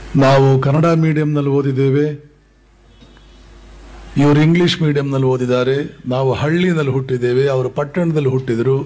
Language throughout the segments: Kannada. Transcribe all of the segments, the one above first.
ನಾವು ಕನ್ನಡ ಮೀಡಿಯಂನಲ್ಲಿ ಓದಿದ್ದೇವೆ ಇವರು ಇಂಗ್ಲಿಷ್ ಮೀಡಿಯಂನಲ್ಲಿ ಓದಿದ್ದಾರೆ ನಾವು ಹಳ್ಳಿನಲ್ಲಿ ಹುಟ್ಟಿದ್ದೇವೆ ಅವರು ಪಟ್ಟಣದಲ್ಲಿ ಹುಟ್ಟಿದರು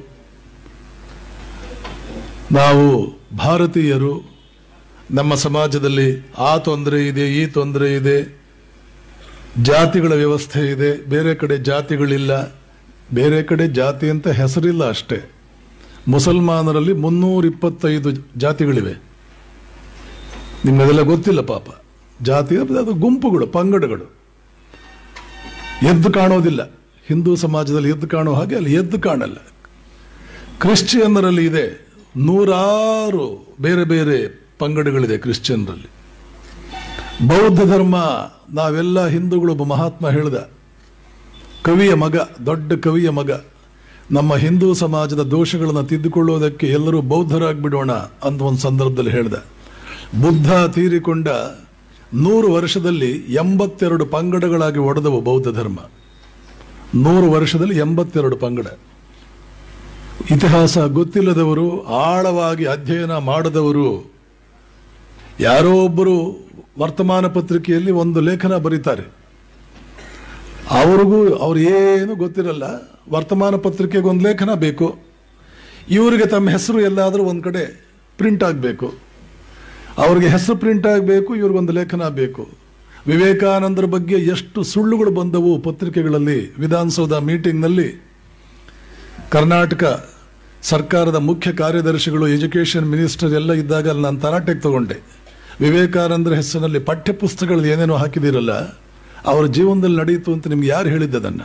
ನಾವು ಭಾರತೀಯರು ನಮ್ಮ ಸಮಾಜದಲ್ಲಿ ಆ ತೊಂದರೆ ಇದೆ ಈ ತೊಂದರೆ ಇದೆ ಜಾತಿಗಳ ವ್ಯವಸ್ಥೆ ಇದೆ ಬೇರೆ ಕಡೆ ಜಾತಿಗಳಿಲ್ಲ ಬೇರೆ ಕಡೆ ಜಾತಿ ಅಂತ ಹೆಸರಿಲ್ಲ ಅಷ್ಟೇ ಮುಸಲ್ಮಾನರಲ್ಲಿ ಮುನ್ನೂರ ಇಪ್ಪತ್ತೈದು ಜಾತಿಗಳಿವೆ ನಿಮ್ಮೆಲ್ಲ ಗೊತ್ತಿಲ್ಲ ಪಾಪ ಜಾತಿ ಅಂದ್ರೆ ಅದು ಗುಂಪುಗಳು ಪಂಗಡಗಳು ಎದ್ದು ಕಾಣೋದಿಲ್ಲ ಹಿಂದೂ ಸಮಾಜದಲ್ಲಿ ಎದ್ದು ಕಾಣೋ ಹಾಗೆ ಅಲ್ಲಿ ಎದ್ದು ಕಾಣಲ್ಲ ಕ್ರಿಶ್ಚಿಯನ್ನರಲ್ಲಿ ಇದೆ ನೂರಾರು ಬೇರೆ ಬೇರೆ ಪಂಗಡಗಳಿದೆ ಕ್ರಿಶ್ಚಿಯನ್ರಲ್ಲಿ ಬೌದ್ಧ ಧರ್ಮ ನಾವೆಲ್ಲ ಹಿಂದೂಗಳು ಒಬ್ಬ ಮಹಾತ್ಮ ಹೇಳ್ದ ಕವಿಯ ಮಗ ದೊಡ್ಡ ಕವಿಯ ಮಗ ನಮ್ಮ ಹಿಂದೂ ಸಮಾಜದ ದೋಷಗಳನ್ನು ತಿದ್ದುಕೊಳ್ಳುವುದಕ್ಕೆ ಎಲ್ಲರೂ ಬೌದ್ಧರಾಗ್ಬಿಡೋಣ ಅಂತ ಒಂದು ಸಂದರ್ಭದಲ್ಲಿ ಹೇಳ್ದ ಬುದ್ಧ ತೀರಿಕೊಂಡ ನೂರು ವರ್ಷದಲ್ಲಿ ಎಂಬತ್ತೆರಡು ಪಂಗಡಗಳಾಗಿ ಒಡೆದವು ಬೌದ್ಧ ಧರ್ಮ ನೂರು ವರ್ಷದಲ್ಲಿ ಎಂಬತ್ತೆರಡು ಪಂಗಡ ಇತಿಹಾಸ ಗೊತ್ತಿಲ್ಲದವರು ಆಳವಾಗಿ ಅಧ್ಯಯನ ಮಾಡದವರು ಯಾರೋ ಒಬ್ಬರು ವರ್ತಮಾನ ಪತ್ರಿಕೆಯಲ್ಲಿ ಒಂದು ಲೇಖನ ಬರೀತಾರೆ ಅವ್ರಿಗೂ ಅವ್ರು ಏನು ಗೊತ್ತಿರಲ್ಲ ವರ್ತಮಾನ ಪತ್ರಿಕೆಗೆ ಒಂದು ಲೇಖನ ಬೇಕು ಇವರಿಗೆ ತಮ್ಮ ಹೆಸರು ಎಲ್ಲಾದರೂ ಒಂದು ಕಡೆ ಪ್ರಿಂಟ್ ಆಗಬೇಕು ಅವ್ರಿಗೆ ಹೆಸರು ಪ್ರಿಂಟ್ ಆಗಬೇಕು ಇವ್ರಿಗೊಂದು ಲೇಖನ ಬೇಕು ವಿವೇಕಾನಂದರ ಬಗ್ಗೆ ಎಷ್ಟು ಸುಳ್ಳುಗಳು ಬಂದವು ಪತ್ರಿಕೆಗಳಲ್ಲಿ ವಿಧಾನಸೌಧ ಮೀಟಿಂಗ್ನಲ್ಲಿ ಕರ್ನಾಟಕ ಸರ್ಕಾರದ ಮುಖ್ಯ ಕಾರ್ಯದರ್ಶಿಗಳು ಎಜುಕೇಷನ್ ಮಿನಿಸ್ಟರ್ ಎಲ್ಲ ಇದ್ದಾಗ ಅಲ್ಲಿ ನಾನು ತರಾಟೆಗೆ ತಗೊಂಡೆ ವಿವೇಕಾನಂದರ ಹೆಸರಿನಲ್ಲಿ ಪಠ್ಯ ಪುಸ್ತಕಗಳು ಏನೇನೋ ಹಾಕಿದಿರಲ್ಲ ಅವರ ಜೀವನದಲ್ಲಿ ನಡೆಯಿತು ಅಂತ ನಿಮ್ಗೆ ಯಾರು ಹೇಳಿದ್ದದನ್ನ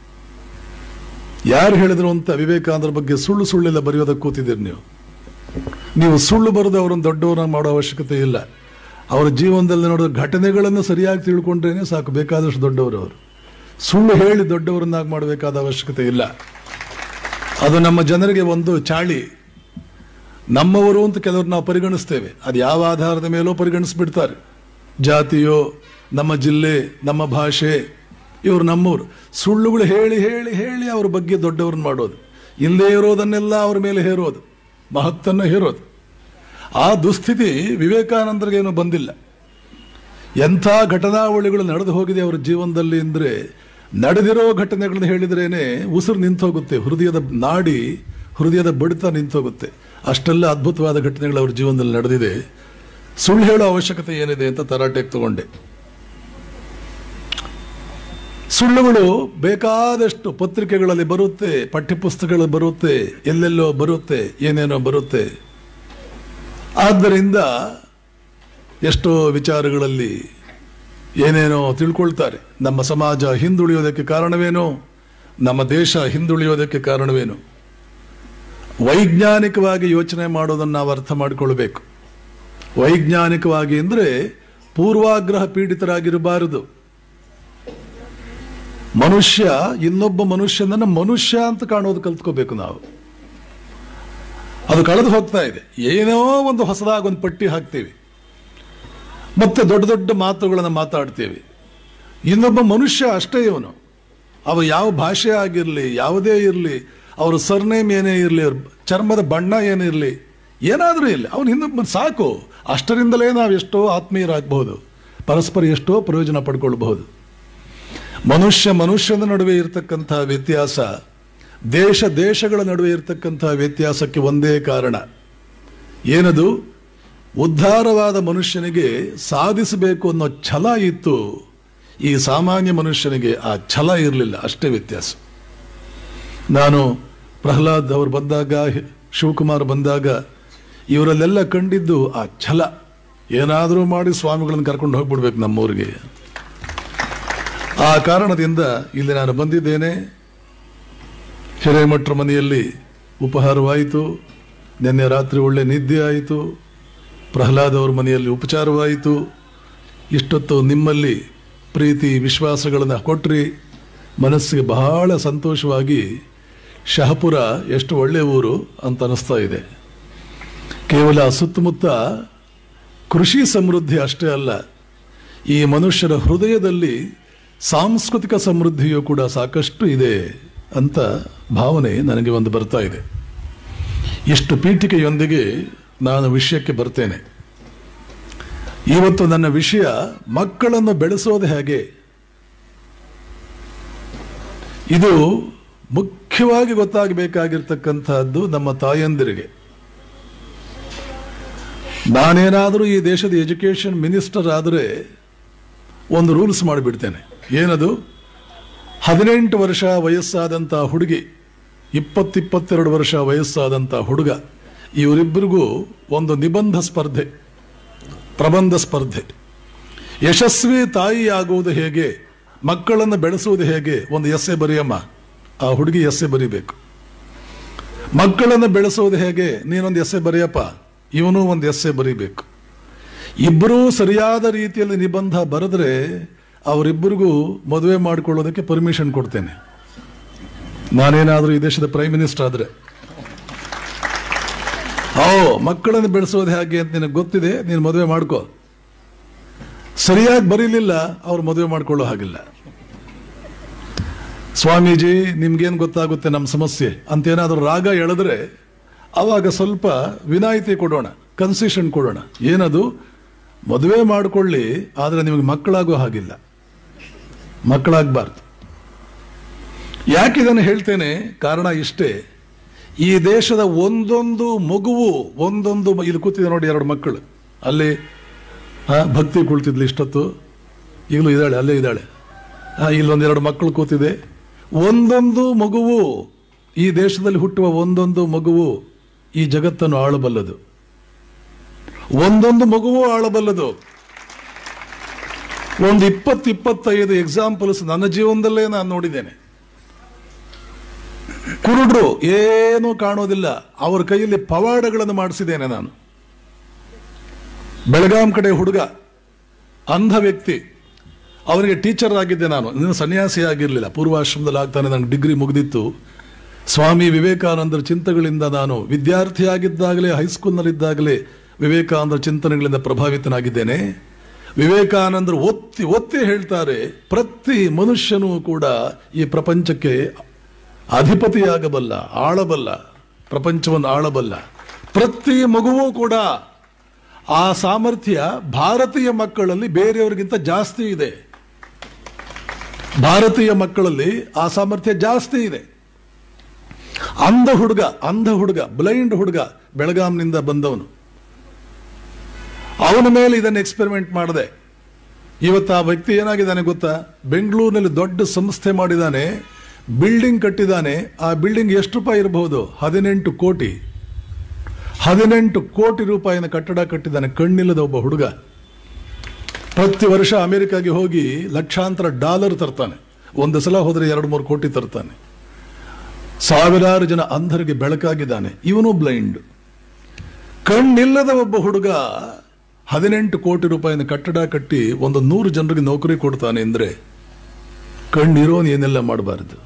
ಯಾರು ಹೇಳಿದ್ರು ಅಂತ ವಿವೇಕಾನಂದರ ಬಗ್ಗೆ ಸುಳ್ಳು ಸುಳ್ಳೆಲ್ಲ ಬರೆಯೋದಕ್ಕೆ ಕೂತಿದ್ದೀರಿ ನೀವು ನೀವು ಸುಳ್ಳು ಬರೆದು ಅವರನ್ನು ದೊಡ್ಡವರನ್ನ ಮಾಡೋ ಅವಶ್ಯಕತೆ ಇಲ್ಲ ಅವರ ಜೀವನದಲ್ಲಿ ನೋಡಿದ ಘಟನೆಗಳನ್ನು ಸರಿಯಾಗಿ ತಿಳ್ಕೊಂಡ್ರೇನೆ ಸಾಕು ಬೇಕಾದಷ್ಟು ದೊಡ್ಡವರು ಅವರು ಸುಳ್ಳು ಹೇಳಿ ದೊಡ್ಡವರನ್ನಾಗಿ ಮಾಡಬೇಕಾದ ಅವಶ್ಯಕತೆ ಇಲ್ಲ ಅದು ನಮ್ಮ ಜನರಿಗೆ ಒಂದು ಚಾಳಿ ನಮ್ಮವರು ಅಂತ ಕೆಲವರು ನಾವು ಪರಿಗಣಿಸ್ತೇವೆ ಅದು ಯಾವ ಆಧಾರದ ಮೇಲೋ ಪರಿಗಣಿಸ್ಬಿಡ್ತಾರೆ ಜಾತಿಯೋ ನಮ್ಮ ಜಿಲ್ಲೆ ನಮ್ಮ ಭಾಷೆ ಇವರು ನಮ್ಮವರು ಸುಳ್ಳುಗಳು ಹೇಳಿ ಹೇಳಿ ಹೇಳಿ ಅವ್ರ ಬಗ್ಗೆ ದೊಡ್ಡವ್ರನ್ನ ಮಾಡೋದು ಇಲ್ಲೇ ಇರೋದನ್ನೆಲ್ಲ ಅವ್ರ ಮೇಲೆ ಹೇರೋದು ಮಹತ್ತನ್ನು ಹೇರೋದು ಆ ದುಸ್ಥಿತಿ ವಿವೇಕಾನಂದರಿಗೇನು ಬಂದಿಲ್ಲ ಎಂಥ ಘಟನಾವಳಿಗಳು ನಡೆದು ಹೋಗಿದೆ ಅವರ ಜೀವನದಲ್ಲಿ ಅಂದರೆ ನಡೆದಿರೋ ಘಟನೆಗಳನ್ನ ಹೇಳಿದ್ರೇನೆ ಉಸಿರು ನಿಂತೋಗುತ್ತೆ ಹೃದಯದ ನಾಡಿ ಹೃದಯದ ಬಡಿತ ನಿಂತೋಗುತ್ತೆ ಅಷ್ಟೆಲ್ಲ ಅದ್ಭುತವಾದ ಘಟನೆಗಳು ಅವ್ರ ಜೀವನದಲ್ಲಿ ನಡೆದಿದೆ ಸುಳ್ಳು ಹೇಳೋ ಅವಶ್ಯಕತೆ ಏನಿದೆ ಅಂತ ತರಾಟೆಗೆ ತಗೊಂಡೆ ಸುಳ್ಳುಗಳು ಬೇಕಾದಷ್ಟು ಪತ್ರಿಕೆಗಳಲ್ಲಿ ಬರುತ್ತೆ ಪಠ್ಯಪುಸ್ತಕಗಳಲ್ಲಿ ಬರುತ್ತೆ ಎಲ್ಲೆಲ್ಲೋ ಬರುತ್ತೆ ಏನೇನೋ ಬರುತ್ತೆ ಆದ್ದರಿಂದ ಎಷ್ಟೋ ವಿಚಾರಗಳಲ್ಲಿ ಏನೇನೋ ತಿಳ್ಕೊಳ್ತಾರೆ ನಮ್ಮ ಸಮಾಜ ಹಿಂದುಳಿಯೋದಕ್ಕೆ ಕಾರಣವೇನು ನಮ್ಮ ದೇಶ ಹಿಂದುಳಿಯೋದಕ್ಕೆ ಕಾರಣವೇನು ವೈಜ್ಞಾನಿಕವಾಗಿ ಯೋಚನೆ ಮಾಡೋದನ್ನು ನಾವು ಅರ್ಥ ಮಾಡಿಕೊಳ್ಬೇಕು ವೈಜ್ಞಾನಿಕವಾಗಿ ಅಂದರೆ ಪೂರ್ವಾಗ್ರಹ ಪೀಡಿತರಾಗಿರಬಾರದು ಮನುಷ್ಯ ಇನ್ನೊಬ್ಬ ಮನುಷ್ಯನನ್ನ ಮನುಷ್ಯ ಅಂತ ಕಾಣೋದು ಕಲ್ತ್ಕೋಬೇಕು ನಾವು ಅದು ಕಳೆದು ಹೋಗ್ತಾ ಇದೆ ಏನೋ ಒಂದು ಹೊಸದಾಗಿ ಒಂದು ಪಟ್ಟಿ ಹಾಕ್ತೀವಿ ಮತ್ತೆ ದೊಡ್ಡ ದೊಡ್ಡ ಮಾತುಗಳನ್ನು ಮಾತಾಡ್ತೀವಿ ಇನ್ನೊಬ್ಬ ಮನುಷ್ಯ ಅಷ್ಟೇ ಇವನು ಅವ ಯಾವ ಭಾಷೆ ಆಗಿರಲಿ ಯಾವುದೇ ಇರಲಿ ಅವರ ಸರ್ನೇಮ್ ಏನೇ ಇರಲಿ ಅವ್ರ ಚರ್ಮದ ಬಣ್ಣ ಏನೇ ಇರಲಿ ಏನಾದರೂ ಇರಲಿ ಅವನು ಇನ್ನೊಬ್ಬ ಸಾಕು ಅಷ್ಟರಿಂದಲೇ ನಾವು ಎಷ್ಟೋ ಆತ್ಮೀಯರಾಗಬಹುದು ಪರಸ್ಪರ ಎಷ್ಟೋ ಪ್ರಯೋಜನ ಪಡ್ಕೊಳ್ಬಹುದು ಮನುಷ್ಯ ಮನುಷ್ಯನ ನಡುವೆ ಇರತಕ್ಕಂಥ ವ್ಯತ್ಯಾಸ ದೇಶ ದೇಶಗಳ ನಡುವೆ ಇರತಕ್ಕಂಥ ವ್ಯತ್ಯಾಸಕ್ಕೆ ಒಂದೇ ಕಾರಣ ಏನದು ಉದ್ಧಾರವಾದ ಮನುಷ್ಯನಿಗೆ ಸಾಧಿಸಬೇಕು ಅನ್ನೋ ಛಲ ಇತ್ತು ಈ ಸಾಮಾನ್ಯ ಮನುಷ್ಯನಿಗೆ ಆ ಛಲ ಇರಲಿಲ್ಲ ಅಷ್ಟೇ ವ್ಯತ್ಯಾಸ ನಾನು ಪ್ರಹ್ಲಾದ್ ಅವರು ಬಂದಾಗ ಶಿವಕುಮಾರ್ ಬಂದಾಗ ಇವರಲ್ಲೆಲ್ಲ ಕಂಡಿದ್ದು ಆ ಛಲ ಏನಾದರೂ ಮಾಡಿ ಸ್ವಾಮಿಗಳನ್ನು ಕರ್ಕೊಂಡು ಹೋಗ್ಬಿಡ್ಬೇಕು ನಮ್ಮೂರಿಗೆ ಆ ಕಾರಣದಿಂದ ಇಲ್ಲಿ ನಾನು ಬಂದಿದ್ದೇನೆ ಹಿರೇಮಠರ ಮನೆಯಲ್ಲಿ ಉಪಹಾರವಾಯಿತು ನಿನ್ನೆ ರಾತ್ರಿ ಒಳ್ಳೆ ನಿದ್ದೆ ಆಯಿತು ಪ್ರಹ್ಲಾದ್ ಅವ್ರ ಮನೆಯಲ್ಲಿ ಉಪಚಾರವಾಯಿತು ಇಷ್ಟೊತ್ತು ನಿಮ್ಮಲ್ಲಿ ಪ್ರೀತಿ ವಿಶ್ವಾಸಗಳನ್ನು ಕೊಟ್ರಿ ಮನಸ್ಸಿಗೆ ಬಹಳ ಸಂತೋಷವಾಗಿ ಶಹಪುರ ಎಷ್ಟು ಒಳ್ಳೆಯ ಊರು ಅಂತ ಅನಿಸ್ತಾ ಇದೆ ಕೇವಲ ಸುತ್ತಮುತ್ತ ಕೃಷಿ ಸಮೃದ್ಧಿ ಅಷ್ಟೇ ಅಲ್ಲ ಈ ಮನುಷ್ಯರ ಹೃದಯದಲ್ಲಿ ಸಾಂಸ್ಕೃತಿಕ ಸಮೃದ್ಧಿಯೂ ಕೂಡ ಸಾಕಷ್ಟು ಇದೆ ಅಂತ ಭಾವನೆ ನನಗೆ ಒಂದು ಬರ್ತಾ ಇದೆ ಇಷ್ಟು ಪೀಠಿಕೆಯೊಂದಿಗೆ ನಾನು ವಿಷಯಕ್ಕೆ ಬರ್ತೇನೆ ಇವತ್ತು ನನ್ನ ವಿಷಯ ಮಕ್ಕಳನ್ನು ಬೆಳೆಸೋದು ಹೇಗೆ ಇದು ಮುಖ್ಯವಾಗಿ ಗೊತ್ತಾಗಬೇಕಾಗಿರ್ತಕ್ಕಂತಹದ್ದು ನಮ್ಮ ತಾಯಂದಿರಿಗೆ ನಾನೇನಾದರೂ ಈ ದೇಶದ ಎಜುಕೇಷನ್ ಮಿನಿಸ್ಟರ್ ಆದರೆ ಒಂದು ರೂಲ್ಸ್ ಮಾಡಿಬಿಡ್ತೇನೆ ಏನದು ಹದಿನೆಂಟು ವರ್ಷ ವಯಸ್ಸಾದಂಥ ಹುಡುಗಿ ಇಪ್ಪತ್ತಿಪ್ಪತ್ತೆರಡು ವರ್ಷ ವಯಸ್ಸಾದಂಥ ಹುಡುಗ ಇವರಿಬ್ಬರಿಗೂ ಒಂದು ನಿಬಂಧ ಸ್ಪರ್ಧೆ ಪ್ರಬಂಧ ಸ್ಪರ್ಧೆ ಯಶಸ್ವಿ ತಾಯಿಯಾಗುವುದು ಹೇಗೆ ಮಕ್ಕಳನ್ನು ಬೆಳೆಸುವುದು ಹೇಗೆ ಒಂದು ಎಸ್ಸೆ ಬರೆಯಮ್ಮ ಆ ಹುಡುಗಿ ಎಸ್ಸೆ ಬರಿಬೇಕು ಮಕ್ಕಳನ್ನು ಬೆಳೆಸುವುದು ಹೇಗೆ ನೀನೊಂದು ಎಸ್ಸೆ ಬರೆಯಪ್ಪ ಇವನು ಒಂದು ಎಸ್ಸೆ ಬರೀಬೇಕು ಇಬ್ಬರೂ ಸರಿಯಾದ ರೀತಿಯಲ್ಲಿ ನಿಬಂಧ ಬರೆದ್ರೆ ಅವರಿಬ್ಬರಿಗೂ ಮದುವೆ ಮಾಡಿಕೊಳ್ಳೋದಕ್ಕೆ ಪರ್ಮಿಷನ್ ಕೊಡ್ತೇನೆ ನಾನೇನಾದರೂ ಈ ದೇಶದ ಪ್ರೈಮ್ ಮಿನಿಸ್ಟರ್ ಆದ್ರೆ ಓ ಮಕ್ಕಳನ್ನು ಬೆಳೆಸೋದು ಹೇಗೆ ಅಂತ ನಿನಗೆ ಗೊತ್ತಿದೆ ನೀನು ಮದುವೆ ಮಾಡ್ಕೋ ಸರಿಯಾಗಿ ಬರೀಲಿಲ್ಲ ಅವ್ರು ಮದುವೆ ಮಾಡ್ಕೊಳ್ಳೋ ಹಾಗಿಲ್ಲ ಸ್ವಾಮೀಜಿ ನಿಮ್ಗೇನು ಗೊತ್ತಾಗುತ್ತೆ ನಮ್ಮ ಸಮಸ್ಯೆ ಅಂತೇನಾದ್ರೂ ರಾಗ ಎಳೆದ್ರೆ ಅವಾಗ ಸ್ವಲ್ಪ ವಿನಾಯಿತಿ ಕೊಡೋಣ ಕನ್ಸೆಷನ್ ಕೊಡೋಣ ಏನದು ಮದುವೆ ಮಾಡಿಕೊಳ್ಳಿ ಆದರೆ ನಿಮಗೆ ಮಕ್ಕಳಾಗೋ ಹಾಗಿಲ್ಲ ಮಕ್ಕಳಾಗಬಾರ್ದು ಯಾಕೆ ಇದನ್ನು ಹೇಳ್ತೇನೆ ಕಾರಣ ಇಷ್ಟೇ ಈ ದೇಶದ ಒಂದೊಂದು ಮಗುವು ಒಂದೊಂದು ಮ- ಇಲ್ಲಿ ಕೂತಿದೆ ನೋಡಿ ಎರಡು ಮಕ್ಕಳು ಅಲ್ಲಿ ಆ, ಭಕ್ತಿ ಕುಳಿತಿದ್ಲು ಇಷ್ಟೊತ್ತು ಈಗಲೂ ಇದ್ದಾಳೆ ಅಲ್ಲೇ ಇದ್ದಾಳೆ ಆ, ಇಲ್ಲೊಂದು ಎರಡು ಮಕ್ಕಳು ಕೂತಿದೆ ಒಂದೊಂದು ಮಗುವು ಈ ದೇಶದಲ್ಲಿ ಹುಟ್ಟುವ ಒಂದೊಂದು ಮಗುವು ಈ ಜಗತ್ತನ್ನು ಆಳಬಲ್ಲದು ಒಂದೊಂದು ಮಗುವು ಆಳಬಲ್ಲದು ಒಂದು ಇಪ್ಪತ್ತು ಇಪ್ಪತ್ತೈದು ಎಕ್ಸಾಂಪಲ್ಸ್ ನನ್ನ ಜೀವನದಲ್ಲೇ ನಾನು ನೋಡಿದ್ದೇನೆ ಕುರುಡ್ರು ಏನೂ ಕಾಣೋದಿಲ್ಲ ಅವರ ಕೈಯಲ್ಲಿ ಪವಾಡಗಳನ್ನು ಮಾಡಿಸಿದ್ದೇನೆ ನಾನು ಬೆಳಗಾಂ ಕಡೆ ಹುಡುಗ ಅಂಧ ವ್ಯಕ್ತಿ ಅವನಿಗೆ ಟೀಚರ್ ಆಗಿದ್ದೆ ನಾನು ಇನ್ನು ಸನ್ಯಾಸಿ ಆಗಿರಲಿಲ್ಲ ಪೂರ್ವಾಶ್ರಮದಲ್ಲಿ ಆಗ್ತಾನೆ ನನಗೆ ಡಿಗ್ರಿ ಮುಗಿದಿತ್ತು ಸ್ವಾಮಿ ವಿವೇಕಾನಂದರ ಚಿಂತಗಳಿಂದ ನಾನು ವಿದ್ಯಾರ್ಥಿಯಾಗಿದ್ದಾಗಲೇ ಹೈಸ್ಕೂಲ್ನಲ್ಲಿದ್ದಾಗಲೇ ವಿವೇಕಾನಂದರ ಚಿಂತನೆಗಳಿಂದ ಪ್ರಭಾವಿತನಾಗಿದ್ದೇನೆ ವಿವೇಕಾನಂದರು ಒತ್ತಿ ಒತ್ತಿ ಹೇಳ್ತಾರೆ ಪ್ರತಿ ಮನುಷ್ಯನೂ ಕೂಡ ಈ ಪ್ರಪಂಚಕ್ಕೆ ಅಧಿಪತಿಯಾಗಬಲ್ಲ ಆಳಬಲ್ಲ ಪ್ರಪಂಚವನ್ನು ಆಳಬಲ್ಲ ಪ್ರತಿ ಮಗುವೂ ಕೂಡ ಆ ಸಾಮರ್ಥ್ಯ ಭಾರತೀಯ ಮಕ್ಕಳಲ್ಲಿ ಬೇರೆಯವರಿಗಿಂತ ಜಾಸ್ತಿ ಇದೆ ಭಾರತೀಯ ಮಕ್ಕಳಲ್ಲಿ ಆ ಸಾಮರ್ಥ್ಯ ಜಾಸ್ತಿ ಇದೆ ಅಂಧ ಹುಡುಗ ಅಂಧ ಹುಡುಗ ಬ್ಲೈಂಡ್ ಹುಡುಗ ಬೆಳಗಾಂನಿಂದ ಬಂದವನು ಅವನ ಮೇಲೆ ಇದನ್ನು ಎಕ್ಸ್ಪೆರಿಮೆಂಟ್ ಮಾಡಿದೆ ಇವತ್ತು ಆ ವ್ಯಕ್ತಿ ಏನಾಗಿದ್ದಾನೆ ಗೊತ್ತಾ ಬೆಂಗಳೂರಿನಲ್ಲಿ ದೊಡ್ಡ ಸಂಸ್ಥೆ ಮಾಡಿದ್ದಾನೆ ಬಿಲ್ಡಿಂಗ್ ಕಟ್ಟಿದ್ದಾನೆ ಆ ಬಿಲ್ಡಿಂಗ್ ಎಷ್ಟು ರೂಪಾಯಿ ಇರಬಹುದು ಹದಿನೆಂಟು ಕೋಟಿ ಹದಿನೆಂಟು ಕೋಟಿ ರೂಪಾಯಿನ ಕಟ್ಟಡ ಕಟ್ಟಿದ್ದಾನೆ ಕಣ್ಣಿಲ್ಲದ ಒಬ್ಬ ಹುಡುಗ ಪ್ರತಿ ವರ್ಷ ಅಮೆರಿಕಾಗೆ ಹೋಗಿ ಲಕ್ಷಾಂತರ ಡಾಲರ್ ತರ್ತಾನೆ ಒಂದು ಸಲ ಹೋದ್ರೆ ಎರಡು ಮೂರು ಕೋಟಿ ತರ್ತಾನೆ ಸಾವಿರಾರು ಜನ ಅಂಧರಿಗೆ ಬೆಳಕಾಗಿದ್ದಾನೆ ಇವನು ಬ್ಲೈಂಡ್ ಕಣ್ಣಿಲ್ಲದ ಒಬ್ಬ ಹುಡುಗ ಹದಿನೆಂಟು ಕೋಟಿ ರೂಪಾಯಿನ ಕಟ್ಟಡ ಕಟ್ಟಿ ಒಂದು ನೂರು ಜನರಿಗೆ ನೌಕರಿ ಕೊಡ್ತಾನೆ ಅಂದ್ರೆ ಕಣ್ಣಿರೋನು ಏನೆಲ್ಲ ಮಾಡಬಾರದು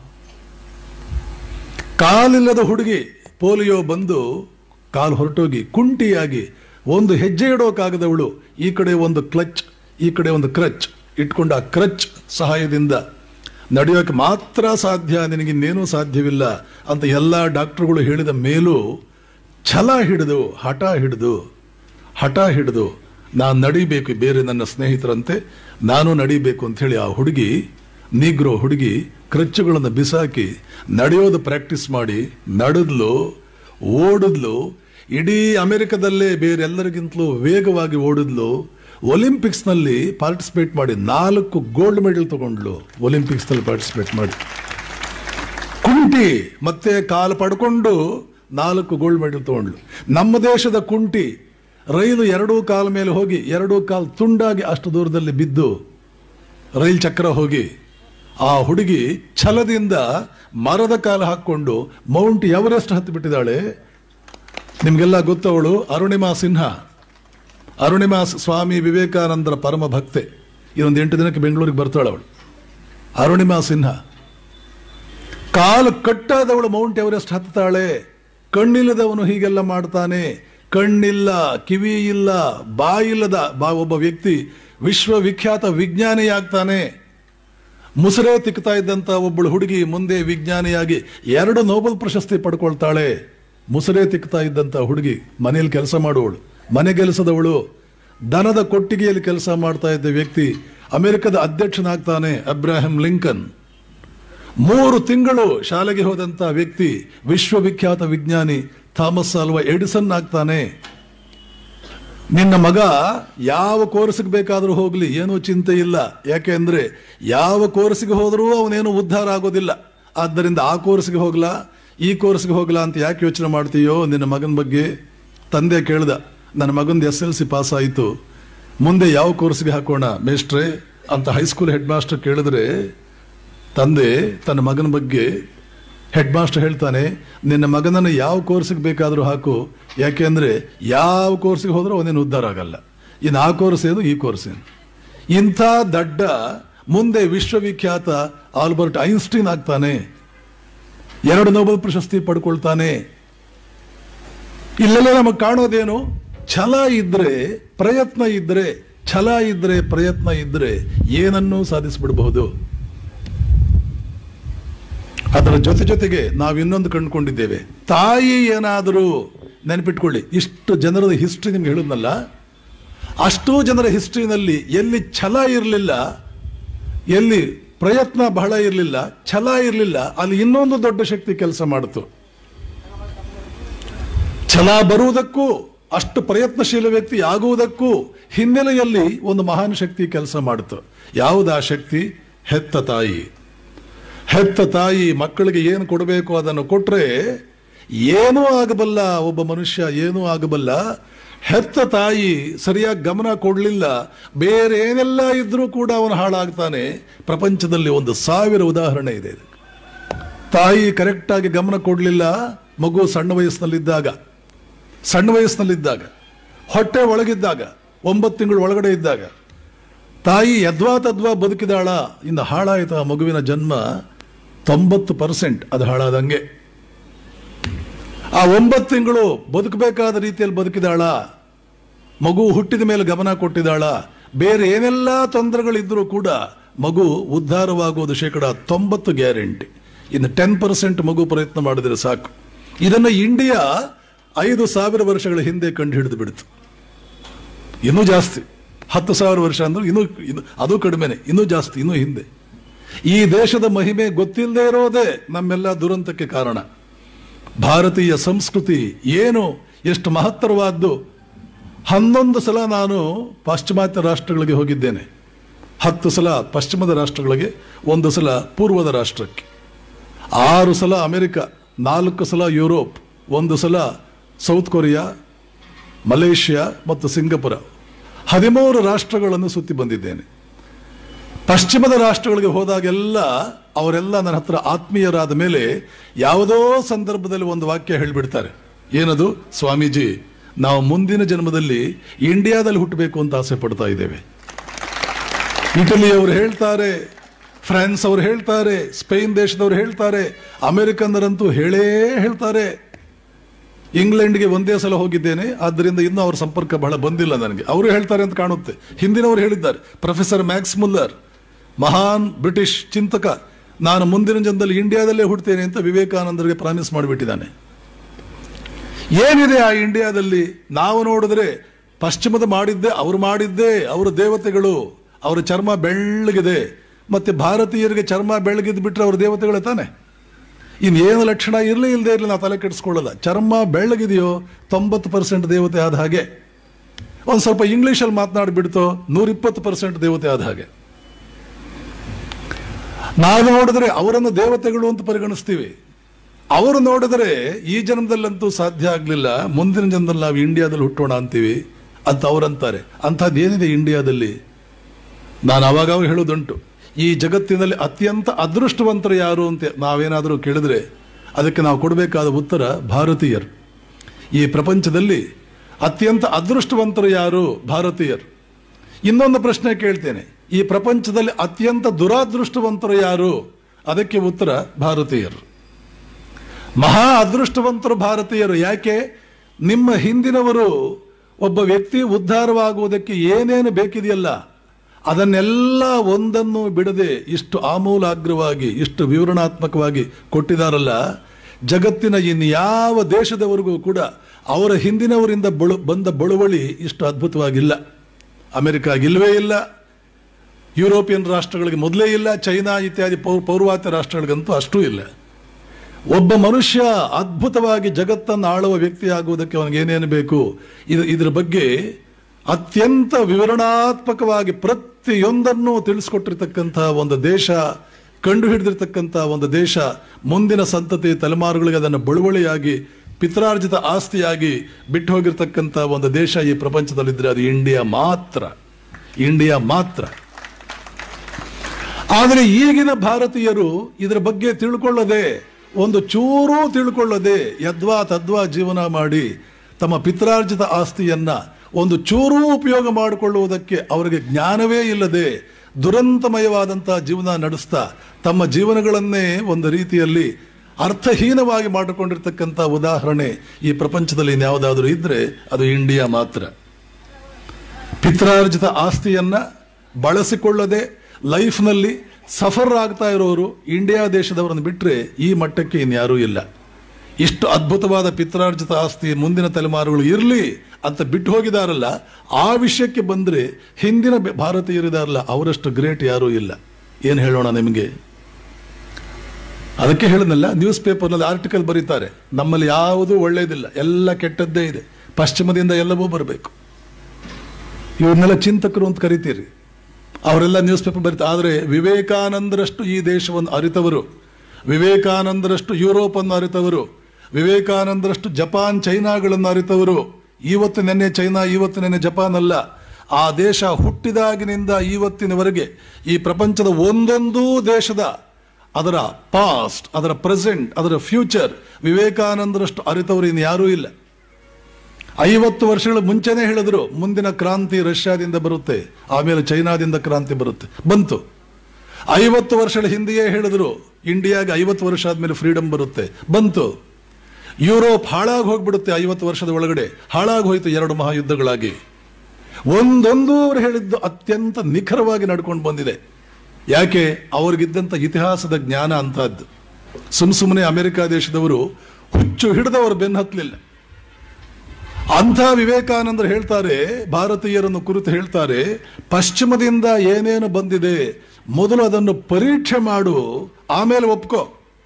ಕಾಲಿಲ್ಲದ ಹುಡುಗಿ ಪೋಲಿಯೋ ಬಂದು ಕಾಲು ಹೊರಟೋಗಿ ಕುಂಟಿಯಾಗಿ ಒಂದು ಹೆಜ್ಜೆ ಇಡೋಕಾಗದವಳು ಈ ಕಡೆ ಒಂದು ಕ್ಲಚ್ ಈ ಕಡೆ ಒಂದು ಕ್ರಚ್ ಇಟ್ಕೊಂಡು ಆ ಕ್ರಚ್ ಸಹಾಯದಿಂದ ನಡೆಯೋಕೆ ಮಾತ್ರ ಸಾಧ್ಯ ನಿನಗಿನ್ನೇನೂ ಸಾಧ್ಯವಿಲ್ಲ ಅಂತ ಎಲ್ಲ ಡಾಕ್ಟರ್ಗಳು ಹೇಳಿದ ಮೇಲೂ ಛಲ ಹಿಡಿದು ಹಠ ಹಿಡಿದು ಹಠ ಹಿಡಿದು ನಾನು ನಡಿಬೇಕು ಬೇರೆ ನನ್ನ ಸ್ನೇಹಿತರಂತೆ ನಾನು ನಡಿಬೇಕು ಅಂತ ಹೇಳಿ ಆ ಹುಡುಗಿ ನೀಗ್ರೋ ಹುಡುಗಿ ಕ್ರಚ್ಚುಗಳನ್ನು ಬಿಸಾಕಿ ನಡೆಯೋದು ಪ್ರಾಕ್ಟೀಸ್ ಮಾಡಿ ನಡೆದ್ಲು ಓಡಿದ್ಲು ಇಡೀ ಅಮೆರಿಕದಲ್ಲೇ ಬೇರೆಲ್ಲರಿಗಿಂತಲೂ ವೇಗವಾಗಿ ಓಡಿದ್ಲು ಒಲಿಂಪಿಕ್ಸ್ನಲ್ಲಿ ಪಾರ್ಟಿಸಿಪೇಟ್ ಮಾಡಿ ನಾಲ್ಕು ಗೋಲ್ಡ್ ಮೆಡಲ್ ತಗೊಂಡ್ಲು ಒಲಿಂಪಿಕ್ಸ್ನಲ್ಲಿ ಪಾರ್ಟಿಸಿಪೇಟ್ ಮಾಡಿ ಕುಂಟಿ ಮತ್ತೆ ಕಾಲು ಪಡ್ಕೊಂಡು ನಾಲ್ಕು ಗೋಲ್ಡ್ ಮೆಡಲ್ ತಗೊಂಡ್ಲು ನಮ್ಮ ದೇಶದ ಕುಂಟಿ ರೈಲು ಎರಡೂ ಕಾಲ ಮೇಲೆ ಹೋಗಿ ಎರಡೂ ಕಾಲು ತುಂಡಾಗಿ ಅಷ್ಟು ದೂರದಲ್ಲಿ ಬಿದ್ದು ರೈಲ್ ಚಕ್ರ ಹೋಗಿ ಆ ಹುಡುಗಿ ಛಲದಿಂದ ಮರದ ಕಾಲು ಹಾಕೊಂಡು ಮೌಂಟ್ ಎವರೆಸ್ಟ್ ಹತ್ತಿ ಬಿಟ್ಟಿದ್ದಾಳೆ ನಿಮ್ಗೆಲ್ಲ ಗೊತ್ತವಳು ಅರುಣಿಮಾ ಸಿನ್ಹಾ ಅರುಣಿಮಾ ಸ್ವಾಮಿ ವಿವೇಕಾನಂದರ ಪರಮ ಭಕ್ತೆ ಇದೊಂದು ಎಂಟು ದಿನಕ್ಕೆ ಬೆಂಗಳೂರಿಗೆ ಬರ್ತಾಳೆ ಅವಳು ಅರುಣಿಮಾ ಸಿನ್ಹಾ ಕಾಲು ಕಟ್ಟಾದವಳು ಮೌಂಟ್ ಎವರೆಸ್ಟ್ ಹತ್ತಾಳೆ ಕಣ್ಣಿಲ್ಲದವನು ಹೀಗೆಲ್ಲ ಮಾಡ್ತಾನೆ ಕಣ್ಣಿಲ್ಲ ಕಿವಿ ಇಲ್ಲ ಬಾಯಿಲ್ಲದ ಬಾ ಒಬ್ಬ ವ್ಯಕ್ತಿ ವಿಶ್ವವಿಖ್ಯಾತ ವಿಜ್ಞಾನಿಯಾಗ್ತಾನೆ ಮುಸುರೆ ತಿಕ್ತಾ ಇದ್ದಂತ ಒಬ್ಬಳು ಹುಡುಗಿ ಮುಂದೆ ವಿಜ್ಞಾನಿಯಾಗಿ ಎರಡು ನೋಬೆಲ್ ಪ್ರಶಸ್ತಿ ಪಡ್ಕೊಳ್ತಾಳೆ ಮುಸುರೆ ತಿಕ್ತಾ ಇದ್ದಂತ ಹುಡುಗಿ ಮನೆಯಲ್ಲಿ ಕೆಲಸ ಮಾಡುವವಳು ಮನೆ ಕೆಲಸದವಳು ದನದ ಕೊಟ್ಟಿಗೆಯಲ್ಲಿ ಕೆಲಸ ಮಾಡ್ತಾ ಇದ್ದ ವ್ಯಕ್ತಿ ಅಮೆರಿಕದ ಅಧ್ಯಕ್ಷನಾಗ್ತಾನೆ ಅಬ್ರಾಹಿಂ ಲಿಂಕನ್ ಮೂರು ತಿಂಗಳು ಶಾಲೆಗೆ ಹೋದಂತ ವ್ಯಕ್ತಿ ವಿಶ್ವವಿಖ್ಯಾತ ವಿಜ್ಞಾನಿ ಥಾಮಸ್ ಅಲ್ವಾ ಎಡಿಸನ್ ಆಗ್ತಾನೆ ನಿನ್ನ ಮಗ ಯಾವ ಕೋರ್ಸ್ಗೆ ಬೇಕಾದರೂ ಹೋಗ್ಲಿ ಏನೂ ಚಿಂತೆ ಇಲ್ಲ ಯಾಕೆ ಅಂದ್ರೆ ಯಾವ ಕೋರ್ಸ್ಗೆ ಹೋದರೂ ಅವನೇನು ಉದ್ಧಾರ ಆಗೋದಿಲ್ಲ ಆದ್ದರಿಂದ ಆ ಕೋರ್ಸ್ಗೆ ಹೋಗ್ಲಾ ಈ ಕೋರ್ಸ್ಗೆ ಹೋಗ್ಲಾ ಅಂತ ಯಾಕೆ ಯೋಚನೆ ಮಾಡ್ತೀಯೋ ನಿನ್ನ ಮಗನ ಬಗ್ಗೆ ತಂದೆ ಕೇಳ್ದ ನನ್ನ ಮಗಂದು ಎಸ್ ಎಲ್ ಸಿ ಪಾಸ್ ಆಯಿತು ಮುಂದೆ ಯಾವ ಕೋರ್ಸ್ಗೆ ಹಾಕೋಣ ಮೇಸ್ಟ್ರೆ ಅಂತ ಹೈಸ್ಕೂಲ್ ಹೆಡ್ ಮಾಸ್ಟರ್ ಕೇಳಿದ್ರೆ ತಂದೆ ತನ್ನ ಮಗನ ಬಗ್ಗೆ ಹೆಡ್ ಮಾಸ್ಟರ್ ಹೇಳ್ತಾನೆ ನಿನ್ನ ಮಗನನ್ನು ಯಾವ ಕೋರ್ಸ್ಗೆ ಬೇಕಾದರೂ ಹಾಕು ಯಾಕೆ ಅಂದ್ರೆ ಯಾವ ಕೋರ್ಸ್ಗೆ ಹೋದ್ರೂ ಅವನೇನು ಉದ್ಧಾರ ಆಗಲ್ಲ ಇನ್ನು ಆ ಕೋರ್ಸ್ ಏನು ಈ ಕೋರ್ಸ್ ಏನು ಇಂಥ ದಡ್ಡ ಮುಂದೆ ವಿಶ್ವವಿಖ್ಯಾತ ಆಲ್ಬರ್ಟ್ ಐನ್ಸ್ಟೀನ್ ಆಗ್ತಾನೆ ಎರಡು ನೊಬೆಲ್ ಪ್ರಶಸ್ತಿ ಪಡ್ಕೊಳ್ತಾನೆ ಇಲ್ಲೆಲ್ಲ ನಮಗೆ ಕಾಣೋದೇನು ಛಲ ಇದ್ರೆ ಪ್ರಯತ್ನ ಇದ್ರೆ ಛಲ ಇದ್ರೆ ಪ್ರಯತ್ನ ಇದ್ರೆ ಏನನ್ನೂ ಸಾಧಿಸಿಬಿಡಬಹುದು ಅದರ ಜೊತೆ ಜೊತೆಗೆ ನಾವು ಇನ್ನೊಂದು ಕಂಡುಕೊಂಡಿದ್ದೇವೆ ತಾಯಿ ಏನಾದರೂ ನೆನಪಿಟ್ಕೊಳ್ಳಿ ಇಷ್ಟು ಜನರದ ಹಿಸ್ಟ್ರಿ ನಿಮ್ಗೆ ಹೇಳಿದ್ನಲ್ಲ ಅಷ್ಟೂ ಜನರ ಹಿಸ್ಟ್ರಿನಲ್ಲಿ ಎಲ್ಲಿ ಛಲ ಇರಲಿಲ್ಲ ಎಲ್ಲಿ ಪ್ರಯತ್ನ ಬಹಳ ಇರಲಿಲ್ಲ ಛಲ ಇರಲಿಲ್ಲ ಅಲ್ಲಿ ಇನ್ನೊಂದು ದೊಡ್ಡ ಶಕ್ತಿ ಕೆಲಸ ಮಾಡಿತು ಛಲ ಬರುವುದಕ್ಕೂ ಅಷ್ಟು ಪ್ರಯತ್ನಶೀಲ ವ್ಯಕ್ತಿ ಆಗುವುದಕ್ಕೂ ಹಿನ್ನೆಲೆಯಲ್ಲಿ ಒಂದು ಮಹಾನ್ ಶಕ್ತಿ ಕೆಲಸ ಮಾಡಿತು ಯಾವುದಾ ಶಕ್ತಿ ಹೆತ್ತ ತಾಯಿ ಹೆತ್ತ ತಾಯಿ ಮಕ್ಕಳಿಗೆ ಏನು ಕೊಡಬೇಕು ಅದನ್ನು ಕೊಟ್ರೆ ಏನೂ ಆಗಬಲ್ಲ ಒಬ್ಬ ಮನುಷ್ಯ ಏನೂ ಆಗಬಲ್ಲ ಹೆತ್ತ ತಾಯಿ ಸರಿಯಾಗಿ ಗಮನ ಕೊಡಲಿಲ್ಲ ಬೇರೆ ಏನೆಲ್ಲ ಇದ್ರೂ ಕೂಡ ಅವನು ಹಾಳಾಗ್ತಾನೆ ಪ್ರಪಂಚದಲ್ಲಿ ಒಂದು ಸಾವಿರ ಉದಾಹರಣೆ ಇದೆ ಇದಕ್ಕೆ. ತಾಯಿ ಕರೆಕ್ಟಾಗಿ ಗಮನ ಕೊಡಲಿಲ್ಲ ಮಗು ಸಣ್ಣ ವಯಸ್ಸಿನಲ್ಲಿದ್ದಾಗ ಸಣ್ಣ ವಯಸ್ಸಿನಲ್ಲಿದ್ದಾಗ ಹೊಟ್ಟೆ ಒಳಗಿದ್ದಾಗ ಒಂಬತ್ತು ತಿಂಗಳು ಒಳಗಡೆ ಇದ್ದಾಗ ತಾಯಿ ಯದ್ವಾ ತದ್ವಾ ಬದುಕಿದಾಳ ಇನ್ನು ಹಾಳಾಯಿತು ಆ ಮಗುವಿನ ಜನ್ಮ ತೊಂಬತ್ತು ಪರ್ಸೆಂಟ್ ಅದು ಹಾಳಾದಂಗೆ ಆ ಒಂಬತ್ತು ತಿಂಗಳು ಬದುಕಬೇಕಾದ ರೀತಿಯಲ್ಲಿ ಬದುಕಿದಾಳ ಮಗು ಹುಟ್ಟಿದ ಮೇಲೆ ಗಮನ ಕೊಟ್ಟಿದಾಳ ಬೇರೆ ಏನೆಲ್ಲ ತೊಂದರೆಗಳಿದ್ರೂ ಕೂಡ ಮಗು ಉದ್ಧಾರವಾಗುವುದು ಶೇಕಡ ತೊಂಬತ್ತು ಗ್ಯಾರಂಟಿ ಇನ್ನು ಟೆನ್ ಪರ್ಸೆಂಟ್ ಮಗು ಪ್ರಯತ್ನ ಮಾಡಿದ್ರೆ ಸಾಕು ಇದನ್ನು ಇಂಡಿಯಾ ಐದು ಸಾವಿರ ವರ್ಷಗಳ ಹಿಂದೆ ಕಂಡು ಹಿಡಿದು ಬಿಡ್ತು ಇನ್ನೂ ಜಾಸ್ತಿ ಹತ್ತು ಸಾವಿರ ವರ್ಷ ಅಂದ್ರೆ ಇನ್ನೂ ಇನ್ನು ಅದು ಕಡಿಮೆನೆ ಇನ್ನೂ ಜಾಸ್ತಿ ಇನ್ನೂ ಹಿಂದೆ ಈ ದೇಶದ ಮಹಿಮೆ ಗೊತ್ತಿಲ್ಲದೆ ಇರೋದೇ ನಮ್ಮೆಲ್ಲ ದುರಂತಕ್ಕೆ ಕಾರಣ ಭಾರತೀಯ ಸಂಸ್ಕೃತಿ ಏನು ಎಷ್ಟು ಮಹತ್ತರವಾದ್ದು ಹನ್ನೊಂದು ಸಲ ನಾನು ಪಾಶ್ಚಿಮಾತ್ಯ ರಾಷ್ಟ್ರಗಳಿಗೆ ಹೋಗಿದ್ದೇನೆ ಹತ್ತು ಸಲ ಪಶ್ಚಿಮದ ರಾಷ್ಟ್ರಗಳಿಗೆ ಒಂದು ಸಲ ಪೂರ್ವದ ರಾಷ್ಟ್ರಕ್ಕೆ ಆರು ಸಲ ಅಮೆರಿಕ ನಾಲ್ಕು ಸಲ ಯುರೋಪ್ ಒಂದು ಸಲ ಸೌತ್ ಕೊರಿಯಾ ಮಲೇಷ್ಯಾ ಮತ್ತು ಸಿಂಗಪುರ ಹದಿಮೂರು ರಾಷ್ಟ್ರಗಳನ್ನು ಸುತ್ತಿ ಬಂದಿದ್ದೇನೆ ಪಶ್ಚಿಮದ ರಾಷ್ಟ್ರಗಳಿಗೆ ಹೋದಾಗೆಲ್ಲ ಅವರೆಲ್ಲ ನನ್ನ ಹತ್ರ ಆತ್ಮೀಯರಾದ ಮೇಲೆ ಯಾವುದೋ ಸಂದರ್ಭದಲ್ಲಿ ಒಂದು ವಾಕ್ಯ ಹೇಳಿಬಿಡ್ತಾರೆ ಏನದು ಸ್ವಾಮೀಜಿ ನಾವು ಮುಂದಿನ ಜನ್ಮದಲ್ಲಿ ಇಂಡಿಯಾದಲ್ಲಿ ಹುಟ್ಟಬೇಕು ಅಂತ ಆಸೆ ಪಡ್ತಾ ಇದ್ದೇವೆ ಇಟಲಿ ಅವರು ಹೇಳ್ತಾರೆ ಫ್ರಾನ್ಸ್ ಅವರು ಹೇಳ್ತಾರೆ ಸ್ಪೇನ್ ದೇಶದವರು ಹೇಳ್ತಾರೆ ಅಮೆರಿಕನ್ನರಂತೂ ಹೇಳೇ ಹೇಳ್ತಾರೆ ಇಂಗ್ಲೆಂಡ್ಗೆ ಒಂದೇ ಸಲ ಹೋಗಿದ್ದೇನೆ ಆದ್ದರಿಂದ ಇನ್ನೂ ಅವರ ಸಂಪರ್ಕ ಬಹಳ ಬಂದಿಲ್ಲ ನನಗೆ ಅವರು ಹೇಳ್ತಾರೆ ಅಂತ ಕಾಣುತ್ತೆ ಹಿಂದಿನವರು ಹೇಳಿದ್ದಾರೆ ಪ್ರೊಫೆಸರ್ ಮ್ಯಾಕ್ಸ್ ಮುಲ್ಲರ್ ಮಹಾನ್ ಬ್ರಿಟಿಷ್ ಚಿಂತಕ ನಾನು ಮುಂದಿನ ಜನ್ಮದಲ್ಲಿ ಇಂಡಿಯಾದಲ್ಲೇ ಹುಡ್ತೇನೆ ಅಂತ ವಿವೇಕಾನಂದರಿಗೆ ಪ್ರಾಮಿಸ್ ಮಾಡಿಬಿಟ್ಟಿದ್ದಾನೆ ಏನಿದೆ ಆ ಇಂಡಿಯಾದಲ್ಲಿ ನಾವು ನೋಡಿದ್ರೆ ಪಶ್ಚಿಮದ ಮಾಡಿದ್ದೆ ಅವ್ರು ಮಾಡಿದ್ದೇ ಅವರ ದೇವತೆಗಳು ಅವರ ಚರ್ಮ ಬೆಳ್ಳಗಿದೆ ಮತ್ತೆ ಭಾರತೀಯರಿಗೆ ಚರ್ಮ ಬೆಳ್ಳಗಿದ್ ಬಿಟ್ರೆ ಅವ್ರ ದೇವತೆಗಳೇ ತಾನೆ ಇನ್ನೇನು ಲಕ್ಷಣ ಇರಲಿ ಇಲ್ಲದೆ ಇರಲಿ ನಾವು ತಲೆ ಕೆಡಿಸ್ಕೊಳ್ಳಲ್ಲ ಚರ್ಮ ಬೆಳ್ಳಗಿದೆಯೋ ತೊಂಬತ್ತು ಪರ್ಸೆಂಟ್ ದೇವತೆ ಆದ ಹಾಗೆ ಒಂದು ಸ್ವಲ್ಪ ಇಂಗ್ಲೀಷಲ್ಲಿ ಮಾತನಾಡಿಬಿಡ್ತೋ ನೂರಿಪ್ಪತ್ತು ಪರ್ಸೆಂಟ್ ದೇವತೆ ಆದ ಹಾಗೆ ನಾವು ನೋಡಿದ್ರೆ ಅವರನ್ನು ದೇವತೆಗಳು ಅಂತ ಪರಿಗಣಿಸ್ತೀವಿ ಅವರು ನೋಡಿದ್ರೆ ಈ ಜನ್ಮದಲ್ಲಂತೂ ಸಾಧ್ಯ ಆಗಲಿಲ್ಲ ಮುಂದಿನ ಜನ್ಮದಲ್ಲಿ ನಾವು ಇಂಡಿಯಾದಲ್ಲಿ ಹುಟ್ಟೋಣ ಅಂತೀವಿ ಅಂತ ಅವರಂತಾರೆ ಅಂಥದ್ದು ಏನಿದೆ ಇಂಡಿಯಾದಲ್ಲಿ ನಾನು ಅವಾಗ ಹೇಳೋದುಂಟು ಈ ಜಗತ್ತಿನಲ್ಲಿ ಅತ್ಯಂತ ಅದೃಷ್ಟವಂತರು ಯಾರು ಅಂತ ನಾವೇನಾದರೂ ಕೇಳಿದ್ರೆ ಅದಕ್ಕೆ ನಾವು ಕೊಡಬೇಕಾದ ಉತ್ತರ ಭಾರತೀಯರು ಈ ಪ್ರಪಂಚದಲ್ಲಿ ಅತ್ಯಂತ ಅದೃಷ್ಟವಂತರು ಯಾರು ಭಾರತೀಯರು ಇನ್ನೊಂದು ಪ್ರಶ್ನೆ ಕೇಳ್ತೇನೆ ಈ ಪ್ರಪಂಚದಲ್ಲಿ ಅತ್ಯಂತ ದುರಾದೃಷ್ಟವಂತರು ಯಾರು ಅದಕ್ಕೆ ಉತ್ತರ ಭಾರತೀಯರು ಮಹಾ ಅದೃಷ್ಟವಂತರು ಭಾರತೀಯರು ಯಾಕೆ ನಿಮ್ಮ ಹಿಂದಿನವರು ಒಬ್ಬ ವ್ಯಕ್ತಿ ಉದ್ಧಾರವಾಗುವುದಕ್ಕೆ ಏನೇನು ಬೇಕಿದೆಯಲ್ಲ ಅದನ್ನೆಲ್ಲ ಒಂದನ್ನು ಬಿಡದೆ ಇಷ್ಟು ಆಮೂಲಾಗ್ರವಾಗಿ ಇಷ್ಟು ವಿವರಣಾತ್ಮಕವಾಗಿ ಕೊಟ್ಟಿದಾರಲ್ಲ ಜಗತ್ತಿನ ಇನ್ಯಾವ ದೇಶದವರೆಗೂ ಕೂಡ ಅವರ ಹಿಂದಿನವರಿಂದ ಬಳು ಬಂದ ಬಳುವಳಿ ಇಷ್ಟು ಅದ್ಭುತವಾಗಿಲ್ಲ ಅಮೆರಿಕಾಗೆ ಇಲ್ಲವೇ ಇಲ್ಲ ಯುರೋಪಿಯನ್ ರಾಷ್ಟ್ರಗಳಿಗೆ ಮೊದಲೇ ಇಲ್ಲ ಚೈನಾ ಇತ್ಯಾದಿ ಪೌ- ಪೌರ್ವಾತ್ಯ ರಾಷ್ಟ್ರಗಳಿಗಂತೂ ಅಷ್ಟೂ ಇಲ್ಲ ಒಬ್ಬ ಮನುಷ್ಯ ಅದ್ಭುತವಾಗಿ ಜಗತ್ತನ್ನು ಆಳುವ ವ್ಯಕ್ತಿ ಆಗುವುದಕ್ಕೆ ಅವನಿಗೆ ಏನೇನು ಬೇಕು ಇದು ಇದರ ಬಗ್ಗೆ ಅತ್ಯಂತ ವಿವರಣಾತ್ಮಕವಾಗಿ ಪ್ರತಿಯೊಂದನ್ನು ತಿಳಿಸ್ಕೊಟ್ಟಿರ್ತಕ್ಕಂತಹ ಒಂದು ದೇಶ ಕಂಡು ಹಿಡಿದಿರ್ತಕ್ಕಂಥ ಒಂದು ದೇಶ ಮುಂದಿನ ಸಂತತಿ ತಲೆಮಾರುಗಳಿಗೆ ಅದನ್ನು ಬಳುವಳಿಯಾಗಿ ಪಿತ್ರಾರ್ಜಿತ ಆಸ್ತಿಯಾಗಿ ಬಿಟ್ಟು ಹೋಗಿರ್ತಕ್ಕಂಥ ಒಂದು ದೇಶ ಈ ಪ್ರಪಂಚದಲ್ಲಿದ್ದರೆ ಅದು ಇಂಡಿಯಾ ಮಾತ್ರ ಇಂಡಿಯಾ ಮಾತ್ರ ಆದರೆ ಈಗಿನ ಭಾರತೀಯರು ಇದರ ಬಗ್ಗೆ ತಿಳ್ಕೊಳ್ಳದೆ ಒಂದು ಚೂರೂ ತಿಳ್ಕೊಳ್ಳದೆ ಯದ್ವಾ ತದ್ವಾ ಜೀವನ ಮಾಡಿ ತಮ್ಮ ಪಿತ್ರಾರ್ಜಿತ ಆಸ್ತಿಯನ್ನ ಒಂದು ಚೂರೂ ಉಪಯೋಗ ಮಾಡಿಕೊಳ್ಳುವುದಕ್ಕೆ ಅವರಿಗೆ ಜ್ಞಾನವೇ ಇಲ್ಲದೆ ದುರಂತಮಯವಾದಂತಹ ಜೀವನ ನಡೆಸ್ತಾ ತಮ್ಮ ಜೀವನಗಳನ್ನೇ ಒಂದು ರೀತಿಯಲ್ಲಿ ಅರ್ಥಹೀನವಾಗಿ ಮಾಡಿಕೊಂಡಿರ್ತಕ್ಕಂಥ ಉದಾಹರಣೆ ಈ ಪ್ರಪಂಚದಲ್ಲಿ ಇನ್ಯಾವುದಾದ್ರೂ ಇದ್ರೆ ಅದು ಇಂಡಿಯಾ ಮಾತ್ರ ಪಿತ್ರಾರ್ಜಿತ ಆಸ್ತಿಯನ್ನ ಬಳಸಿಕೊಳ್ಳದೆ ಲೈಫ್ನಲ್ಲಿ ಸಫರ್ ಆಗ್ತಾ ಇರೋರು ಇಂಡಿಯಾ ದೇಶದವರನ್ನು ಬಿಟ್ಟರೆ ಈ ಮಟ್ಟಕ್ಕೆ ಇನ್ಯಾರೂ ಇಲ್ಲ ಇಷ್ಟು ಅದ್ಭುತವಾದ ಪಿತ್ರಾರ್ಜಿತ ಆಸ್ತಿ ಮುಂದಿನ ತಲೆಮಾರುಗಳು ಇರಲಿ ಅಂತ ಬಿಟ್ಟು ಹೋಗಿದಾರಲ್ಲ ಆ ವಿಷಯಕ್ಕೆ ಬಂದ್ರೆ ಹಿಂದಿನ ಬೆ- ಭಾರತೀಯರಿದಾರಲ್ಲ ಅವರಷ್ಟು ಗ್ರೇಟ್ ಯಾರೂ ಇಲ್ಲ ಏನು ಹೇಳೋಣ ನಿಮಗೆ ಅದಕ್ಕೆ ಹೇಳಿದ್ನಲ್ಲ ನ್ಯೂಸ್ ಪೇಪರ್ನಲ್ಲಿ ಆರ್ಟಿಕಲ್ ಬರೀತಾರೆ ನಮ್ಮಲ್ಲಿ ಯಾವುದೂ ಒಳ್ಳೆಯದಿಲ್ಲ ಎಲ್ಲ ಕೆಟ್ಟದ್ದೇ ಇದೆ ಪಶ್ಚಿಮದಿಂದ ಎಲ್ಲವೂ ಬರಬೇಕು ಇವ್ರನ್ನೆಲ್ಲ ಚಿಂತಕರು ಅಂತ ಕರಿತೀರಿ ಅವರೆಲ್ಲ ನ್ಯೂಸ್ ಪೇಪರ್ ಬರೀತಾರೆ ಆದರೆ ವಿವೇಕಾನಂದರಷ್ಟು ಈ ದೇಶವನ್ನು ಅರಿತವರು ವಿವೇಕಾನಂದರಷ್ಟು ಯುರೋಪನ್ನು ಅರಿತವರು ವಿವೇಕಾನಂದರಷ್ಟು ಜಪಾನ್ ಚೈನಾಗಳನ್ನು ಅರಿತವರು ಇವತ್ತು ನೆನ್ನೆ ಚೈನಾ ಇವತ್ತು ನೆನ್ನೆ ಜಪಾನ್ ಅಲ್ಲ ಆ ದೇಶ ಹುಟ್ಟಿದಾಗಿನಿಂದ ಇವತ್ತಿನವರೆಗೆ ಈ ಪ್ರಪಂಚದ ಒಂದೊಂದೂ ದೇಶದ ಅದರ ಪಾಸ್ಟ್ ಅದರ ಪ್ರೆಸೆಂಟ್ ಅದರ ಫ್ಯೂಚರ್ ವಿವೇಕಾನಂದರಷ್ಟು ಅರಿತವರು ಇನ್ನು ಯಾರೂ ಇಲ್ಲ ಐವತ್ತು ವರ್ಷಗಳ ಮುಂಚೆನೆ ಹೇಳಿದ್ರು ಮುಂದಿನ ಕ್ರಾಂತಿ ರಷ್ಯಾದಿಂದ ಬರುತ್ತೆ ಆಮೇಲೆ ಚೈನಾದಿಂದ ಕ್ರಾಂತಿ ಬರುತ್ತೆ ಬಂತು ಐವತ್ತು ವರ್ಷಗಳ ಹಿಂದೆಯೇ ಹೇಳಿದ್ರು ಇಂಡಿಯಾಗೆ ಐವತ್ತು ವರ್ಷ ಆದ್ಮೇಲೆ ಫ್ರೀಡಮ್ ಬರುತ್ತೆ ಬಂತು ಯುರೋಪ್ ಹಾಳಾಗಿ ಹೋಗ್ಬಿಡುತ್ತೆ ಐವತ್ತು ವರ್ಷದ ಒಳಗಡೆ ಹಾಳಾಗಿ ಹೋಯ್ತು ಎರಡು ಮಹಾಯುದ್ಧಗಳಾಗಿ ಒಂದೊಂದು ಅವರು ಹೇಳಿದ್ದು ಅತ್ಯಂತ ನಿಖರವಾಗಿ ನಡ್ಕೊಂಡು ಬಂದಿದೆ ಯಾಕೆ ಅವ್ರಿಗಿದ್ದಂಥ ಇತಿಹಾಸದ ಜ್ಞಾನ ಅಂತಹದ್ದು ಸುಮ್ ಸುಮ್ಮನೆ ಅಮೆರಿಕ ದೇಶದವರು ಹುಚ್ಚು ಹಿಡಿದವರು ಬೆನ್ನು ಹತ್ತಲಿಲ್ಲ ಅಂಥ ವಿವೇಕಾನಂದರು ಹೇಳ್ತಾರೆ ಭಾರತೀಯರನ್ನು ಕುರಿತು ಹೇಳ್ತಾರೆ ಪಶ್ಚಿಮದಿಂದ ಏನೇನು ಬಂದಿದೆ ಮೊದಲು ಅದನ್ನು ಪರೀಕ್ಷೆ ಮಾಡು ಆಮೇಲೆ ಒಪ್ಕೋ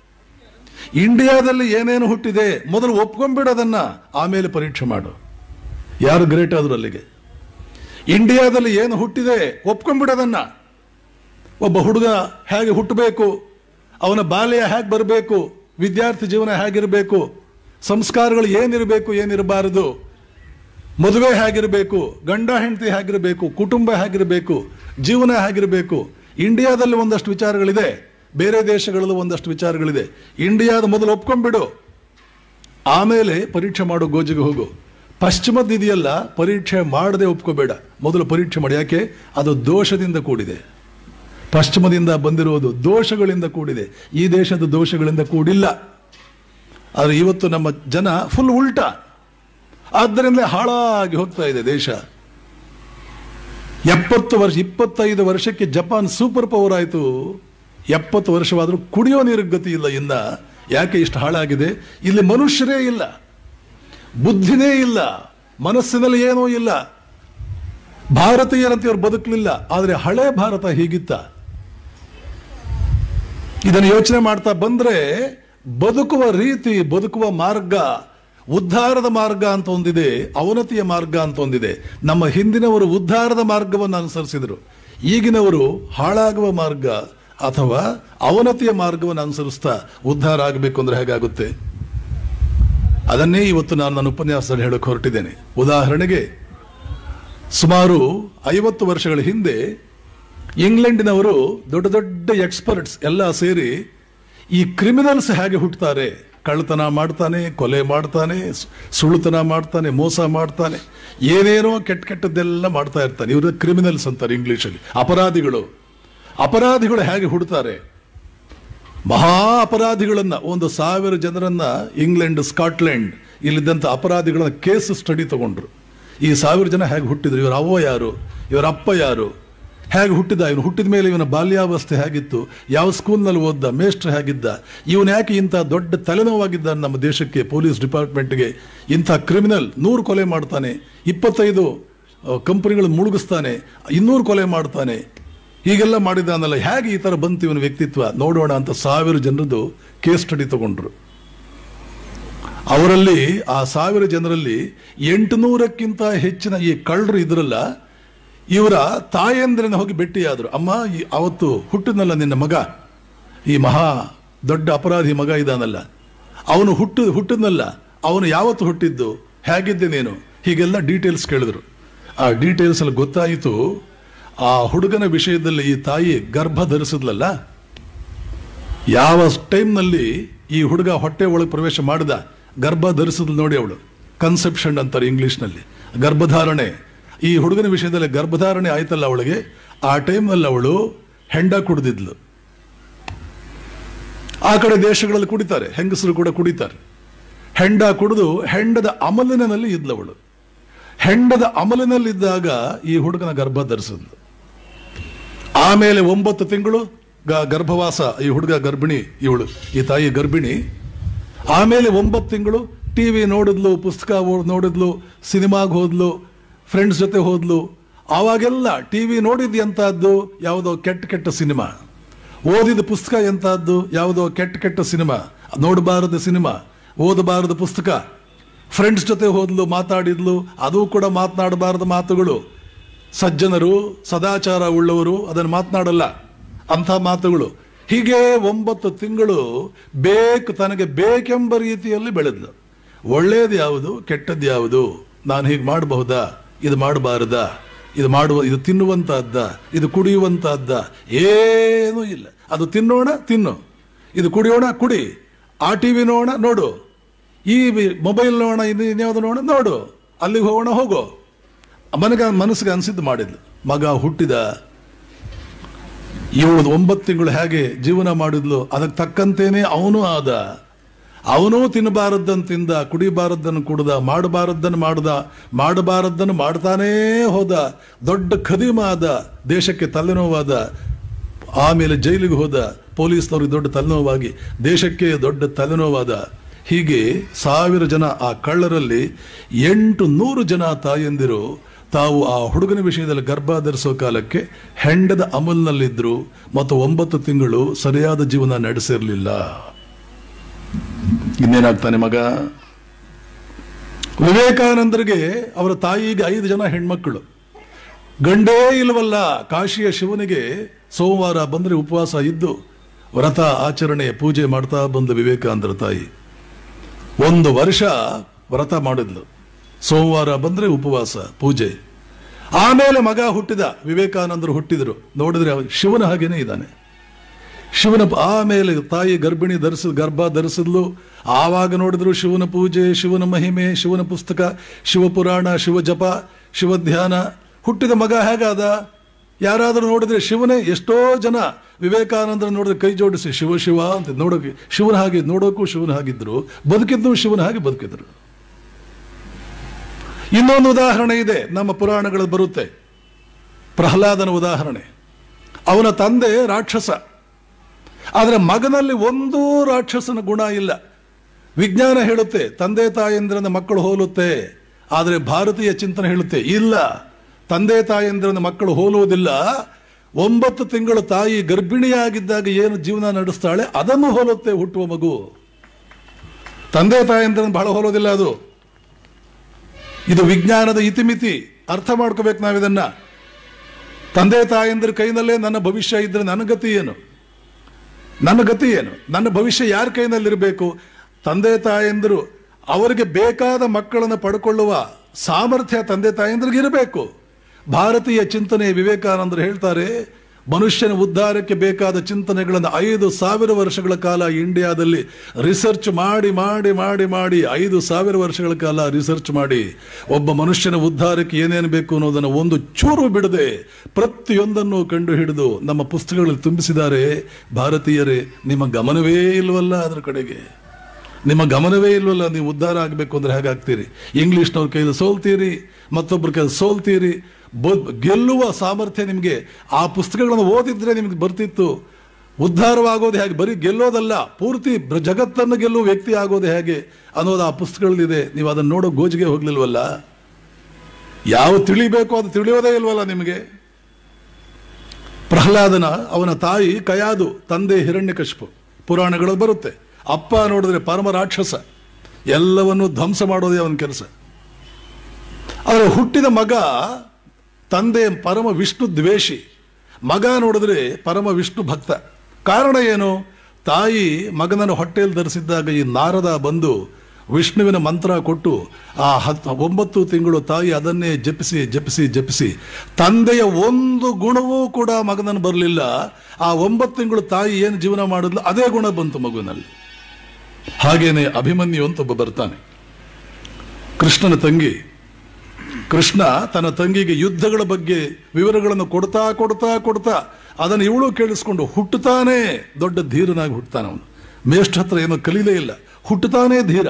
ಇಂಡಿಯಾದಲ್ಲಿ ಏನೇನು ಹುಟ್ಟಿದೆ ಮೊದಲು ಒಪ್ಕೊಂಡ್ಬಿಡೋದನ್ನ ಆಮೇಲೆ ಪರೀಕ್ಷೆ ಮಾಡು ಯಾರು ಗ್ರೇಟ್ ಆದ್ರು ಅಲ್ಲಿಗೆ ಇಂಡಿಯಾದಲ್ಲಿ ಏನು ಹುಟ್ಟಿದೆ ಒಪ್ಕೊಂಡ್ಬಿಡೋದನ್ನ ಒಬ್ಬ ಹುಡುಗ ಹೇಗೆ ಹುಟ್ಟಬೇಕು ಅವನ ಬಾಲ್ಯ ಹೇಗೆ ಬರಬೇಕು ವಿದ್ಯಾರ್ಥಿ ಜೀವನ ಹೇಗಿರಬೇಕು ಸಂಸ್ಕಾರಗಳು ಏನಿರಬೇಕು ಏನಿರಬಾರದು ಮದುವೆ ಹೇಗಿರಬೇಕು ಗಂಡ ಹೆಂಡತಿ ಹೇಗಿರಬೇಕು ಕುಟುಂಬ ಹೇಗಿರಬೇಕು ಜೀವನ ಹೇಗಿರಬೇಕು ಇಂಡಿಯಾದಲ್ಲಿ ಒಂದಷ್ಟು ವಿಚಾರಗಳಿದೆ ಬೇರೆ ದೇಶಗಳಲ್ಲೂ ಒಂದಷ್ಟು ವಿಚಾರಗಳಿದೆ ಇಂಡಿಯಾದ ಮೊದಲು ಒಪ್ಕೊಂಡ್ಬಿಡು ಆಮೇಲೆ ಪರೀಕ್ಷೆ ಮಾಡೋ ಗೋಜಿಗೆ ಹೋಗು ಪಶ್ಚಿಮದ ಇದೆಯಲ್ಲ ಪರೀಕ್ಷೆ ಮಾಡದೆ ಒಪ್ಕೋಬೇಡ ಮೊದಲು ಪರೀಕ್ಷೆ ಮಾಡಿ ಯಾಕೆ ಅದು ದೋಷದಿಂದ ಕೂಡಿದೆ ಪಶ್ಚಿಮದಿಂದ ಬಂದಿರುವುದು ದೋಷಗಳಿಂದ ಕೂಡಿದೆ ಈ ದೇಶದ ದೋಷಗಳಿಂದ ಕೂಡಿಲ್ಲ ಆದರೆ ಇವತ್ತು ನಮ್ಮ ಜನ ಫುಲ್ ಉಲ್ಟಾ ಆದ್ದರಿಂದ ಹಾಳಾಗಿ ಹೋಗ್ತಾ ಇದೆ ದೇಶ ಎಪ್ಪತ್ತು ವರ್ಷ ಇಪ್ಪತ್ತೈದು ವರ್ಷಕ್ಕೆ ಜಪಾನ್ ಸೂಪರ್ ಪವರ್ ಆಯಿತು ಎಪ್ಪತ್ತು ವರ್ಷವಾದರೂ ಕುಡಿಯೋ ನೀರಿಗೆ ಗತಿ ಇಲ್ಲ ಇನ್ನ ಯಾಕೆ ಇಷ್ಟು ಹಾಳಾಗಿದೆ ಇಲ್ಲಿ ಮನುಷ್ಯರೇ ಇಲ್ಲ ಬುದ್ಧಿನೇ ಇಲ್ಲ ಮನಸ್ಸಿನಲ್ಲಿ ಏನೂ ಇಲ್ಲ ಭಾರತೀಯರಂತೆ ಇವರು ಬದುಕಲಿಲ್ಲ ಆದರೆ ಹಳೆ ಭಾರತ ಹೀಗಿತ್ತ ಇದನ್ನು ಯೋಚನೆ ಮಾಡ್ತಾ ಬಂದ್ರೆ ಬದುಕುವ ರೀತಿ ಬದುಕುವ ಮಾರ್ಗ ಉದ್ಧಾರದ ಮಾರ್ಗ ಅಂತ ಒಂದಿದೆ ಅವನತಿಯ ಮಾರ್ಗ ಅಂತ ಒಂದಿದೆ ನಮ್ಮ ಹಿಂದಿನವರು ಉದ್ಧಾರದ ಮಾರ್ಗವನ್ನು ಅನುಸರಿಸಿದರು ಈಗಿನವರು ಹಾಳಾಗುವ ಮಾರ್ಗ ಅಥವಾ ಅವನತಿಯ ಮಾರ್ಗವನ್ನು ಅನುಸರಿಸ್ತಾ ಉದ್ಧಾರ ಆಗಬೇಕು ಅಂದ್ರೆ ಹೇಗಾಗುತ್ತೆ ಅದನ್ನೇ ಇವತ್ತು ನಾನು ನನ್ನ ಉಪನ್ಯಾಸದಲ್ಲಿ ಹೇಳಕ್ಕೆ ಹೊರಟಿದ್ದೇನೆ ಉದಾಹರಣೆಗೆ ಸುಮಾರು ಐವತ್ತು ವರ್ಷಗಳ ಹಿಂದೆ ಇಂಗ್ಲೆಂಡಿನವರು ದೊಡ್ಡ ದೊಡ್ಡ ಎಕ್ಸ್ಪರ್ಟ್ಸ್ ಎಲ್ಲ ಸೇರಿ ಈ ಕ್ರಿಮಿನಲ್ಸ್ ಹೇಗೆ ಹುಟ್ಟುತ್ತಾರೆ ಕಳ್ಳತನ ಮಾಡ್ತಾನೆ ಕೊಲೆ ಮಾಡ್ತಾನೆ ಸು- ಸುಳ್ಳುತನ ಮಾಡ್ತಾನೆ ಮೋಸ ಮಾಡ್ತಾನೆ ಏನೇನೋ ಕೆಟ್ಟ ಕೆಟ್ಟದ್ದೆಲ್ಲ ಮಾಡ್ತಾ ಇರ್ತಾನೆ ಇವರು ಕ್ರಿಮಿನಲ್ಸ್ ಅಂತಾರೆ ಇಂಗ್ಲಿಷಲ್ಲಿ ಅಪರಾಧಿಗಳು ಅಪರಾಧಿಗಳು ಹೇಗೆ ಹುಡ್ತಾರೆ ಮಹಾ ಅಪರಾಧಿಗಳನ್ನ ಒಂದು ಸಾವಿರ ಜನರನ್ನ ಇಂಗ್ಲೆಂಡ್ ಸ್ಕಾಟ್ಲೆಂಡ್ ಇಲ್ಲಿದ್ದಂಥ ಅಪರಾಧಿಗಳನ್ನ ಕೇಸ್ ಸ್ಟಡಿ ತಗೊಂಡ್ರು ಈ ಸಾವಿರ ಜನ ಹೇಗೆ ಹುಟ್ಟಿದ್ರು ಇವರ ಅವ್ವ ಯಾರು ಇವರ ಅಪ್ಪ ಯಾರು ಹೇಗೆ ಹುಟ್ಟಿದ ಇವನು ಹುಟ್ಟಿದ ಮೇಲೆ ಇವನ ಬಾಲ್ಯಾವಸ್ಥೆ ಹೇಗಿತ್ತು ಯಾವ ಸ್ಕೂಲ್ನಲ್ಲಿ ಓದ್ದ ಮೇಸ್ಟ್ರ್ ಹೇಗಿದ್ದ ಇವನು ಯಾಕೆ ಇಂಥ ದೊಡ್ಡ ತಲೆನೋವಾಗಿದ್ದ ನಮ್ಮ ದೇಶಕ್ಕೆ ಪೊಲೀಸ್ ಡಿಪಾರ್ಟ್ಮೆಂಟ್ಗೆ ಇಂಥ ಕ್ರಿಮಿನಲ್ ನೂರು ಕೊಲೆ ಮಾಡ್ತಾನೆ ಇಪ್ಪತ್ತೈದು ಕಂಪನಿಗಳು ಮುಳುಗಿಸ್ತಾನೆ ಇನ್ನೂರು ಕೊಲೆ ಮಾಡ್ತಾನೆ ಹೀಗೆಲ್ಲ ಮಾಡಿದಾನಲ್ಲ ಹೇಗೆ ಈ ತರ ಬಂತು ಇವನ ವ್ಯಕ್ತಿತ್ವ ನೋಡೋಣ ಅಂತ ಸಾವಿರ ಜನರದ್ದು ಕೇಸ್ ಸ್ಟಡಿ ತಗೊಂಡ್ರು ಅವರಲ್ಲಿ ಆ ಸಾವಿರ ಜನರಲ್ಲಿ ಎಂಟುನೂರಕ್ಕಿಂತ ಹೆಚ್ಚಿನ ಈ ಕಳ್ಳರು ಇದ್ರಲ್ಲ ಇವರ ತಾಯಂದ್ರನ್ನ ಹೋಗಿ ಭೇಟಿಯಾದ್ರು ಅಮ್ಮ ಈ- ಅವತ್ತು ಹುಟ್ಟಿದ್ನಲ್ಲ ನಿನ್ನ ಮಗ ಈ ಮಹಾ ದೊಡ್ಡ ಅಪರಾಧಿ ಮಗ ಇದಾನಲ್ಲ ಅವನು ಹುಟ್ಟು ಹುಟ್ಟಿದ್ನಲ್ಲ ಅವನು ಯಾವತ್ತು ಹುಟ್ಟಿದ್ದು ಹೇಗಿದ್ದೆ ನೀನು ಹೀಗೆಲ್ಲ ಡೀಟೇಲ್ಸ್ ಕೇಳಿದ್ರು ಆ ಡೀಟೇಲ್ಸ್ ಅಲ್ಲಿ ಗೊತ್ತಾಯಿತು ಆ ಹುಡುಗನ ವಿಷಯದಲ್ಲಿ ಈ ತಾಯಿ ಗರ್ಭ ಧರಿಸಿದ್ಲಲ್ಲ ಯಾವ ಟೈಮ್ನಲ್ಲಿ ಈ ಹುಡುಗ ಹೊಟ್ಟೆ ಒಳಗೆ ಪ್ರವೇಶ ಮಾಡಿದ ಗರ್ಭ ಧರಿಸಿದ್ಲು ನೋಡಿ ಅವಳು ಕನ್ಸೆಪ್ಷನ್ ಅಂತಾರೆ ಇಂಗ್ಲಿಷ್ನಲ್ಲಿ ಗರ್ಭಧಾರಣೆ ಈ ಹುಡುಗನ ವಿಷಯದಲ್ಲಿ ಗರ್ಭಧಾರಣೆ ಆಯ್ತಲ್ಲ ಅವಳಿಗೆ ಆ ಟೈಮ್ನಲ್ಲಿ ಅವಳು ಹೆಂಡ ಕುಡಿದಿದ್ಲು ಆ ಕಡೆ ದೇಶಗಳಲ್ಲಿ ಕುಡಿತಾರೆ ಹೆಂಗಸರು ಕೂಡ ಕುಡಿತಾರೆ ಹೆಂಡ ಕುಡಿದು ಹೆಂಡದ ಅಮಲಿನಲ್ಲಿ ಇದ್ಲವಳು ಹೆಂಡದ ಅಮಲಿನಲ್ಲಿದ್ದಾಗ ಈ ಹುಡುಗನ ಗರ್ಭ ಧರಿಸಿದ್ಲು ಆಮೇಲೆ ಒಂಬತ್ತು ತಿಂಗಳು ಗ- ಗರ್ಭವಾಸ ಈ ಹುಡುಗ ಗರ್ಭಿಣಿ ಇವಳು ಈ ತಾಯಿ ಗರ್ಭಿಣಿ ಆಮೇಲೆ ಒಂಬತ್ತು ತಿಂಗಳು ಟಿವಿ ನೋಡಿದ್ಲು ಪುಸ್ತಕ ಓ- ನೋಡಿದ್ಲು ಸಿನಿಮಾಗೆ ಹೋದ್ಲು ಫ್ರೆಂಡ್ಸ್ ಜೊತೆ ಹೋದ್ಲು ಆವಾಗೆಲ್ಲ ಟಿವಿ ನೋಡಿದ್ ಎಂತಹದ್ದು ಯಾವುದೋ ಕೆಟ್ಟ ಕೆಟ್ಟ ಸಿನಿಮಾ ಓದಿದ ಪುಸ್ತಕ ಎಂತಹದ್ದು ಯಾವುದೋ ಕೆಟ್ಟ ಕೆಟ್ಟ ಸಿನಿಮಾ ನೋಡಬಾರದ ಸಿನಿಮಾ ಓದಬಾರದ ಪುಸ್ತಕ ಫ್ರೆಂಡ್ಸ್ ಜೊತೆ ಹೋದ್ಲು ಮಾತಾಡಿದ್ಲು ಅದು ಕೂಡ ಮಾತನಾಡಬಾರದ ಮಾತುಗಳು ಸಜ್ಜನರು ಸದಾಚಾರ ಉಳ್ಳವರು ಅದನ್ನು ಮಾತನಾಡಲ್ಲ ಅಂಥ ಮಾತುಗಳು ಹೀಗೆ ಒಂಬತ್ತು ತಿಂಗಳು ಬೇಕು ತನಗೆ ಬೇಕೆಂಬ ರೀತಿಯಲ್ಲಿ ಬೆಳೆದ್ಲು ಒಳ್ಳೇದು ಯಾವುದು ಕೆಟ್ಟದ್ದು ಯಾವುದು ನಾನು ಹೀಗೆ ಮಾಡಬಹುದಾ ಇದು ಮಾಡಬಾರದಾ ಇದು ಮಾಡುವ ಇದು ತಿನ್ನುವಂತಹದ್ದ ಇದು ಕುಡಿಯುವಂತಹದ್ದ ಏನೂ ಇಲ್ಲ ಅದು ತಿನ್ನೋಣ ತಿನ್ನು ಇದು ಕುಡಿಯೋಣ ಕುಡಿ ಆ ಟಿವಿ ನೋಡೋಣ ನೋಡು ಈ ಮೊಬೈಲ್ ನೋಡೋಣ ಇದು ಇನ್ಯಾವುದು ನೋಡೋಣ ನೋಡು ಅಲ್ಲಿಗೆ ಹೋಗೋಣ ಹೋಗೋ ಮನಗ ಮನಸ್ಸಿಗೆ ಅನಿಸಿದ್ದು ಮಾಡಿದ್ಲು ಮಗ ಹುಟ್ಟಿದ ಇವಳು ಒಂಬತ್ತು ತಿಂಗಳು ಹೇಗೆ ಜೀವನ ಮಾಡಿದ್ಲು ಅದಕ್ಕೆ ತಕ್ಕಂತೇನೆ ಅವನು ಆದ ಅವನೂ ತಿನ್ನಬಾರದ್ದನ್ನು ತಿಂದ ಕುಡಿಬಾರದ್ದನ್ನು ಕುಡ್ದ ಮಾಡಬಾರದ್ದನ್ನು ಮಾಡ್ದ ಮಾಡಬಾರದ್ದನ್ನು ಮಾಡ್ತಾನೇ ಹೋದ ದೊಡ್ಡ ಖದೀಮ ಆದ ದೇಶಕ್ಕೆ ತಲೆನೋವಾದ ಆಮೇಲೆ ಜೈಲಿಗೆ ಹೋದ ಪೊಲೀಸ್ನವ್ರಿಗೆ ದೊಡ್ಡ ತಲೆನೋವಾಗಿ ದೇಶಕ್ಕೆ ದೊಡ್ಡ ತಲೆನೋವಾದ ಹೀಗೆ ಸಾವಿರ ಜನ ಆ ಕಳ್ಳರಲ್ಲಿ ಎಂಟು ನೂರು ಜನ ತಾಯಂದಿರು ತಾವು ಆ ಹುಡುಗನ ವಿಷಯದಲ್ಲಿ ಗರ್ಭ ಧರಿಸೋ ಕಾಲಕ್ಕೆ ಹೆಂಡದ ಅಮಲ್ನಲ್ಲಿದ್ರು ಮತ್ತು ಒಂಬತ್ತು ತಿಂಗಳು ಸರಿಯಾದ ಜೀವನ ನಡೆಸಿರಲಿಲ್ಲ ಇನ್ನೇನಾಗ್ತಾನೆ ಮಗ ವಿವೇಕಾನಂದರಿಗೆ ಅವರ ತಾಯಿಗೆ ಐದು ಜನ ಹೆಣ್ಮಕ್ಕಳು ಗಂಡೇ ಇಲ್ವಲ್ಲ ಕಾಶಿಯ ಶಿವನಿಗೆ ಸೋಮವಾರ ಬಂದ್ರೆ ಉಪವಾಸ ಇದ್ದು ವ್ರತ ಆಚರಣೆ ಪೂಜೆ ಮಾಡ್ತಾ ಬಂದ ವಿವೇಕಾನಂದರ ತಾಯಿ ಒಂದು ವರ್ಷ ವ್ರತ ಮಾಡಿದ್ಲು ಸೋಮವಾರ ಬಂದ್ರೆ ಉಪವಾಸ ಪೂಜೆ ಆಮೇಲೆ ಮಗ ಹುಟ್ಟಿದ ವಿವೇಕಾನಂದರು ಹುಟ್ಟಿದರು ನೋಡಿದ್ರೆ ಅವ ಶಿವನ ಹಾಗೇನೆ ಇದ್ದಾನೆ ಶಿವನ ಆಮೇಲೆ ತಾಯಿ ಗರ್ಭಿಣಿ ಧರಿಸ ಗರ್ಭ ಧರಿಸಿದ್ಲು ಆವಾಗ ನೋಡಿದ್ರು ಶಿವನ ಪೂಜೆ ಶಿವನ ಮಹಿಮೆ ಶಿವನ ಪುಸ್ತಕ ಶಿವಪುರಾಣ ಶಿವ ಜಪ ಶಿವ ಧ್ಯಾನ ಹುಟ್ಟಿದ ಮಗ ಹೇಗಾದ ಯಾರಾದರೂ ನೋಡಿದ್ರೆ ಶಿವನೇ ಎಷ್ಟೋ ಜನ ವಿವೇಕಾನಂದರ ನೋಡಿದ್ರೆ ಕೈ ಜೋಡಿಸಿ ಶಿವ ಶಿವ ಅಂತ ನೋಡೋಕೆ ಶಿವನ ಹಾಗೆ ನೋಡೋಕ್ಕೂ ಶಿವನ ಹಾಗಿದ್ರು ಬದುಕಿದ್ದು ಶಿವನ ಹಾಗೆ ಬದುಕಿದ್ರು ಇನ್ನೊಂದು ಉದಾಹರಣೆ ಇದೆ ನಮ್ಮ ಪುರಾಣಗಳು ಬರುತ್ತೆ ಪ್ರಹ್ಲಾದನ ಉದಾಹರಣೆ ಅವನ ತಂದೆ ರಾಕ್ಷಸ ಆದರೆ ಮಗನಲ್ಲಿ ಒಂದೂ ರಾಕ್ಷಸನ ಗುಣ ಇಲ್ಲ ವಿಜ್ಞಾನ ಹೇಳುತ್ತೆ ತಂದೆ ತಾಯಂದಿರನ್ನ ಮಕ್ಕಳು ಹೋಲುತ್ತೆ ಆದರೆ ಭಾರತೀಯ ಚಿಂತನೆ ಹೇಳುತ್ತೆ ಇಲ್ಲ ತಂದೆ ತಾಯಂದಿರನ್ನ ಮಕ್ಕಳು ಹೋಲುವುದಿಲ್ಲ ಒಂಬತ್ತು ತಿಂಗಳು ತಾಯಿ ಗರ್ಭಿಣಿಯಾಗಿದ್ದಾಗ ಏನು ಜೀವನ ನಡೆಸ್ತಾಳೆ ಅದನ್ನು ಹೋಲುತ್ತೆ ಹುಟ್ಟುವ ಮಗು ತಂದೆ ತಾಯಂದಿರನ್ನ ಬಹಳ ಹೋಲೋದಿಲ್ಲ ಅದು ಇದು ವಿಜ್ಞಾನದ ಇತಿಮಿತಿ ಅರ್ಥ ಮಾಡ್ಕೋಬೇಕು ನಾವಿದನ್ನ ತಂದೆ ತಾಯಂದಿರ ಕೈನಲ್ಲೇ ನನ್ನ ಭವಿಷ್ಯ ಇದ್ರೆ ನನ್ನ ಗತಿ ಏನು ನನ್ನ ಗತಿ ಏನು ನನ್ನ ಭವಿಷ್ಯ ಯಾರ ಕೈನಲ್ಲಿರಬೇಕು ತಂದೆ ತಾಯಂದಿರು ಅವರಿಗೆ ಬೇಕಾದ ಮಕ್ಕಳನ್ನು ಪಡ್ಕೊಳ್ಳುವ ಸಾಮರ್ಥ್ಯ ತಂದೆ ತಾಯಂದ್ರಿಗೆ ಇರಬೇಕು ಭಾರತೀಯ ಚಿಂತನೆ ವಿವೇಕಾನಂದರು ಹೇಳ್ತಾರೆ ಮನುಷ್ಯನ ಉದ್ಧಾರಕ್ಕೆ ಬೇಕಾದ ಚಿಂತನೆಗಳನ್ನು ಐದು ಸಾವಿರ ವರ್ಷಗಳ ಕಾಲ ಇಂಡಿಯಾದಲ್ಲಿ ರಿಸರ್ಚ್ ಮಾಡಿ ಮಾಡಿ ಮಾಡಿ ಮಾಡಿ ಐದು ಸಾವಿರ ವರ್ಷಗಳ ಕಾಲ ರಿಸರ್ಚ್ ಮಾಡಿ ಒಬ್ಬ ಮನುಷ್ಯನ ಉದ್ಧಾರಕ್ಕೆ ಏನೇನು ಬೇಕು ಅನ್ನೋದನ್ನು ಒಂದು ಚೂರು ಬಿಡದೆ ಪ್ರತಿಯೊಂದನ್ನು ಕಂಡು ಹಿಡಿದು ನಮ್ಮ ಪುಸ್ತಕಗಳಲ್ಲಿ ತುಂಬಿಸಿದ್ದಾರೆ ಭಾರತೀಯರೇ ನಿಮ್ಮ ಗಮನವೇ ಇಲ್ವಲ್ಲ ಅದರ ಕಡೆಗೆ ನಿಮ್ಮ ಗಮನವೇ ಇಲ್ವಲ್ಲ ನೀವು ಉದ್ಧಾರ ಆಗಬೇಕು ಅಂದ್ರೆ ಹೇಗಾಗ್ತೀರಿ ಇಂಗ್ಲಿಷ್ನವ್ರ ಕೈಲಿ ಸೋಲ್ತೀರಿ ಮತ್ತೊಬ್ಬರ ಕೈಲಿ ಸೋಲ್ತೀರಿ ಬ- ಗೆಲ್ಲುವ ಸಾಮರ್ಥ್ಯ ನಿಮಗೆ ಆ ಪುಸ್ತಕಗಳನ್ನು ಓದಿದ್ರೆ ನಿಮ್ಗೆ ಬರ್ತಿತ್ತು ಉದ್ಧಾರವಾಗೋದು ಹೇಗೆ ಬರೀ ಗೆಲ್ಲೋದಲ್ಲ ಪೂರ್ತಿ ಬ್ರ- ಜಗತ್ತನ್ನು ಗೆಲ್ಲುವ ವ್ಯಕ್ತಿ ಆಗೋದು ಹೇಗೆ ಅನ್ನೋದು ಆ ಪುಸ್ತಕಗಳಲ್ಲಿದೆ ನೀವು ಅದನ್ನು ನೋಡೋ ಗೋಜಿಗೆ ಹೋಗ್ಲಿಲ್ವಲ್ಲ ಯಾವ ತಿಳಿಬೇಕು ಅದು ತಿಳಿಯೋದೇ ಇಲ್ವಲ್ಲ ನಿಮಗೆ ಪ್ರಹ್ಲಾದನ ಅವನ ತಾಯಿ ಕಯಾದು ತಂದೆ ಹಿರಣ್ಯಕಶಿಪು ಪುರಾಣಗಳು ಬರುತ್ತೆ ಅಪ್ಪ ನೋಡಿದ್ರೆ ಪರಮ ರಾಕ್ಷಸ ಎಲ್ಲವನ್ನು ಧ್ವಂಸ ಮಾಡೋದೇ ಅವನ ಕೆಲಸ ಆದರೆ ಹುಟ್ಟಿದ ಮಗ ತಂದೆ ಪರಮ ವಿಷ್ಣು ದ್ವೇಷಿ ಮಗ ನೋಡಿದ್ರೆ ಪರಮ ವಿಷ್ಣು ಭಕ್ತ ಕಾರಣ ಏನು ತಾಯಿ ಮಗನನ್ನು ಹೊಟ್ಟೆಯಲ್ಲಿ ಧರಿಸಿದ್ದಾಗ ಈ ನಾರದ ಬಂದು ವಿಷ್ಣುವಿನ ಮಂತ್ರ ಕೊಟ್ಟು ಆ ಹತ್ತು ಒಂಬತ್ತು ತಿಂಗಳು ತಾಯಿ ಅದನ್ನೇ ಜಪಿಸಿ ಜಪಿಸಿ ಜಪಿಸಿ ತಂದೆಯ ಒಂದು ಗುಣವೂ ಕೂಡ ಮಗನನ್ನು ಬರಲಿಲ್ಲ ಆ ಒಂಬತ್ತು ತಿಂಗಳು ತಾಯಿ ಏನು ಜೀವನ ಮಾಡಿದ್ಲು ಅದೇ ಗುಣ ಬಂತು ಮಗುವಿನಲ್ಲಿ ಹಾಗೇನೆ ಅಭಿಮನ್ಯು ಅಂತ ಒಬ್ಬ ಬರ್ತಾನೆ ಕೃಷ್ಣನ ತಂಗಿ ಕೃಷ್ಣ ತನ್ನ ತಂಗಿಗೆ ಯುದ್ಧಗಳ ಬಗ್ಗೆ ವಿವರಗಳನ್ನು ಕೊಡ್ತಾ ಕೊಡ್ತಾ ಕೊಡ್ತಾ ಅದನ್ನು ಇವಳು ಕೇಳಿಸ್ಕೊಂಡು ಹುಟ್ಟುತ್ತಾನೆ ದೊಡ್ಡ ಧೀರನಾಗಿ ಹುಟ್ಟುತ್ತಾನೆ ಅವನು ಮೇಷ್ಠ ಹತ್ರ ಏನೋ ಕಲೀಲೇ ಇಲ್ಲ ಹುಟ್ಟುತ್ತಾನೆ ಧೀರ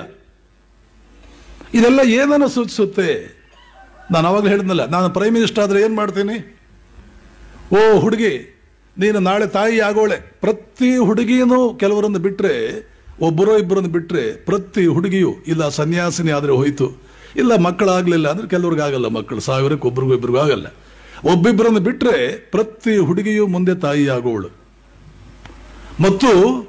ಇದೆಲ್ಲ ಏನನ್ನು ಸೂಚಿಸುತ್ತೆ ನಾನು ಅವಾಗಲೇ ಹೇಳಿದ್ನಲ್ಲ ನಾನು ಪ್ರೈಮ್ ಮಿನಿಸ್ಟರ್ ಆದ್ರೆ ಏನ್ ಮಾಡ್ತೀನಿ ಓ ಹುಡುಗಿ ನೀನು ನಾಳೆ ತಾಯಿ ಆಗೋಳೆ ಪ್ರತಿ ಹುಡುಗಿನೂ ಕೆಲವರನ್ನು ಬಿಟ್ರೆ ಒಬ್ಬರೋ ಇಬ್ಬರನ್ನು ಬಿಟ್ರೆ ಪ್ರತಿ ಹುಡುಗಿಯು ಇಲ್ಲ ಸನ್ಯಾಸಿನಿ ಆದ್ರೆ ಹೋಯ್ತು ಇಲ್ಲ ಮಕ್ಕಳಾಗ್ಲಿಲ್ಲ ಅಂದ್ರೆ ಕೆಲವ್ರಿಗೆ ಆಗಲ್ಲ ಮಕ್ಕಳು ಸಾವಿರಕ್ಕೆ ಒಬ್ರಿಗೂ ಇಬ್ಬರಿಗೂ ಆಗಲ್ಲ ಒಬ್ಬಿಬ್ಬರನ್ನು ಬಿಟ್ರೆ ಪ್ರತಿ ಹುಡುಗಿಯು ಮುಂದೆ ತಾಯಿ ಆಗೋಳು ಮತ್ತು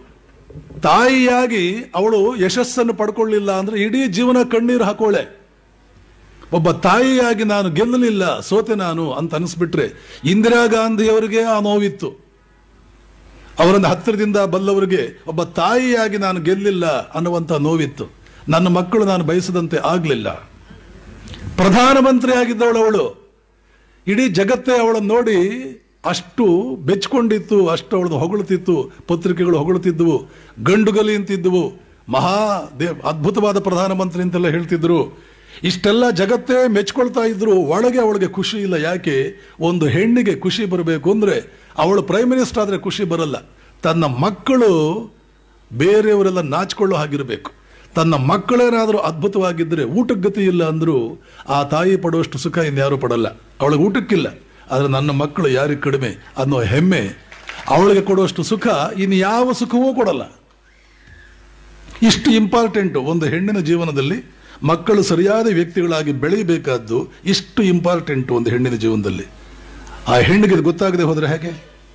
ತಾಯಿಯಾಗಿ ಅವಳು ಯಶಸ್ಸನ್ನು ಪಡ್ಕೊಳ್ಳಿಲ್ಲ ಅಂದ್ರೆ ಇಡೀ ಜೀವನ ಕಣ್ಣೀರು ಹಾಕೋಳೆ ಒಬ್ಬ ತಾಯಿಯಾಗಿ ನಾನು ಗೆಲ್ಲಲಿಲ್ಲ ಸೋತೆ ನಾನು ಅಂತ ಅನಿಸ್ಬಿಟ್ರೆ ಇಂದಿರಾ ಗಾಂಧಿಯವರಿಗೆ ಆ ನೋವಿತ್ತು ಅವರನ್ನು ಹತ್ತಿರದಿಂದ ಬಲ್ಲವರಿಗೆ ಒಬ್ಬ ತಾಯಿಯಾಗಿ ನಾನು ಗೆಲ್ಲಿಲ್ಲ ಅನ್ನುವಂಥ ನೋವಿತ್ತು ನನ್ನ ಮಕ್ಕಳು ನಾನು ಬಯಸದಂತೆ ಆಗಲಿಲ್ಲ ಪ್ರಧಾನಮಂತ್ರಿ ಆಗಿದ್ದವಳು ಅವಳು ಇಡೀ ಜಗತ್ತೇ ಅವಳನ್ನು ನೋಡಿ ಅಷ್ಟು ಬೆಚ್ಕೊಂಡಿತ್ತು ಅಷ್ಟು ಅವಳನ್ನು ಹೊಗಳುತ್ತಿತ್ತು ಪತ್ರಿಕೆಗಳು ಹೊಗಳುತ್ತಿದ್ದವು ಗಂಡುಗಲಿ ಅಂತಿದ್ದವು ಮಹಾ ದೇ ಅದ್ಭುತವಾದ ಪ್ರಧಾನಮಂತ್ರಿ ಅಂತೆಲ್ಲ ಹೇಳ್ತಿದ್ರು ಇಷ್ಟೆಲ್ಲ ಜಗತ್ತೇ ಮೆಚ್ಕೊಳ್ತಾ ಇದ್ರು ಒಳಗೆ ಅವಳಿಗೆ ಖುಷಿ ಇಲ್ಲ ಯಾಕೆ ಒಂದು ಹೆಣ್ಣಿಗೆ ಖುಷಿ ಬರಬೇಕು ಅಂದ್ರೆ ಅವಳು ಪ್ರೈಮ್ ಮಿನಿಸ್ಟರ್ ಆದ್ರೆ ಖುಷಿ ಬರಲ್ಲ ತನ್ನ ಮಕ್ಕಳು ಬೇರೆಯವರೆಲ್ಲ ನಾಚಿಕೊಳ್ಳೋ ಹಾಗಿರಬೇಕು ತನ್ನ ಮಕ್ಕಳೇನಾದರೂ ಅದ್ಭುತವಾಗಿದ್ದರೆ ಊಟಕ್ಕೆ ಗತಿ ಇಲ್ಲ ಅಂದರೂ ಆ ತಾಯಿ ಪಡುವಷ್ಟು ಸುಖ ಇನ್ಯಾರೂ ಪಡಲ್ಲ ಅವಳಿಗೆ ಊಟಕ್ಕಿಲ್ಲ ಆದರೆ ನನ್ನ ಮಕ್ಕಳು ಯಾರಿಗೆ ಕಡಿಮೆ ಅನ್ನೋ ಹೆಮ್ಮೆ ಅವಳಿಗೆ ಕೊಡುವಷ್ಟು ಸುಖ ಇನ್ನು ಯಾವ ಸುಖವೂ ಕೊಡಲ್ಲ ಇಷ್ಟು ಇಂಪಾರ್ಟೆಂಟು ಒಂದು ಹೆಣ್ಣಿನ ಜೀವನದಲ್ಲಿ ಮಕ್ಕಳು ಸರಿಯಾದ ವ್ಯಕ್ತಿಗಳಾಗಿ ಬೆಳೆಯಬೇಕಾದ್ದು ಇಷ್ಟು ಇಂಪಾರ್ಟೆಂಟ್ ಒಂದು ಹೆಣ್ಣಿನ ಜೀವನದಲ್ಲಿ ಆ ಹೆಣ್ಣಿಗೆ ಇದು ಗೊತ್ತಾಗದೆ ಹೋದ್ರೆ ಹೇಗೆ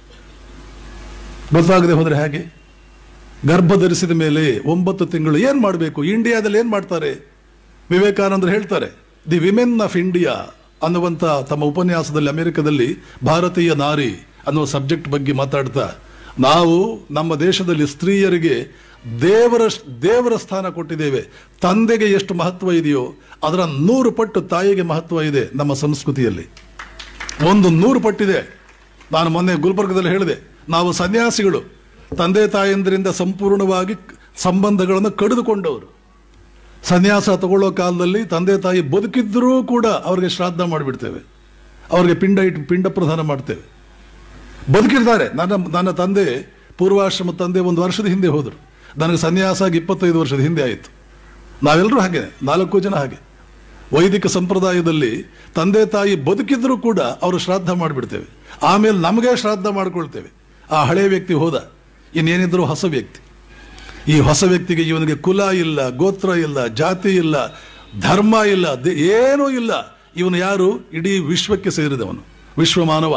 ಗೊತ್ತಾಗದೆ ಹೋದ್ರೆ ಹೇಗೆ ಗರ್ಭ ಧರಿಸಿದ ಮೇಲೆ ಒಂಬತ್ತು ತಿಂಗಳು ಏನ್ ಮಾಡಬೇಕು ಇಂಡಿಯಾದಲ್ಲಿ ಏನ್ ಮಾಡ್ತಾರೆ ವಿವೇಕಾನಂದರು ಹೇಳ್ತಾರೆ ದಿ ವಿಮೆನ್ ಆಫ್ ಇಂಡಿಯಾ ಅನ್ನುವಂಥ ತಮ್ಮ ಉಪನ್ಯಾಸದಲ್ಲಿ ಅಮೆರಿಕದಲ್ಲಿ ಭಾರತೀಯ ನಾರಿ ಅನ್ನುವ ಸಬ್ಜೆಕ್ಟ್ ಬಗ್ಗೆ ಮಾತಾಡ್ತಾ ನಾವು ನಮ್ಮ ದೇಶದಲ್ಲಿ ಸ್ತ್ರೀಯರಿಗೆ ದೇವರ ದೇವರ ಸ್ಥಾನ ಕೊಟ್ಟಿದ್ದೇವೆ ತಂದೆಗೆ ಎಷ್ಟು ಮಹತ್ವ ಇದೆಯೋ ಅದರ ನೂರು ಪಟ್ಟು ತಾಯಿಗೆ ಮಹತ್ವ ಇದೆ ನಮ್ಮ ಸಂಸ್ಕೃತಿಯಲ್ಲಿ ಒಂದು ನೂರು ಪಟ್ಟಿದೆ ನಾನು ಮೊನ್ನೆ ಗುಲ್ಬರ್ಗದಲ್ಲಿ ಹೇಳಿದೆ ನಾವು ಸನ್ಯಾಸಿಗಳು ತಂದೆ ತಾಯಂದಿರಿಂದ ಸಂಪೂರ್ಣವಾಗಿ ಸಂಬಂಧಗಳನ್ನು ಕಡಿದುಕೊಂಡವರು ಸನ್ಯಾಸ ತಗೊಳ್ಳೋ ಕಾಲದಲ್ಲಿ ತಂದೆ ತಾಯಿ ಬದುಕಿದ್ರೂ ಕೂಡ ಅವರಿಗೆ ಶ್ರಾದ್ದ ಮಾಡಿಬಿಡ್ತೇವೆ ಅವರಿಗೆ ಪಿಂಡ ಇಟ್ಟು ಪಿಂಡ ಪ್ರದಾನ ಮಾಡ್ತೇವೆ ಬದುಕಿರ್ತಾರೆ ನನ್ನ ನನ್ನ ತಂದೆ ಪೂರ್ವಾಶ್ರಮ ತಂದೆ ಒಂದು ವರ್ಷದ ಹಿಂದೆ ಹೋದರು ನನಗೆ ಸನ್ಯಾಸ ಆಗಿ ಇಪ್ಪತ್ತೈದು ವರ್ಷದ ಹಿಂದೆ ಆಯಿತು ನಾವೆಲ್ಲರೂ ಹಾಗೆ ನಾಲ್ಕು ಜನ ಹಾಗೆ ವೈದಿಕ ಸಂಪ್ರದಾಯದಲ್ಲಿ ತಂದೆ ತಾಯಿ ಬದುಕಿದ್ರೂ ಕೂಡ ಅವರು ಶ್ರಾದ್ದ ಮಾಡಿಬಿಡ್ತೇವೆ ಆಮೇಲೆ ನಮಗೆ ಶ್ರಾದ್ದ ಮಾಡ್ಕೊಳ್ತೇವೆ ಆ ಹಳೆಯ ವ್ಯಕ್ತಿ ಹೋದ ಇನ್ನೇನಿದ್ರು ಹೊಸ ವ್ಯಕ್ತಿ ಈ ಹೊಸ ವ್ಯಕ್ತಿಗೆ ಇವನಿಗೆ ಕುಲ ಇಲ್ಲ ಗೋತ್ರ ಇಲ್ಲ ಜಾತಿ ಇಲ್ಲ ಧರ್ಮ ಇಲ್ಲ ದೆ- ಏನೂ ಇಲ್ಲ ಇವನು ಯಾರು ಇಡೀ ವಿಶ್ವಕ್ಕೆ ಸೇರಿದವನು ವಿಶ್ವ ಮಾನವ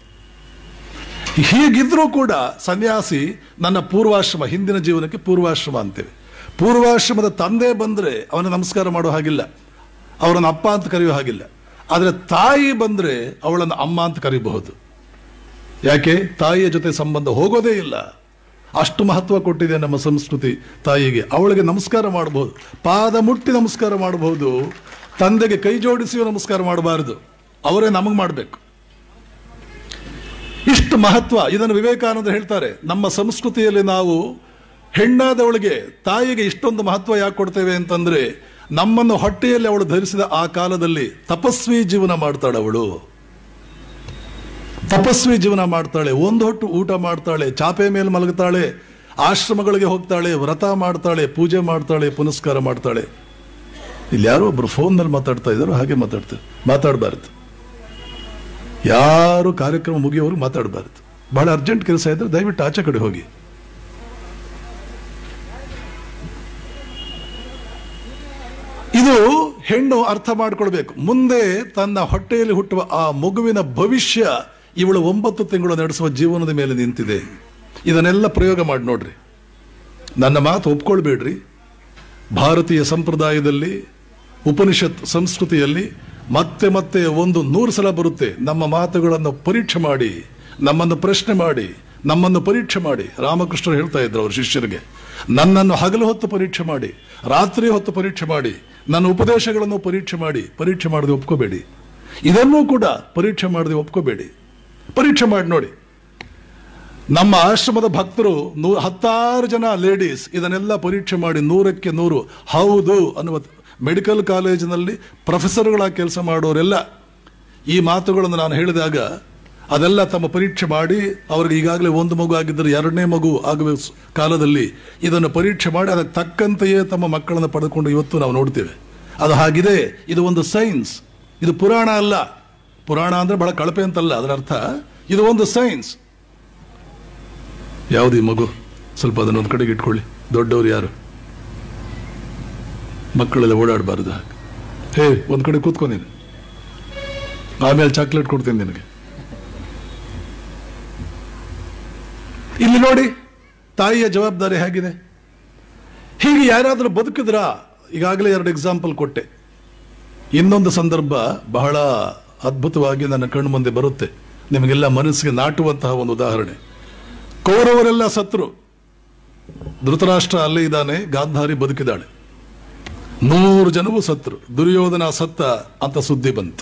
ಹೀಗಿದ್ರೂ ಕೂಡ ಸನ್ಯಾಸಿ ನನ್ನ ಪೂರ್ವಾಶ್ರಮ ಹಿಂದಿನ ಜೀವನಕ್ಕೆ ಪೂರ್ವಾಶ್ರಮ ಅಂತೇವೆ ಪೂರ್ವಾಶ್ರಮದ ತಂದೆ ಬಂದ್ರೆ ಅವನ ನಮಸ್ಕಾರ ಮಾಡೋ ಹಾಗಿಲ್ಲ ಅವರನ್ನು ಅಪ್ಪ ಅಂತ ಕರೆಯೋ ಹಾಗಿಲ್ಲ ಆದರೆ ತಾಯಿ ಬಂದ್ರೆ ಅವಳನ್ನು ಅಮ್ಮ ಅಂತ ಕರೀಬಹುದು ಯಾಕೆ ತಾಯಿಯ ಜೊತೆ ಸಂಬಂಧ ಹೋಗೋದೇ ಇಲ್ಲ ಅಷ್ಟು ಮಹತ್ವ ಕೊಟ್ಟಿದೆ ನಮ್ಮ ಸಂಸ್ಕೃತಿ ತಾಯಿಗೆ ಅವಳಿಗೆ ನಮಸ್ಕಾರ ಮಾಡಬಹುದು ಪಾದ ಮುಟ್ಟಿ ನಮಸ್ಕಾರ ಮಾಡಬಹುದು ತಂದೆಗೆ ಕೈ ಜೋಡಿಸಿ ನಮಸ್ಕಾರ ಮಾಡಬಾರದು ಅವರೇ ನಮಗೆ ಮಾಡಬೇಕು ಇಷ್ಟು ಮಹತ್ವ ಇದನ್ನು ವಿವೇಕಾನಂದ ಹೇಳ್ತಾರೆ ನಮ್ಮ ಸಂಸ್ಕೃತಿಯಲ್ಲಿ ನಾವು ಹೆಣ್ಣಾದವಳಿಗೆ ತಾಯಿಗೆ ಇಷ್ಟೊಂದು ಮಹತ್ವ ಯಾಕೆ ಕೊಡ್ತೇವೆ ಅಂತಂದ್ರೆ ನಮ್ಮನ್ನು ಹೊಟ್ಟೆಯಲ್ಲಿ ಅವಳು ಧರಿಸಿದ ಆ ಕಾಲದಲ್ಲಿ ತಪಸ್ವಿ ಜೀವನ ಮಾಡ್ತಾಳೆ ಅವಳು ತಪಸ್ವಿ ಜೀವನ ಮಾಡ್ತಾಳೆ ಒಂದು ಹೊಟ್ಟು ಊಟ ಮಾಡ್ತಾಳೆ ಚಾಪೆ ಮೇಲೆ ಮಲಗುತ್ತಾಳೆ ಆಶ್ರಮಗಳಿಗೆ ಹೋಗ್ತಾಳೆ ವ್ರತ ಮಾಡ್ತಾಳೆ ಪೂಜೆ ಮಾಡ್ತಾಳೆ ಪುನಸ್ಕಾರ ಮಾಡ್ತಾಳೆ ಇಲ್ಲಿ ಯಾರೋ ಒಬ್ರು ಫೋನ್ನಲ್ಲಿ ಮಾತಾಡ್ತಾ ಇದ್ದಾರೋ ಹಾಗೆ ಮಾತಾಡ್ತಾರೆ ಮಾತಾಡಬಾರ್ದು ಯಾರು ಕಾರ್ಯಕ್ರಮ ಮುಗಿಯೋರು ಮಾತಾಡಬಾರ್ದು ಬಹಳ ಅರ್ಜೆಂಟ್ ಕೆಲಸ ಇದ್ರೆ ದಯವಿಟ್ಟು ಆಚೆ ಕಡೆ ಹೋಗಿ ಇದು ಹೆಣ್ಣು ಅರ್ಥ ಮಾಡ್ಕೊಳ್ಬೇಕು ಮುಂದೆ ತನ್ನ ಹೊಟ್ಟೆಯಲ್ಲಿ ಹುಟ್ಟುವ ಆ ಮಗುವಿನ ಭವಿಷ್ಯ ಇವಳು ಒಂಬತ್ತು ತಿಂಗಳು ನಡೆಸುವ ಜೀವನದ ಮೇಲೆ ನಿಂತಿದೆ ಇದನ್ನೆಲ್ಲ ಪ್ರಯೋಗ ಮಾಡಿ ನೋಡ್ರಿ ನನ್ನ ಮಾತು ಒಪ್ಕೊಳ್ಬೇಡ್ರಿ ಭಾರತೀಯ ಸಂಪ್ರದಾಯದಲ್ಲಿ ಉಪನಿಷತ್ ಸಂಸ್ಕೃತಿಯಲ್ಲಿ ಮತ್ತೆ ಮತ್ತೆ ಒಂದು ನೂರು ಸಲ ಬರುತ್ತೆ ನಮ್ಮ ಮಾತುಗಳನ್ನು ಪರೀಕ್ಷೆ ಮಾಡಿ ನಮ್ಮನ್ನು ಪ್ರಶ್ನೆ ಮಾಡಿ ನಮ್ಮನ್ನು ಪರೀಕ್ಷೆ ಮಾಡಿ ರಾಮಕೃಷ್ಣರು ಹೇಳ್ತಾ ಇದ್ರು ಅವ್ರ ಶಿಷ್ಯರಿಗೆ ನನ್ನನ್ನು ಹಗಲು ಹೊತ್ತು ಪರೀಕ್ಷೆ ಮಾಡಿ ರಾತ್ರಿ ಹೊತ್ತು ಪರೀಕ್ಷೆ ಮಾಡಿ ನನ್ನ ಉಪದೇಶಗಳನ್ನು ಪರೀಕ್ಷೆ ಮಾಡಿ ಪರೀಕ್ಷೆ ಮಾಡದೆ ಒಪ್ಕೋಬೇಡಿ ಇದನ್ನೂ ಕೂಡ ಪರೀಕ್ಷೆ ಮಾಡದೆ ಒಪ್ಕೋಬೇಡಿ ಪರೀಕ್ಷೆ ಮಾಡಿ ನೋಡಿ ನಮ್ಮ ಆಶ್ರಮದ ಭಕ್ತರು ನೂ ಹತ್ತಾರು ಜನ ಲೇಡೀಸ್ ಇದನ್ನೆಲ್ಲ ಪರೀಕ್ಷೆ ಮಾಡಿ ನೂರಕ್ಕೆ ನೂರು ಹೌದು ಅನ್ನುವ ಮೆಡಿಕಲ್ ಕಾಲೇಜಿನಲ್ಲಿ ಪ್ರೊಫೆಸರ್ಗಳಾಗಿ ಕೆಲಸ ಮಾಡೋರೆಲ್ಲ ಈ ಮಾತುಗಳನ್ನು ನಾನು ಹೇಳಿದಾಗ ಅದೆಲ್ಲ ತಮ್ಮ ಪರೀಕ್ಷೆ ಮಾಡಿ ಅವ್ರಿಗೆ ಈಗಾಗಲೇ ಒಂದು ಮಗು ಆಗಿದ್ದರೆ ಎರಡನೇ ಮಗು ಆಗುವ ಸ್- ಕಾಲದಲ್ಲಿ ಇದನ್ನು ಪರೀಕ್ಷೆ ಮಾಡಿ ಅದಕ್ಕೆ ತಕ್ಕಂತೆಯೇ ತಮ್ಮ ಮಕ್ಕಳನ್ನು ಪಡೆದುಕೊಂಡು ಇವತ್ತು ನಾವು ನೋಡ್ತೇವೆ ಅದು ಹಾಗಿದೆ ಇದು ಒಂದು ಸೈನ್ಸ್ ಇದು ಪುರಾಣ ಅಲ್ಲ ಪುರಾಣ ಅಂದ್ರೆ ಬಹಳ ಕಳಪೆ ಅಂತಲ್ಲ ಅದರ ಅರ್ಥ ಇದು ಒಂದು ಸೈನ್ಸ್ ಯಾವುದು ಈ ಮಗು ಸ್ವಲ್ಪ ಅದನ್ನ ಒಂದು ಕಡೆಗೆ ಇಟ್ಕೊಳ್ಳಿ ದೊಡ್ಡವರು ಯಾರು ಮಕ್ಕಳೆಲ್ಲ ಓಡಾಡಬಾರ್ದು ಹಾಗೆ ಹೇ ಒಂದ್ ಕಡೆ ಕೂತ್ಕೊ ನೀನು ಆಮೇಲೆ ಚಾಕ್ಲೇಟ್ ಕೊಡ್ತೀನಿ ನಿನಗೆ ಇಲ್ಲಿ ನೋಡಿ ತಾಯಿಯ ಜವಾಬ್ದಾರಿ ಹೇಗಿದೆ ಹೀಗೆ ಯಾರಾದರೂ ಬದುಕಿದ್ರಾ ಈಗಾಗಲೇ ಎರಡು ಎಕ್ಸಾಂಪಲ್ ಕೊಟ್ಟೆ ಇನ್ನೊಂದು ಸಂದರ್ಭ ಬಹಳ ಅದ್ಭುತವಾಗಿ ನನ್ನ ಕಣ್ಣು ಮುಂದೆ ಬರುತ್ತೆ ನಿಮಗೆಲ್ಲ ಮನಸ್ಸಿಗೆ ನಾಟುವಂತಹ ಒಂದು ಉದಾಹರಣೆ ಕೌರವರೆಲ್ಲ ಸತ್ರು ಧೃತರಾಷ್ಟ್ರ ಅಲ್ಲೇ ಇದ್ದಾನೆ ಗಾಂಧಾರಿ ಬದುಕಿದಾಳೆ ನೂರು ಜನವು ಸತ್ರು ದುರ್ಯೋಧನ ಸತ್ತ ಅಂತ ಸುದ್ದಿ ಬಂತು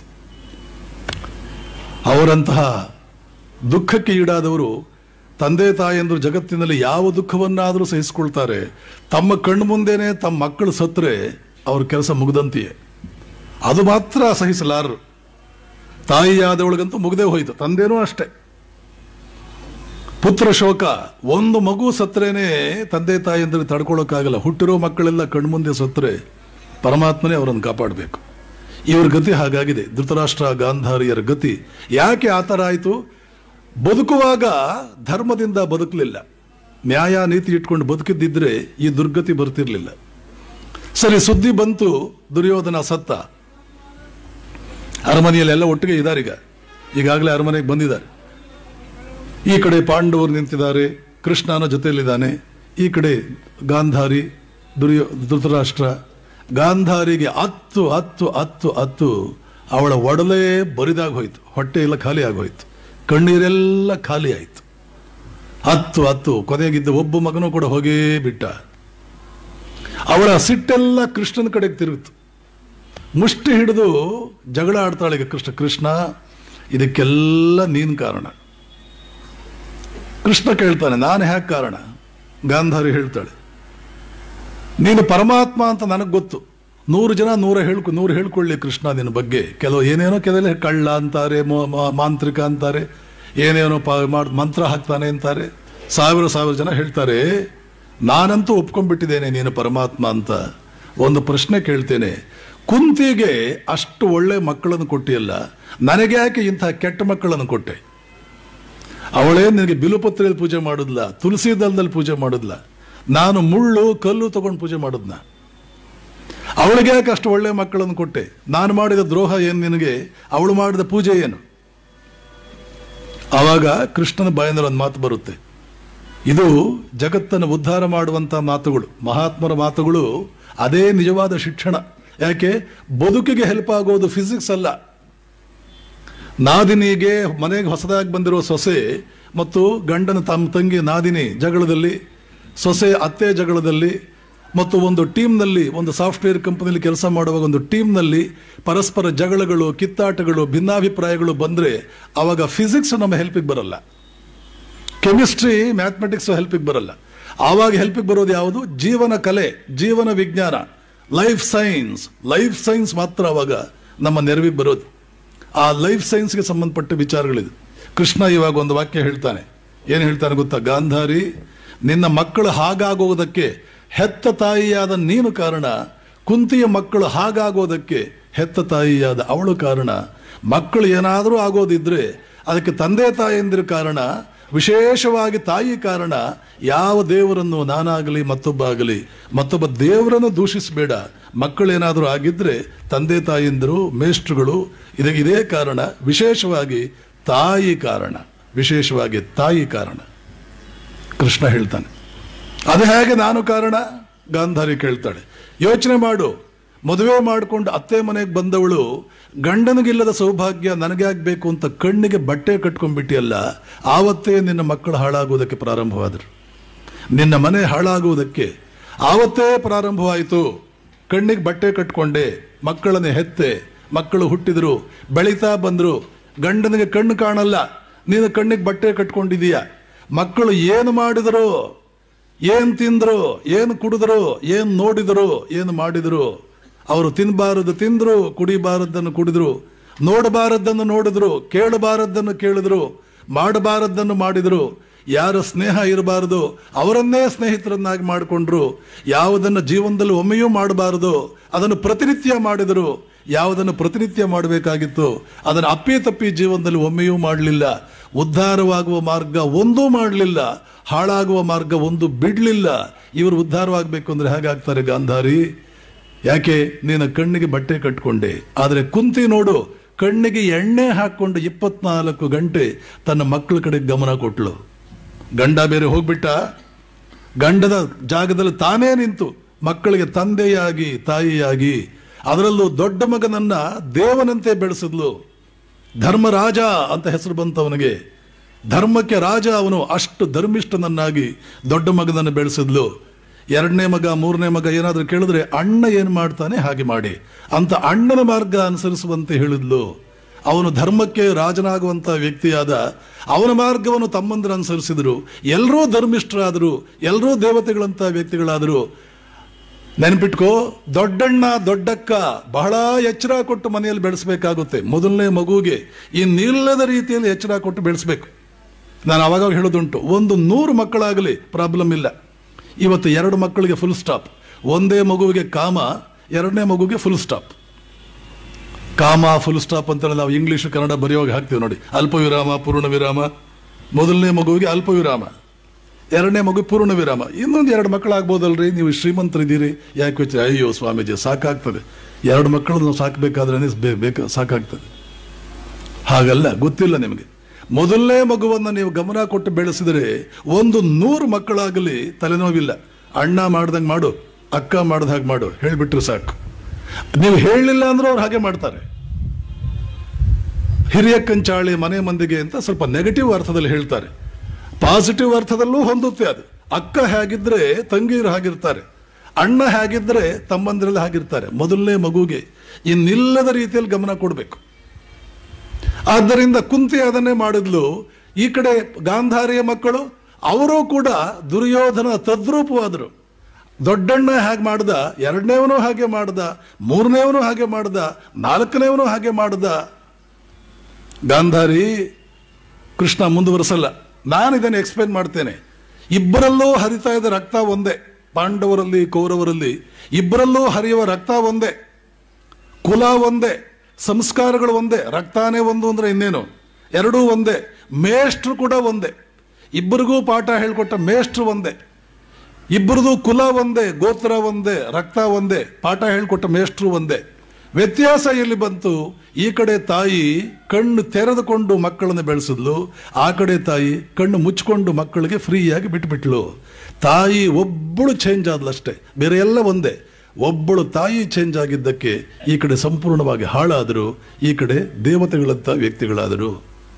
ಅವರಂತಹ ದುಃಖಕ್ಕೆ ಈಡಾದವರು ತಂದೆ ತಾಯಂದ್ರು ಜಗತ್ತಿನಲ್ಲಿ ಯಾವ ದುಃಖವನ್ನಾದರೂ ಸಹಿಸಿಕೊಳ್ತಾರೆ ತಮ್ಮ ಕಣ್ಣು ಮುಂದೆನೆ ತಮ್ಮ ಮಕ್ಕಳು ಸತ್ರೆ ಅವ್ರ ಕೆಲಸ ಮುಗ್ದಂತೆಯೇ ಅದು ಮಾತ್ರ ಸಹಿಸಲಾರರು ತಾಯಿಯಾದವಳಿಗಂತೂ ಮುಗ್ದೇ ಹೋಯಿತು ತಂದೆನೂ ಅಷ್ಟೇ ಪುತ್ರ ಶೋಕ ಒಂದು ಮಗು ಸತ್ರೇನೆ ತಂದೆ ತಾಯಿ ಅಂದ್ರೆ ತಡ್ಕೊಳ್ಳೋಕ್ಕಾಗಲ್ಲ ಹುಟ್ಟಿರೋ ಮಕ್ಕಳೆಲ್ಲ ಕಣ್ಮುಂದೆ ಸತ್ರೆ ಪರಮಾತ್ಮನೇ ಅವರನ್ನು ಕಾಪಾಡಬೇಕು ಇವ್ರ ಗತಿ ಹಾಗಾಗಿದೆ ಧೃತರಾಷ್ಟ್ರ ಗಾಂಧಾರಿಯರ ಗತಿ ಯಾಕೆ ಆ ಥರ ಆಯಿತು ಬದುಕುವಾಗ ಧರ್ಮದಿಂದ ಬದುಕಲಿಲ್ಲ ನ್ಯಾಯ ನೀತಿ ಇಟ್ಕೊಂಡು ಬದುಕಿದ್ದಿದ್ರೆ ಈ ದುರ್ಗತಿ ಬರ್ತಿರ್ಲಿಲ್ಲ ಸರಿ ಸುದ್ದಿ ಬಂತು ದುರ್ಯೋಧನ ಸತ್ತ ಅರಮನೆಯಲ್ಲಿ ಎಲ್ಲ ಒಟ್ಟಿಗೆ ಇದ್ದಾರೆ ಈಗ ಈಗಾಗಲೇ ಅರಮನೆಗೆ ಬಂದಿದ್ದಾರೆ ಈ ಕಡೆ ಪಾಂಡವರು ನಿಂತಿದ್ದಾರೆ ಕೃಷ್ಣನ ಜೊತೆಯಲ್ಲಿದ್ದಾನೆ ಈ ಕಡೆ ಗಾಂಧಾರಿ ದುರ್ಯೋ ಧೃತರಾಷ್ಟ್ರ ಗಾಂಧಾರಿಗೆ ಹತ್ತು ಹತ್ತು ಹತ್ತು ಹತ್ತು ಅವಳ ಒಡಲೇ ಬರಿದಾಗ ಹೋಯ್ತು ಹೊಟ್ಟೆ ಎಲ್ಲ ಖಾಲಿ ಆಗೋಯ್ತು ಕಣ್ಣೀರೆಲ್ಲ ಖಾಲಿ ಆಯ್ತು ಹತ್ತು ಹತ್ತು ಕೊನೆಗಿದ್ದ ಒಬ್ಬ ಮಗನೂ ಕೂಡ ಹೋಗೇ ಬಿಟ್ಟ ಅವಳ ಸಿಟ್ಟೆಲ್ಲ ಕೃಷ್ಣನ ಕಡೆಗೆ ತಿರುಗಿತು ಮುಷ್ಟಿ ಹಿಡಿದು ಜಗಳ ಆಡ್ತಾಳೆ ಈಗ ಕೃಷ್ಣ ಕೃಷ್ಣ ಇದಕ್ಕೆಲ್ಲ ನೀನ್ ಕಾರಣ ಕೃಷ್ಣ ಕೇಳ್ತಾನೆ ನಾನು ಹ್ಯಾಕ್ ಕಾರಣ ಗಾಂಧಾರಿ ಹೇಳ್ತಾಳೆ ನೀನು ಪರಮಾತ್ಮ ಅಂತ ನನಗೆ ಗೊತ್ತು ನೂರು ಜನ ನೂರ ಹೇಳ್ಕೊ ನೂರು ಹೇಳ್ಕೊಳ್ಳಿ ಕೃಷ್ಣ ನಿನ್ನ ಬಗ್ಗೆ ಕೆಲವು ಏನೇನೋ ಕೆಲವೆಲ್ಲ ಕಳ್ಳ ಅಂತಾರೆ ಮೋ- ಮಾ- ಮಾಂತ್ರಿಕ ಅಂತಾರೆ ಏನೇನೋ ಪ ಮಾಡ್ ಮಂತ್ರ ಹಾಕ್ತಾನೆ ಅಂತಾರೆ ಸಾವಿರ ಸಾವಿರ ಜನ ಹೇಳ್ತಾರೆ ನಾನಂತೂ ಒಪ್ಕೊಂಡ್ಬಿಟ್ಟಿದ್ದೇನೆ ನೀನು ಪರಮಾತ್ಮ ಅಂತ ಒಂದು ಪ್ರಶ್ನೆ ಕೇಳ್ತೇನೆ ಕುಂತಿಗೆ ಅಷ್ಟು ಒಳ್ಳೆ ಮಕ್ಕಳನ್ನು ಕೊಟ್ಟಿಯಲ್ಲ ನನಗೆ ಯಾಕೆ ಇಂತಹ ಕೆಟ್ಟ ಮಕ್ಕಳನ್ನು ಕೊಟ್ಟೆ ಅವಳೇ ನಿನಗೆ ಬಿಲುಪತ್ರೆಯಲ್ಲಿ ಪೂಜೆ ಮಾಡುದ್ಲ ತುಳಸಿ ದಳದಲ್ಲಿ ಪೂಜೆ ಮಾಡುದ್ಲ ನಾನು ಮುಳ್ಳು ಕಲ್ಲು ತಗೊಂಡು ಪೂಜೆ ಮಾಡುದ್ನ ಅವಳಿಗೆ ಯಾಕೆ ಅಷ್ಟು ಒಳ್ಳೆ ಮಕ್ಕಳನ್ನು ಕೊಟ್ಟೆ ನಾನು ಮಾಡಿದ ದ್ರೋಹ ಏನು ನಿನಗೆ ಅವಳು ಮಾಡಿದ ಪೂಜೆ ಏನು ಆವಾಗ ಕೃಷ್ಣನ ಬಾಯಿಂದ ಒಂದು ಮಾತು ಬರುತ್ತೆ ಇದು ಜಗತ್ತನ್ನು ಉದ್ಧಾರ ಮಾಡುವಂತ ಮಾತುಗಳು ಮಹಾತ್ಮರ ಮಾತುಗಳು ಅದೇ ನಿಜವಾದ ಶಿಕ್ಷಣ ಯಾಕೆ ಬದುಕಿಗೆ ಹೆಲ್ಪ್ ಆಗೋದು ಫಿಸಿಕ್ಸ್ ಅಲ್ಲ ನಾದಿನಿಗೆ ಮನೆಗೆ ಹೊಸದಾಗಿ ಬಂದಿರೋ ಸೊಸೆ ಮತ್ತು ಗಂಡನ ತಮ್ಮ ತಂಗಿ ನಾದಿನಿ ಜಗಳದಲ್ಲಿ ಸೊಸೆ ಅತ್ತೆ ಜಗಳದಲ್ಲಿ ಮತ್ತು ಒಂದು ಟೀಮ್ನಲ್ಲಿ ಒಂದು ಸಾಫ್ಟ್ವೇರ್ ಕಂಪನಿಯಲ್ಲಿ ಕೆಲಸ ಮಾಡುವಾಗ ಒಂದು ಟೀಮ್ನಲ್ಲಿ ಪರಸ್ಪರ ಜಗಳಗಳು ಕಿತ್ತಾಟಗಳು ಭಿನ್ನಾಭಿಪ್ರಾಯಗಳು ಬಂದರೆ ಆವಾಗ ಫಿಸಿಕ್ಸ್ ನಮ್ಮ ಹೆಲ್ಪಿಗೆ ಬರಲ್ಲ ಕೆಮಿಸ್ಟ್ರಿ ಮ್ಯಾಥಮೆಟಿಕ್ಸ್ ಹೆಲ್ಪಿಗೆ ಬರಲ್ಲ ಆವಾಗ ಹೆಲ್ಪಿಗೆ ಬರೋದು ಯಾವುದು ಜೀವನ ಕಲೆ ಜೀವನ ವಿಜ್ಞಾನ ಲೈಫ್ ಸೈನ್ಸ್ ಲೈಫ್ ಸೈನ್ಸ್ ಮಾತ್ರ ಅವಾಗ ನಮ್ಮ ನೆರವಿಗೆ ಬರೋದು ಆ ಲೈಫ್ ಸೈನ್ಸ್ಗೆ ಸಂಬಂಧಪಟ್ಟ ವಿಚಾರಗಳಿದೆ ಕೃಷ್ಣ ಇವಾಗ ಒಂದು ವಾಕ್ಯ ಹೇಳ್ತಾನೆ ಏನು ಹೇಳ್ತಾನೆ ಗೊತ್ತಾ ಗಾಂಧಾರಿ ನಿನ್ನ ಮಕ್ಕಳು ಹಾಗಾಗೋದಕ್ಕೆ ಹೆತ್ತ ತಾಯಿಯಾದ ನೀನು ಕಾರಣ ಕುಂತಿಯ ಮಕ್ಕಳು ಹಾಗಾಗೋದಕ್ಕೆ ಹೆತ್ತ ತಾಯಿಯಾದ ಅವಳು ಕಾರಣ ಮಕ್ಕಳು ಏನಾದರೂ ಆಗೋದಿದ್ರೆ ಅದಕ್ಕೆ ತಂದೆ ತಾಯಂದಿರ ಕಾರಣ ವಿಶೇಷವಾಗಿ ತಾಯಿ ಕಾರಣ ಯಾವ ದೇವರನ್ನು ನಾನಾಗಲಿ ಮತ್ತೊಬ್ಬ ಆಗಲಿ ಮತ್ತೊಬ್ಬ ದೇವರನ್ನು ದೂಷಿಸಬೇಡ ಮಕ್ಕಳೇನಾದರೂ ಆಗಿದ್ರೆ ತಂದೆ ತಾಯಿಂದರು ಮೇಷ್ಟ್ರುಗಳು ಇದಕ್ಕೆ ಇದೇ ಕಾರಣ ವಿಶೇಷವಾಗಿ ತಾಯಿ ಕಾರಣ ವಿಶೇಷವಾಗಿ ತಾಯಿ ಕಾರಣ ಕೃಷ್ಣ ಹೇಳ್ತಾನೆ ಅದು ಹೇಗೆ ನಾನು ಕಾರಣ ಗಾಂಧಾರಿ ಕೇಳ್ತಾಳೆ ಯೋಚನೆ ಮಾಡು ಮದುವೆ ಮಾಡಿಕೊಂಡು ಅತ್ತೆ ಮನೆಗೆ ಬಂದವಳು ಗಂಡನಿಗಿಲ್ಲದ ಸೌಭಾಗ್ಯ ನನಗೆ ಆಗ್ಬೇಕು ಅಂತ ಕಣ್ಣಿಗೆ ಬಟ್ಟೆ ಕಟ್ಕೊಂಡ್ಬಿಟ್ಟಿಯಲ್ಲ ಆವತ್ತೇ ನಿನ್ನ ಮಕ್ಕಳು ಹಾಳಾಗುವುದಕ್ಕೆ ಪ್ರಾರಂಭವಾದರು ನಿನ್ನ ಮನೆ ಹಾಳಾಗುವುದಕ್ಕೆ ಆವತ್ತೇ ಪ್ರಾರಂಭವಾಯಿತು ಕಣ್ಣಿಗೆ ಬಟ್ಟೆ ಕಟ್ಕೊಂಡೆ ಮಕ್ಕಳನ್ನೇ ಹೆತ್ತೆ ಮಕ್ಕಳು ಹುಟ್ಟಿದ್ರು ಬೆಳೀತಾ ಬಂದ್ರು ಗಂಡನಿಗೆ ಕಣ್ಣು ಕಾಣಲ್ಲ ನೀನು ಕಣ್ಣಿಗೆ ಬಟ್ಟೆ ಕಟ್ಕೊಂಡಿದೀಯ ಮಕ್ಕಳು ಏನು ಮಾಡಿದರು ಏನ್ ತಿಂದ್ರು ಏನು ಕುಡಿದ್ರು ಏನ್ ನೋಡಿದರು ಏನು ಮಾಡಿದರು ಅವರು ತಿನ್ನಬಾರದು ತಿಂದ್ರು ಕುಡಿಬಾರದನ್ನು ಕುಡಿದ್ರು ನೋಡಬಾರದ್ದನ್ನು ನೋಡಿದ್ರು ಕೇಳಬಾರದ್ದನ್ನು ಕೇಳಿದ್ರು ಮಾಡಬಾರದ್ದನ್ನು ಮಾಡಿದ್ರು ಯಾರ ಸ್ನೇಹ ಇರಬಾರದು ಅವರನ್ನೇ ಸ್ನೇಹಿತರನ್ನಾಗಿ ಮಾಡಿಕೊಂಡ್ರು ಯಾವುದನ್ನು ಜೀವನದಲ್ಲಿ ಒಮ್ಮೆಯೂ ಮಾಡಬಾರದು ಅದನ್ನು ಪ್ರತಿನಿತ್ಯ ಮಾಡಿದರು ಯಾವುದನ್ನು ಪ್ರತಿನಿತ್ಯ ಮಾಡಬೇಕಾಗಿತ್ತು ಅದನ್ನು ಅಪ್ಪಿ ತಪ್ಪಿ ಜೀವನದಲ್ಲಿ ಒಮ್ಮೆಯೂ ಮಾಡಲಿಲ್ಲ ಉದ್ಧಾರವಾಗುವ ಮಾರ್ಗ ಒಂದೂ ಮಾಡಲಿಲ್ಲ ಹಾಳಾಗುವ ಮಾರ್ಗ ಒಂದು ಬಿಡ್ಲಿಲ್ಲ ಇವರು ಉದ್ಧಾರವಾಗಬೇಕು ಅಂದ್ರೆ ಹೇಗಾಗ್ತಾರೆ ಗಾಂಧಾರಿ ಯಾಕೆ ನೀನು ಕಣ್ಣಿಗೆ ಬಟ್ಟೆ ಕಟ್ಕೊಂಡೆ ಆದರೆ ಕುಂತಿ ನೋಡು ಕಣ್ಣಿಗೆ ಎಣ್ಣೆ ಹಾಕೊಂಡು ಇಪ್ಪತ್ನಾಲ್ಕು ಗಂಟೆ ತನ್ನ ಮಕ್ಕಳ ಕಡೆ ಗಮನ ಕೊಟ್ಲು ಗಂಡ ಬೇರೆ ಹೋಗ್ಬಿಟ್ಟ ಗಂಡದ ಜಾಗದಲ್ಲಿ ತಾನೇ ನಿಂತು ಮಕ್ಕಳಿಗೆ ತಂದೆಯಾಗಿ ತಾಯಿಯಾಗಿ ಅದರಲ್ಲೂ ದೊಡ್ಡ ಮಗನನ್ನ ದೇವನಂತೆ ಬೆಳೆಸಿದ್ಲು ಧರ್ಮರಾಜ ಅಂತ ಹೆಸರು ಬಂತವನಿಗೆ ಧರ್ಮಕ್ಕೆ ರಾಜ ಅವನು ಅಷ್ಟು ಧರ್ಮಿಷ್ಠನನ್ನಾಗಿ ದೊಡ್ಡ ಮಗನನ್ನು ಬೆಳೆಸಿದ್ಲು ಎರಡನೇ ಮಗ ಮೂರನೇ ಮಗ ಏನಾದರೂ ಕೇಳಿದ್ರೆ ಅಣ್ಣ ಏನು ಮಾಡ್ತಾನೆ ಹಾಗೆ ಮಾಡಿ ಅಂತ ಅಣ್ಣನ ಮಾರ್ಗ ಅನುಸರಿಸುವಂತೆ ಹೇಳಿದ್ಲು ಅವನು ಧರ್ಮಕ್ಕೆ ರಾಜನಾಗುವಂತ ವ್ಯಕ್ತಿಯಾದ ಅವನ ಮಾರ್ಗವನ್ನು ತಮ್ಮಂದಿರು ಅನುಸರಿಸಿದರು ಎಲ್ಲರೂ ಧರ್ಮಿಷ್ಠರಾದರು ಎಲ್ಲರೂ ದೇವತೆಗಳಂತ ವ್ಯಕ್ತಿಗಳಾದರು ನೆನ್ಪಿಟ್ಕೋ ದೊಡ್ಡಣ್ಣ ದೊಡ್ಡಕ್ಕ ಬಹಳ ಎಚ್ಚರ ಕೊಟ್ಟು ಮನೆಯಲ್ಲಿ ಬೆಳೆಸಬೇಕಾಗುತ್ತೆ ಮೊದಲನೇ ಮಗುವಿಗೆ ಇನ್ನಿಲ್ಲದ ರೀತಿಯಲ್ಲಿ ಎಚ್ಚರ ಕೊಟ್ಟು ಬೆಳೆಸಬೇಕು ನಾನು ಅವಾಗ ಹೇಳೋದುಂಟು ಒಂದು ನೂರು ಮಕ್ಕಳಾಗಲಿ ಪ್ರಾಬ್ಲಮ್ ಇಲ್ಲ ಇವತ್ತು ಎರಡು ಮಕ್ಕಳಿಗೆ ಫುಲ್ ಸ್ಟಾಪ್ ಒಂದೇ ಮಗುವಿಗೆ ಕಾಮ ಎರಡನೇ ಮಗುವಿಗೆ full stop comma full stop ಅಂತ ನಾವು ಇಂಗ್ಲಿಷ್ ಕನ್ನಡ ಬರೆಯುವಾಗ ಹಾಕ್ತೀವಿ ನೋಡಿ ಅಲ್ಪ ವಿರಾಮ ಪೂರ್ಣ ವಿರಾಮ ಮೊದಲನೇ ಮಗುವಿಗೆ ಅಲ್ಪ ವಿರಾಮ ಎರಡನೇ ಮಗು ಪೂರ್ಣ ವಿರಾಮ ಇನ್ನೊಂದು ಎರಡು ಮಕ್ಕಳಾಗ್ಬೋದಲ್ರಿ ನೀವು ಶ್ರೀಮಂತರಿದ್ದೀರಿ ಯಾಕೆ ಯೋಚನೆ ಅಯ್ಯೋ ಸ್ವಾಮೀಜಿ ಸಾಕಾಗ್ತದೆ ಎರಡು ಮಕ್ಕಳು ನಾವು ಸಾಕಬೇಕಾದ್ರೆ ಬೇಕು ಸಾಕಾಗ್ತದೆ ಹಾಗಲ್ಲ ಗೊತ್ತಿಲ್ಲ ನಿಮಗೆ ಮೊದಲನೇ ಮಗುವನ್ನು ನೀವು ಗಮನ ಕೊಟ್ಟು ಬೆಳೆಸಿದರೆ ಒಂದು ನೂರು ಮಕ್ಕಳಾಗಲಿ ತಲೆನೋವಿಲ್ಲ ಅಣ್ಣ ಮಾಡ್ದಂಗೆ ಮಾಡು ಅಕ್ಕ ಮಾಡ್ದ ಹಾಗೆ ಮಾಡು ಹೇಳಿಬಿಟ್ರೆ ಸಾಕು ನೀವು ಹೇಳಲಿಲ್ಲ ಅಂದ್ರೆ ಅವ್ರು ಹಾಗೆ ಮಾಡ್ತಾರೆ ಹಿರಿಯ ಕಂಚಾಳಿ ಮನೆ ಮಂದಿಗೆ ಅಂತ ಸ್ವಲ್ಪ ನೆಗೆಟಿವ್ ಅರ್ಥದಲ್ಲಿ ಹೇಳ್ತಾರೆ ಪಾಸಿಟಿವ್ ಅರ್ಥದಲ್ಲೂ ಹೊಂದುತ್ತೆ ಅದು ಅಕ್ಕ ಹೇಗಿದ್ರೆ ತಂಗಿಯರು ಹಾಗಿರ್ತಾರೆ ಅಣ್ಣ ಹೇಗಿದ್ರೆ ತಮ್ಮಂದಿರಲ್ಲಿ ಹಾಗಿರ್ತಾರೆ ಮೊದಲನೇ ಮಗುಗೆ ಇನ್ನಿಲ್ಲದ ರೀತಿಯಲ್ಲಿ ಗಮನ ಕೊಡಬೇಕು ಆದ್ದರಿಂದ ಕುಂತಿ ಅದನ್ನೇ ಮಾಡಿದ್ಲು ಈ ಕಡೆ ಗಾಂಧಾರಿಯ ಮಕ್ಕಳು ಅವರು ಕೂಡ ದುರ್ಯೋಧನ ತದ್ರೂಪವಾದರು ದೊಡ್ಡಣ್ಣ ಹಾಗೆ ಮಾಡ್ದ ಎರಡನೇವನು ಹಾಗೆ ಮಾಡ್ದ ಮೂರನೇವನು ಹಾಗೆ ಮಾಡ್ದ ನಾಲ್ಕನೇವನು ಹಾಗೆ ಮಾಡ್ದ ಗಾಂಧಾರಿ ಕೃಷ್ಣ ಮುಂದುವರಿಸಲ್ಲ ನಾನು ಇದನ್ನು ಎಕ್ಸ್ಪ್ಲೇನ್ ಮಾಡ್ತೇನೆ ಇಬ್ಬರಲ್ಲೂ ಹರಿತಾ ಇದ್ದ ರಕ್ತ ಒಂದೇ ಪಾಂಡವರಲ್ಲಿ ಕೌರವರಲ್ಲಿ ಇಬ್ಬರಲ್ಲೂ ಹರಿಯುವ ರಕ್ತ ಒಂದೇ ಕುಲ ಒಂದೇ ಸಂಸ್ಕಾರಗಳು ಒಂದೇ ರಕ್ತಾನೇ ಒಂದು ಅಂದ್ರೆ ಇನ್ನೇನು ಎರಡೂ ಒಂದೇ ಮೇಷ್ಟ್ರು ಕೂಡ ಒಂದೇ ಇಬ್ಬರಿಗೂ ಪಾಠ ಹೇಳ್ಕೊಟ್ಟ ಮೇಷ್ಟ್ರು ಒಂದೇ ಇಬ್ಬರದು ಕುಲ ಒಂದೇ ಗೋತ್ರ ಒಂದೇ ರಕ್ತ ಒಂದೇ ಪಾಠ ಹೇಳ್ಕೊಟ್ಟ ಮೇಷ್ಟ್ರು ಒಂದೇ ವ್ಯತ್ಯಾಸ ಎಲ್ಲಿ ಬಂತು ಈ ಕಡೆ ತಾಯಿ ಕಣ್ಣು ತೆರೆದುಕೊಂಡು ಮಕ್ಕಳನ್ನು ಬೆಳೆಸಿದ್ಲು ಆ ಕಡೆ ತಾಯಿ ಕಣ್ಣು ಮುಚ್ಚಿಕೊಂಡು ಮಕ್ಕಳಿಗೆ ಫ್ರೀಯಾಗಿ ಬಿಟ್ಬಿಟ್ಲು ತಾಯಿ ಒಬ್ಬಳು ಚೇಂಜ್ ಆದ್ಲಷ್ಟೇ ಬೇರೆ ಎಲ್ಲ ಒಂದೇ ಒಬ್ಬಳು ತಾಯಿ ಚೇಂಜ್ ಆಗಿದ್ದಕ್ಕೆ ಈ ಕಡೆ ಸಂಪೂರ್ಣವಾಗಿ ಹಾಳಾದರು ಈ ಕಡೆ ದೇವತೆಗಳಂತ ವ್ಯಕ್ತಿಗಳಾದರು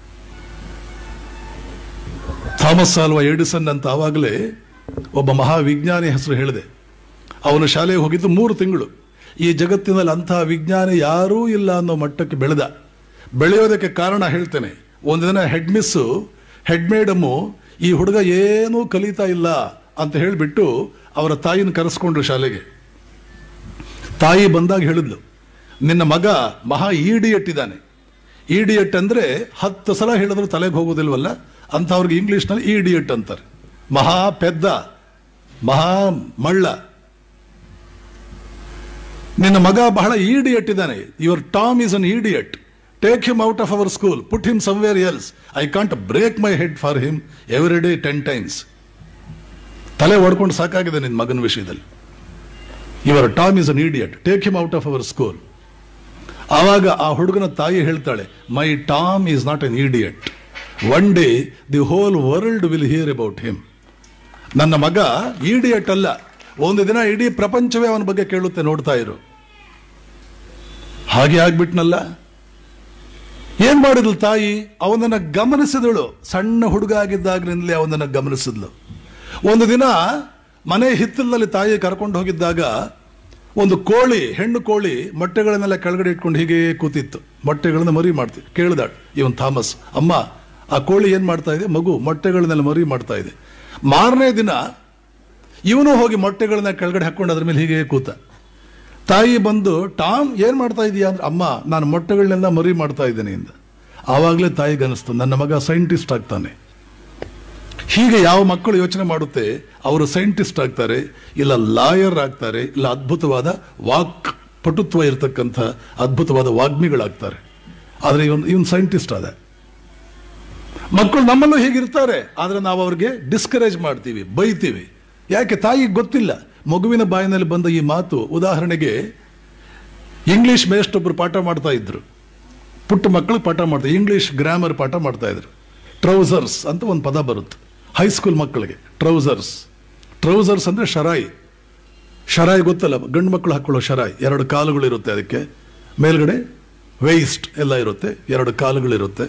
ಥಾಮಸ್ ಆಲ್ವಾ ಎಡಿಸನ್ ಅಂತ ಆವಾಗಲೇ ಒಬ್ಬ ಮಹಾವಿಜ್ಞಾನಿ ಹೆಸರು ಹೇಳಿದೆ ಅವನು ಶಾಲೆಗೆ ಹೋಗಿದ್ದು ಮೂರು ತಿಂಗಳು ಈ ಜಗತ್ತಿನಲ್ಲಿ ಅಂತಹ ವಿಜ್ಞಾನಿ ಯಾರೂ ಇಲ್ಲ ಅನ್ನೋ ಮಟ್ಟಕ್ಕೆ ಬೆಳೆದ ಬೆಳೆಯೋದಕ್ಕೆ ಕಾರಣ ಹೇಳ್ತೇನೆ ಒಂದು ದಿನ ಹೆಡ್ ಮಿಸ್ಸು ಹೆಡ್ ಮೇಡಮ್ಮು ಈ ಹುಡುಗ ಏನೂ ಕಲಿತಾ ಇಲ್ಲ ಅಂತ ಹೇಳಿಬಿಟ್ಟು ಅವರ ತಾಯಿನ ಕರೆಸ್ಕೊಂಡ್ರು ಶಾಲೆಗೆ ತಾಯಿ ಬಂದಾಗ ಹೇಳಿದ್ಲು ನಿನ್ನ ಮಗ ಮಹಾ ಈಡಿಯಟ್ ಇದ್ದಾನೆ ಈಡಿಯಟ್ ಅಂದ್ರೆ ಹತ್ತು ಸಲ ಹೇಳಿದ್ರು ತಲೆಗೆ ಹೋಗೋದಿಲ್ವಲ್ಲ ಅಂಥವ್ರಿಗೆ ಇಂಗ್ಲಿಷ್ನಲ್ಲಿ ಈಡಿಯಟ್ ಅಂತಾರೆ ಮಹಾ ಪೆದ್ದ ಮಹಾ ಮಳ್ಳ ನಿನ್ನ ಮಗ ಬಹಳ ಈಡಿಯಟ್ ಇದ್ದಾನೆ your Tom is an idiot take him out of our school put him somewhere else I can't break my head for him every day ten times ತಲೆ ಹೊಡ್ಕೊಂಡು ಸಾಕಾಗಿದೆ ನಿನ್ನ ಮಗನ ವಿಷಯದಲ್ಲಿ ಇವರ Tom is an idiot take him out of our school ಆವಾಗ ಆ ಹುಡುಗನ ತಾಯಿ ಹೇಳ್ತಾಳೆ my Tom is not an idiot one day the whole world will hear about him ನನ್ನ ಮಗ ಇಡಿಯಟ್ ಅಲ್ಲ ಒಂದು ದಿನ ಇಡೀ ಪ್ರಪಂಚವೇ ಅವನ ಬಗ್ಗೆ ಕೇಳುತ್ತೆ ನೋಡ್ತಾ ಇರು ಹಾಗೆ ಆಗ್ಬಿಟ್ನಲ್ಲ ಏನ್ ಮಾಡಿದ್ಲು ತಾಯಿ ಅವನನ್ನ ಗಮನಿಸಿದಳು ಸಣ್ಣ ಹುಡುಗ ಆಗಿದ್ದಾಗಿನಿಂದಲೇ ಅವನನ್ನ ಗಮನಿಸಿದ್ಲು ಒಂದು ದಿನ ಮನೆ ಹಿತ್ತಲಿನಲ್ಲಿ ತಾಯಿ ಕರ್ಕೊಂಡು ಹೋಗಿದ್ದಾಗ ಒಂದು ಕೋಳಿ ಹೆಣ್ಣು ಕೋಳಿ ಮೊಟ್ಟೆಗಳನ್ನೆಲ್ಲ ಕೆಳಗಡೆ ಇಟ್ಕೊಂಡು ಹೀಗೆ ಕೂತಿತ್ತು ಮೊಟ್ಟೆಗಳನ್ನ ಮರಿ ಮಾಡ್ತಿ ಕೇಳ್ದಾಡ್ ಇವನ್ ಥಾಮಸ್ ಅಮ್ಮ ಆ ಕೋಳಿ ಏನ್ ಮಾಡ್ತಾ ಇದೆ ಮಗು ಮೊಟ್ಟೆಗಳನ್ನೆಲ್ಲ ಮರಿ ಮಾಡ್ತಾ ಇದೆ ಮಾರನೇ ದಿನ ಇವನು ಹೋಗಿ ಮೊಟ್ಟೆಗಳನ್ನ ಕೆಳಗಡೆ ಹಾಕೊಂಡು ಅದ್ರ ಮೇಲೆ ಹೀಗೆ ಕೂತ ತಾಯಿ ಬಂದು ಟಾಮ್ ಏನ್ ಮಾಡ್ತಾ ಇದೀಯಾ ಅಂದ್ರೆ ಅಮ್ಮ ನಾನು ಮೊಟ್ಟೆಗಳನ್ನೆಲ್ಲ ಮರಿ ಮಾಡ್ತಾ ಇದ್ದೇನೆ ಇಂದ ಆವಾಗಲೇ ತಾಯಿಗೆ ಅನಿಸ್ತು ನನ್ನ ಮಗ ಸೈಂಟಿಸ್ಟ್ ಆಗ್ತಾನೆ ಹೀಗೆ ಯಾವ ಮಕ್ಕಳು ಯೋಚನೆ ಮಾಡುತ್ತೆ ಅವರು ಸೈಂಟಿಸ್ಟ್ ಆಗ್ತಾರೆ ಇಲ್ಲ ಲಾಯರ್ ಆಗ್ತಾರೆ ಇಲ್ಲ ಅದ್ಭುತವಾದ ವಾಕ್ ಪಟುತ್ವ ಇರತಕ್ಕಂಥ ಅದ್ಭುತವಾದ ವಾಗ್ಮಿಗಳಾಗ್ತಾರೆ ಆದ್ರೆ ಇವನ್ ಇವನ್ ಸೈಂಟಿಸ್ಟ್ ಆದ ಮಕ್ಕಳು ನಮ್ಮಲ್ಲೂ ಹೀಗಿರ್ತಾರೆ ಆದ್ರೆ ನಾವು ಅವ್ರಿಗೆ ಡಿಸ್ಕರೇಜ್ ಮಾಡ್ತೀವಿ ಬೈತೀವಿ ಯಾಕೆ ತಾಯಿಗೆ ಗೊತ್ತಿಲ್ಲ ಮಗುವಿನ ಬಾಯಿನಲ್ಲಿ ಬಂದ ಈ ಮಾತು ಉದಾಹರಣೆಗೆ ಇಂಗ್ಲಿಷ್ ಮೇಷ್ಟೊಬ್ರು ಪಾಠ ಮಾಡ್ತಾ ಇದ್ರು ಪುಟ್ಟ ಮಕ್ಕಳು ಪಾಠ ಮಾಡ್ತಾರೆ ಇಂಗ್ಲಿಷ್ ಗ್ರಾಮರ್ ಪಾಠ ಮಾಡ್ತಾ ಇದ್ರು ಟ್ರೌಸರ್ಸ್ ಅಂತ ಒಂದು ಪದ ಬರುತ್ತೆ ಹೈಸ್ಕೂಲ್ ಮಕ್ಕಳಿಗೆ ಟ್ರೌಸರ್ಸ್ ಟ್ರೌಸರ್ಸ್ ಅಂದ್ರೆ ಶರಾಯಿ ಶರಾಯಿ ಗೊತ್ತಲ್ಲ ಗಂಡು ಮಕ್ಕಳು ಹಾಕೊಳ್ಳೋ ಶರಾಯಿ ಎರಡು ಕಾಲುಗಳು ಇರುತ್ತೆ ಅದಕ್ಕೆ ಮೇಲ್ಗಡೆ ವೇಸ್ಟ್ ಎಲ್ಲ ಇರುತ್ತೆ ಎರಡು ಕಾಲುಗಳಿರುತ್ತೆ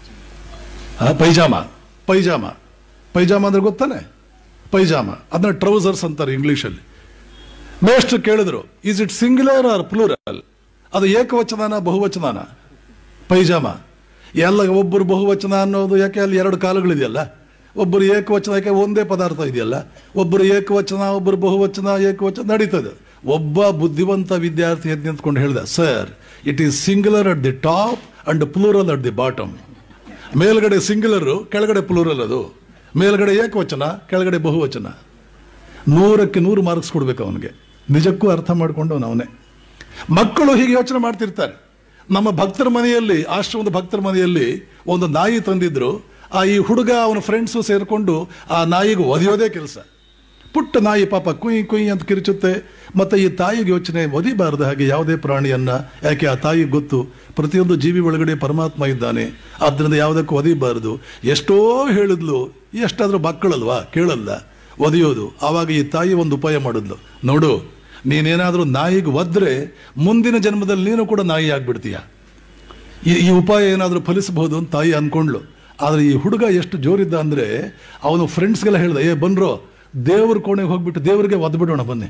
ಆ, ಪೈಜಾಮ ಪೈಜಾಮ ಪೈಜಾಮ ಅಂದ್ರೆ ಗೊತ್ತಾನೆ ಪೈಜಾಮ ಅದನ್ನ ಟ್ರೌಸರ್ಸ್ ಅಂತಾರೆ ಇಂಗ್ಲಿಷಲ್ಲಿ ಮೇಷ್ಟ್ರು ಕೇಳಿದ್ರು is it singular or plural ಅದು ಏಕವಚನಾನ ಬಹುವಚನಾನ ಪೈಜಾಮ ಎಲ್ಲ ಒಬ್ಬರು ಬಹುವಚನ ಅನ್ನೋದು ಯಾಕೆ ಅಲ್ಲಿ ಎರಡು ಕಾಲುಗಳಿದೆಯಲ್ಲ ಒಬ್ಬರು ಏಕವಚನ ಯಾಕೆ ಒಂದೇ ಪದಾರ್ಥ ಇದೆಯಲ್ಲ ಒಬ್ಬರು ಏಕವಚನ ಒಬ್ಬರು ಬಹುವಚನ ಏಕವಚನ ನಡೀತದೆ ಒಬ್ಬ ಬುದ್ಧಿವಂತ ವಿದ್ಯಾರ್ಥಿ ಎದ್ದು ನಿಂತ್ಕೊಂಡು ಹೇಳ್ದ sir it is singular at the top and plural at the bottom ಮೇಲ್ಗಡೆ ಸಿಂಗ್ಯುಲರ್ ಕೆಳಗಡೆ ಪ್ಲೂರಲ್ ಅದು ಮೇಲ್ಗಡೆ ಏಕವಚನ ಕೆಳಗಡೆ ಬಹುವಚನ ನೂರಕ್ಕೆ ನೂರು ಮಾರ್ಕ್ಸ್ ಕೊಡ್ಬೇಕು ಅವನಿಗೆ ನಿಜಕ್ಕೂ ಅರ್ಥ ಮಾಡ್ಕೊಂಡು ಅವನೇ ಮಕ್ಕಳು ಹೀಗೆ ಯೋಚನೆ ಮಾಡ್ತಿರ್ತಾರೆ ನಮ್ಮ ಭಕ್ತರ ಮನೆಯಲ್ಲಿ ಆಶ್ರಮದ ಭಕ್ತರ ಮನೆಯಲ್ಲಿ ಒಂದು ನಾಯಿ ತಂದಿದ್ರು ಆ ಈ ಹುಡುಗ ಅವನ ಫ್ರೆಂಡ್ಸು ಸೇರಿಕೊಂಡು ಆ ನಾಯಿಗೆ ಒದೆಯೋದೇ ಕೆಲಸ ಪುಟ್ಟ ನಾಯಿ ಪಾಪ ಕುಯ್ ಕುಯ್ ಅಂತ ಕಿರಿಚುತ್ತೆ ಮತ್ತೆ ಈ ತಾಯಿಗೆ ಯೋಚನೆ ಒದಿಬಾರದು ಹಾಗೆ ಯಾವುದೇ ಪ್ರಾಣಿಯನ್ನ ಯಾಕೆ ಆ ತಾಯಿಗೆ ಗೊತ್ತು ಪ್ರತಿಯೊಂದು ಜೀವಿ ಒಳಗಡೆ ಪರಮಾತ್ಮ ಇದ್ದಾನೆ ಆದ್ದರಿಂದ ಯಾವುದಕ್ಕೂ ಒದಿಬಾರದು ಎಷ್ಟೋ ಹೇಳಿದ್ಲು ಎಷ್ಟಾದ್ರೂ ಮಕ್ಕಳಲ್ವಾ ಕೇಳಲ್ಲ ಒದೆಯೋದು ಆವಾಗ ಈ ತಾಯಿ ಒಂದು ಉಪಾಯ ಮಾಡಿದ್ಲು ನೋಡು ನೀನೇನಾದ್ರೂ ನಾಯಿಗೆ ಒದ್ರೆ ಮುಂದಿನ ಜನ್ಮದಲ್ಲಿ ನೀನು ಕೂಡ ನಾಯಿ ಆಗ್ಬಿಡ್ತೀಯ ಈ ಈ ಉಪಾಯ ಏನಾದರೂ ಫಲಿಸಬಹುದು ಅಂತ ತಾಯಿ ಅನ್ಕೊಂಡ್ಲು ಆದ್ರೆ ಈ ಹುಡುಗ ಎಷ್ಟು ಜೋರಿದ್ದ ಅಂದ್ರೆ ಅವನು ಫ್ರೆಂಡ್ಸ್ಗೆಲ್ಲ ಹೇಳ್ದ ಏ ಬನ್ರೋ ದೇವ್ರ ಕೋಣೆಗೆ ಹೋಗ್ಬಿಟ್ಟು ದೇವ್ರಿಗೆ ಒದ್ಬಿಡೋಣ ಬನ್ನಿ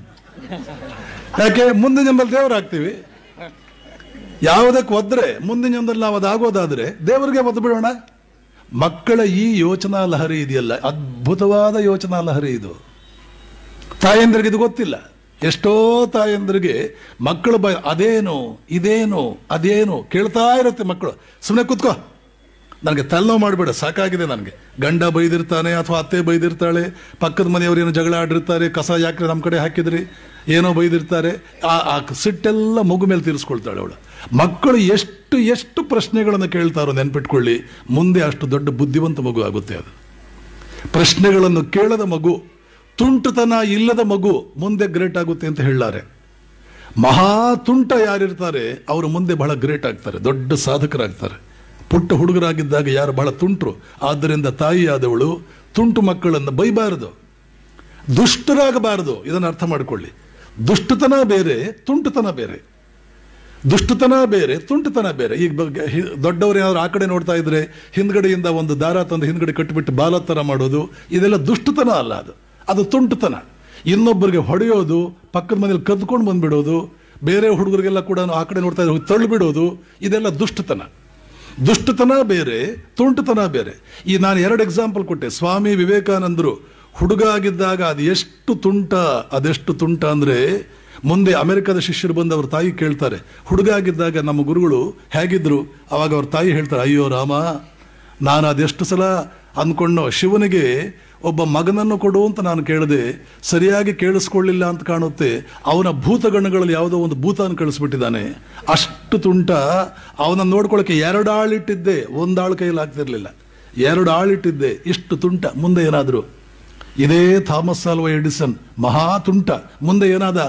ಯಾಕೆ ಮುಂದಿನ ಜನ್ಮದಲ್ಲಿ ದೇವರಾಗ್ತೀವಿ ಯಾವುದಕ್ಕೆ ಒದ್ರೆ ಮುಂದಿನ ಜನ್ಮದಲ್ಲಿ ನಾವು ಅದಾಗೋದಾದ್ರೆ ದೇವರಿಗೆ ಒದ್ದು ಬಿಡೋಣ ಮಕ್ಕಳ ಈ ಯೋಚನಾ ಲಹರಿ ಇದೆಯಲ್ಲ ಅದ್ಭುತವಾದ ಯೋಚನಾ ಲಹರಿ ಇದು ತಾಯಂದ್ರಿಗೆ ಇದು ಗೊತ್ತಿಲ್ಲ ಎಷ್ಟೋ ತಾಯಂದ್ರಿಗೆ ಮಕ್ಕಳು ಬ ಅದೇನು ಇದೇನು ಅದೇನು ಕೇಳ್ತಾ ಇರುತ್ತೆ ಮಕ್ಕಳು ಸುಮ್ಮನೆ ಕೂತ್ಕೋ ನನಗೆ ತಲೆನೋವು ಮಾಡಬೇಡ ಸಾಕಾಗಿದೆ ನನಗೆ ಗಂಡ ಬೈದಿರ್ತಾನೆ ಅಥವಾ ಅತ್ತೆ ಬೈದಿರ್ತಾಳೆ ಪಕ್ಕದ ಮನೆಯವರು ಏನೋ ಜಗಳ ಆಡಿರ್ತಾರೆ ಕಸ ಯಾಕ್ರೆ ನಮ್ಮ ಕಡೆ ಹಾಕಿದ್ರಿ ಏನೋ ಬೈದಿರ್ತಾರೆ ಆ ಆ ಸಿಟ್ಟೆಲ್ಲ ಮಗು ಮೇಲೆ ತೀರಿಸ್ಕೊಳ್ತಾಳೆ ಅವಳು ಮಕ್ಕಳು ಎಷ್ಟು ಎಷ್ಟು ಪ್ರಶ್ನೆಗಳನ್ನು ಕೇಳ್ತಾರೋ ನೆನ್ಪಿಟ್ಕೊಳ್ಳಿ ಮುಂದೆ ಅಷ್ಟು ದೊಡ್ಡ ಬುದ್ಧಿವಂತ ಮಗು ಆಗುತ್ತೆ ಅದು ಪ್ರಶ್ನೆಗಳನ್ನು ಕೇಳದ ಮಗು ತುಂಟತನ ಇಲ್ಲದ ಮಗು ಮುಂದೆ ಗ್ರೇಟ್ ಆಗುತ್ತೆ ಅಂತ ಹೇಳಾರೆ ಮಹಾ ತುಂಟ ಯಾರಿರ್ತಾರೆ ಅವರು ಮುಂದೆ ಬಹಳ ಗ್ರೇಟ್ ಆಗ್ತಾರೆ ದೊಡ್ಡ ಸಾಧಕರಾಗ್ತಾರೆ ಪುಟ್ಟ ಹುಡುಗರಾಗಿದ್ದಾಗ ಯಾರು ಬಹಳ ತುಂಟ್ರು ಆದ್ದರಿಂದ ತಾಯಿಯಾದವಳು ತುಂಟು ಮಕ್ಕಳನ್ನು ಬೈಬಾರದು ದುಷ್ಟರಾಗಬಾರದು ಇದನ್ನು ಅರ್ಥ ಮಾಡಿಕೊಳ್ಳಿ ದುಷ್ಟತನ ಬೇರೆ ತುಂಟತನ ಬೇರೆ ದುಷ್ಟತನ ಬೇರೆ ತುಂಟತನ ಬೇರೆ ಈಗ ಬಗ್ಗೆ ಹಿ- ದೊಡ್ಡವರು ಏನಾದ್ರು ಆ ಕಡೆ ನೋಡ್ತಾ ಇದ್ರೆ ಹಿಂದ್ಗಡೆಯಿಂದ ಒಂದು ದಾರ ತಂದು ಹಿಂದ್ಗಡೆ ಕಟ್ಟಿಬಿಟ್ಟು ಬಾಲ ತರ ಮಾಡೋದು ಇದೆಲ್ಲ ದುಷ್ಟತನ ಅಲ್ಲ ಅದು ಅದು ತುಂಟತನ ಇನ್ನೊಬ್ಬರಿಗೆ ಹೊಡೆಯೋದು ಪಕ್ಕದ ಮನೇಲಿ ಕದ್ಕೊಂಡು ಬಂದ್ಬಿಡೋದು ಬೇರೆ ಹುಡುಗರಿಗೆಲ್ಲ ಕೂಡ ಆ ಕಡೆ ನೋಡ್ತಾ ಇದ್ರೆ ತಳ್ಳಿಬಿಡೋದು ಇದೆಲ್ಲ ದುಷ್ಟತನ ದುಷ್ಟತನ ಬೇರೆ ತುಂಟತನ ಬೇರೆ ಈ ನಾನು ಎರಡು ಎಕ್ಸಾಂಪಲ್ ಕೊಟ್ಟೆ ಸ್ವಾಮಿ ವಿವೇಕಾನಂದರು ಹುಡುಗ ಆಗಿದ್ದಾಗ ಅದು ಎಷ್ಟು ತುಂಟ ಅದೆಷ್ಟು ತುಂಟ ಅಂದ್ರೆ ಮುಂದೆ ಅಮೆರಿಕದ ಶಿಷ್ಯರು ಬಂದು ಅವ್ರ ತಾಯಿ ಕೇಳ್ತಾರೆ ಹುಡುಗ ಆಗಿದ್ದಾಗ ನಮ್ಮ ಗುರುಗಳು ಹೇಗಿದ್ರು ಅವಾಗ ಅವ್ರ ತಾಯಿ ಹೇಳ್ತಾರೆ ಅಯ್ಯೋ ರಾಮ ನಾನು ಅದೆಷ್ಟು ಸಲ ಅಂದ್ಕೊಂಡು ಶಿವನಿಗೆ ಒಬ್ಬ ಮಗನನ್ನು ಕೊಡು ಅಂತ ನಾನು ಕೇಳಿದೆ ಸರಿಯಾಗಿ ಕೇಳಿಸ್ಕೊಳ್ಳಿಲ್ಲ ಅಂತ ಕಾಣುತ್ತೆ ಅವನ ಭೂತಗಣಗಳಲ್ಲಿ ಯಾವುದೋ ಒಂದು ಭೂತನ ಕಳಿಸ್ಬಿಟ್ಟಿದ್ದಾನೆ ಅಷ್ಟು ತುಂಟ ಅವನ ನೋಡ್ಕೊಳ್ಳೋಕೆ ಎರಡು ಆಳಿಟ್ಟಿದ್ದೆ ಒಂದಾಳು ಕೈಯಲ್ಲಿ ಆಗ್ತಿರ್ಲಿಲ್ಲ ಎರಡು ಆಳಿಟ್ಟಿದ್ದೆ ಇಷ್ಟು ತುಂಟ ಮುಂದೆ ಏನಾದ್ರು ಇದೇ ಥಾಮಸ್ ಆಲ್ವಾ ಎಡಿಸನ್ ಮಹಾ ತುಂಟ ಮುಂದೆ ಏನಾದ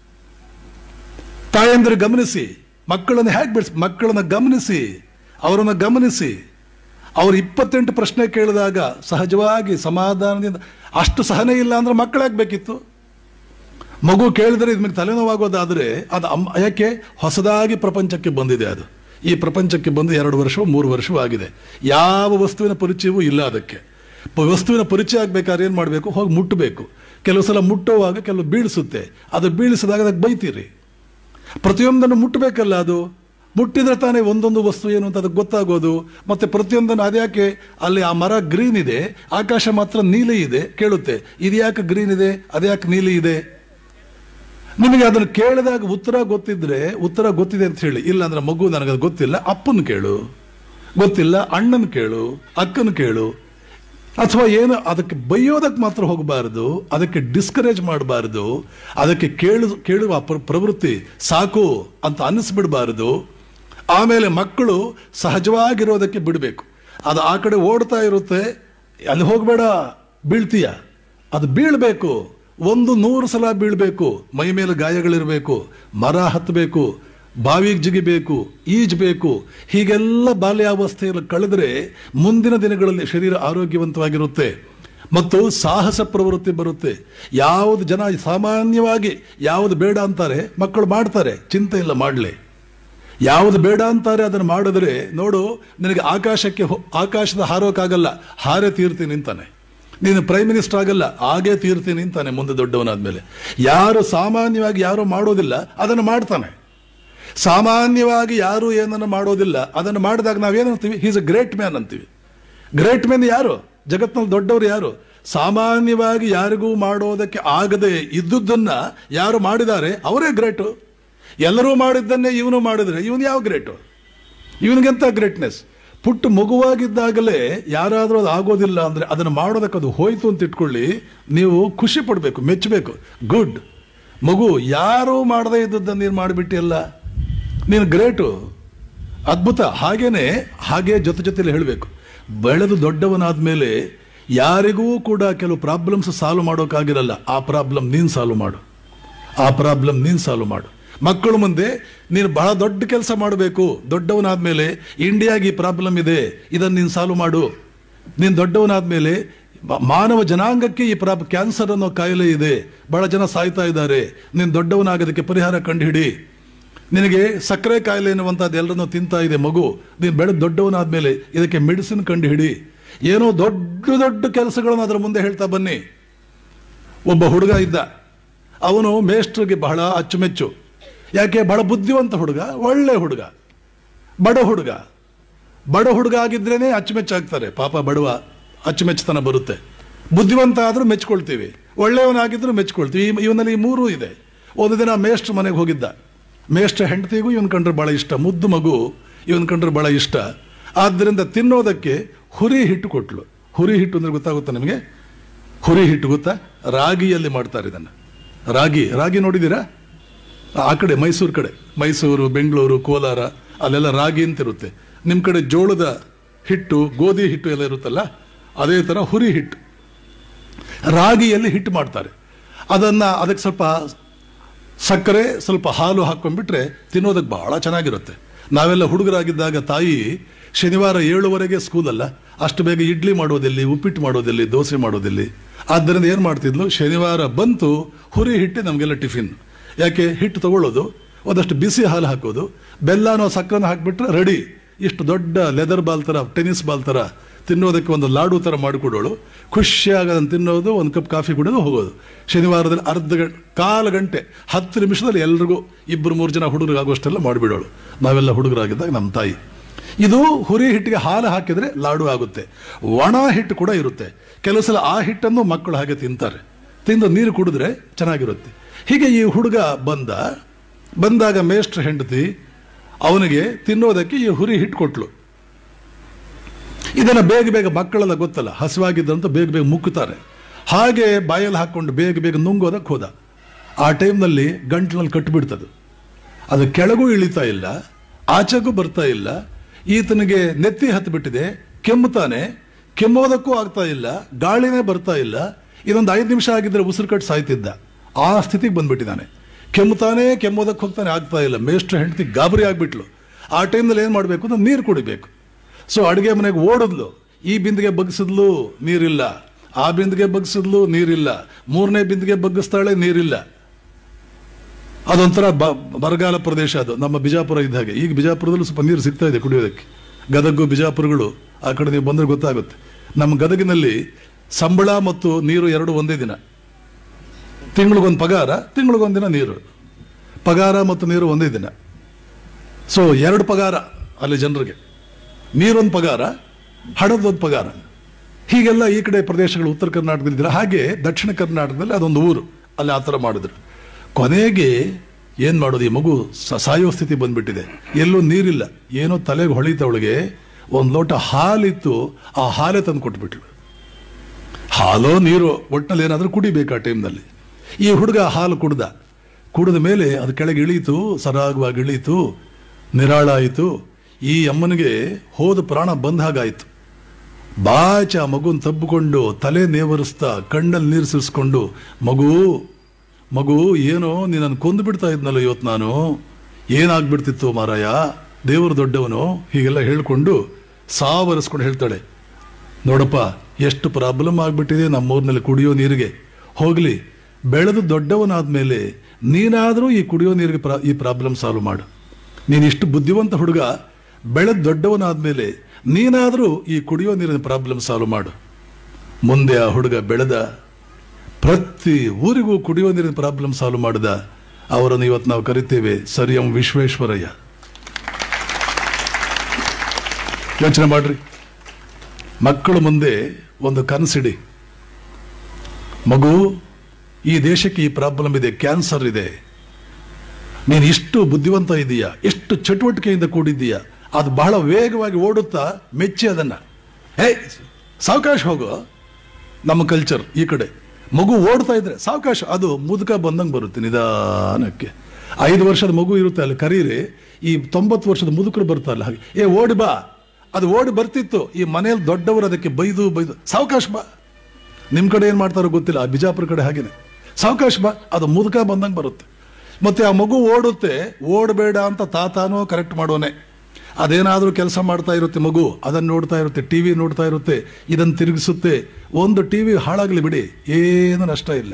ತಾಯಂದ್ರೆ ಗಮನಿಸಿ ಮಕ್ಕಳನ್ನು ಹೇಗೆ ಬಿಡಿಸಿ ಮಕ್ಕಳನ್ನ ಗಮನಿಸಿ ಅವರನ್ನು ಗಮನಿಸಿ ಅವ್ರು ಇಪ್ಪತ್ತೆಂಟು ಪ್ರಶ್ನೆ ಕೇಳಿದಾಗ ಸಹಜವಾಗಿ ಸಮಾಧಾನದಿಂದ ಅಷ್ಟು ಸಹನೆ ಇಲ್ಲ ಅಂದ್ರೆ ಮಕ್ಕಳಾಗಬೇಕಿತ್ತು ಮಗು ಕೇಳಿದ್ರೆ ನಿಮಗೆ ತಲೆನೋವಾಗೋದಾದ್ರೆ ಅದು ಅಮ್ಮ ಯಾಕೆ ಹೊಸದಾಗಿ ಪ್ರಪಂಚಕ್ಕೆ ಬಂದಿದೆ ಅದು ಈ ಪ್ರಪಂಚಕ್ಕೆ ಬಂದು ಎರಡು ವರ್ಷವೂ ಮೂರು ವರ್ಷವೂ ಆಗಿದೆ ಯಾವ ವಸ್ತುವಿನ ಪರಿಚಯವೂ ಇಲ್ಲ ಅದಕ್ಕೆ ಪ- ವಸ್ತುವಿನ ಪರಿಚಯ ಆಗ್ಬೇಕಾದ್ರೆ ಏನು ಮಾಡಬೇಕು ಹೋಗಿ ಮುಟ್ಟಬೇಕು ಕೆಲವು ಸಲ ಮುಟ್ಟುವಾಗ ಕೆಲವು ಬೀಳಿಸುತ್ತೆ ಅದು ಬೀಳಿಸಿದಾಗ ಅದಕ್ಕೆ ಬೈತೀರಿ ಪ್ರತಿಯೊಂದನ್ನು ಮುಟ್ಟಬೇಕಲ್ಲ ಅದು ಮುಟ್ಟಿದ್ರೆ ತಾನೇ ಒಂದೊಂದು ವಸ್ತು ಏನು ಅಂತ ಅದಕ್ಕೆ ಗೊತ್ತಾಗೋದು ಮತ್ತೆ ಪ್ರತಿಯೊಂದನ್ನು ಅದ್ಯಾಕೆ ಅಲ್ಲಿ ಆ ಮರ ಗ್ರೀನ್ ಇದೆ ಆಕಾಶ ಮಾತ್ರ ನೀಲಿ ಇದೆ ಕೇಳುತ್ತೆ ಇದ್ಯಾಕೆ ಗ್ರೀನ್ ಇದೆ ಅದ್ಯಾಕೆ ನೀಲಿ ಇದೆ ನಿಮಗೆ ಅದನ್ನು ಕೇಳಿದಾಗ ಉತ್ತರ ಗೊತ್ತಿದ್ರೆ ಉತ್ತರ ಗೊತ್ತಿದೆ ಅಂತ ಹೇಳಿ ಇಲ್ಲ ಅಂದ್ರೆ ಮಗು ನನಗೆ ಅದು ಗೊತ್ತಿಲ್ಲ ಅಪ್ಪನ ಕೇಳು ಗೊತ್ತಿಲ್ಲ ಅಣ್ಣನ ಕೇಳು ಅಕ್ಕನ ಕೇಳು ಅಥವಾ ಏನು ಅದಕ್ಕೆ ಬೈಯೋದಕ್ಕೆ ಮಾತ್ರ ಹೋಗಬಾರದು ಅದಕ್ಕೆ ಡಿಸ್ಕರೇಜ್ ಮಾಡಬಾರದು ಅದಕ್ಕೆ ಕೇಳು ಕೇಳುವ ಪ್ರ- ಪ್ರವೃತ್ತಿ ಸಾಕು ಅಂತ ಅನ್ನಿಸ್ಬಿಡಬಾರದು ಆಮೇಲೆ ಮಕ್ಕಳು ಸಹಜವಾಗಿರೋದಕ್ಕೆ ಬಿಡಬೇಕು ಅದು ಆ ಕಡೆ ಓಡ್ತಾ ಇರುತ್ತೆ ಅಲ್ಲಿ ಹೋಗಬೇಡ ಬೀಳ್ತೀಯ ಅದು ಬೀಳ್ಬೇಕು ಒಂದು ನೂರು ಸಲ ಬೀಳ್ಬೇಕು ಮೈ ಮೇಲೆ ಗಾಯಗಳಿರಬೇಕು ಮರ ಹತ್ತಬೇಕು ಬಾವಿಗೆ ಜಿಗಿಬೇಕು ಈಜಬೇಕು ಹೀಗೆಲ್ಲ ಬಾಲ್ಯಾವಸ್ಥೆಯಲ್ಲಿ ಕಳೆದ್ರೆ ಮುಂದಿನ ದಿನಗಳಲ್ಲಿ ಶರೀರ ಆರೋಗ್ಯವಂತವಾಗಿರುತ್ತೆ ಮತ್ತು ಸಾಹಸ ಪ್ರವೃತ್ತಿ ಬರುತ್ತೆ ಯಾವುದು ಜನ ಸಾಮಾನ್ಯವಾಗಿ ಯಾವುದು ಬೇಡ ಅಂತಾರೆ ಮಕ್ಕಳು ಮಾಡ್ತಾರೆ ಚಿಂತೆ ಇಲ್ಲ ಮಾಡಲಿ ಯಾವುದು ಬೇಡ ಅಂತಾರೆ ಅದನ್ನು ಮಾಡಿದ್ರೆ ನೋಡು ನಿನಗೆ ಆಕಾಶಕ್ಕೆ ಹೊ- ಆಕಾಶದ ಹಾರೋಕ್ಕಾಗಲ್ಲ ಹಾರೇ ತೀರ್ತೀನಿ ಅಂತಾನೆ ನೀನು ಪ್ರೈಮ್ ಮಿನಿಸ್ಟರ್ ಆಗಲ್ಲ ಹಾಗೇ ತೀರ್ತೀನಿ ಅಂತಾನೆ ಮುಂದೆ ದೊಡ್ಡವನಾದ್ಮೇಲೆ ಯಾರು ಸಾಮಾನ್ಯವಾಗಿ ಯಾರು ಮಾಡೋದಿಲ್ಲ ಅದನ್ನು ಮಾಡ್ತಾನೆ ಸಾಮಾನ್ಯವಾಗಿ ಯಾರು ಏನನ್ನು ಮಾಡೋದಿಲ್ಲ ಅದನ್ನು ಮಾಡಿದಾಗ ನಾವೇನಂತೀವಿ ಹೀಸ್ ಅ ಗ್ರೇಟ್ ಮ್ಯಾನ್ ಅಂತೀವಿ ಗ್ರೇಟ್ ಮ್ಯಾನ್ ಯಾರು ಜಗತ್ನಲ್ಲಿ ದೊಡ್ಡವರು ಯಾರು ಸಾಮಾನ್ಯವಾಗಿ ಯಾರಿಗೂ ಮಾಡೋದಕ್ಕೆ ಆಗದೆ ಇದ್ದುದನ್ನ ಯಾರು ಮಾಡಿದ್ದಾರೆ ಅವರೇ ಗ್ರೇಟು ಎಲ್ಲರೂ ಮಾಡಿದ್ದನ್ನೇ ಇವನು ಮಾಡಿದ್ರೆ ಇವನು ಯಾವ ಗ್ರೇಟು ಇವನಿಗೆಂತ ಗ್ರೇಟ್ನೆಸ್ ಪುಟ್ಟ ಮಗುವಾಗಿದ್ದಾಗಲೇ ಯಾರಾದರೂ ಅದು ಆಗೋದಿಲ್ಲ ಅಂದ್ರೆ ಅದನ್ನು ಮಾಡೋದಕ್ಕೆ ಅದು ಹೋಯ್ತು ಅಂತ ಇಟ್ಕೊಳ್ಳಿ ನೀವು ಖುಷಿ ಪಡಬೇಕು ಮೆಚ್ಚಬೇಕು ಗುಡ್ ಮಗು ಯಾರೂ ಮಾಡದೇ ಇದ್ದದ್ದನ್ನು ನೀನು ಮಾಡಿಬಿಟ್ಟಿಯಲ್ಲ ನೀನು ಗ್ರೇಟು ಅದ್ಭುತ ಹಾಗೇನೆ ಹಾಗೆ ಜೊತೆ ಜೊತೆಲಿ ಹೇಳಬೇಕು ಬೆಳೆದು ದೊಡ್ಡವನಾದ್ಮೇಲೆ ಯಾರಿಗೂ ಕೂಡ ಕೆಲವು ಪ್ರಾಬ್ಲಮ್ಸ್ ಸಾಲ್ವ್ ಮಾಡೋಕ್ಕಾಗಿರಲ್ಲ ಆ ಪ್ರಾಬ್ಲಮ್ ನೀನು ಸಾಲ್ವ್ ಮಾಡು ಆ ಪ್ರಾಬ್ಲಮ್ ನೀನು ಸಾಲ್ವ್ ಮಾಡು ಮಕ್ಕಳು ಮುಂದೆ ನೀನು ಬಹಳ ದೊಡ್ಡ ಕೆಲಸ ಮಾಡಬೇಕು ದೊಡ್ಡವನಾದ್ಮೇಲೆ ಇಂಡಿಯಾಗೆ ಈ ಪ್ರಾಬ್ಲಮ್ ಇದೆ ಇದನ್ನು ನೀನು ಸಾಲ್ವ್ ಮಾಡು ನೀನು ದೊಡ್ಡವನಾದ್ಮೇಲೆ ಮ- ಮಾನವ ಜನಾಂಗಕ್ಕೆ ಈ ಪ್ರಾಬ್ ಕ್ಯಾನ್ಸರ್ ಅನ್ನೋ ಕಾಯಿಲೆ ಇದೆ ಬಹಳ ಜನ ಸಾಯ್ತಾ ಇದ್ದಾರೆ ನೀನು ದೊಡ್ಡವನಾಗೋದಕ್ಕೆ ಪರಿಹಾರ ಕಂಡುಹಿಡಿ ನಿನಗೆ ಸಕ್ಕರೆ ಕಾಯಿಲೆ ಎನ್ನುವಂಥದ್ದು ಎಲ್ಲರನ್ನೂ ತಿಂತಾ ಇದೆ ಮಗು ನೀನು ಬೆಳೆದು ದೊಡ್ಡವನಾದ್ಮೇಲೆ ಇದಕ್ಕೆ ಮೆಡಿಸಿನ್ ಕಂಡು ಹಿಡಿ ಏನೋ ದೊಡ್ಡ ದೊಡ್ಡ ಕೆಲಸಗಳನ್ನು ಅದರ ಮುಂದೆ ಹೇಳ್ತಾ ಬನ್ನಿ ಒಬ್ಬ ಹುಡುಗ ಇದ್ದ ಅವನು ಮೇಷ್ಟ್ರಿಗೆ ಬಹಳ ಅಚ್ಚುಮೆಚ್ಚು ಯಾಕೆ ಬಹಳ ಬುದ್ಧಿವಂತ ಹುಡುಗ ಒಳ್ಳೆ ಹುಡುಗ ಬಡ ಹುಡುಗ ಬಡ ಹುಡುಗ ಆಗಿದ್ರೇನೆ ಅಚ್ಚುಮೆಚ್ಚಾಗ್ತಾರೆ ಪಾಪ ಬಡವ ಅಚ್ಚುಮೆಚ್ಚುತನ ಬರುತ್ತೆ ಬುದ್ಧಿವಂತ ಆದ್ರೂ ಮೆಚ್ಕೊಳ್ತೀವಿ ಒಳ್ಳೆಯವನಾಗಿದ್ರು ಮೆಚ್ಕೊಳ್ತೀವಿ ಈ- ಇವನಲ್ಲಿ ಈ ಮೂರೂ ಇದೆ ಒಂದು ದಿನ ಮೇಷ್ಟ್ರ ಮನೆಗೆ ಹೋಗಿದ್ದ ಮೇಷ್ಟ್ರ ಹೆಂಡತಿಗೂ ಇವನ್ ಕಂಡ್ರೆ ಬಹಳ ಇಷ್ಟ ಮುದ್ದು ಮಗು ಇವನ್ ಕಂಡ್ರೆ ಬಹಳ ಇಷ್ಟ ಆದ್ದರಿಂದ ತಿನ್ನೋದಕ್ಕೆ ಹುರಿ ಹಿಟ್ಟು ಕೊಟ್ಲು ಹುರಿ ಹಿಟ್ಟು ಅಂದ್ರೆ ಗೊತ್ತಾಗುತ್ತಾ ನಿಮಗೆ ಹುರಿ ಹಿಟ್ಟು ಗೊತ್ತಾ ರಾಗಿಯಲ್ಲಿ ಮಾಡ್ತಾರೆ ಇದನ್ನ ರಾಗಿ ರಾಗಿ ನೋಡಿದ್ದೀರಾ ಆ ಕಡೆ ಮೈಸೂರು ಕಡೆ ಮೈಸೂರು ಬೆಂಗಳೂರು ಕೋಲಾರ ಅಲ್ಲೆಲ್ಲ ರಾಗಿ ಅಂತಿರುತ್ತೆ ನಿಮ್ಮ ಕಡೆ ಜೋಳದ ಹಿಟ್ಟು ಗೋಧಿ ಹಿಟ್ಟು ಎಲ್ಲ ಇರುತ್ತಲ್ಲ ಅದೇ ಥರ ಹುರಿ ಹಿಟ್ಟು ರಾಗಿಯಲ್ಲಿ ಹಿಟ್ಟು ಮಾಡ್ತಾರೆ ಅದನ್ನ ಅದಕ್ಕೆ ಸ್ವಲ್ಪ ಸಕ್ಕರೆ ಸ್ವಲ್ಪ ಹಾಲು ಹಾಕೊಂಡ್ಬಿಟ್ರೆ ತಿನ್ನೋದಕ್ಕೆ ಬಹಳ ಚೆನ್ನಾಗಿರುತ್ತೆ ನಾವೆಲ್ಲ ಹುಡುಗರಾಗಿದ್ದಾಗ ತಾಯಿ ಶನಿವಾರ ಏಳುವರೆಗೆ ಸ್ಕೂಲ್ ಅಲ್ಲ ಅಷ್ಟು ಬೇಗ ಇಡ್ಲಿ ಮಾಡೋದಿಲ್ಲಿ ಉಪ್ಪಿಟ್ಟು ಮಾಡೋದಿಲ್ಲಿ ದೋಸೆ ಮಾಡೋದಿಲ್ಲಿ ಆದ್ದರಿಂದ ಏನು ಮಾಡ್ತಿದ್ಲು ಶನಿವಾರ ಬಂತು ಹುರಿ ಹಿಟ್ಟು ನಮಗೆಲ್ಲ ಟಿಫಿನ್ ಯಾಕೆ ಹಿಟ್ಟು ತಗೊಳ್ಳೋದು ಒಂದಷ್ಟು ಬಿಸಿ ಹಾಲು ಹಾಕೋದು ಬೆಲ್ಲನೋ ಸಕ್ಕರೆನ ಹಾಕ್ಬಿಟ್ರೆ ರೆಡಿ ಇಷ್ಟು ದೊಡ್ಡ ಲೆದರ್ ಬಾಲ್ ಥರ ಟೆನ್ನಿಸ್ ಬಾಲ್ ಥರ ತಿನ್ನೋದಕ್ಕೆ ಒಂದು ಲಾಡು ಥರ ಮಾಡಿಕೊಡೋಳು ಖುಷಿಯಾಗಿ ಅದನ್ನು ತಿನ್ನೋದು ಒಂದು ಕಪ್ ಕಾಫಿ ಕುಡಿದು ಹೋಗೋದು ಶನಿವಾರದಲ್ಲಿ ಅರ್ಧ ಗಂಟೆ ಕಾಲು ಗಂಟೆ ಹತ್ತು ನಿಮಿಷದಲ್ಲಿ ಎಲ್ರಿಗೂ ಇಬ್ಬರು ಮೂರು ಜನ ಹುಡುಗರಾಗುವಷ್ಟೆಲ್ಲ ಮಾಡಿಬಿಡೋಳು ನಾವೆಲ್ಲ ಹುಡುಗರಾಗಿದ್ದಾಗ ನಮ್ಮ ತಾಯಿ ಇದು ಹುರಿ ಹಿಟ್ಟಿಗೆ ಹಾಲು ಹಾಕಿದ್ರೆ ಲಾಡು ಆಗುತ್ತೆ ಒಣ ಹಿಟ್ಟು ಕೂಡ ಇರುತ್ತೆ ಕೆಲವು ಸಲ ಆ ಹಿಟ್ಟನ್ನು ಮಕ್ಕಳು ಹಾಗೆ ತಿಂತಾರೆ ತಿಂದು ನೀರು ಕುಡಿದ್ರೆ ಚೆನ್ನಾಗಿರುತ್ತೆ ಹೀಗೆ ಈ ಹುಡುಗ ಬಂದ ಬಂದಾಗ ಮೇಷ್ಟ್ರ ಹೆಂಡತಿ ಅವನಿಗೆ ತಿನ್ನೋದಕ್ಕೆ ಈ ಹುರಿ ಹಿಟ್ಟು ಕೊಟ್ಲು ಇದನ್ನ ಬೇಗ ಬೇಗ ಮಕ್ಕಳೆಲ್ಲ ಗೊತ್ತಲ್ಲ ಹಸಿವಾಗಿದ್ದಂತ ಬೇಗ ಬೇಗ ಮುಕ್ಕುತ್ತಾರೆ ಹಾಗೆ ಬಾಯಲ್ಲಿ ಹಾಕೊಂಡು ಬೇಗ ಬೇಗ ನುಂಗೋದಕ್ಕೆ ಹೋದ ಆ ಟೈಮ್ನಲ್ಲಿ ಗಂಟ್ಲಲ್ಲಿ ಕಟ್ಟಿಬಿಡ್ತದು ಅದು ಕೆಳಗೂ ಇಳಿತಾ ಇಲ್ಲ ಆಚೆಗೂ ಬರ್ತಾ ಇಲ್ಲ ಈತನಿಗೆ ನೆತ್ತಿ ಹತ್ತು ಬಿಟ್ಟಿದೆ ಕೆಮ್ಮುತ್ತಾನೆ ಕೆಮ್ಮೋದಕ್ಕೂ ಆಗ್ತಾ ಇಲ್ಲ ಗಾಳಿನೇ ಬರ್ತಾ ಇಲ್ಲ ಇದೊಂದು ಐದು ನಿಮಿಷ ಆಗಿದ್ರೆ ಉಸಿರು ಕಟ್ಟು ಸಾಯ್ತಿದ್ದ ಆ ಸ್ಥಿತಿಗೆ ಬಂದ್ಬಿಟ್ಟಿದ್ದಾನೆ ಕೆಮ್ಮುತ್ತಾನೆ ಕೆಮ್ಮೋದಕ್ಕೆ ಹೋಗ್ತಾನೆ ಆಗ್ತಾ ಇಲ್ಲ ಮೇಷ್ಟ್ರ ಹೆಂಡತಿ ಗಾಬರಿ ಆಗ್ಬಿಟ್ಲು ಆ ಟೈಮ್ನಲ್ಲಿ ಏನು ಮಾಡಬೇಕು ಅಂದ್ರೆ ನೀರು ಕುಡಿಬೇಕು ಸೊ ಅಡುಗೆ ಮನೆಗೆ ಓಡಿದ್ಲು ಈ ಬಿಂದಿಗೆ ಬಗ್ಸಿದ್ಲು ನೀರಿಲ್ಲ ಆ ಬಿಂದಿಗೆ ಬಗ್ಸಿದ್ಲು ನೀರಿಲ್ಲ ಮೂರನೇ ಬಿಂದಿಗೆ ಬಗ್ಗಿಸ್ತಾಳೆ ನೀರಿಲ್ಲ ಅದೊಂಥರ ಬ ಬರಗಾಲ ಪ್ರದೇಶ ಅದು ನಮ್ಮ ಬಿಜಾಪುರ ಇದ್ದ ಹಾಗೆ ಈಗ ಬಿಜಾಪುರದಲ್ಲೂ ಸ್ವಲ್ಪ ನೀರು ಸಿಗ್ತಾ ಇದೆ ಕುಡಿಯೋದಕ್ಕೆ ಗದಗು ಬಿಜಾಪುರಗಳು ಆ ಕಡೆ ನೀವು ಬಂದರೆ ಗೊತ್ತಾಗುತ್ತೆ ನಮ್ಮ ಗದಗಿನಲ್ಲಿ ಸಂಬಳ ಮತ್ತು ನೀರು ಎರಡು ಒಂದೇ ದಿನ ತಿಂಗಳಿಗೊಂದು ಪಗಾರ ತಿಂಗಳಿಗೊಂದು ದಿನ ನೀರು ಪಗಾರ ಮತ್ತು ನೀರು ಒಂದೇ ದಿನ ಸೊ ಎರಡು ಪಗಾರ ಅಲ್ಲಿ ಜನರಿಗೆ ನೀರೊಂದು ಪಗಾರ ಹಣದೊಂದು ಪಗಾರ ಹೀಗೆಲ್ಲ ಈ ಕಡೆ ಪ್ರದೇಶಗಳು ಉತ್ತರ ಕರ್ನಾಟಕದಲ್ಲಿದ್ದಾರೆ ಹಾಗೆ ದಕ್ಷಿಣ ಕರ್ನಾಟಕದಲ್ಲಿ ಅದೊಂದು ಊರು ಅಲ್ಲಿ ಆ ಥರ ಮಾಡಿದ್ರು ಕೊನೆಗೆ ಏನು ಮಾಡೋದು ಈ ಮಗು ಸ- ಸಾಯೋ ಸ್ಥಿತಿ ಬಂದ್ಬಿಟ್ಟಿದೆ ಎಲ್ಲೂ ನೀರಿಲ್ಲ ಏನೋ ತಲೆಗೆ ಹೊಳಿತವಳಿಗೆ ಒಂದು ಲೋಟ ಹಾಲಿತ್ತು ಆ ಹಾಲೇ ತಂದು ಕೊಟ್ಬಿಟ್ಲು ಹಾಲೋ ನೀರು ಒಟ್ಟಿನಲ್ಲಿ ಏನಾದರೂ ಕುಡಿಬೇಕು ಆ ಟೈಮ್ನಲ್ಲಿ ಈ ಹುಡುಗ ಹಾಲು ಕುಡ್ದ ಕುಡಿದ ಮೇಲೆ ಅದು ಕೆಳಗೆ ಇಳೀತು ಸರಾಗವಾಗಿ ಇಳೀತು ನಿರಾಳ ಆಯಿತು ಈ ಅಮ್ಮನಿಗೆ ಹೋದ ಪ್ರಾಣ ಬಂದ ಹಾಗಾಯಿತು ಬಾಚ ಆ ಮಗುನ್ ತಬ್ಬಿಕೊಂಡು ತಲೆ ನೇವರಿಸ್ತಾ ಕಣ್ಣಲ್ಲಿ ನೀರು ಸುರಿಸ್ಕೊಂಡು ಮಗು ಮಗು ಏನೋ ನೀನನ್ನು ಕೊಂದು ಬಿಡ್ತಾ ಇದ್ನಲ್ಲ ಇವತ್ತು ನಾನು ಏನಾಗ್ಬಿಡ್ತಿತ್ತು ಮಾರಾಯ ದೇವರು ದೊಡ್ಡವನು ಹೀಗೆಲ್ಲ ಹೇಳ್ಕೊಂಡು ಸಾವರಿಸ್ಕೊಂಡು ಹೇಳ್ತಾಳೆ ನೋಡಪ್ಪ ಎಷ್ಟು ಪ್ರಾಬ್ಲಮ್ ಆಗ್ಬಿಟ್ಟಿದೆ ನಮ್ಮೂರಿನಲ್ಲಿ ಕುಡಿಯೋ ನೀರಿಗೆ ಹೋಗ್ಲಿ ಬೆಳೆದು ದೊಡ್ಡವನಾದ್ಮೇಲೆ ನೀನಾದರೂ ಈ ಕುಡಿಯೋ ನೀರಿಗೆ ಪ್ರಾ- ಈ ಪ್ರಾಬ್ಲಮ್ ಸಾಲ್ವ್ ಮಾಡು ನೀನು ಇಷ್ಟು ಬುದ್ಧಿವಂತ ಹುಡುಗ ಬೆಳೆದು ದೊಡ್ಡವನಾದ್ಮೇಲೆ ನೀನಾದರೂ ಈ ಕುಡಿಯೋ ನೀರಿನ ಪ್ರಾಬ್ಲಮ್ ಸಾಲ್ವ್ ಮಾಡು ಮುಂದೆ ಆ ಹುಡುಗ ಬೆಳೆದ ಪ್ರತಿ ಊರಿಗೂ ಕುಡಿಯೋ ನೀರಿನ ಪ್ರಾಬ್ಲಮ್ ಸಾಲ್ವ್ ಮಾಡಿದ ಅವರನ್ನು ಇವತ್ತು ನಾವು ಕರಿತೇವೆ ಸರ್ ಎಂ ವಿಶ್ವೇಶ್ವರಯ್ಯ ಯೋಚನೆ ಮಾಡ್ರಿ ಮಕ್ಕಳು ಮುಂದೆ ಒಂದು ಕನಸಿಡಿ ಮಗು ಈ ದೇಶಕ್ಕೆ ಈ ಪ್ರಾಬ್ಲಮ್ ಇದೆ ಕ್ಯಾನ್ಸರ್ ಇದೆ ನೀನು ಇಷ್ಟು ಬುದ್ಧಿವಂತ ಇದೀಯಾ ಎಷ್ಟು ಚಟುವಟಿಕೆಯಿಂದ ಕೂಡಿದ್ದೀಯಾ ಅದು ಬಹಳ ವೇಗವಾಗಿ ಓಡುತ್ತಾ ಮೆಚ್ಚಿ ಅದನ್ನ ಹೇ ಸಾವಕಾಶ ಹೋಗು ನಮ್ಮ ಕಲ್ಚರ್ ಈ ಕಡೆ ಮಗು ಓಡ್ತಾ ಇದ್ರೆ ಸಾವಕಾಶ ಅದು ಮುದುಕ ಬಂದಂಗೆ ಬರುತ್ತೆ ನಿಧಾನಕ್ಕೆ ಐದು ವರ್ಷದ ಮಗು ಇರುತ್ತೆ ಅಲ್ಲಿ ಕರೀರಿ ಈ ತೊಂಬತ್ತು ವರ್ಷದ ಮುದುಕರು ಬರ್ತಾರಲ್ಲ ಹಾಗೆ ಏ ಓಡಿ ಬಾ ಅದು ಓಡಿ ಬರ್ತಿತ್ತು ಈ ಮನೆಯಲ್ಲಿ ದೊಡ್ಡವರು ಅದಕ್ಕೆ ಬೈದು ಬೈದು ಸಾವಕಾಶ ಬಾ ನಿಮ್ಮ ಕಡೆ ಏನು ಮಾಡ್ತಾರೋ ಗೊತ್ತಿಲ್ಲ ಆ ಬಿಜಾಪುರ ಕಡೆ ಹಾಗೇನೆ ಸಾವಕಾಶ ಬಾ ಅದು ಮುದುಕ ಬಂದಂಗೆ ಬರುತ್ತೆ ಮತ್ತೆ ಆ ಮಗು ಓಡುತ್ತೆ ಓಡಬೇಡ ಅಂತ ತಾತಾನೋ ಕರೆಕ್ಟ್ ಮಾಡೋನೆ ಅದೇನಾದರೂ ಕೆಲಸ ಮಾಡ್ತಾ ಇರುತ್ತೆ ಮಗು ಅದನ್ನು ನೋಡ್ತಾ ಇರುತ್ತೆ ಟಿವಿ ನೋಡ್ತಾ ಇರುತ್ತೆ ಇದನ್ನು ತಿರುಗಿಸುತ್ತೆ ಒಂದು ಟಿವಿ ಹಾಳಾಗ್ಲಿ ಬಿಡಿ ಏನು ನಷ್ಟ ಇಲ್ಲ